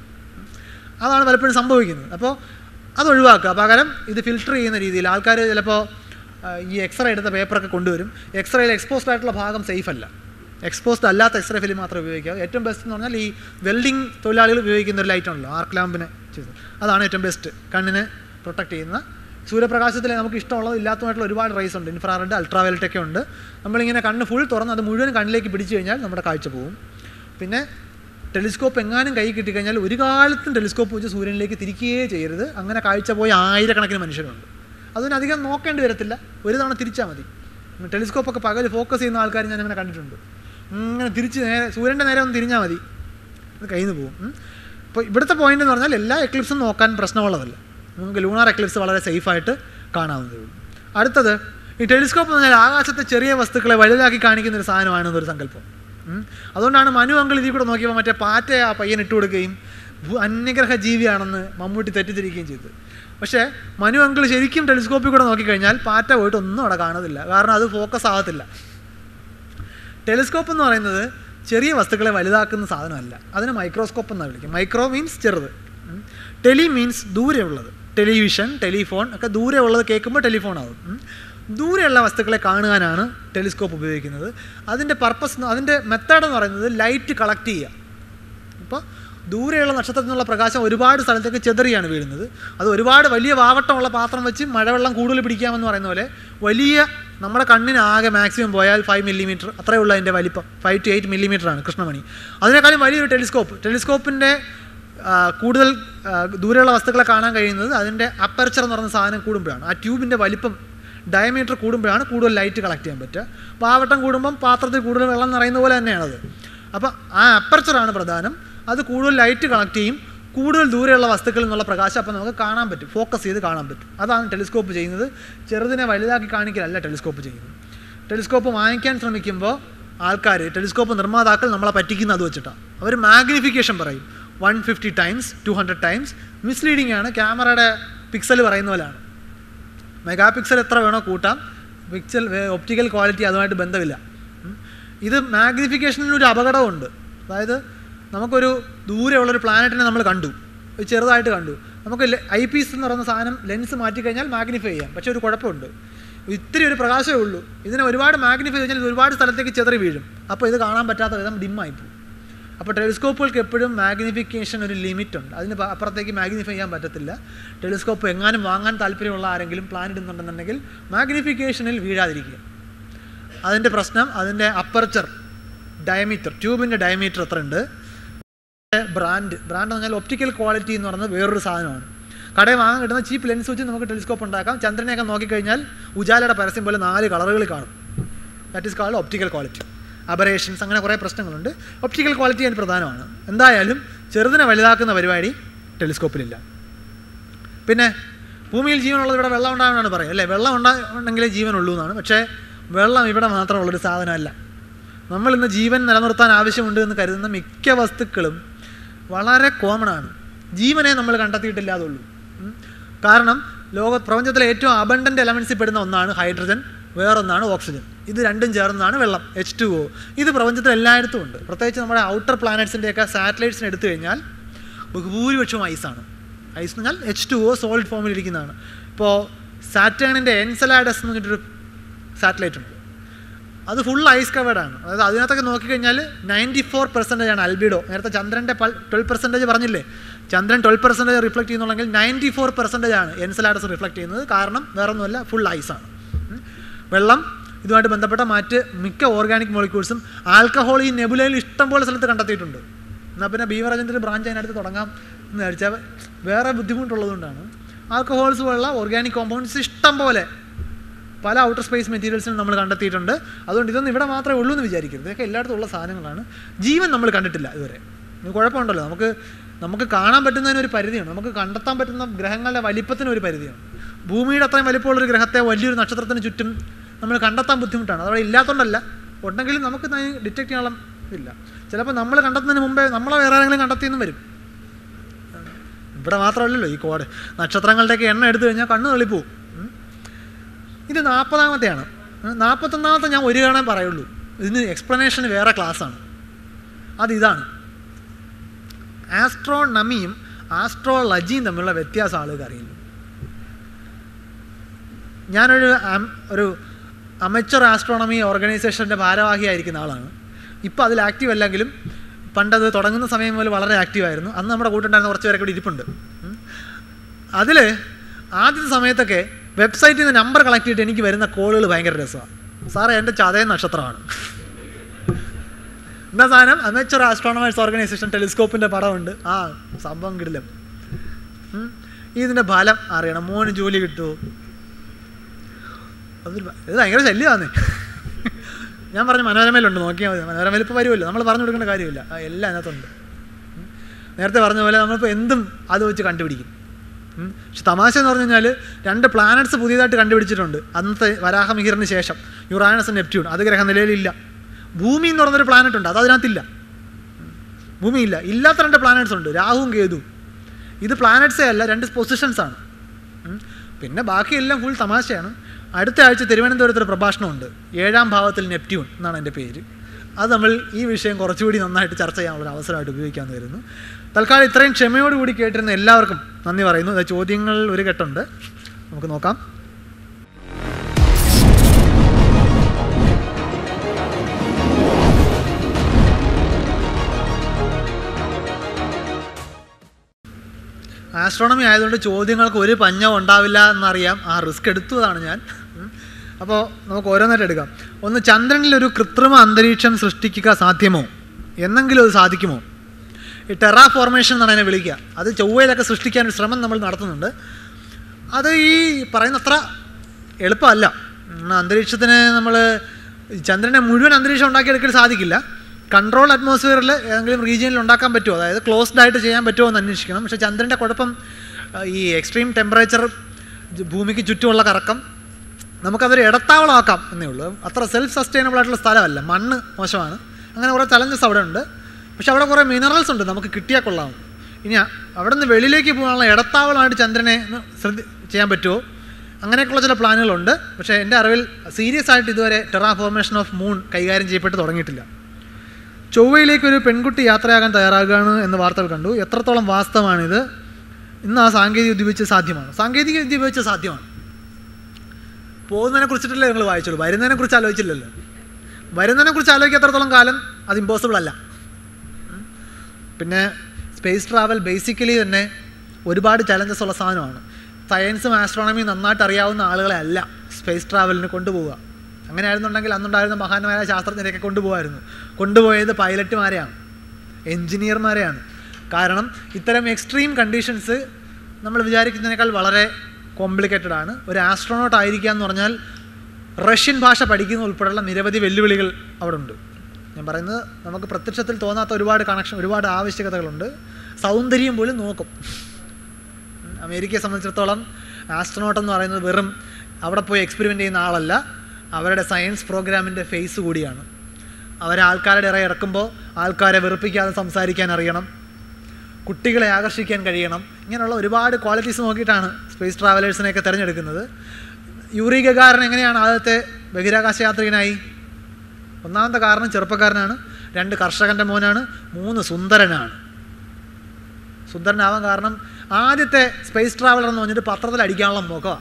അതാണ് പലപ്പോഴും സംഭവിക്കുന്നത് അപ്പോൾ അത് ഒഴിവാക്കുക പകരം ഇത് ഫിൽട്ടർ ചെയ്യുന്ന രീതിയിൽ ആൾക്കാർ ചിലപ്പോൾ ആ, ഈ എക്സ്റേ എടുത്ത പേപ്പറൊക്കെ കൊണ്ടുവരും എക്സ്റേയിൽ എക്സ്പോസ്ഡ് ആയിട്ടുള്ള ഭാഗം സേഫ് അല്ല എക്സ്പോസ്ഡ് അല്ലാത്ത എക്സ്റേ ഫിലിം മാത്രമേ ഉപയോഗിക്കുക ഏറ്റവും ബെസ്റ്റ് എന്ന് പറഞ്ഞാൽ ഈ വെൽഡിംഗ് തൊഴിലാളികൾ ഉപയോഗിക്കുന്ന ഒരു ലൈറ്റ് ഉണ്ടല്ലോ ആർക്ക് ലാമ്പിനെ ചെയ്ത് അതാണ് ഏറ്റവും ബെസ്റ്റ് കണ്ണിനെ പ്രൊട്ടക്ട് ചെയ്യുന്ന സൂര്യപ്രകാശത്തിൽ നമുക്ക് ഇഷ്ടമുള്ളത് ഇല്ലാത്തതായിട്ടുള്ള ഒരുപാട് റൈസ് ഉണ്ട് ഇൻഫ്രാറെഡ് അൾട്രാവയലറ്റ് ഒക്കെ ഉണ്ട് നമ്മളിങ്ങനെ കണ്ണ് ഫുൾ തുറന്ന് അത് മുഴുവൻ കണ്ണിലേക്ക് പിടിച്ചു കഴിഞ്ഞാൽ നമ്മുടെ കാഴ്ച പോകും പിന്നെ ടെലിസ്കോപ്പ് എങ്ങാനും കൈ കിട്ടിക്കഴിഞ്ഞാൽ ഒരു കാലത്തും ടെലിസ്കോപ്പ് വെച്ച് സൂര്യനിലേക്ക് തിരിക്കുകയേ ചെയ്യരുത് അങ്ങനെ കാഴ്ച പോയ ആയിരക്കണക്കിന് മനുഷ്യരുണ്ട് അതിനധികം നോക്കേണ്ടി വരത്തില്ല ഒരു തവണ തിരിച്ചാൽ മതി ടെലിസ്കോപ്പൊക്കെ പകൽ ഫോക്കസ് ചെയ്യുന്ന ആൾക്കാർ ഞാൻ അങ്ങനെ കണ്ടിട്ടുണ്ട് ഇങ്ങനെ തിരിച്ച് നേരെ സൂര്യൻ്റെ നേരെ ഒന്ന് തിരിഞ്ഞാൽ മതി അത് കയ്യിൽ നിന്ന് പോകും ഉം. അപ്പോൾ ഇവിടുത്തെ പോയിന്റ് എന്ന് പറഞ്ഞാൽ എല്ലാ എക്ലിപ്സും നോക്കാൻ പ്രശ്നമുള്ളതല്ല നമുക്ക് ലൂണാർ എക്ലിപ്സ് വളരെ സേഫായിട്ട് കാണാവുന്നതേ ഉള്ളൂ അടുത്തത് ഈ ടെലിസ്കോപ്പ് എന്ന് പറഞ്ഞാൽ ആകാശത്തെ ചെറിയ വസ്തുക്കളെ വലുതാക്കി കാണിക്കുന്ന ഒരു സാധനമാണെന്നൊരു സങ്കല്പം ഉം. അതുകൊണ്ടാണ് മനു അങ്കിൾ ഇതിൽ കൂടെ നോക്കിയപ്പോൾ മറ്റേ പാറ്റ ആ പയ്യൻ ഇട്ട് കൊടുക്കുകയും ഭൂ- അന്യഗ്രഹ ജീവിയാണെന്ന് മമ്മൂട്ടി തെറ്റിദ്ധരിക്കുകയും ചെയ്തത് പക്ഷേ മനു അങ്കിൾ ശരിക്കും ടെലിസ്കോപ്പിൽ കൂടെ നോക്കിക്കഴിഞ്ഞാൽ പാറ്റ പോയിട്ട് ഒന്നും അവിടെ കാണത്തില്ല കാരണം അത് ഫോക്കസ് ആകത്തില്ല ടെലിസ്കോപ്പ് എന്ന് പറയുന്നത് ചെറിയ വസ്തുക്കളെ വലുതാക്കുന്ന സാധനമല്ല അതിന് മൈക്രോസ്കോപ്പ് എന്നാണ് വിളിക്കുക മൈക്രോ മീൻസ് ചെറുത് ഉം. ടെലി മീൻസ് ദൂരെയുള്ളത് ടെലിവിഷൻ ടെലിഫോൺ ഒക്കെ ദൂരെയുള്ളത് കേൾക്കുമ്പോൾ ടെലിഫോൺ ആകും ഉം. ദൂരെയുള്ള വസ്തുക്കളെ കാണുവാനാണ് ടെലിസ്കോപ്പ് ഉപയോഗിക്കുന്നത് അതിൻ്റെ പർപ്പസ് അതിൻ്റെ മെത്തേഡ് എന്ന് പറയുന്നത് ലൈറ്റ് കളക്ട് ചെയ്യുക ഇപ്പോൾ ദൂരെയുള്ള നക്ഷത്രത്തിൽ നിന്നുള്ള പ്രകാശം ഒരുപാട് സ്ഥലത്തേക്ക് ചെതറിയാണ് വീഴുന്നത് അത് ഒരുപാട് വലിയ വാവട്ടമുള്ള പാത്രം വെച്ച് മഴവെള്ളം കൂടുതൽ പിടിക്കാമെന്ന് പറയുന്ന പോലെ വലിയ നമ്മുടെ കണ്ണിന് ആകെ മാക്സിമം പോയാൽ ഫൈവ് മില്ലിമീറ്റർ അത്രയേ ഉള്ളൂ അതിൻ്റെ വലിപ്പം ഫൈവ് ടു എയ്റ്റ് മില്ലിമീറ്റർ ആണ് കൃഷ്ണമണി അതിനേക്കാളും വലിയൊരു ടെലിസ്കോപ്പ് ടെലിസ്കോപ്പിൻ്റെ ആ, കൂടുതൽ ആ, ദൂരെയുള്ള വസ്തുക്കളെ കാണാൻ കഴിയുന്നത് അതിൻ്റെ അപ്പർച്ചർ എന്ന് പറയുന്ന സാധനം കൂടുമ്പോഴാണ് ആ ട്യൂബിൻ്റെ വലിപ്പം ഡയമീറ്റർ കൂടുമ്പോഴാണ് കൂടുതൽ ലൈറ്റ് കളക്ട് ചെയ്യാൻ പറ്റുക പാവട്ടം കൂടുമ്പം പാത്രത്തിൽ കൂടുതൽ വെള്ളം നിറയുന്ന പോലെ തന്നെയാണത് അപ്പോൾ ആ അപ്പർച്ചറാണ് പ്രധാനം അത് കൂടുതൽ ലൈറ്റ് കളക്ട് ചെയ്യും കൂടുതൽ ദൂരെയുള്ള വസ്തുക്കളിൽ നിന്നുള്ള പ്രകാശം അപ്പോൾ നമുക്ക് കാണാൻ പറ്റും ഫോക്കസ് ചെയ്ത് കാണാൻ പറ്റും അതാണ് ടെലിസ്കോപ്പ് ചെയ്യുന്നത് ചെറുതിനെ വലുതാക്കി കാണിക്കലല്ല ടെലിസ്കോപ്പ് ചെയ്യുന്നത് ടെലിസ്കോപ്പ് വാങ്ങിക്കാൻ ശ്രമിക്കുമ്പോൾ ആൾക്കാർ ടെലിസ്കോപ്പ് നിർമ്മാതാക്കൾ നമ്മളെ പറ്റിക്കുന്ന അത് വെച്ചിട്ടാണ് അവർ മാഗ്നിഫിക്കേഷൻ പറയും one fifty times to hundred times misleading ആണ് ക്യാമറയുടെ പിക്സൽ പറയുന്ന പോലെയാണ് മെഗാ പിക്സൽ എത്ര വേണോ കൂട്ടാം പിക്സൽ ഒപ്റ്റിക്കൽ ക്വാളിറ്റി അതുമായിട്ട് ബന്ധമില്ല ഉം. ഇത് മാഗ്നിഫിക്കേഷനിൽ ഒരു അപകടമുണ്ട് അതായത് നമുക്കൊരു ദൂരെയുള്ളൊരു പ്ലാനറ്റിനെ നമ്മൾ കണ്ടു ഒരു ചെറുതായിട്ട് കണ്ടു നമുക്ക് ഐ പീസ് എന്ന് പറയുന്ന സാധനം ലെൻസ് മാറ്റിക്കഴിഞ്ഞാൽ മാഗ്നിഫൈ ചെയ്യാം പക്ഷേ ഒരു കുഴപ്പമുണ്ട് ഇത്തിരി ഒരു പ്രകാശമേ ഉള്ളൂ ഇതിനെ ഒരുപാട് മാഗ്നിഫൈ കഴിഞ്ഞാൽ ഇത് ഒരുപാട് സ്ഥലത്തേക്ക് ചെതറി വീഴും അപ്പോൾ ഇത് കാണാൻ പറ്റാത്ത വിധം ഡിമ്മായി പോകും അപ്പോൾ ടെലിസ്കോപ്പുകൾക്ക് എപ്പോഴും മാഗ്നിഫിക്കേഷൻ ഒരു ലിമിറ്റ് ഉണ്ട് അതിന് പ- അപ്പുറത്തേക്ക് മാഗ്നിഫൈ ചെയ്യാൻ പറ്റത്തില്ല ടെലിസ്കോപ്പ് എങ്ങാനും വാങ്ങാൻ താല്പര്യമുള്ള ആരെങ്കിലും പ്ലാൻ ഇടുന്നുണ്ടെന്നുണ്ടെങ്കിൽ മാഗ്നിഫിക്കേഷനിൽ വീഴാതിരിക്കുക അതിൻ്റെ പ്രശ്നം അതിൻ്റെ അപ്പർച്ചർ ഡയമീറ്റർ ട്യൂബിൻ്റെ ഡയമീറ്റർ എത്ര ഉണ്ട് ബ്രാൻഡ് ബ്രാൻഡ് എന്ന് പറഞ്ഞാൽ ഒപ്റ്റിക്കൽ ക്വാളിറ്റി എന്ന് പറയുന്നത് വേറൊരു സാധനമാണ് കടയിൽ വാങ്ങാൻ കിട്ടുന്ന ചീപ്പ് ലെൻസ് വെച്ച് നമുക്ക് ടെലിസ്കോപ്പ് ഉണ്ടാക്കാം ചന്ദ്രനെയൊക്കെ നോക്കിക്കഴിഞ്ഞാൽ ഉജാലയുടെ പരസ്യം പോലെ നാല് കളറുകളിൽ കാണും that is called optical quality aberrations അങ്ങനെ കുറേ പ്രശ്നങ്ങളുണ്ട് ഒപ്റ്റിക്കൽ ക്വാളിറ്റി അതിന് പ്രധാനമാണ് എന്തായാലും ചെറുതിനെ വലുതാക്കുന്ന പരിപാടി ടെലിസ്കോപ്പിലില്ല പിന്നെ ഭൂമിയിൽ ജീവനുള്ളത് ഇവിടെ വെള്ളം ഉണ്ടാകാനാണ് പറയുക അല്ലേ വെള്ളം ഉണ്ടാ ഉണ്ടെങ്കിലേ ജീവനുള്ളൂ എന്നാണ് പക്ഷേ വെള്ളം ഇവിടെ മാത്രമുള്ളൊരു സാധനമല്ല നമ്മൾ ഇന്ന് ജീവൻ നിലനിർത്താൻ ആവശ്യമുണ്ട് എന്ന് കരുതുന്ന മിക്ക വസ്തുക്കളും വളരെ കോമൺ ആണ് ജീവനെ നമ്മൾ കണ്ടെത്തിയിട്ടില്ലാതുള്ളൂ ഉം. കാരണം ലോക പ്രപഞ്ചത്തിലെ ഏറ്റവും അബണ്ടൻ്റ് എലമെൻസിൽ പെടുന്ന ഒന്നാണ് ഹൈഡ്രജൻ വേറൊന്നാണ് ഓക്സിജൻ ഇത് രണ്ടും ചേർന്നതാണ് വെള്ളം എച്ച് ടു ഒ ഇത് പ്രപഞ്ചത്തിൽ എല്ലായിടത്തും ഉണ്ട് പ്രത്യേകിച്ച് നമ്മുടെ ഔട്ടർ പ്ലാനറ്റ്സിൻ്റെയൊക്കെ സാറ്റലൈറ്റ്സിനെ എടുത്തു കഴിഞ്ഞാൽ ബഹുഭൂരിപക്ഷവും ഐസാണ് ഐസ് എന്ന് പറഞ്ഞാൽ എച്ച് ടു ഒ സോളിഡ് ഫോമിൽ ഇരിക്കുന്നതാണ് ഇപ്പോൾ സാറ്റേണിൻ്റെ എൻസലാഡസ് എന്ന് പറഞ്ഞിട്ടൊരു സാറ്റലൈറ്റ് ഉണ്ട് അത് ഫുൾ ഐസ് കവേർഡ് ആണ് അതായത് അതിനകത്തൊക്കെ നോക്കിക്കഴിഞ്ഞാൽ നയൻറ്റി ഫോർ പെർസെൻറ്റേജ് ആണ് അൽബിഡോ നേരത്തെ ചന്ദ്രൻ്റെ ട്വൽവ് പെർസെൻറ്റേജ് പറഞ്ഞില്ലേ ചന്ദ്രൻ ട്വൽവ് പെർസെൻറ്റേജ് റിഫ്ലക്ട് ചെയ്യുന്നുണ്ടെങ്കിൽ നയൻറ്റി ഫോർ പെർസെൻറ്റേജ് ആണ് എൻസലാഡസ് റിഫ്ലക്ട് ചെയ്യുന്നത് കാരണം വേറൊന്നുമല്ല ഫുൾ ഐസാണ് വെള്ളം ഇതുമായിട്ട് ബന്ധപ്പെട്ട മറ്റ് മിക്ക ഓർഗാനിക് മോളിക്യൂൾസും ആൽക്കഹോൾ ഈ നെബുലയിൽ ഇഷ്ടംപോലെ സ്ഥലത്ത് കണ്ടെത്തിയിട്ടുണ്ട് എന്നാൽ പിന്നെ ബീവറേജിൻ്റെ ഒരു ബ്രാഞ്ച് അതിനടുത്ത് തുടങ്ങാം എന്ന് വിചാരിച്ചാൽ വേറെ ബുദ്ധിമുട്ടുള്ളതുകൊണ്ടാണ് ആൽക്കഹോൾസ് പോലുള്ള ഓർഗാനിക് കോമ്പൗണ്ട്സ് ഇഷ്ടം പോലെ പല ഔട്ടർ സ്പേസ് മെറ്റീരിയൽസിനും നമ്മൾ കണ്ടെത്തിയിട്ടുണ്ട് അതുകൊണ്ട് ഇതൊന്നും ഇവിടെ മാത്രമേ ഉള്ളൂ എന്ന് വിചാരിക്കരുത് ഇതൊക്കെ എല്ലായിടത്തും ഉള്ള സാധനങ്ങളാണ് ജീവൻ നമ്മൾ കണ്ടിട്ടില്ല ഇതുവരെ ഇത് കുഴപ്പമുണ്ടല്ലോ നമുക്ക് നമുക്ക് കാണാൻ പറ്റുന്നതിന് ഒരു പരിധിയാണ് നമുക്ക് കണ്ടെത്താൻ പറ്റുന്ന ഗ്രഹങ്ങളുടെ വലിപ്പത്തിന് ഒരു പരിധിയാണ് ഭൂമിയുടെ അത്രയും വലിപ്പമുള്ളൊരു ഗ്രഹത്തെ വലിയൊരു നക്ഷത്രത്തിന് ചുറ്റും നമ്മൾ കണ്ടെത്താൻ ബുദ്ധിമുട്ടാണ് അതവിടെ ഇല്ലാത്തതുകൊണ്ടല്ല ഉണ്ടെങ്കിലും നമുക്ക് ഡിറ്റക്ട് ചെയ്യാനുള്ള ഇതില്ല ചിലപ്പോൾ നമ്മൾ കണ്ടെത്തുന്നതിന് മുമ്പേ നമ്മളെ വേറെ ആരെങ്കിലും കണ്ടെത്തിയെന്നും വരും ഇവിടെ മാത്രമല്ലല്ലോ ഈ കോഡ് നക്ഷത്രങ്ങളുടെയൊക്കെ എണ്ണം എടുത്തു കഴിഞ്ഞാൽ കണ്ണ് തള്ളിപ്പോവും ഉം. ഇത് നാൽപ്പതാമത്തെയാണ് നാൽപ്പത്തൊന്നാമത്തെ ഞാൻ ഒരു കാണാൻ പറയുള്ളൂ ഇതിന് എക്സ്പ്ലനേഷൻ വേറെ ക്ലാസ്സാണ് അതിതാണ് ആസ്ട്രോണമിയും ആസ്ട്രോളജിയും തമ്മിലുള്ള വ്യത്യാസം ആളുകൾക്ക് അറിയില്ല ഞാനൊരു അം- ഒരു അമച്ചർ ആസ്ട്രോണമി ഓർഗനൈസേഷൻ്റെ ഭാരവാഹിയായിരിക്കുന്ന ആളാണ് ഇപ്പോൾ അതിൽ ആക്റ്റീവ് അല്ലെങ്കിലും പണ്ടത് തുടങ്ങുന്ന സമയം മുതൽ വളരെ ആക്റ്റീവായിരുന്നു അന്ന് നമ്മുടെ കൂട്ടുണ്ടായിരുന്ന കുറച്ച് പേരൊക്കെ ഇവിടെ ഇരിപ്പുണ്ട് അതിൽ ആദ്യത്തെ സമയത്തൊക്കെ വെബ്സൈറ്റിൽ നിന്ന് നമ്പർ കളക്ട് ചെയ്തിട്ട് എനിക്ക് വരുന്ന കോളുകൾ ഭയങ്കര രസമാണ് സാറേ എൻ്റെ ചതയം നക്ഷത്രമാണ് എന്താ സാധനം അമേച്ചർ ആസ്ട്രോണമേഴ്സ് ഓർഗനൈസേഷൻ ടെലിസ്കോപ്പിൻ്റെ പടമുണ്ട് ആ സംഭവം കിടിലം ഉം. ഇതിൻ്റെ ഫലം അറിയണം മോന് ജോലി കിട്ടുമോ അതൊരു ഭ- ഇത് ഭയങ്കര ശല്യമാണ് ഞാൻ പറഞ്ഞു മനോരമയിലുണ്ട് നോക്കിയാൽ മതി മനോരമയിൽ ഇപ്പോൾ വരുമല്ലോ നമ്മൾ പറഞ്ഞു കൊടുക്കേണ്ട കാര്യമില്ല ആ, എല്ലാം അതിനകത്തുണ്ട് ഉം. നേരത്തെ പറഞ്ഞ പോലെ നമ്മളിപ്പോൾ എന്തും അത് വെച്ച് കണ്ടുപിടിക്കും ഉം. പക്ഷെ തമാശ എന്ന് പറഞ്ഞു കഴിഞ്ഞാൽ രണ്ട് പ്ലാനറ്റ്സ് പുതിയതായിട്ട് കണ്ടുപിടിച്ചിട്ടുണ്ട് അന്നത്തെ വരാഹമിഹിറിന് ശേഷം യുറാനസ് നെപ്റ്റ്യൂൺ അത് ഗ്രഹനിലയിലില്ല ഭൂമി എന്ന് പറഞ്ഞൊരു പ്ലാനറ്റ് ഉണ്ട് അത് അതിനകത്തില്ല ഉം. ഭൂമിയില്ല ഇല്ലാത്ത രണ്ട് പ്ലാനറ്റ്സ് ഉണ്ട് രാഹുവും കേതുവും ഇത് പ്ലാനറ്റ്സേ അല്ല രണ്ട് പൊസിഷൻസ് ആണ് ഉം. പിന്നെ ബാക്കിയെല്ലാം ഫുൾ തമാശയാണ് അടുത്ത ആഴ്ച തിരുവനന്തപുരത്ത് ഒരു പ്രഭാഷണമുണ്ട് ഏഴാം ഭാവത്തിൽ നെപ്റ്റ്യൂൺ എന്നാണ് എൻ്റെ പേര് അത് നമ്മൾ ഈ വിഷയം കുറച്ചുകൂടി നന്നായിട്ട് ചർച്ച ചെയ്യാനുള്ള അവസരമായിട്ട് ഉപയോഗിക്കാമെന്ന് വരുന്നു തൽക്കാലം ഇത്രയും ക്ഷമയോടുകൂടി കേട്ടിരുന്ന എല്ലാവർക്കും നന്ദി പറയുന്നു ദാ ചോദ്യങ്ങൾ ഒരു ഘട്ടമുണ്ട് നമുക്ക് നോക്കാം ആസ്ട്രോണമി ആയതുകൊണ്ട് ചോദ്യങ്ങൾക്ക് ഒരു പഞ്ഞം ഉണ്ടാവില്ല എന്നറിയാം ആ റിസ്ക് എടുത്തതാണ് ഞാൻ ഉം. അപ്പോൾ നമുക്ക് ഓരോന്നായിട്ട് എടുക്കാം ഒന്ന് ചന്ദ്രനിൽ ഒരു കൃത്രിമ അന്തരീക്ഷം സൃഷ്ടിക്കുക സാധ്യമോ എന്നെങ്കിലും അത് സാധിക്കുമോ ഈ ടെറാ ഫോർമേഷൻ എന്നാണ് അതിനെ വിളിക്കുക അത് ചൊവ്വയിലൊക്കെ സൃഷ്ടിക്കാൻ ഒരു ശ്രമം നമ്മൾ നടത്തുന്നുണ്ട് അത് ഈ പറയുന്ന അത്ര എളുപ്പമല്ല ഉം, അന്തരീക്ഷത്തിന് നമ്മൾ ചന്ദ്രനെ മുഴുവൻ അന്തരീക്ഷം ഉണ്ടാക്കിയെടുക്കാൻ സാധിക്കില്ല കൺട്രോൾ അറ്റ്മോസ്ഫിയറിൽ ഏതെങ്കിലും റീജിയനിൽ ഉണ്ടാക്കാൻ പറ്റുമോ അതായത് ക്ലോസ്ഡ് ആയിട്ട് ചെയ്യാൻ പറ്റുമോ എന്ന് അന്വേഷിക്കണം പക്ഷേ ചന്ദ്രൻ്റെ കുഴപ്പം ആ, ഈ എക്സ്ട്രീം ടെമ്പറേച്ചർ ഭൂമിക്ക് ചുറ്റുമുള്ള കറക്കം നമുക്കതൊരു ഇടത്താവളമാക്കാം എന്നേ ഉള്ളൂ അത്ര സെൽഫ് സസ്റ്റൈനബിൾ ആയിട്ടുള്ള സ്ഥലമല്ല മണ്ണ് മോശമാണ് അങ്ങനെ കുറേ ചലഞ്ചസ് അവിടെ ഉണ്ട് പക്ഷെ അവിടെ കുറേ മിനറൽസ് ഉണ്ട് നമുക്ക് കിട്ടിയാൽ കൊള്ളാം ഇനി അ- അവിടെ നിന്ന് വെളിയിലേക്ക് പോകാനുള്ള ഇടത്താവളമായിട്ട് ചന്ദ്രനെ ഒന്ന് ശ്രദ്ധ ചെയ്യാൻ പറ്റുമോ അങ്ങനെയൊക്കെയുള്ള ചില പ്ലാനുകളുണ്ട് പക്ഷേ എൻ്റെ അറിവിൽ സീരിയസ് ആയിട്ട് ഇതുവരെ ടെറാ ഫോർമേഷൻ ഓഫ് മൂൺ കൈകാര്യം ചെയ്യപ്പെട്ട് തുടങ്ങിയിട്ടില്ല ചൊവ്വയിലേക്ക് ഒരു പെൺകുട്ടി യാത്രയാകാൻ തയ്യാറാകുകയാണ് എന്ന് വാർത്തകൾ കണ്ടു എത്രത്തോളം വാസ്തവമാണിത് ഇന്ന് ആ സാങ്കേതിക വിദ്യ ഉപയോഗിച്ച് സാധ്യമാണ് സാങ്കേതിക വിദ്യ ഉപയോഗിച്ച് സാധ്യമാണ് പോകുന്നതിനെ കുറിച്ചിട്ടല്ലേ നിങ്ങൾ വായിച്ചുള്ളൂ വരുന്നതിനെ കുറിച്ച് ആലോചിച്ചില്ലല്ലോ വരുന്നതിനെ കുറിച്ച് ആലോചിക്കാത്രത്തോളം കാലം അത് ഇമ്പോസിബിൾ അല്ല ഉം. പിന്നെ സ്പേസ് ട്രാവൽ ബേസിക്കലി തന്നെ ഒരുപാട് ചലഞ്ചസ് ഉള്ള സാധനമാണ് സയൻസും ആസ്ട്രോണമിയും നന്നായിട്ട് അറിയാവുന്ന ആളുകളെ അല്ല സ്പേസ് ട്രാവലിന് കൊണ്ടുപോവുക അങ്ങനെ ആയിരുന്നുണ്ടെങ്കിൽ അന്നുണ്ടായിരുന്ന മഹാന്മാരായ ശാസ്ത്രജ്ഞരെയൊക്കെ കൊണ്ടുപോകായിരുന്നു കൊണ്ടുപോയത് പൈലറ്റുമാരെയാണ് എൻജിനീയർമാരെയാണ് കാരണം ഇത്തരം എക്സ്ട്രീം കണ്ടീഷൻസ് നമ്മൾ വിചാരിക്കുന്നതിനേക്കാൾ വളരെ കോംപ്ലിക്കേറ്റഡ് ആണ് ഒരു ആസ്ട്രോണോട്ട് ആയിരിക്കുക എന്ന് പറഞ്ഞാൽ റഷ്യൻ ഭാഷ പഠിക്കുന്ന ഉൾപ്പെടെയുള്ള നിരവധി വെല്ലുവിളികൾ അവിടെ ഉണ്ട് ഞാൻ പറയുന്നത് നമുക്ക് പ്രത്യക്ഷത്തിൽ തോന്നാത്ത ഒരുപാട് കണക്ഷൻ ഒരുപാട് ആവശ്യകതകളുണ്ട് സൗന്ദര്യം പോലും നോക്കും അമേരിക്കയെ സംബന്ധിച്ചിടത്തോളം ആസ്ട്രോണോട്ട് എന്ന് പറയുന്നത് വെറും അവിടെ പോയി എക്സ്പെരിമെൻ്റ് ചെയ്യുന്ന ആളല്ല അവരുടെ സയൻസ് പ്രോഗ്രാമിൻ്റെ ഫേസ് കൂടിയാണ് അവരെ ആൾക്കാരുടെ ഇറ ഇറക്കുമ്പോൾ ആൾക്കാരെ വെറുപ്പിക്കാതെ സംസാരിക്കാൻ അറിയണം കുട്ടികളെ ആകർഷിക്കാൻ കഴിയണം ഇങ്ങനെയുള്ള ഒരുപാട് ക്വാളിറ്റീസ് നോക്കിയിട്ടാണ് സ്പേസ് ട്രാവലേഴ്സിനെയൊക്കെ തിരഞ്ഞെടുക്കുന്നത് യൂറി ഗഗാരൻ എങ്ങനെയാണ് ആദ്യത്തെ ബഹിരാകാശ യാത്രികനായി ഒന്നാമത്തെ കാരണം ചെറുപ്പക്കാരനാണ് രണ്ട് കർഷകൻ്റെ മോനാണ് മൂന്ന് സുന്ദരനാണ് സുന്ദരനാവാൻ കാരണം ആദ്യത്തെ സ്പേസ് ട്രാവലർ എന്ന് പറഞ്ഞിട്ട് പത്രത്തിൽ അടിക്കാനുള്ള മുഖമാണ്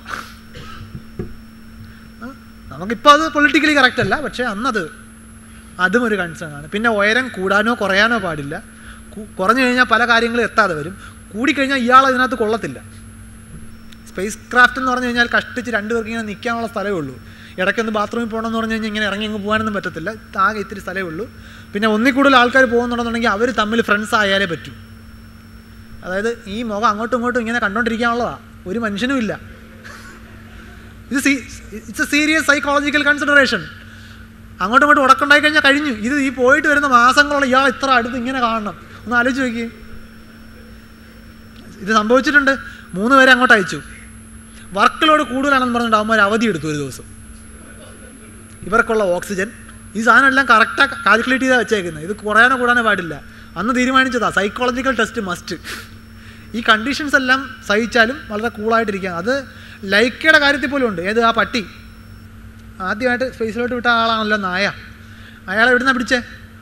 നമുക്കിപ്പോൾ അത് പൊളിറ്റിക്കലി കറക്റ്റ് അല്ല പക്ഷേ അന്നത് അതും ഒരു കൺസേൺ ആണ് പിന്നെ ഉയരം കൂടാനോ കുറയാനോ പാടില്ല കു- കുറഞ്ഞു കഴിഞ്ഞാൽ പല കാര്യങ്ങളും എത്താതെ വരും കൂടിക്കഴിഞ്ഞാൽ ഇയാൾ ഇതിനകത്ത് കൊള്ളത്തില്ല സ്പേസ് ക്രാഫ്റ്റ് എന്ന് പറഞ്ഞു കഴിഞ്ഞാൽ കഷ്ടിച്ച് രണ്ട് പേർക്ക് ഇങ്ങനെ നിൽക്കാനുള്ള സ്ഥലമേ ഉള്ളൂ ഇടയ്ക്കൊന്ന് ബാത്റൂമിൽ പോകണമെന്ന് പറഞ്ഞു കഴിഞ്ഞാൽ ഇങ്ങനെ ഇറങ്ങി അങ്ങ് പോകാനൊന്നും പറ്റത്തില്ല ആകെ ഇത്തിരി സ്ഥലമേ ഉള്ളൂ പിന്നെ ഒന്നിൽ കൂടുതൽ ആൾക്കാർ പോകുന്നുണ്ടെന്നുണ്ടെങ്കിൽ അവർ തമ്മിൽ ഫ്രണ്ട്സ് ആയാലേ പറ്റൂ അതായത് ഈ മുഖം അങ്ങോട്ടും ഇങ്ങോട്ടും ഇങ്ങനെ കണ്ടോണ്ടിരിക്കാനുള്ളതാണ് ഒരു മനുഷ്യനും ഇല്ല ഇത് see it's a serious psychological consideration അങ്ങോട്ടും ഇങ്ങോട്ടും ഉടക്കുണ്ടായി കഴിഞ്ഞാൽ കഴിഞ്ഞു ഇത് ഈ പോയിട്ട് വരുന്ന മാസങ്ങളോളം ഇയാൾ ഇത്ര അടുത്ത് ഇങ്ങനെ കാണണം ഒന്ന് ആലോചിച്ച് നോക്കി ഇത് സംഭവിച്ചിട്ടുണ്ട് മൂന്ന് പേരെ അങ്ങോട്ട് അയച്ചു വർക്ക് ലോഡ് കൂടുതലാണെന്ന് പറഞ്ഞിട്ട് അവന്മാർ അവധി എടുത്തു ഒരു ദിവസം ഇവർക്കുള്ള ഓക്സിജൻ ഈ സാധനം എല്ലാം കറക്റ്റാണ് കാൽക്കുലേറ്റ് ചെയ്താൽ വെച്ചേക്കുന്നത് ഇത് കുറയാനോ കൂടാനോ പാടില്ല അന്ന് തീരുമാനിച്ചതാ സൈക്കോളജിക്കൽ ടെസ്റ്റ് മസ്റ്റ് ഈ കണ്ടീഷൻസ് എല്ലാം സഹിച്ചാലും വളരെ കൂളായിട്ടിരിക്കുക അത് ലൈക്കയുടെ കാര്യത്തിൽ പോലും ഉണ്ട് ഏത് ആ പട്ടി ആദ്യമായിട്ട് സ്പേസിലോട്ട് വിട്ട ആളാണല്ലോ നായ അയാളെ എവിടുന്നാ പിടിച്ചേ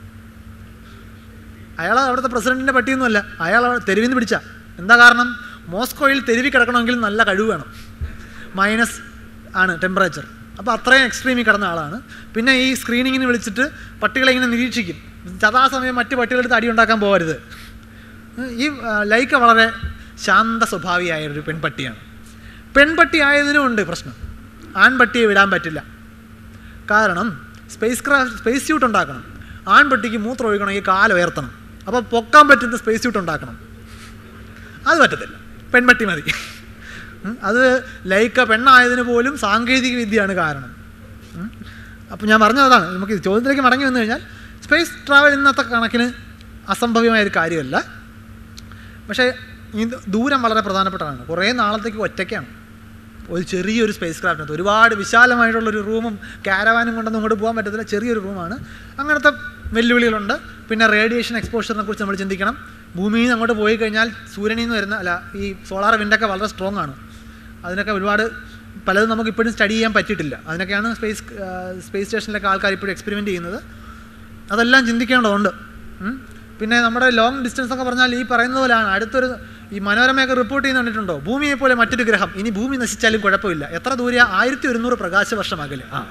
അയാൾ അവിടുത്തെ പ്രസിഡന്റിൻ്റെ പട്ടിയൊന്നുമല്ല അയാൾ തെരുവിൽ നിന്ന് പിടിച്ച എന്താ കാരണം മോസ്കോയിൽ തെരുവിൽ കിടക്കണമെങ്കിൽ നല്ല കഴിവ് വേണം മൈനസ് ആണ് ടെമ്പറേച്ചർ അപ്പോൾ അത്രയും എക്സ്ട്രീമിൽ കിടന്ന ആളാണ് പിന്നെ ഈ സ്ക്രീനിങ്ങിന് വിളിച്ചിട്ട് പട്ടികളെ ഇങ്ങനെ നിരീക്ഷിക്കും സദാസമയം മറ്റ് പട്ടികളെടുത്ത് അടി ഉണ്ടാക്കാൻ പോകരുത് ഈ ആ, ലൈക്ക വളരെ ശാന്ത സ്വഭാവിയായ ഒരു പെൺപട്ടിയാണ് പെൺപട്ടി ആയതിനും ഉണ്ട് പ്രശ്നം ആൺപട്ടിയെ വിടാൻ പറ്റില്ല കാരണം സ്പേസ് ക്രാഫ്റ്റ് സ്പേസ് സ്യൂട്ട് ഉണ്ടാക്കണം ആൺപട്ടിക്ക് മൂത്രം ഒഴിക്കണമെങ്കിൽ കാല് ഉയർത്തണം അപ്പോൾ പൊക്കാൻ പറ്റുന്ന സ്പേസ് സ്യൂട്ട് ഉണ്ടാക്കണം അത് പറ്റത്തില്ല പെൺപട്ടി മതി ഉം, അത് ലൈക്ക പെണ്ണായതിന് പോലും സാങ്കേതിക വിദ്യയാണ് കാരണം ഉം. അപ്പോൾ ഞാൻ പറഞ്ഞത് അതാണ് നമുക്ക് ഈ ചോദ്യത്തിലേക്ക് മടങ്ങി വന്നു കഴിഞ്ഞാൽ സ്പേസ് ട്രാവൽ ഇന്നത്തെ കണക്കിന് അസംഭവ്യമായ ഒരു കാര്യമല്ല പക്ഷേ ഈ ദൂരം വളരെ പ്രധാനപ്പെട്ടതാണ് കുറേ നാളത്തേക്ക് ഒറ്റയ്ക്കാണ് ഒരു ചെറിയൊരു സ്പേസ് ക്രാഫ്റ്റിനകത്ത് ഒരുപാട് വിശാലമായിട്ടുള്ളൊരു റൂമും കാരവാനും കൊണ്ടൊന്നും ഇങ്ങോട്ട് പോകാൻ പറ്റത്തില്ല ചെറിയൊരു റൂമാണ് അങ്ങനത്തെ വെല്ലുവിളികളുണ്ട് പിന്നെ റേഡിയേഷൻ എക്സ്പോഷറിനെ കുറിച്ച് നമ്മൾ ചിന്തിക്കണം ഭൂമിയിൽ നിന്ന് അങ്ങോട്ട് പോയി കഴിഞ്ഞാൽ സൂര്യനിൽ നിന്ന് വരുന്ന അല്ല ഈ സോളാർ വിൻഡൊക്കെ വളരെ സ്ട്രോങ് ആണ് അതിനൊക്കെ ഒരുപാട് പലതും നമുക്ക് ഇപ്പോഴും സ്റ്റഡി ചെയ്യാൻ പറ്റിയിട്ടില്ല അതിനൊക്കെയാണ് സ്പേസ് സ്പേസ് സ്റ്റേഷനിലൊക്കെ ആൾക്കാർ ഇപ്പോഴും എക്സ്പെരിമെൻറ്റ് ചെയ്യുന്നത് അതെല്ലാം ചിന്തിക്കേണ്ടതുണ്ട് ഉം. പിന്നെ നമ്മുടെ ലോങ് ഡിസ്റ്റൻസ് ഒക്കെ പറഞ്ഞാൽ ഈ പറയുന്നത് പോലെയാണ് അടുത്തൊരു ഈ മനോരമയൊക്കെ റിപ്പോർട്ട് ചെയ്യുന്ന കണ്ടിട്ടുണ്ടോ ഭൂമിയെ പോലെ മറ്റൊരു ഗ്രഹം ഇനി ഭൂമി നശിച്ചാലും കുഴപ്പമില്ല എത്ര ദൂരെ ആയിരത്തി ഒരുന്നൂറ് പ്രകാശ വർഷം അകലെ ആ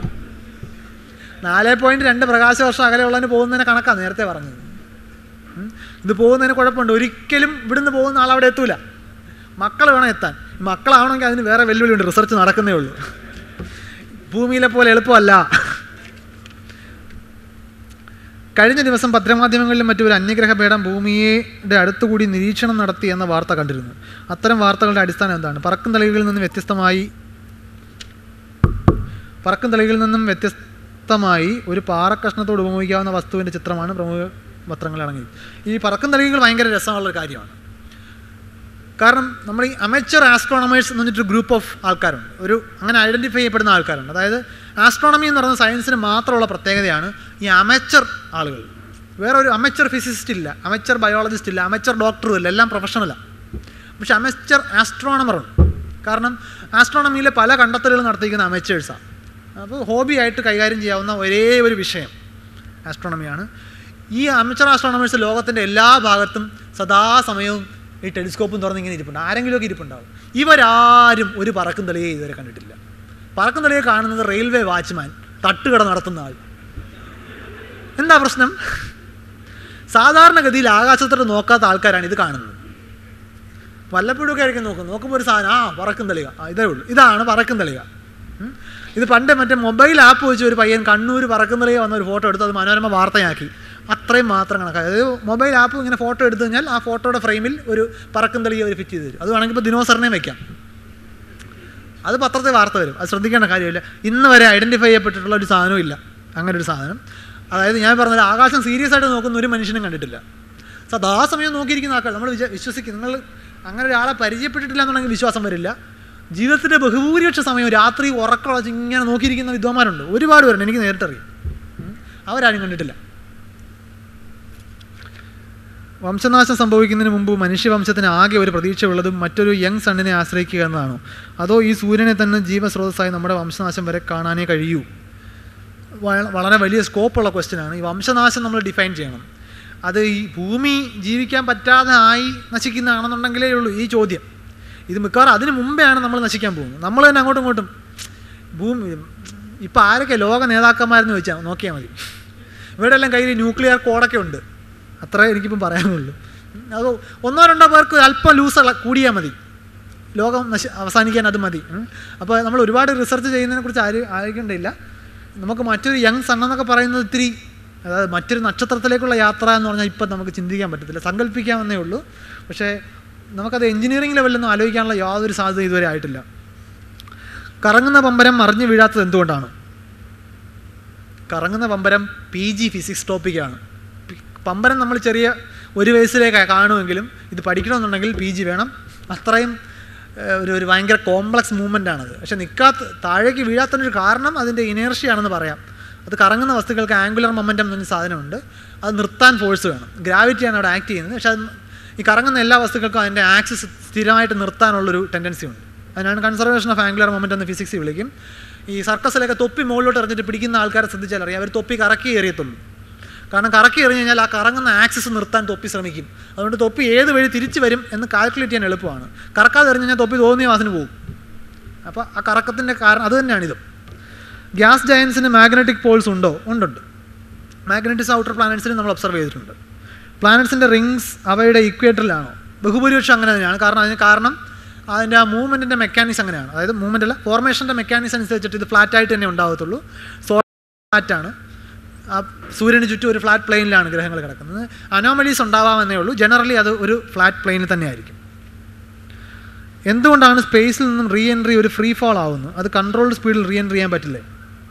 നാല് പോയിന്റ് രണ്ട് പ്രകാശ വർഷം അകലെ ഉള്ളതിന് പോകുന്നതിന് കണക്കാണ് നേരത്തെ പറഞ്ഞത് ഉം. ഇത് പോകുന്നതിന് കുഴപ്പമുണ്ട് ഒരിക്കലും ഇവിടുന്ന് പോകുന്ന ആൾ അവിടെ എത്തൂല മക്കൾ വേണം എത്താൻ ഈ മക്കളാവണമെങ്കിൽ അതിന് വേറെ വെല്ലുവിളിയുണ്ട് റിസർച്ച് നടക്കുന്നേ ഉള്ളൂ ഭൂമിയിലെ പോലെ എളുപ്പമല്ല കഴിഞ്ഞ ദിവസം പത്രമാധ്യമങ്ങളിലും മറ്റും ഒരു അന്യഗ്രഹ പേടം ഭൂമിയുടെ അടുത്തുകൂടി നിരീക്ഷണം നടത്തി എന്ന വാർത്ത കണ്ടിരുന്നു അത്തരം വാർത്തകളുടെ അടിസ്ഥാനം എന്താണ് പറക്കും തളികളിൽ നിന്നും വ്യത്യസ്തമായി പറക്കും തളികളിൽ നിന്നും വ്യത്യസ്തമായി ഒരു പാറക്കഷ്ണത്തോട് ഉപയോഗിക്കാവുന്ന വസ്തുവിൻ്റെ ചിത്രമാണ് പ്രമുഖ പത്രങ്ങളിൽ അടങ്ങി ഈ പറക്കും തളികൾ ഭയങ്കര രസമുള്ളൊരു കാര്യമാണ് കാരണം നമ്മൾ ഈ അമേച്ചർ ആസ്ട്രോണമേഴ്സ് എന്ന് പറഞ്ഞിട്ടൊരു ഗ്രൂപ്പ് ഓഫ് ആൾക്കാരുണ്ട് ഒരു അങ്ങനെ ഐഡൻറ്റിഫൈ ചെയ്യപ്പെടുന്ന ആൾക്കാരുണ്ട് അതായത് ആസ്ട്രോണമി എന്ന് പറയുന്ന സയൻസിന് മാത്രമുള്ള പ്രത്യേകതയാണ് ഈ അമേച്ചർ ആളുകൾ വേറെ ഒരു അമേച്ചർ ഫിസിസിസ്റ്റ് ഇല്ല അമേച്ചർ ബയോളജിസ്റ്റ് ഇല്ല അമേച്ചർ ഡോക്ടറും ഇല്ല എല്ലാം പ്രൊഫഷണലാണ് പക്ഷെ അമേച്ചർ ആസ്ട്രോണമറുണ്ട് കാരണം ആസ്ട്രോണമിയിലെ പല കണ്ടെത്തലുകളും നടത്തിയിരിക്കുന്ന അമേച്ചേഴ്സാണ് അപ്പോൾ ഹോബി ആയിട്ട് കൈകാര്യം ചെയ്യാവുന്ന ഒരേ ഒരു വിഷയം ആസ്ട്രോണമിയാണ് ഈ അമേച്ചർ ആസ്ട്രോണമേഴ്സ് ലോകത്തിൻ്റെ എല്ലാ ഭാഗത്തും സദാസമയവും ഈ ടെലിസ്കോപ്പും തുറന്ന് ഇങ്ങനെ ഇരിപ്പുണ്ട് ആരെങ്കിലുമൊക്കെ ഇരിപ്പുണ്ടാവും ഇവരാരും ഒരു പറക്കും തെളിയെ ഇതുവരെ കണ്ടിട്ടില്ല പറക്കും തെളിയെ കാണുന്നത് റെയിൽവേ വാച്ച്മാൻ തട്ടുകട നടത്തുന്ന ആൾ എന്താ പ്രശ്നം സാധാരണഗതിയിൽ ആകാശത്തോട്ട് നോക്കാത്ത ആൾക്കാരാണ് ഇത് കാണുന്നത് വല്ലപ്പോഴൊക്കെ ആയിരിക്കും നോക്കുന്നത് നോക്കുമ്പോൾ ഒരു സാധനം ആ പറക്കും തെളിക ആ ഇതേ ഉള്ളൂ ഇതാണ് പറക്കും തെളിക ഉം. ഇത് പണ്ട് മറ്റേ മൊബൈൽ ആപ്പ് വെച്ച് ഒരു പയ്യൻ കണ്ണൂർ പറക്കും തെളിക വന്ന ഒരു ഫോട്ടോ എടുത്ത് അത് മനോരമ വാർത്തയാക്കി അത്രയും മാത്രം കണക്കാക്കി അതായത് മൊബൈൽ ആപ്പ് ഇങ്ങനെ ഫോട്ടോ എടുത്തു കഴിഞ്ഞാൽ ആ ഫോട്ടോയുടെ ഫ്രെയിമിൽ ഒരു പറക്കും തെളിക അവർ ഫിറ്റ് ചെയ്ത് തരും അത് വേണമെങ്കിൽ ഇപ്പോൾ ദിനോസറിനെയും വെക്കാം അത് പത്രത്തിൽ വാർത്ത വരും അത് ശ്രദ്ധിക്കേണ്ട കാര്യമില്ല ഇന്ന് വരെ ഐഡൻറ്റിഫൈ ചെയ്യപ്പെട്ടിട്ടുള്ള ഒരു സാധനവും ഇല്ല അങ്ങനെ ഒരു സാധനം അതായത് ഞാൻ പറഞ്ഞത് ആകാശം സീരിയസ് ആയിട്ട് നോക്കുന്ന ഒരു മനുഷ്യനും കണ്ടിട്ടില്ല സദാസമയം നോക്കിയിരിക്കുന്ന ആൾക്കാർ നമ്മൾ വിചാ വിശ്വസിക്കും നിങ്ങൾ അങ്ങനെ ഒരാളെ പരിചയപ്പെട്ടിട്ടില്ല എന്നുണ്ടെങ്കിൽ വിശ്വാസം വരില്ല ജീവിതത്തിൻ്റെ ബഹുഭൂരിപക്ഷ സമയം രാത്രി ഉറക്കളച്ച് ഇങ്ങനെ നോക്കിയിരിക്കുന്ന വിദ്വാന്മാരുണ്ട് ഒരുപാട് പേരുണ്ട് എനിക്ക് നേരിട്ടറിയാം ഉം. അവരാരും കണ്ടിട്ടില്ല വംശനാശം സംഭവിക്കുന്നതിന് മുമ്പ് മനുഷ്യവംശത്തിന് ആകെ ഒരു പ്രതീക്ഷയുള്ളതും മറ്റൊരു യങ് സണ്ണിനെ ആശ്രയിക്കുക എന്നതാണോ അതോ ഈ സൂര്യനെ തന്നെ ജീവസ്രോതസ്സായി നമ്മുടെ വംശനാശം വരെ കാണാനേ കഴിയൂ വ- വളരെ വലിയ സ്കോപ്പുള്ള ക്വസ്റ്റ്യനാണ് ഈ വംശനാശം നമ്മൾ ഡിഫൈൻ ചെയ്യണം അത് ഈ ഭൂമി ജീവിക്കാൻ പറ്റാതെ ആയി നശിക്കുന്നതാണെന്നുണ്ടെങ്കിലേ ഉള്ളൂ ഈ ചോദ്യം ഇത് മിക്കവാറും അതിന് മുമ്പെയാണ് നമ്മൾ നശിക്കാൻ പോകുന്നത് നമ്മൾ തന്നെ അങ്ങോട്ടും ഇങ്ങോട്ടും ഭൂമി ഇപ്പം ആരൊക്കെ ലോക നേതാക്കന്മാരെന്ന് ചോദിച്ചാൽ നോക്കിയാൽ മതി ഇവരുടെ എല്ലാം കയ്യിൽ ന്യൂക്ലിയർ കോഡൊക്കെ ഉണ്ട് അത്രേ എനിക്കിപ്പം പറയാനുള്ളൂ അത് ഒന്നോ രണ്ടോ പേർക്ക് അല്പം ലൂസ് കൂടിയാൽ മതി ലോകം നശ അവസാനിക്കാൻ അത് മതി ഉം. അപ്പോൾ നമ്മൾ ഒരുപാട് റിസർച്ച് ചെയ്യുന്നതിനെക്കുറിച്ച് ആര് ആലോചിക്കേണ്ടിയില്ല നമുക്ക് മറ്റൊരു യങ് സൺ എന്നൊക്കെ പറയുന്നത് ഇത്തിരി അതായത് മറ്റൊരു നക്ഷത്രത്തിലേക്കുള്ള യാത്ര എന്ന് പറഞ്ഞാൽ ഇപ്പം നമുക്ക് ചിന്തിക്കാൻ പറ്റത്തില്ല സങ്കല്പിക്കാമെന്നേ ഉള്ളൂ പക്ഷേ നമുക്കത് എഞ്ചിനീയറിംഗ് ലെവലിലൊന്നും ആലോചിക്കാനുള്ള യാതൊരു സാധ്യത ഇതുവരെ ആയിട്ടില്ല കറങ്ങുന്ന പമ്പരം മറിഞ്ഞു വീഴാത്തത് എന്തുകൊണ്ടാണ് കറങ്ങുന്ന പമ്പരം പി ജി ഫിസിക്സ് ടോപ്പിക്കാണ് പി- പമ്പരം നമ്മൾ ചെറിയ ഒരു വയസ്സിലേക്ക് കാണുമെങ്കിലും ഇത് പഠിക്കണമെന്നുണ്ടെങ്കിൽ പി ജി വേണം അത്രയും ഏഹ്, ഒരു ഒരു ഭയങ്കര കോംപ്ലക്സ് മൂവ്മെൻ്റ് ആണത് പക്ഷെ നിൽക്കാത്ത താഴേക്ക് വീഴാത്തതിനൊരു കാരണം അതിൻ്റെ ഇനേർഷ്യയാണെന്ന് പറയാം അത് കറങ്ങുന്ന വസ്തുക്കൾക്ക് ആംഗുലർ മൊമെൻറ്റം എന്നൊരു സാധനമുണ്ട് അത് നിർത്താൻ ഫോഴ്സ് വേണം ഗ്രാവിറ്റിയാണ് അവിടെ ആക്ട് ചെയ്യുന്നത് പക്ഷെ അത് ഈ കറങ്ങുന്ന എല്ലാ വസ്തുക്കൾക്കും അതിൻ്റെ ആക്സിസ് സ്ഥിരമായിട്ട് നിർത്താനുള്ളൊരു ടെൻഡൻസി ഉണ്ട് അതിനാണ് കൺസർവേഷൻ ഓഫ് ആംഗുലർ മൊമെൻറ്റ് എന്ന് ഫിസിക്സ് വിളിക്കും ഈ സർക്കസിലൊക്കെ തൊപ്പി മുകളിലോട്ട് എറിഞ്ഞിട്ട് പിടിക്കുന്ന ആൾക്കാരെ ശ്രദ്ധിച്ചാൽ അറിയാം അവർ തൊപ്പി കറക്കി എറിയത്തുള്ളൂ കാരണം കറക്കി എറിഞ്ഞു കഴിഞ്ഞാൽ ആ കറങ്ങുന്ന ആക്സിസ് നിർത്താൻ തൊപ്പി ശ്രമിക്കും അതുകൊണ്ട് തൊപ്പി ഏത് വഴി തിരിച്ചു വരും എന്ന് കാൽക്കുലേറ്റ് ചെയ്യാൻ എളുപ്പമാണ് കറക്കാതെ എറിഞ്ഞു കഴിഞ്ഞാൽ തൊപ്പി തോന്നിയ വാസന് പോകും അപ്പോൾ ആ കറക്കത്തിൻ്റെ കാരണം അത് തന്നെയാണിതും ഗ്യാസ് ജയൻസിന് മാഗ്നറ്റിക് പോൾസ് ഉണ്ടോ ഉണ്ടുണ്ട് മാഗ്നറ്റിസ് ഔട്ടർ പ്ലാനറ്റ്സിന് നമ്മൾ ഒബ്സർവ് ചെയ്തിട്ടുണ്ട് പ്ലാനറ്റ്സിൻ്റെ റിങ്സ് അവയുടെ ഇക്വേറ്ററിലാണോ ബഹുഭൂരിപക്ഷം അങ്ങനെ തന്നെയാണ് കാരണം അതിന് കാരണം അതിൻ്റെ ആ മൂവ്മെൻറ്റിൻ്റെ മെക്കാനിക്സ് അങ്ങനെയാണ് അതായത് മൂവ്മെൻ്റ് അല്ല ഫോർമേഷൻ്റെ മെക്കാനിക്സ് അനുസരിച്ചിട്ട് ഇത് ഫ്ലാറ്റ് ആയിട്ട് തന്നെ ഉണ്ടാകത്തുള്ളൂ സോ ഫ്ലാറ്റാണ് ആ സൂര്യന് ചുറ്റും ഒരു ഫ്ലാറ്റ് പ്ലെയിനിലാണ് ഗ്രഹങ്ങൾ കിടക്കുന്നത് അനോമലീസ് ഉണ്ടാവാമെന്നേ ഉള്ളൂ ജനറലി അത് ഒരു ഫ്ലാറ്റ് പ്ലെയിനിൽ തന്നെയായിരിക്കും എന്തുകൊണ്ടാണ് സ്പേസിൽ നിന്നും റീ എൻട്രി ഒരു ഫ്രീ ഫാൾ ആവുന്നത് അത് കൺട്രോൾഡ് സ്പീഡിൽ റീ എൻട്രി ചെയ്യാൻ പറ്റില്ലേ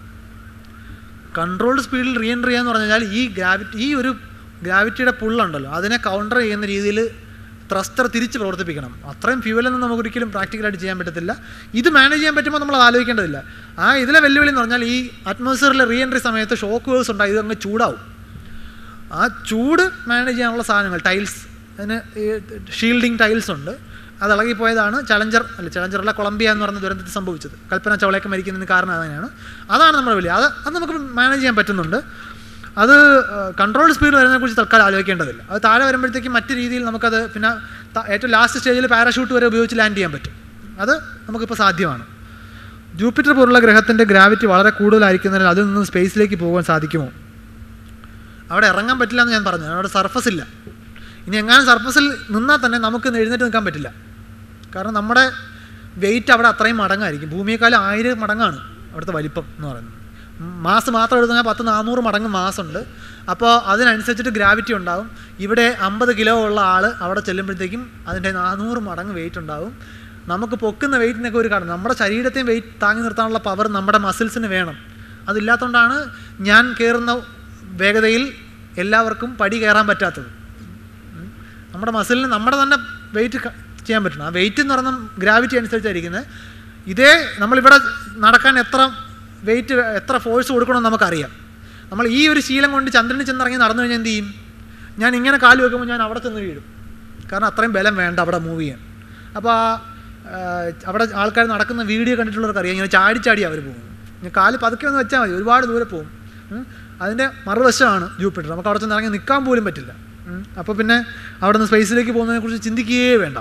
കൺട്രോൾഡ് സ്പീഡിൽ റീ എൻട്രി ചെയ്യാന്ന് പറഞ്ഞു കഴിഞ്ഞാൽ ഈ ഗ്രാവിറ്റി ഈ ഒരു ഗ്രാവിറ്റിയുടെ പുള്ളുണ്ടല്ലോ അതിനെ കൗണ്ടർ ചെയ്യുന്ന രീതിയിൽ ത്രസ്റ്റർ തിരിച്ച് പ്രവർത്തിപ്പിക്കണം അത്രയും ഫ്യൂവലൊന്നും നമുക്ക് ഒരിക്കലും പ്രാക്ടിക്കലായിട്ട് ചെയ്യാൻ പറ്റത്തില്ല ഇത് മാനേജ് ചെയ്യാൻ പറ്റുമ്പോൾ നമ്മൾ അത് ആലോചിക്കേണ്ടതില്ല ആ ഇതിലെ വെല്ലുവിളി എന്ന് പറഞ്ഞാൽ ഈ അറ്റ്മോസ്ഫിയറിലെ റീ എൻട്രി സമയത്ത് ഷോക്ക് വേവ്സ് ഉണ്ടായി ഇത് അങ്ങ് ചൂടാവും ആ ചൂട് മാനേജ് ചെയ്യാനുള്ള സാധനങ്ങൾ ടൈൽസ് അതിന് ഈ ഷീൽഡിങ് ടൈൽസ് ഉണ്ട് അത് ഇളകിപ്പോയതാണ് ചലഞ്ചർ അല്ല ചലഞ്ചറല്ല കൊളംബിയ എന്ന് പറഞ്ഞ ദുരന്തത്തിൽ സംഭവിച്ചത് കൽപ്പന ചവളയൊക്കെ മരിക്കുന്നതിന് കാരണം അതന്നെയാണ് അതാണ് നമ്മുടെ വലിയ അത് അത് നമുക്ക് മാനേജ് ചെയ്യാൻ പറ്റുന്നുണ്ട് അത് കൺട്രോൾ സ്പീഡ് വരുന്നതിനെക്കുറിച്ച് തൽക്കാലം ആലോചിക്കേണ്ടതില്ല അത് താഴെ വരുമ്പോഴത്തേക്കും മറ്റു രീതിയിൽ നമുക്കത് പിന്നെ ത- ഏറ്റവും ലാസ്റ്റ് സ്റ്റേജിൽ പാരാഷൂട്ട് വരെ ഉപയോഗിച്ച് ലാൻഡ് ചെയ്യാൻ പറ്റും അത് നമുക്കിപ്പോൾ സാധ്യമാണ് ജൂപ്പിറ്റർ പോലുള്ള ഗ്രഹത്തിൻ്റെ ഗ്രാവിറ്റി വളരെ കൂടുതലായിരിക്കുന്നതിനാൽ അതിൽ നിന്ന് സ്പേസിലേക്ക് പോകാൻ സാധിക്കുമോ അവിടെ ഇറങ്ങാൻ പറ്റില്ല എന്ന് ഞാൻ പറഞ്ഞു അവിടെ സർഫസ് ഇല്ല ഇനി എങ്ങാനും സർഫസിൽ നിന്നാൽ തന്നെ നമുക്ക് എഴുന്നേറ്റ് നിൽക്കാൻ പറ്റില്ല കാരണം നമ്മുടെ വെയിറ്റ് അവിടെ അത്രയും മടങ്ങായിരിക്കും ഭൂമിയെക്കാളും ആയിരം മടങ്ങാണ് അവിടുത്തെ വലിപ്പം എന്ന് പറയുന്നത് മാസ് മാത്രം എടുത്താൽ പത്ത് നാനൂറ് മടങ്ങ് മാസ് ഉണ്ട് അപ്പോൾ അതിനനുസരിച്ചിട്ട് ഗ്രാവിറ്റി ഉണ്ടാവും ഇവിടെ അമ്പത് കിലോ ഉള്ള ആൾ അവിടെ ചെല്ലുമ്പോഴത്തേക്കും അതിൻ്റെ നാനൂറ് മടങ്ങ് വെയിറ്റ് ഉണ്ടാവും നമുക്ക് പൊക്കുന്ന വെയിറ്റിനൊക്കെ ഒരു കാരണം നമ്മുടെ ശരീരത്തെയും വെയിറ്റ് താങ്ങി നിർത്താനുള്ള പവർ നമ്മുടെ മസിൽസിന് വേണം അതില്ലാത്തതുകൊണ്ടാണ് ഞാൻ കയറുന്ന വേഗതയിൽ എല്ലാവർക്കും പടി കയറാൻ പറ്റാത്തത് ഉം. നമ്മുടെ മസിലിന് നമ്മുടെ തന്നെ വെയിറ്റ് ചെയ്യാൻ പറ്റണം ആ വെയിറ്റ് എന്ന് പറയുന്ന ഗ്രാവിറ്റി അനുസരിച്ചായിരിക്കുന്നത് ഇതേ നമ്മളിവിടെ നടക്കാൻ എത്ര വെയിറ്റ് എത്ര ഫോഴ്സ് കൊടുക്കണമെന്ന് നമുക്കറിയാം നമ്മൾ ഈ ഒരു ശീലം കൊണ്ട് ചന്ദ്രനിൽ ചെന്നിറങ്ങി നടന്നു കഴിഞ്ഞാൽ എന്ത് ചെയ്യും ഞാൻ ഇങ്ങനെ കാല് വെക്കുമ്പോൾ ഞാൻ അവിടെ ചെന്ന് വീഴും കാരണം അത്രയും ബലം വേണ്ട അവിടെ മൂവ് ചെയ്യാൻ അപ്പോൾ ആ, ആ, അവിടെ ആൾക്കാർ നടക്കുന്ന വീഡിയോ കണ്ടിട്ടുള്ളവർക്ക് അറിയാം ഇങ്ങനെ ചാടി ചാടി അവർ പോകും ഇങ്ങനെ കാല് പതുക്കെ ഒന്ന് വെച്ചാൽ മതി ഒരുപാട് ദൂരെ പോകും ഉം. അതിൻ്റെ മറുവശമാണ് ജൂപ്പിറ്റർ നമുക്ക് അവിടെ ചെന്ന് ഇറങ്ങി നിൽക്കാൻ പോലും പറ്റില്ല അപ്പോൾ പിന്നെ അവിടെ നിന്ന് സ്പേസിലേക്ക് പോകുന്നതിനെക്കുറിച്ച് ചിന്തിക്കുകയേ വേണ്ട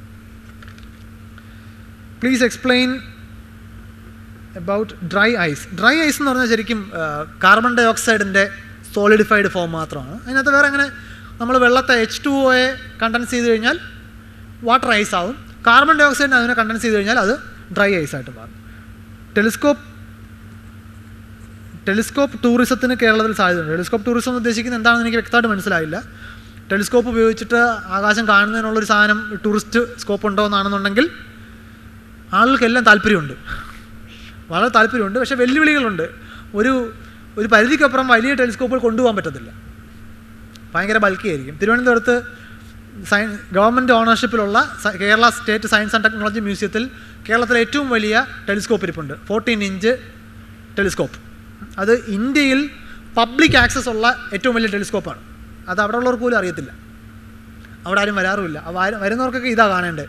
please explain about dry ice dry ice എന്ന് പറഞ്ഞാൽ ശരിക്കും കാർബൺ ഡൈ ഓക്സൈഡിൻ്റെ സോളിഡിഫൈഡ് ഫോം മാത്രമാണ് അതിനകത്ത് വേറെ അങ്ങനെ നമ്മൾ വെള്ളത്തെ എച്ച് ടു ഒയെ കണ്ടൻസ് ചെയ്ത് കഴിഞ്ഞാൽ വാട്ടർ ഐസ് ആവും കാർബൺ ഡൈ ഓക്സൈഡിനെ അതിനെ കണ്ടൻസ് ചെയ്ത് കഴിഞ്ഞാൽ അത് ഡ്രൈ ഐസ് ആയിട്ട് മാറും ടെലിസ്കോപ്പ് ടെലിസ്കോപ്പ് ടൂറിസത്തിന് കേരളത്തിൽ സാധ്യതയുണ്ട് ടെലിസ്കോപ്പ് ടൂറിസം എന്ന് ഉദ്ദേശിക്കുന്നത് എന്താണെന്ന് എനിക്ക് വ്യക്തമായിട്ട് മനസ്സിലായില്ല ടെലിസ്കോപ്പ് ഉപയോഗിച്ചിട്ട് ആകാശം കാണുന്നതിനുള്ളൊരു സാധനം ടൂറിസ്റ്റ് സ്കോപ്പ് ഉണ്ടോ എന്നാണെന്നുണ്ടെങ്കിൽ ആളുകൾക്കെല്ലാം താല്പര്യമുണ്ട് വളരെ താല്പര്യമുണ്ട് പക്ഷേ വെല്ലുവിളികളുണ്ട് ഒരു ഒരു പരിധിക്കപ്പുറം വലിയ ടെലിസ്കോപ്പുകൾ കൊണ്ടുപോകാൻ പറ്റത്തില്ല ഭയങ്കര ബൾക്കി ആയിരിക്കും തിരുവനന്തപുരത്ത് സയൻ ഗവൺമെൻറ് ഓണർഷിപ്പിലുള്ള സ- Kerala state science and technology മ്യൂസിയത്തിൽ കേരളത്തിലെ ഏറ്റവും വലിയ ടെലിസ്കോപ്പ് ഇരിപ്പുണ്ട് ഫോർട്ടീൻ ഇഞ്ച് ടെലിസ്കോപ്പ് അത് ഇന്ത്യയിൽ പബ്ലിക് ആക്സസ് ഉള്ള ഏറ്റവും വലിയ ടെലിസ്കോപ്പാണ് അത് അവിടെ ഉള്ളവർക്ക് പോലും അറിയത്തില്ല അവിടെ ആരും വരാറുമില്ല ആ വര- വരുന്നവർക്കൊക്കെ ഇതാ കാണേണ്ടത്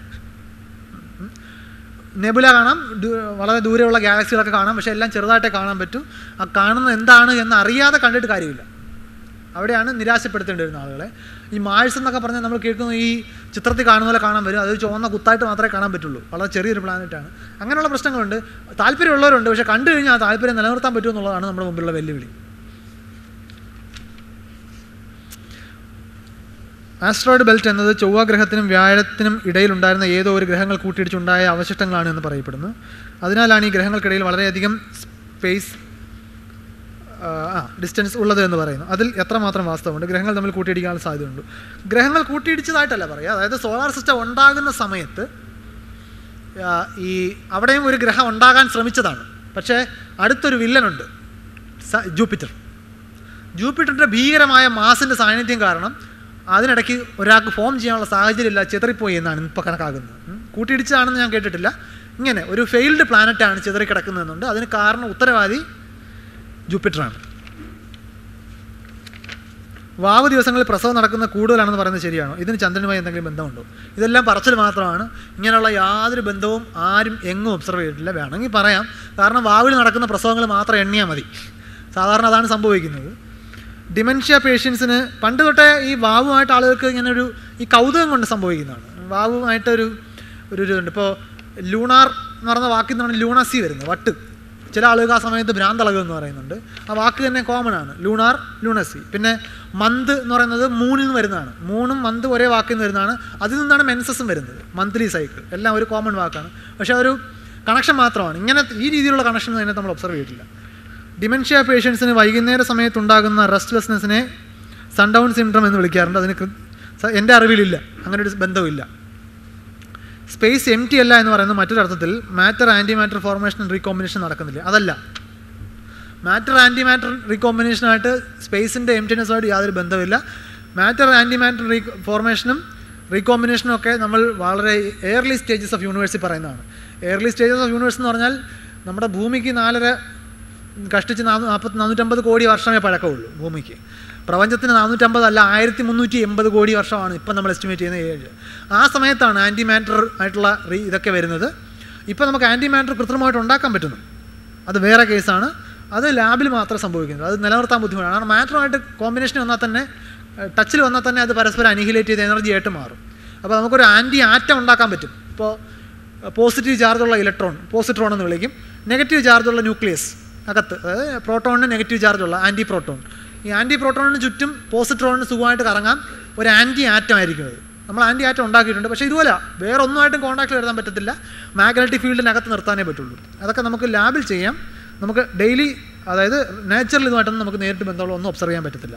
നെബുല കാണാം ദൂ- വളരെ ദൂരെയുള്ള ഗാലക്സികളൊക്കെ കാണാം പക്ഷേ എല്ലാം ചെറുതായിട്ടേ കാണാൻ പറ്റും ആ കാണുന്ന എന്താണ് എന്ന് അറിയാതെ കണ്ടിട്ട് കാര്യമില്ല അവിടെയാണ് നിരാശപ്പെടുത്തേണ്ടി വരുന്ന ആളുകളെ ഈ മാഴ്സ് എന്നൊക്കെ പറഞ്ഞാൽ നമ്മൾ കേൾക്കുന്ന ഈ ചിത്രത്തിൽ കാണുന്ന പോലെ കാണാൻ വരും അതൊരു ചുവന്ന കുത്തായിട്ട് മാത്രമേ കാണാൻ പറ്റുള്ളൂ വളരെ ചെറിയൊരു പ്ലാനറ്റാണ് അങ്ങനെയുള്ള പ്രശ്നങ്ങളുണ്ട് താല്പര്യമുള്ളവരുണ്ട് പക്ഷേ കണ്ടു കഴിഞ്ഞാൽ ആ താല്പര്യം നിലനിർത്താൻ പറ്റുമെന്നുള്ളതാണ് നമ്മുടെ മുമ്പിലുള്ള വെല്ലുവിളി ആസ്ട്രോയിഡ് ബെൽറ്റ് എന്നത് ചൊവ്വ ഗ്രഹത്തിനും വ്യാഴത്തിനും ഇടയിലുണ്ടായിരുന്ന ഏതോ ഒരു ഗ്രഹങ്ങൾ കൂട്ടിയിടിച്ചുണ്ടായ അവശിഷ്ടങ്ങളാണ് എന്ന് പറയപ്പെടുന്നു അതിനാലാണ് ഈ ഗ്രഹങ്ങൾക്കിടയിൽ വളരെയധികം സ്പേസ് ആ ഡിസ്റ്റൻസ് ഉള്ളത് എന്ന് പറയുന്നു അതിൽ എത്രമാത്രം വാസ്തവമുണ്ട് ഗ്രഹങ്ങൾ തമ്മിൽ കൂട്ടിയിടിക്കാനുള്ള സാധ്യതയുണ്ട് ഗ്രഹങ്ങൾ കൂട്ടിയിടിച്ചതായിട്ടല്ല പറയുക അതായത് സോളാർ സിസ്റ്റം ഉണ്ടാകുന്ന സമയത്ത് ആ, ഈ അവിടെയും ഒരു ഗ്രഹം ഉണ്ടാകാൻ ശ്രമിച്ചതാണ് പക്ഷേ അടുത്തൊരു വില്ലനുണ്ട് സ- ജൂപ്പിറ്റർ ജൂപ്പിറ്ററിൻ്റെ ഭീകരമായ മാസിൻ്റെ സാന്നിധ്യം കാരണം അതിനിടയ്ക്ക് ഒരാൾക്ക് ഫോം ചെയ്യാനുള്ള സാഹചര്യമില്ല ചിതറിപ്പോയി എന്നാണ് ഇപ്പോൾ കണക്കാക്കുന്നത് ഉം. കൂട്ടിയിടിച്ചതാണെന്ന് ഞാൻ കേട്ടിട്ടില്ല ഇങ്ങനെ ഒരു ഫെയിൽഡ് പ്ലാനറ്റാണ് ചിതറിക്കിടക്കുന്നതെന്നുണ്ട് അതിന് കാരണം ഉത്തരവാദി ജൂപ്പിറ്ററാണ് വാവ് ദിവസങ്ങളിൽ പ്രസവം നടക്കുന്ന കൂടുതലാണെന്ന് പറയുന്നത് ശരിയാണോ ഇതിന് ചന്ദ്രനുമായി എന്തെങ്കിലും ബന്ധമുണ്ടോ ഇതെല്ലാം പറച്ചിൽ മാത്രമാണ് ഇങ്ങനെയുള്ള യാതൊരു ബന്ധവും ആരും എങ്ങും ഒബ്സർവ് ചെയ്തിട്ടില്ല വേണമെങ്കിൽ പറയാം കാരണം വാവിൽ നടക്കുന്ന പ്രസവങ്ങൾ മാത്രം എണ്ണിയാൽ മതി സാധാരണ അതാണ് സംഭവിക്കുന്നത് ഡിമെൻഷ്യ പേഷ്യൻസിന് പണ്ട് തൊട്ടേ ഈ വാവുമായിട്ട് ആളുകൾക്ക് ഇങ്ങനെ ഒരു ഈ കൗതുകം കൊണ്ട് സംഭവിക്കുന്നതാണ് വാവുമായിട്ടൊരു ഒരു ഒരു ഇപ്പോൾ ലൂണാർ എന്ന് പറയുന്ന വാക്കിൽ നിന്നാണ് ലൂണസി വരുന്നത് വട്ട് ചില ആളുകൾക്ക് ആ സമയത്ത് ഭ്രാന്തളകം എന്ന് പറയുന്നുണ്ട് ആ വാക്ക് തന്നെ കോമൺ ആണ് ലൂണാർ ലൂണസി പിന്നെ മന്ത് എന്ന് പറയുന്നത് മൂണിൽ നിന്ന് വരുന്നതാണ് മൂണും മന്ത് ഒരേ വാക്കിൽ നിന്ന് വരുന്നതാണ് അതിൽ നിന്നാണ് മെൻസസും വരുന്നത് മന്ത്ലി സൈക്കിൾ എല്ലാം ഒരു കോമൺ വാക്കാണ് പക്ഷേ ഒരു കണക്ഷൻ മാത്രമാണ് ഇങ്ങനെ ഈ രീതിയിലുള്ള കണക്ഷൻ അതിനെ നമ്മൾ ഒബ്സർവ് ചെയ്തിട്ടില്ല ഡിമെൻഷ്യ പേഷ്യൻസിന് വൈകുന്നേര സമയത്തുണ്ടാകുന്ന റെസ്റ്റ്ലെസ്നെസ്സിനെ സൺഡൗൺ സിൻഡ്രം എന്ന് വിളിക്കാറുണ്ട് അതിന് കൃ- സ- എൻ്റെ അറിവിലില്ല അങ്ങനെ ഒരു ബന്ധവുമില്ല സ്പേസ് എം ടി അല്ല എന്ന് പറയുന്നത് മറ്റൊരർത്ഥത്തിൽ matter anti matter formation recombination നടക്കുന്നില്ല അതല്ല മാറ്റർ ആൻറ്റി മാറ്റർ റീകോമ്പിനേഷനായിട്ട് സ്പേസിൻ്റെ എം ടിനെസ്സുമായിട്ട് യാതൊരു ബന്ധമില്ല മാറ്റർ ആൻറ്റി മാറ്റർ റീ ഫോർമേഷനും റീകോമ്പിനേഷനും ഒക്കെ നമ്മൾ വളരെ എയർലി സ്റ്റേജസ് ഓഫ് യൂണിവേഴ്സിൽ പറയുന്നതാണ് എയർലി സ്റ്റേജസ് ഓഫ് യൂണിവേഴ്സ് എന്ന് പറഞ്ഞാൽ നമ്മുടെ ഭൂമിക്ക് നാലര കഷ്ടിച്ച് നാനൂ നാൽപ്പത്തി നാനൂറ്റമ്പത് കോടി വർഷമേ പഴക്കമുള്ളൂ ഭൂമിക്ക് പ്രപഞ്ചത്തിന് നാനൂറ്റമ്പത് അല്ല ആയിരത്തി മുന്നൂറ്റി എൺപത് കോടി വർഷമാണ് ഇപ്പം നമ്മൾ എസ്റ്റിമേറ്റ് ചെയ്യുന്ന ഏഴ് ആ സമയത്താണ് ആൻറ്റി മാറ്റർ ആയിട്ടുള്ള റീ ഇതൊക്കെ വരുന്നത് ഇപ്പം നമുക്ക് ആൻറ്റി മാറ്റർ കൃത്രിമമായിട്ട് ഉണ്ടാക്കാൻ പറ്റുന്നു അത് വേറെ കേസാണ് അത് ലാബിൽ മാത്രം സംഭവിക്കുന്നത് അത് നിലനിർത്താൻ ബുദ്ധിമുട്ടാണ് കാരണം മാറ്ററുമായിട്ട് കോമ്പിനേഷൻ വന്നാൽ തന്നെ ടച്ചിൽ വന്നാൽ തന്നെ അത് പരസ്പരം അനിഹിലേറ്റ് ചെയ്ത് എനർജി ആയിട്ട് മാറും അപ്പോൾ നമുക്കൊരു ആൻറ്റി ആറ്റം ഉണ്ടാക്കാൻ പറ്റും ഇപ്പോൾ പോസിറ്റീവ് ചാർജുള്ള ഇലക്ട്രോൺ പോസിട്രോൺ എന്ന് വിളിക്കും നെഗറ്റീവ് ചാർജുള്ള ന്യൂക്ലിയസ് അകത്ത് അതായത് പ്രോട്ടോണിന് നെഗറ്റീവ് ചാർജുള്ള ആൻറ്റി പ്രോട്ടോൺ ഈ ആൻറ്റി പ്രോട്ടോണിന് ചുറ്റും പോസിട്രോണിന് സുഖമായിട്ട് കറങ്ങാൻ ഒരു ആൻറ്റി ആറ്റം ആയിരിക്കും അത് നമ്മൾ ആൻറ്റി ആറ്റം ഉണ്ടാക്കിയിട്ടുണ്ട് പക്ഷേ ഇതുപോലെ വേറെ ഒന്നുമായിട്ടും കോൺടാക്റ്റിൽ വരുത്താൻ പറ്റത്തില്ല മാഗ്നറ്റിക് ഫീൽഡിനകത്ത് നിർത്താനേ പറ്റുള്ളൂ അതൊക്കെ നമുക്ക് ലാബിൽ ചെയ്യാം നമുക്ക് ഡെയിലി അതായത് നാച്ചുറൽ ഇതുമായിട്ടൊന്നും നമുക്ക് നേരിട്ട് ബന്ധമുള്ള ഒന്നും ഒബ്സർവ് ചെയ്യാൻ പറ്റത്തില്ല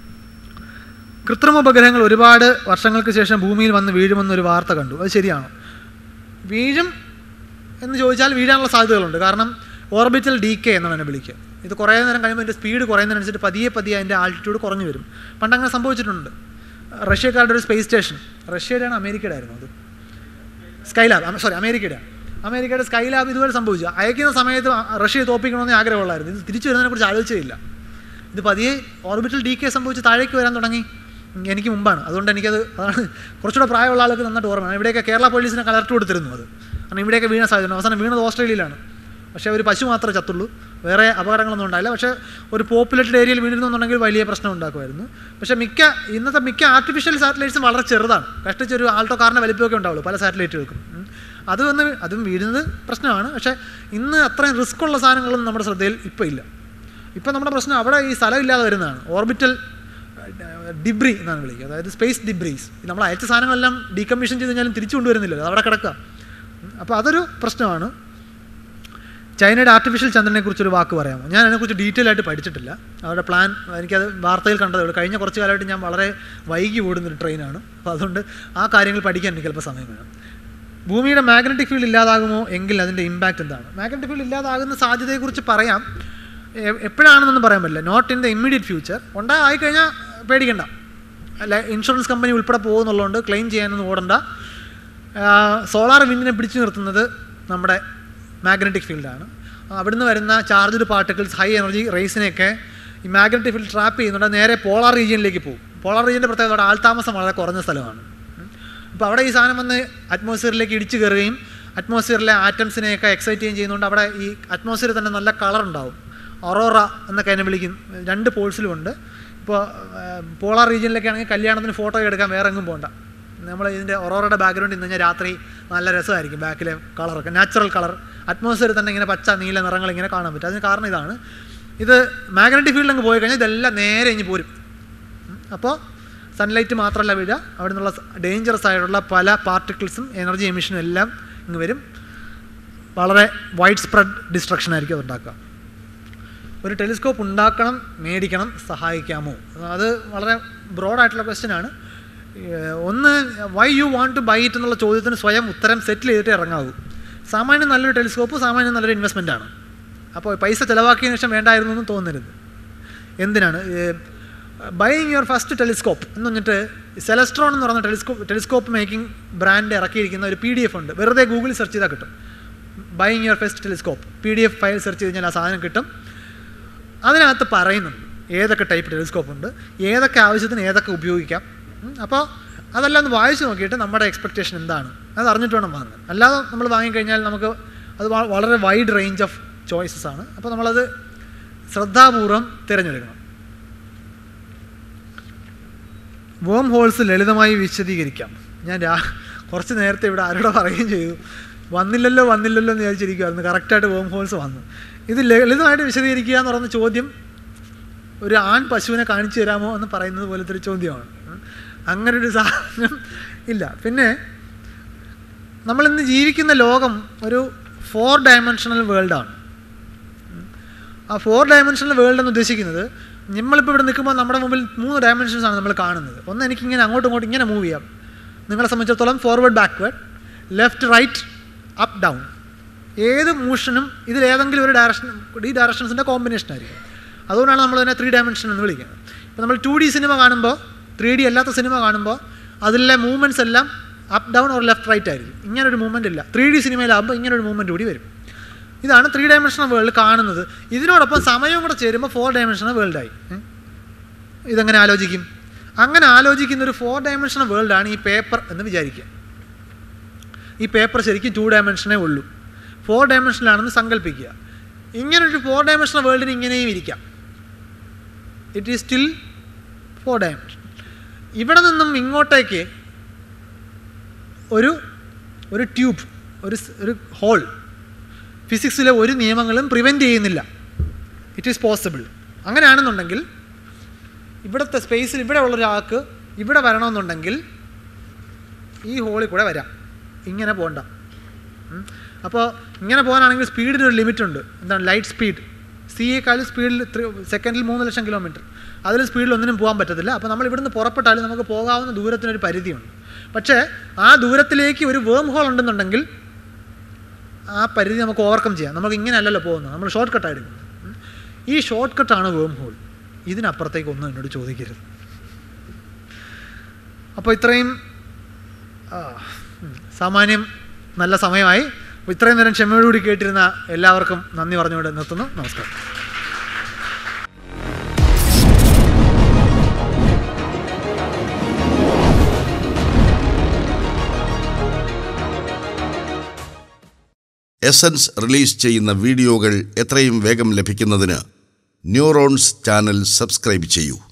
കൃത്രിമ ഉപഗ്രഹങ്ങൾ ഒരുപാട് വർഷങ്ങൾക്ക് ശേഷം ഭൂമിയിൽ വന്ന് വീഴുമെന്നൊരു വാർത്ത കണ്ടു അത് ശരിയാണോ വീഴും എന്ന് ചോദിച്ചാൽ വീഴാനുള്ള സാധ്യതകളുണ്ട് കാരണം ഓർബിറ്റൽ ഡി കെ എന്നാണ് എന്നെ വിളിക്കുക ഇത് കുറേ നേരം കഴിയുമ്പോൾ അതിൻ്റെ സ്പീഡ് കുറയുന്നതിനനുസരിച്ച് പതിയെ പതിയെ അതിൻ്റെ ആൾട്ടിറ്റ്യൂഡ് കുറഞ്ഞു വരും പണ്ട് അങ്ങനെ സംഭവിച്ചിട്ടുണ്ട് റഷ്യക്കാരുടെ ഒരു സ്പേസ് സ്റ്റേഷൻ റഷ്യയുടെയാണ് അമേരിക്കയുടെ ആയിരുന്നു അത് സ്കൈലാബ് സോറി അമേരിക്കയുടെ അമേരിക്കയുടെ സ്കൈലാബ് ഇതുവരെ സംഭവിച്ചു അയക്കുന്ന സമയത്ത് റഷ്യ തോപ്പിക്കണമെന്ന് ആഗ്രഹമുള്ളായിരുന്നു ഇത് തിരിച്ചു വരുന്നതിനെക്കുറിച്ച് ആലോചിച്ചില്ല ഇത് പതിയെ ഓർബിറ്റൽ ഡി കെ സംഭവിച്ച് താഴേക്ക് വരാൻ തുടങ്ങി എനിക്ക് മുമ്പാണ് അതുകൊണ്ട് എനിക്കത് അതാണ് കുറച്ചുകൂടെ പ്രായമുള്ള ആൾക്ക് നന്നായിട്ട് ഓർമ്മയാണ് ഇവിടെയൊക്കെ കേരള പോലീസിനെ അലർട്ട് കൊടുത്തിരുന്നു അത് കാരണം ഇവിടെയൊക്കെ വീണ സാധ്യത അവസാനം വീണത് ഓസ്ട്രേലിയയിലാണ് പക്ഷേ ഒരു പശു മാത്രമേ ചത്തുള്ളൂ വേറെ അപകടങ്ങളൊന്നും ഉണ്ടായില്ല പക്ഷേ ഒരു പോപ്പുലേറ്റഡ് ഏരിയയിൽ വീണിരുന്നുണ്ടെങ്കിൽ വലിയ പ്രശ്നം ഉണ്ടാക്കുമായിരുന്നു പക്ഷേ മിക്ക ഇന്നത്തെ മിക്ക ആർട്ടിഫിഷ്യൽ സാറ്റലൈറ്റ്സും വളരെ ചെറുതാണ് കഷ്ടിച്ചൊരു ആൾട്ടോ കാറിൻ്റെ വലിപ്പമൊക്കെ ഉണ്ടാവുള്ളൂ പല സാറ്റലൈറ്റുകൾക്കും ഉം. അത് വന്ന് അതും വീഴുന്നത് പ്രശ്നമാണ് പക്ഷേ ഇന്ന് അത്രയും റിസ്ക് ഉള്ള സാധനങ്ങളൊന്നും നമ്മുടെ ശ്രദ്ധയിൽ ഇപ്പോൾ ഇല്ല ഇപ്പം നമ്മുടെ പ്രശ്നം അവിടെ ഈ സ്ഥലമില്ലാതെ വരുന്നതാണ് ഓർബിറ്റൽ ഡിബ്രി എന്നാണ് വിളിക്കുക അതായത് സ്പേസ് ഡിബ്രീസ് നമ്മൾ അയച്ച സാധനങ്ങളെല്ലാം ഡീകമ്മീഷൻ ചെയ്ത് കഴിഞ്ഞാലും തിരിച്ചു കൊണ്ടുവരുന്നില്ലല്ലോ അത് അവിടെ കിടക്കുക അപ്പോൾ അതൊരു പ്രശ്നമാണ് ചൈനയുടെ ആർട്ടിഫിഷ്യൽ ചന്ദ്രനെ കുറിച്ചൊരു വാക്ക് പറയാമോ ഞാൻ അതിനെക്കുറിച്ച് ഡീറ്റെയിൽ ആയിട്ട് പഠിച്ചിട്ടില്ല അവരുടെ പ്ലാൻ എനിക്കത് വാർത്തയിൽ കണ്ടതേ ഉള്ളൂ കഴിഞ്ഞ കുറച്ച് കാലമായിട്ട് ഞാൻ വളരെ വൈകി ഓടുന്നൊരു ട്രെയിനാണ് അപ്പോൾ അതുകൊണ്ട് ആ കാര്യങ്ങൾ പഠിക്കാൻ എനിക്ക് ചിലപ്പോൾ സമയം വേണം ഭൂമിയുടെ മാഗ്നറ്റിക് ഫീൽഡ് ഇല്ലാതാകുമോ എങ്കിൽ അതിൻ്റെ ഇമ്പാക്റ്റ് എന്താണ് മാഗ്നറ്റിക് ഫീൽഡ് ഇല്ലാതാകുന്ന സാധ്യതയെക്കുറിച്ച് പറയാം എ- എപ്പോഴാണെന്നൊന്നും പറയാൻ പറ്റില്ല not in the immediate future ഉണ്ടായി കഴിഞ്ഞാൽ പേടിക്കണ്ട അല്ല ഇൻഷുറൻസ് കമ്പനി ഉൾപ്പെടെ പോകുന്നുള്ളതുകൊണ്ട് ക്ലെയിം ചെയ്യാനൊന്നും ഓടണ്ട സോളാർ വിൻഡിനെ പിടിച്ചു നിർത്തുന്നത് നമ്മുടെ മാഗ്നറ്റിക് ഫീൽഡാണ് അവിടുന്ന് വരുന്ന ചാർജ്ഡ് പാർട്ടിക്കിൾസ് ഹൈ എനർജി റേസിനെയൊക്കെ ഈ മാഗ്നറ്റിക് ഫീൽഡ് ട്രാപ്പ് ചെയ്യുന്നുണ്ട് അത് നേരെ പോളാർ റീജിയനിലേക്ക് പോകും പോളാർ റീജിയൻ്റെ പ്രത്യേകത അവിടെ ആൾതാമസം വളരെ കുറഞ്ഞ സ്ഥലമാണ് അപ്പോൾ അവിടെ ഈ സാധനം വന്ന് അറ്റ്മോസ്ഫിയറിലേക്ക് ഇടിച്ചു കയറുകയും അറ്റ്മോസ്ഫിയറിലെ ആറ്റംസിനെയൊക്കെ എക്സൈറ്റ് ചെയ്യുകയും ചെയ്യുന്നതുകൊണ്ട് അവിടെ ഈ അറ്റ്മോസ്ഫിയറിൽ തന്നെ നല്ല കളർ ഉണ്ടാവും ഒറോറ എന്നൊക്കെ അതിനെ വിളിക്കും രണ്ട് പോൾസിലും ഉണ്ട് ഇപ്പോൾ പോളാർ റീജിയനിലൊക്കെ ആണെങ്കിൽ കല്യാണത്തിന് ഫോട്ടോ എടുക്കാൻ വേറെ എങ്ങും പോകണ്ട നമ്മൾ ഇതിൻ്റെ ഒറോറയുടെ ബാക്ക്ഗ്രൗണ്ട് ഇന്ന് കഴിഞ്ഞാൽ രാത്രി നല്ല രസമായിരിക്കും ബാക്കിലെ കളറൊക്കെ നാച്ചുറൽ കളർ അറ്റ്മോസ്ഫിയറിൽ തന്നെ ഇങ്ങനെ പച്ച നീല നിറങ്ങൾ ഇങ്ങനെ കാണാൻ പറ്റും അതിന് കാരണം ഇതാണ് ഇത് മാഗ്നറ്റിക് ഫീൽഡിൽ അങ്ങ് പോയി കഴിഞ്ഞാൽ ഇതെല്ലാം നേരെ ഇഞ്ഞ് പോരും അപ്പോൾ സൺലൈറ്റ് മാത്രമല്ല വീഴുക അവിടെ നിന്നുള്ള ഡേഞ്ചറസ് ആയിട്ടുള്ള പല പാർട്ടിക്കിൾസും എനർജി എമിഷനും എല്ലാം ഇങ്ങ് വരും വളരെ വൈഡ് സ്പ്രെഡ് ഡിസ്ട്രക്ഷൻ ആയിരിക്കും അത് ഉണ്ടാക്കുക ഒരു ടെലിസ്കോപ്പ് ഉണ്ടാക്കണം മേടിക്കണം സഹായിക്കാമോ അത് വളരെ ബ്രോഡായിട്ടുള്ള ക്വസ്റ്റ്യൻ ആണ് ഏഹ് ഒന്ന് why you want to buy it എന്നുള്ള ചോദ്യത്തിന് സ്വയം ഉത്തരം സെറ്റിൽ ചെയ്തിട്ട് ഇറങ്ങാവൂ സാമാന്യം നല്ലൊരു ടെലിസ്കോപ്പ് സാമാന്യം നല്ലൊരു ഇൻവെസ്റ്റ്മെൻ്റ് ആണ് അപ്പോൾ പൈസ ചിലവാക്കിയതിനു ശേഷം വേണ്ടായിരുന്നു എന്ന് തോന്നരുത് എന്തിനാണ് ബൈയിങ് യുവർ ഫസ്റ്റ് ടെലിസ്കോപ്പ് എന്ന് പറഞ്ഞിട്ട് സെലസ്ട്രോൺ എന്ന് പറയുന്ന ടെലിസ്കോപ്പ് ടെലിസ്കോപ്പ് മേക്കിംഗ് ബ്രാൻഡ് ഇറക്കിയിരിക്കുന്ന ഒരു പി ഡി എഫ് ഉണ്ട് വെറുതെ ഗൂഗിളിൽ സെർച്ച് ചെയ്താൽ കിട്ടും buying your first telescope P D F file search ചെയ്ത് കഴിഞ്ഞാൽ ആ സാധനം കിട്ടും അതിനകത്ത് പറയുന്നുണ്ട് ഏതൊക്കെ ടൈപ്പ് ടെലിസ്കോപ്പ് ഉണ്ട് ഏതൊക്കെ ആവശ്യത്തിന് ഏതൊക്കെ ഉപയോഗിക്കാം ഉം, അപ്പോൾ അതെല്ലാം ഒന്ന് വായിച്ച് നോക്കിയിട്ട് നമ്മുടെ എക്സ്പെക്റ്റേഷൻ എന്താണ് അത് അറിഞ്ഞിട്ട് വേണം വാങ്ങാൻ അല്ലാതെ നമ്മൾ വാങ്ങിക്കഴിഞ്ഞാൽ നമുക്ക് അത് വ- വളരെ വൈഡ് റേഞ്ച് ഓഫ് ചോയ്സസ് ആണ് അപ്പോൾ നമ്മളത് ശ്രദ്ധാപൂർവം തിരഞ്ഞെടുക്കണം വേം ഹോൾസ് ലളിതമായി വിശദീകരിക്കാം ഞാൻ രാ കുറച്ച് നേരത്തെ ഇവിടെ ആരോട് പറയുകയും ചെയ്തു വന്നില്ലല്ലോ വന്നില്ലല്ലോ എന്ന് വിചാരിച്ചിരിക്കുമായിരുന്നു കറക്റ്റായിട്ട് വേം ഹോൾസ് വന്നു ഇത് ലളിതമായിട്ട് വിശദീകരിക്കുക എന്ന് പറയുന്ന ചോദ്യം ഒരു ആൺ പശുവിനെ കാണിച്ചു തരാമോ എന്ന് പറയുന്നത് പോലത്തെ ഒരു ചോദ്യമാണ് ഉം. അങ്ങനെ ഒരു സാധനം ഇല്ല പിന്നെ നമ്മളിന്ന് ജീവിക്കുന്ന ലോകം ഒരു ഫോർ ഡയമെൻഷണൽ വേൾഡാണ് ആ ഫോർ ഡയമെൻഷണൽ വേൾഡ് എന്ന് ഉദ്ദേശിക്കുന്നത് നമ്മളിപ്പോൾ ഇവിടെ നിൽക്കുമ്പോൾ നമ്മുടെ മുമ്പിൽ മൂന്ന് ഡയമെൻഷൻസ് ആണ് നമ്മൾ കാണുന്നത് ഒന്ന് എനിക്കിങ്ങനെ അങ്ങോട്ടും ഇങ്ങോട്ടും ഇങ്ങനെ മൂവ് ചെയ്യാം നിങ്ങളെ സംബന്ധിച്ചിടത്തോളം forward backward left right up down ഏത് മോഷനും ഇതിൽ ഏതെങ്കിലും ഒരു ഡയറക്ഷൻ ഈ ഡയറക്ഷൻസിൻ്റെ കോമ്പിനേഷൻ ആയിരിക്കും അതുകൊണ്ടാണ് നമ്മൾ അതിനെ ത്രീ ഡയമെൻഷൻ എന്ന് വിളിക്കുന്നത് ഇപ്പോൾ നമ്മൾ ടു ഡി സിനിമ കാണുമ്പോൾ ത്രീ ഡി അല്ലാത്ത സിനിമ കാണുമ്പോൾ അതിലെ മൂവ്മെൻറ്റ്സ് എല്ലാം up down or left right ആയിരിക്കും ഇങ്ങനൊരു മൂവ്മെൻ്റ് ഇല്ല ത്രീ ഡി സിനിമയിലാകുമ്പോൾ ഇങ്ങനൊരു മൂവ്മെൻറ്റ് കൂടി വരും ഇതാണ് ത്രീ ഡയമെൻഷണൽ വേൾഡ് കാണുന്നത് ഇതിനോടൊപ്പം സമയവും കൂടെ ചേരുമ്പോൾ ഫോർ ഡയമെൻഷണൽ വേൾഡായി ഏ? ഇതെങ്ങനെ ആലോചിക്കും അങ്ങനെ ആലോചിക്കുന്ന ഒരു ഫോർ ഡയമെൻഷണൽ വേൾഡാണ് ഈ പേപ്പർ എന്ന് വിചാരിക്കുക ഈ പേപ്പർ ശരിക്കും ടു ഡയമെൻഷനേ ഉള്ളൂ ഫോർ ഡയമെൻഷനിലാണെന്ന് സങ്കല്പിക്കുക ഇങ്ങനൊരു ഫോർ ഡയമെൻഷണൽ വേൾഡിന് ഇങ്ങനെയും ഇരിക്കാം it is still four dimension ഇവിടെ നിന്നും ഇങ്ങോട്ടേക്ക് ഒരു ഒരു ട്യൂബ് ഒരു സ്- ഒരു ഹോൾ ഫിസിക്സിലെ ഒരു നിയമങ്ങളും പ്രിവെൻറ്റ് ചെയ്യുന്നില്ല ഇറ്റ് ഈസ് പോസിബിൾ അങ്ങനെയാണെന്നുണ്ടെങ്കിൽ ഇവിടുത്തെ സ്പേസിൽ ഇവിടെ ഉള്ള ഒരാൾക്ക് ഇവിടെ വരണമെന്നുണ്ടെങ്കിൽ ഈ ഹോളിൽ കൂടെ വരാം ഇങ്ങനെ പോകണ്ട ഉം. അപ്പോൾ ഇങ്ങനെ പോകാനാണെങ്കിൽ സ്പീഡിന് ഒരു ലിമിറ്റ് ഉണ്ട് എന്താണ് ലൈറ്റ് സ്പീഡ് സി എക്കാളും സ്പീഡിൽ സെക്കൻഡിൽ മൂന്ന് ലക്ഷം കിലോമീറ്റർ അതിൽ സ്പീഡിൽ ഒന്നിനും പോകാൻ പറ്റത്തില്ല അപ്പോൾ നമ്മൾ ഇവിടുന്ന് പുറപ്പെട്ടാലും നമുക്ക് പോകാവുന്ന ദൂരത്തിനൊരു പരിധിയുണ്ട് പക്ഷേ ആ ദൂരത്തിലേക്ക് ഒരു വേം ഹോൾ ഉണ്ടെന്നുണ്ടെങ്കിൽ ആ പരിധി നമുക്ക് ഓവർകം ചെയ്യാം നമുക്ക് ഇങ്ങനെ അല്ലല്ലോ പോകുന്നത് നമ്മൾ ഷോർട്ട് കട്ട് എടുക്കുന്നത് ഉം. ഈ ഷോർട്ട് കട്ടാണ് വേം ഹോൾ ഇതിനപ്പുറത്തേക്ക് ഒന്നും എന്നോട് ചോദിക്കരുത് അപ്പോൾ ഇത്രയും ആ, ഉം, സാമാന്യം നല്ല സമയമായി അപ്പോൾ ഇത്രയും നേരം ക്ഷമയോടുകൂടി കേട്ടിരുന്ന എല്ലാവർക്കും നന്ദി പറഞ്ഞുകൊണ്ട് നിർത്തുന്നു നമസ്കാരം എസൻസ് റിലീസ് ചെയ്യുന്ന വീഡിയോകൾ എത്രയും വേഗം ലഭിക്കുന്നതിന് ന്യൂറോൺസ് ചാനൽ സബ്സ്ക്രൈബ് ചെയ്യൂ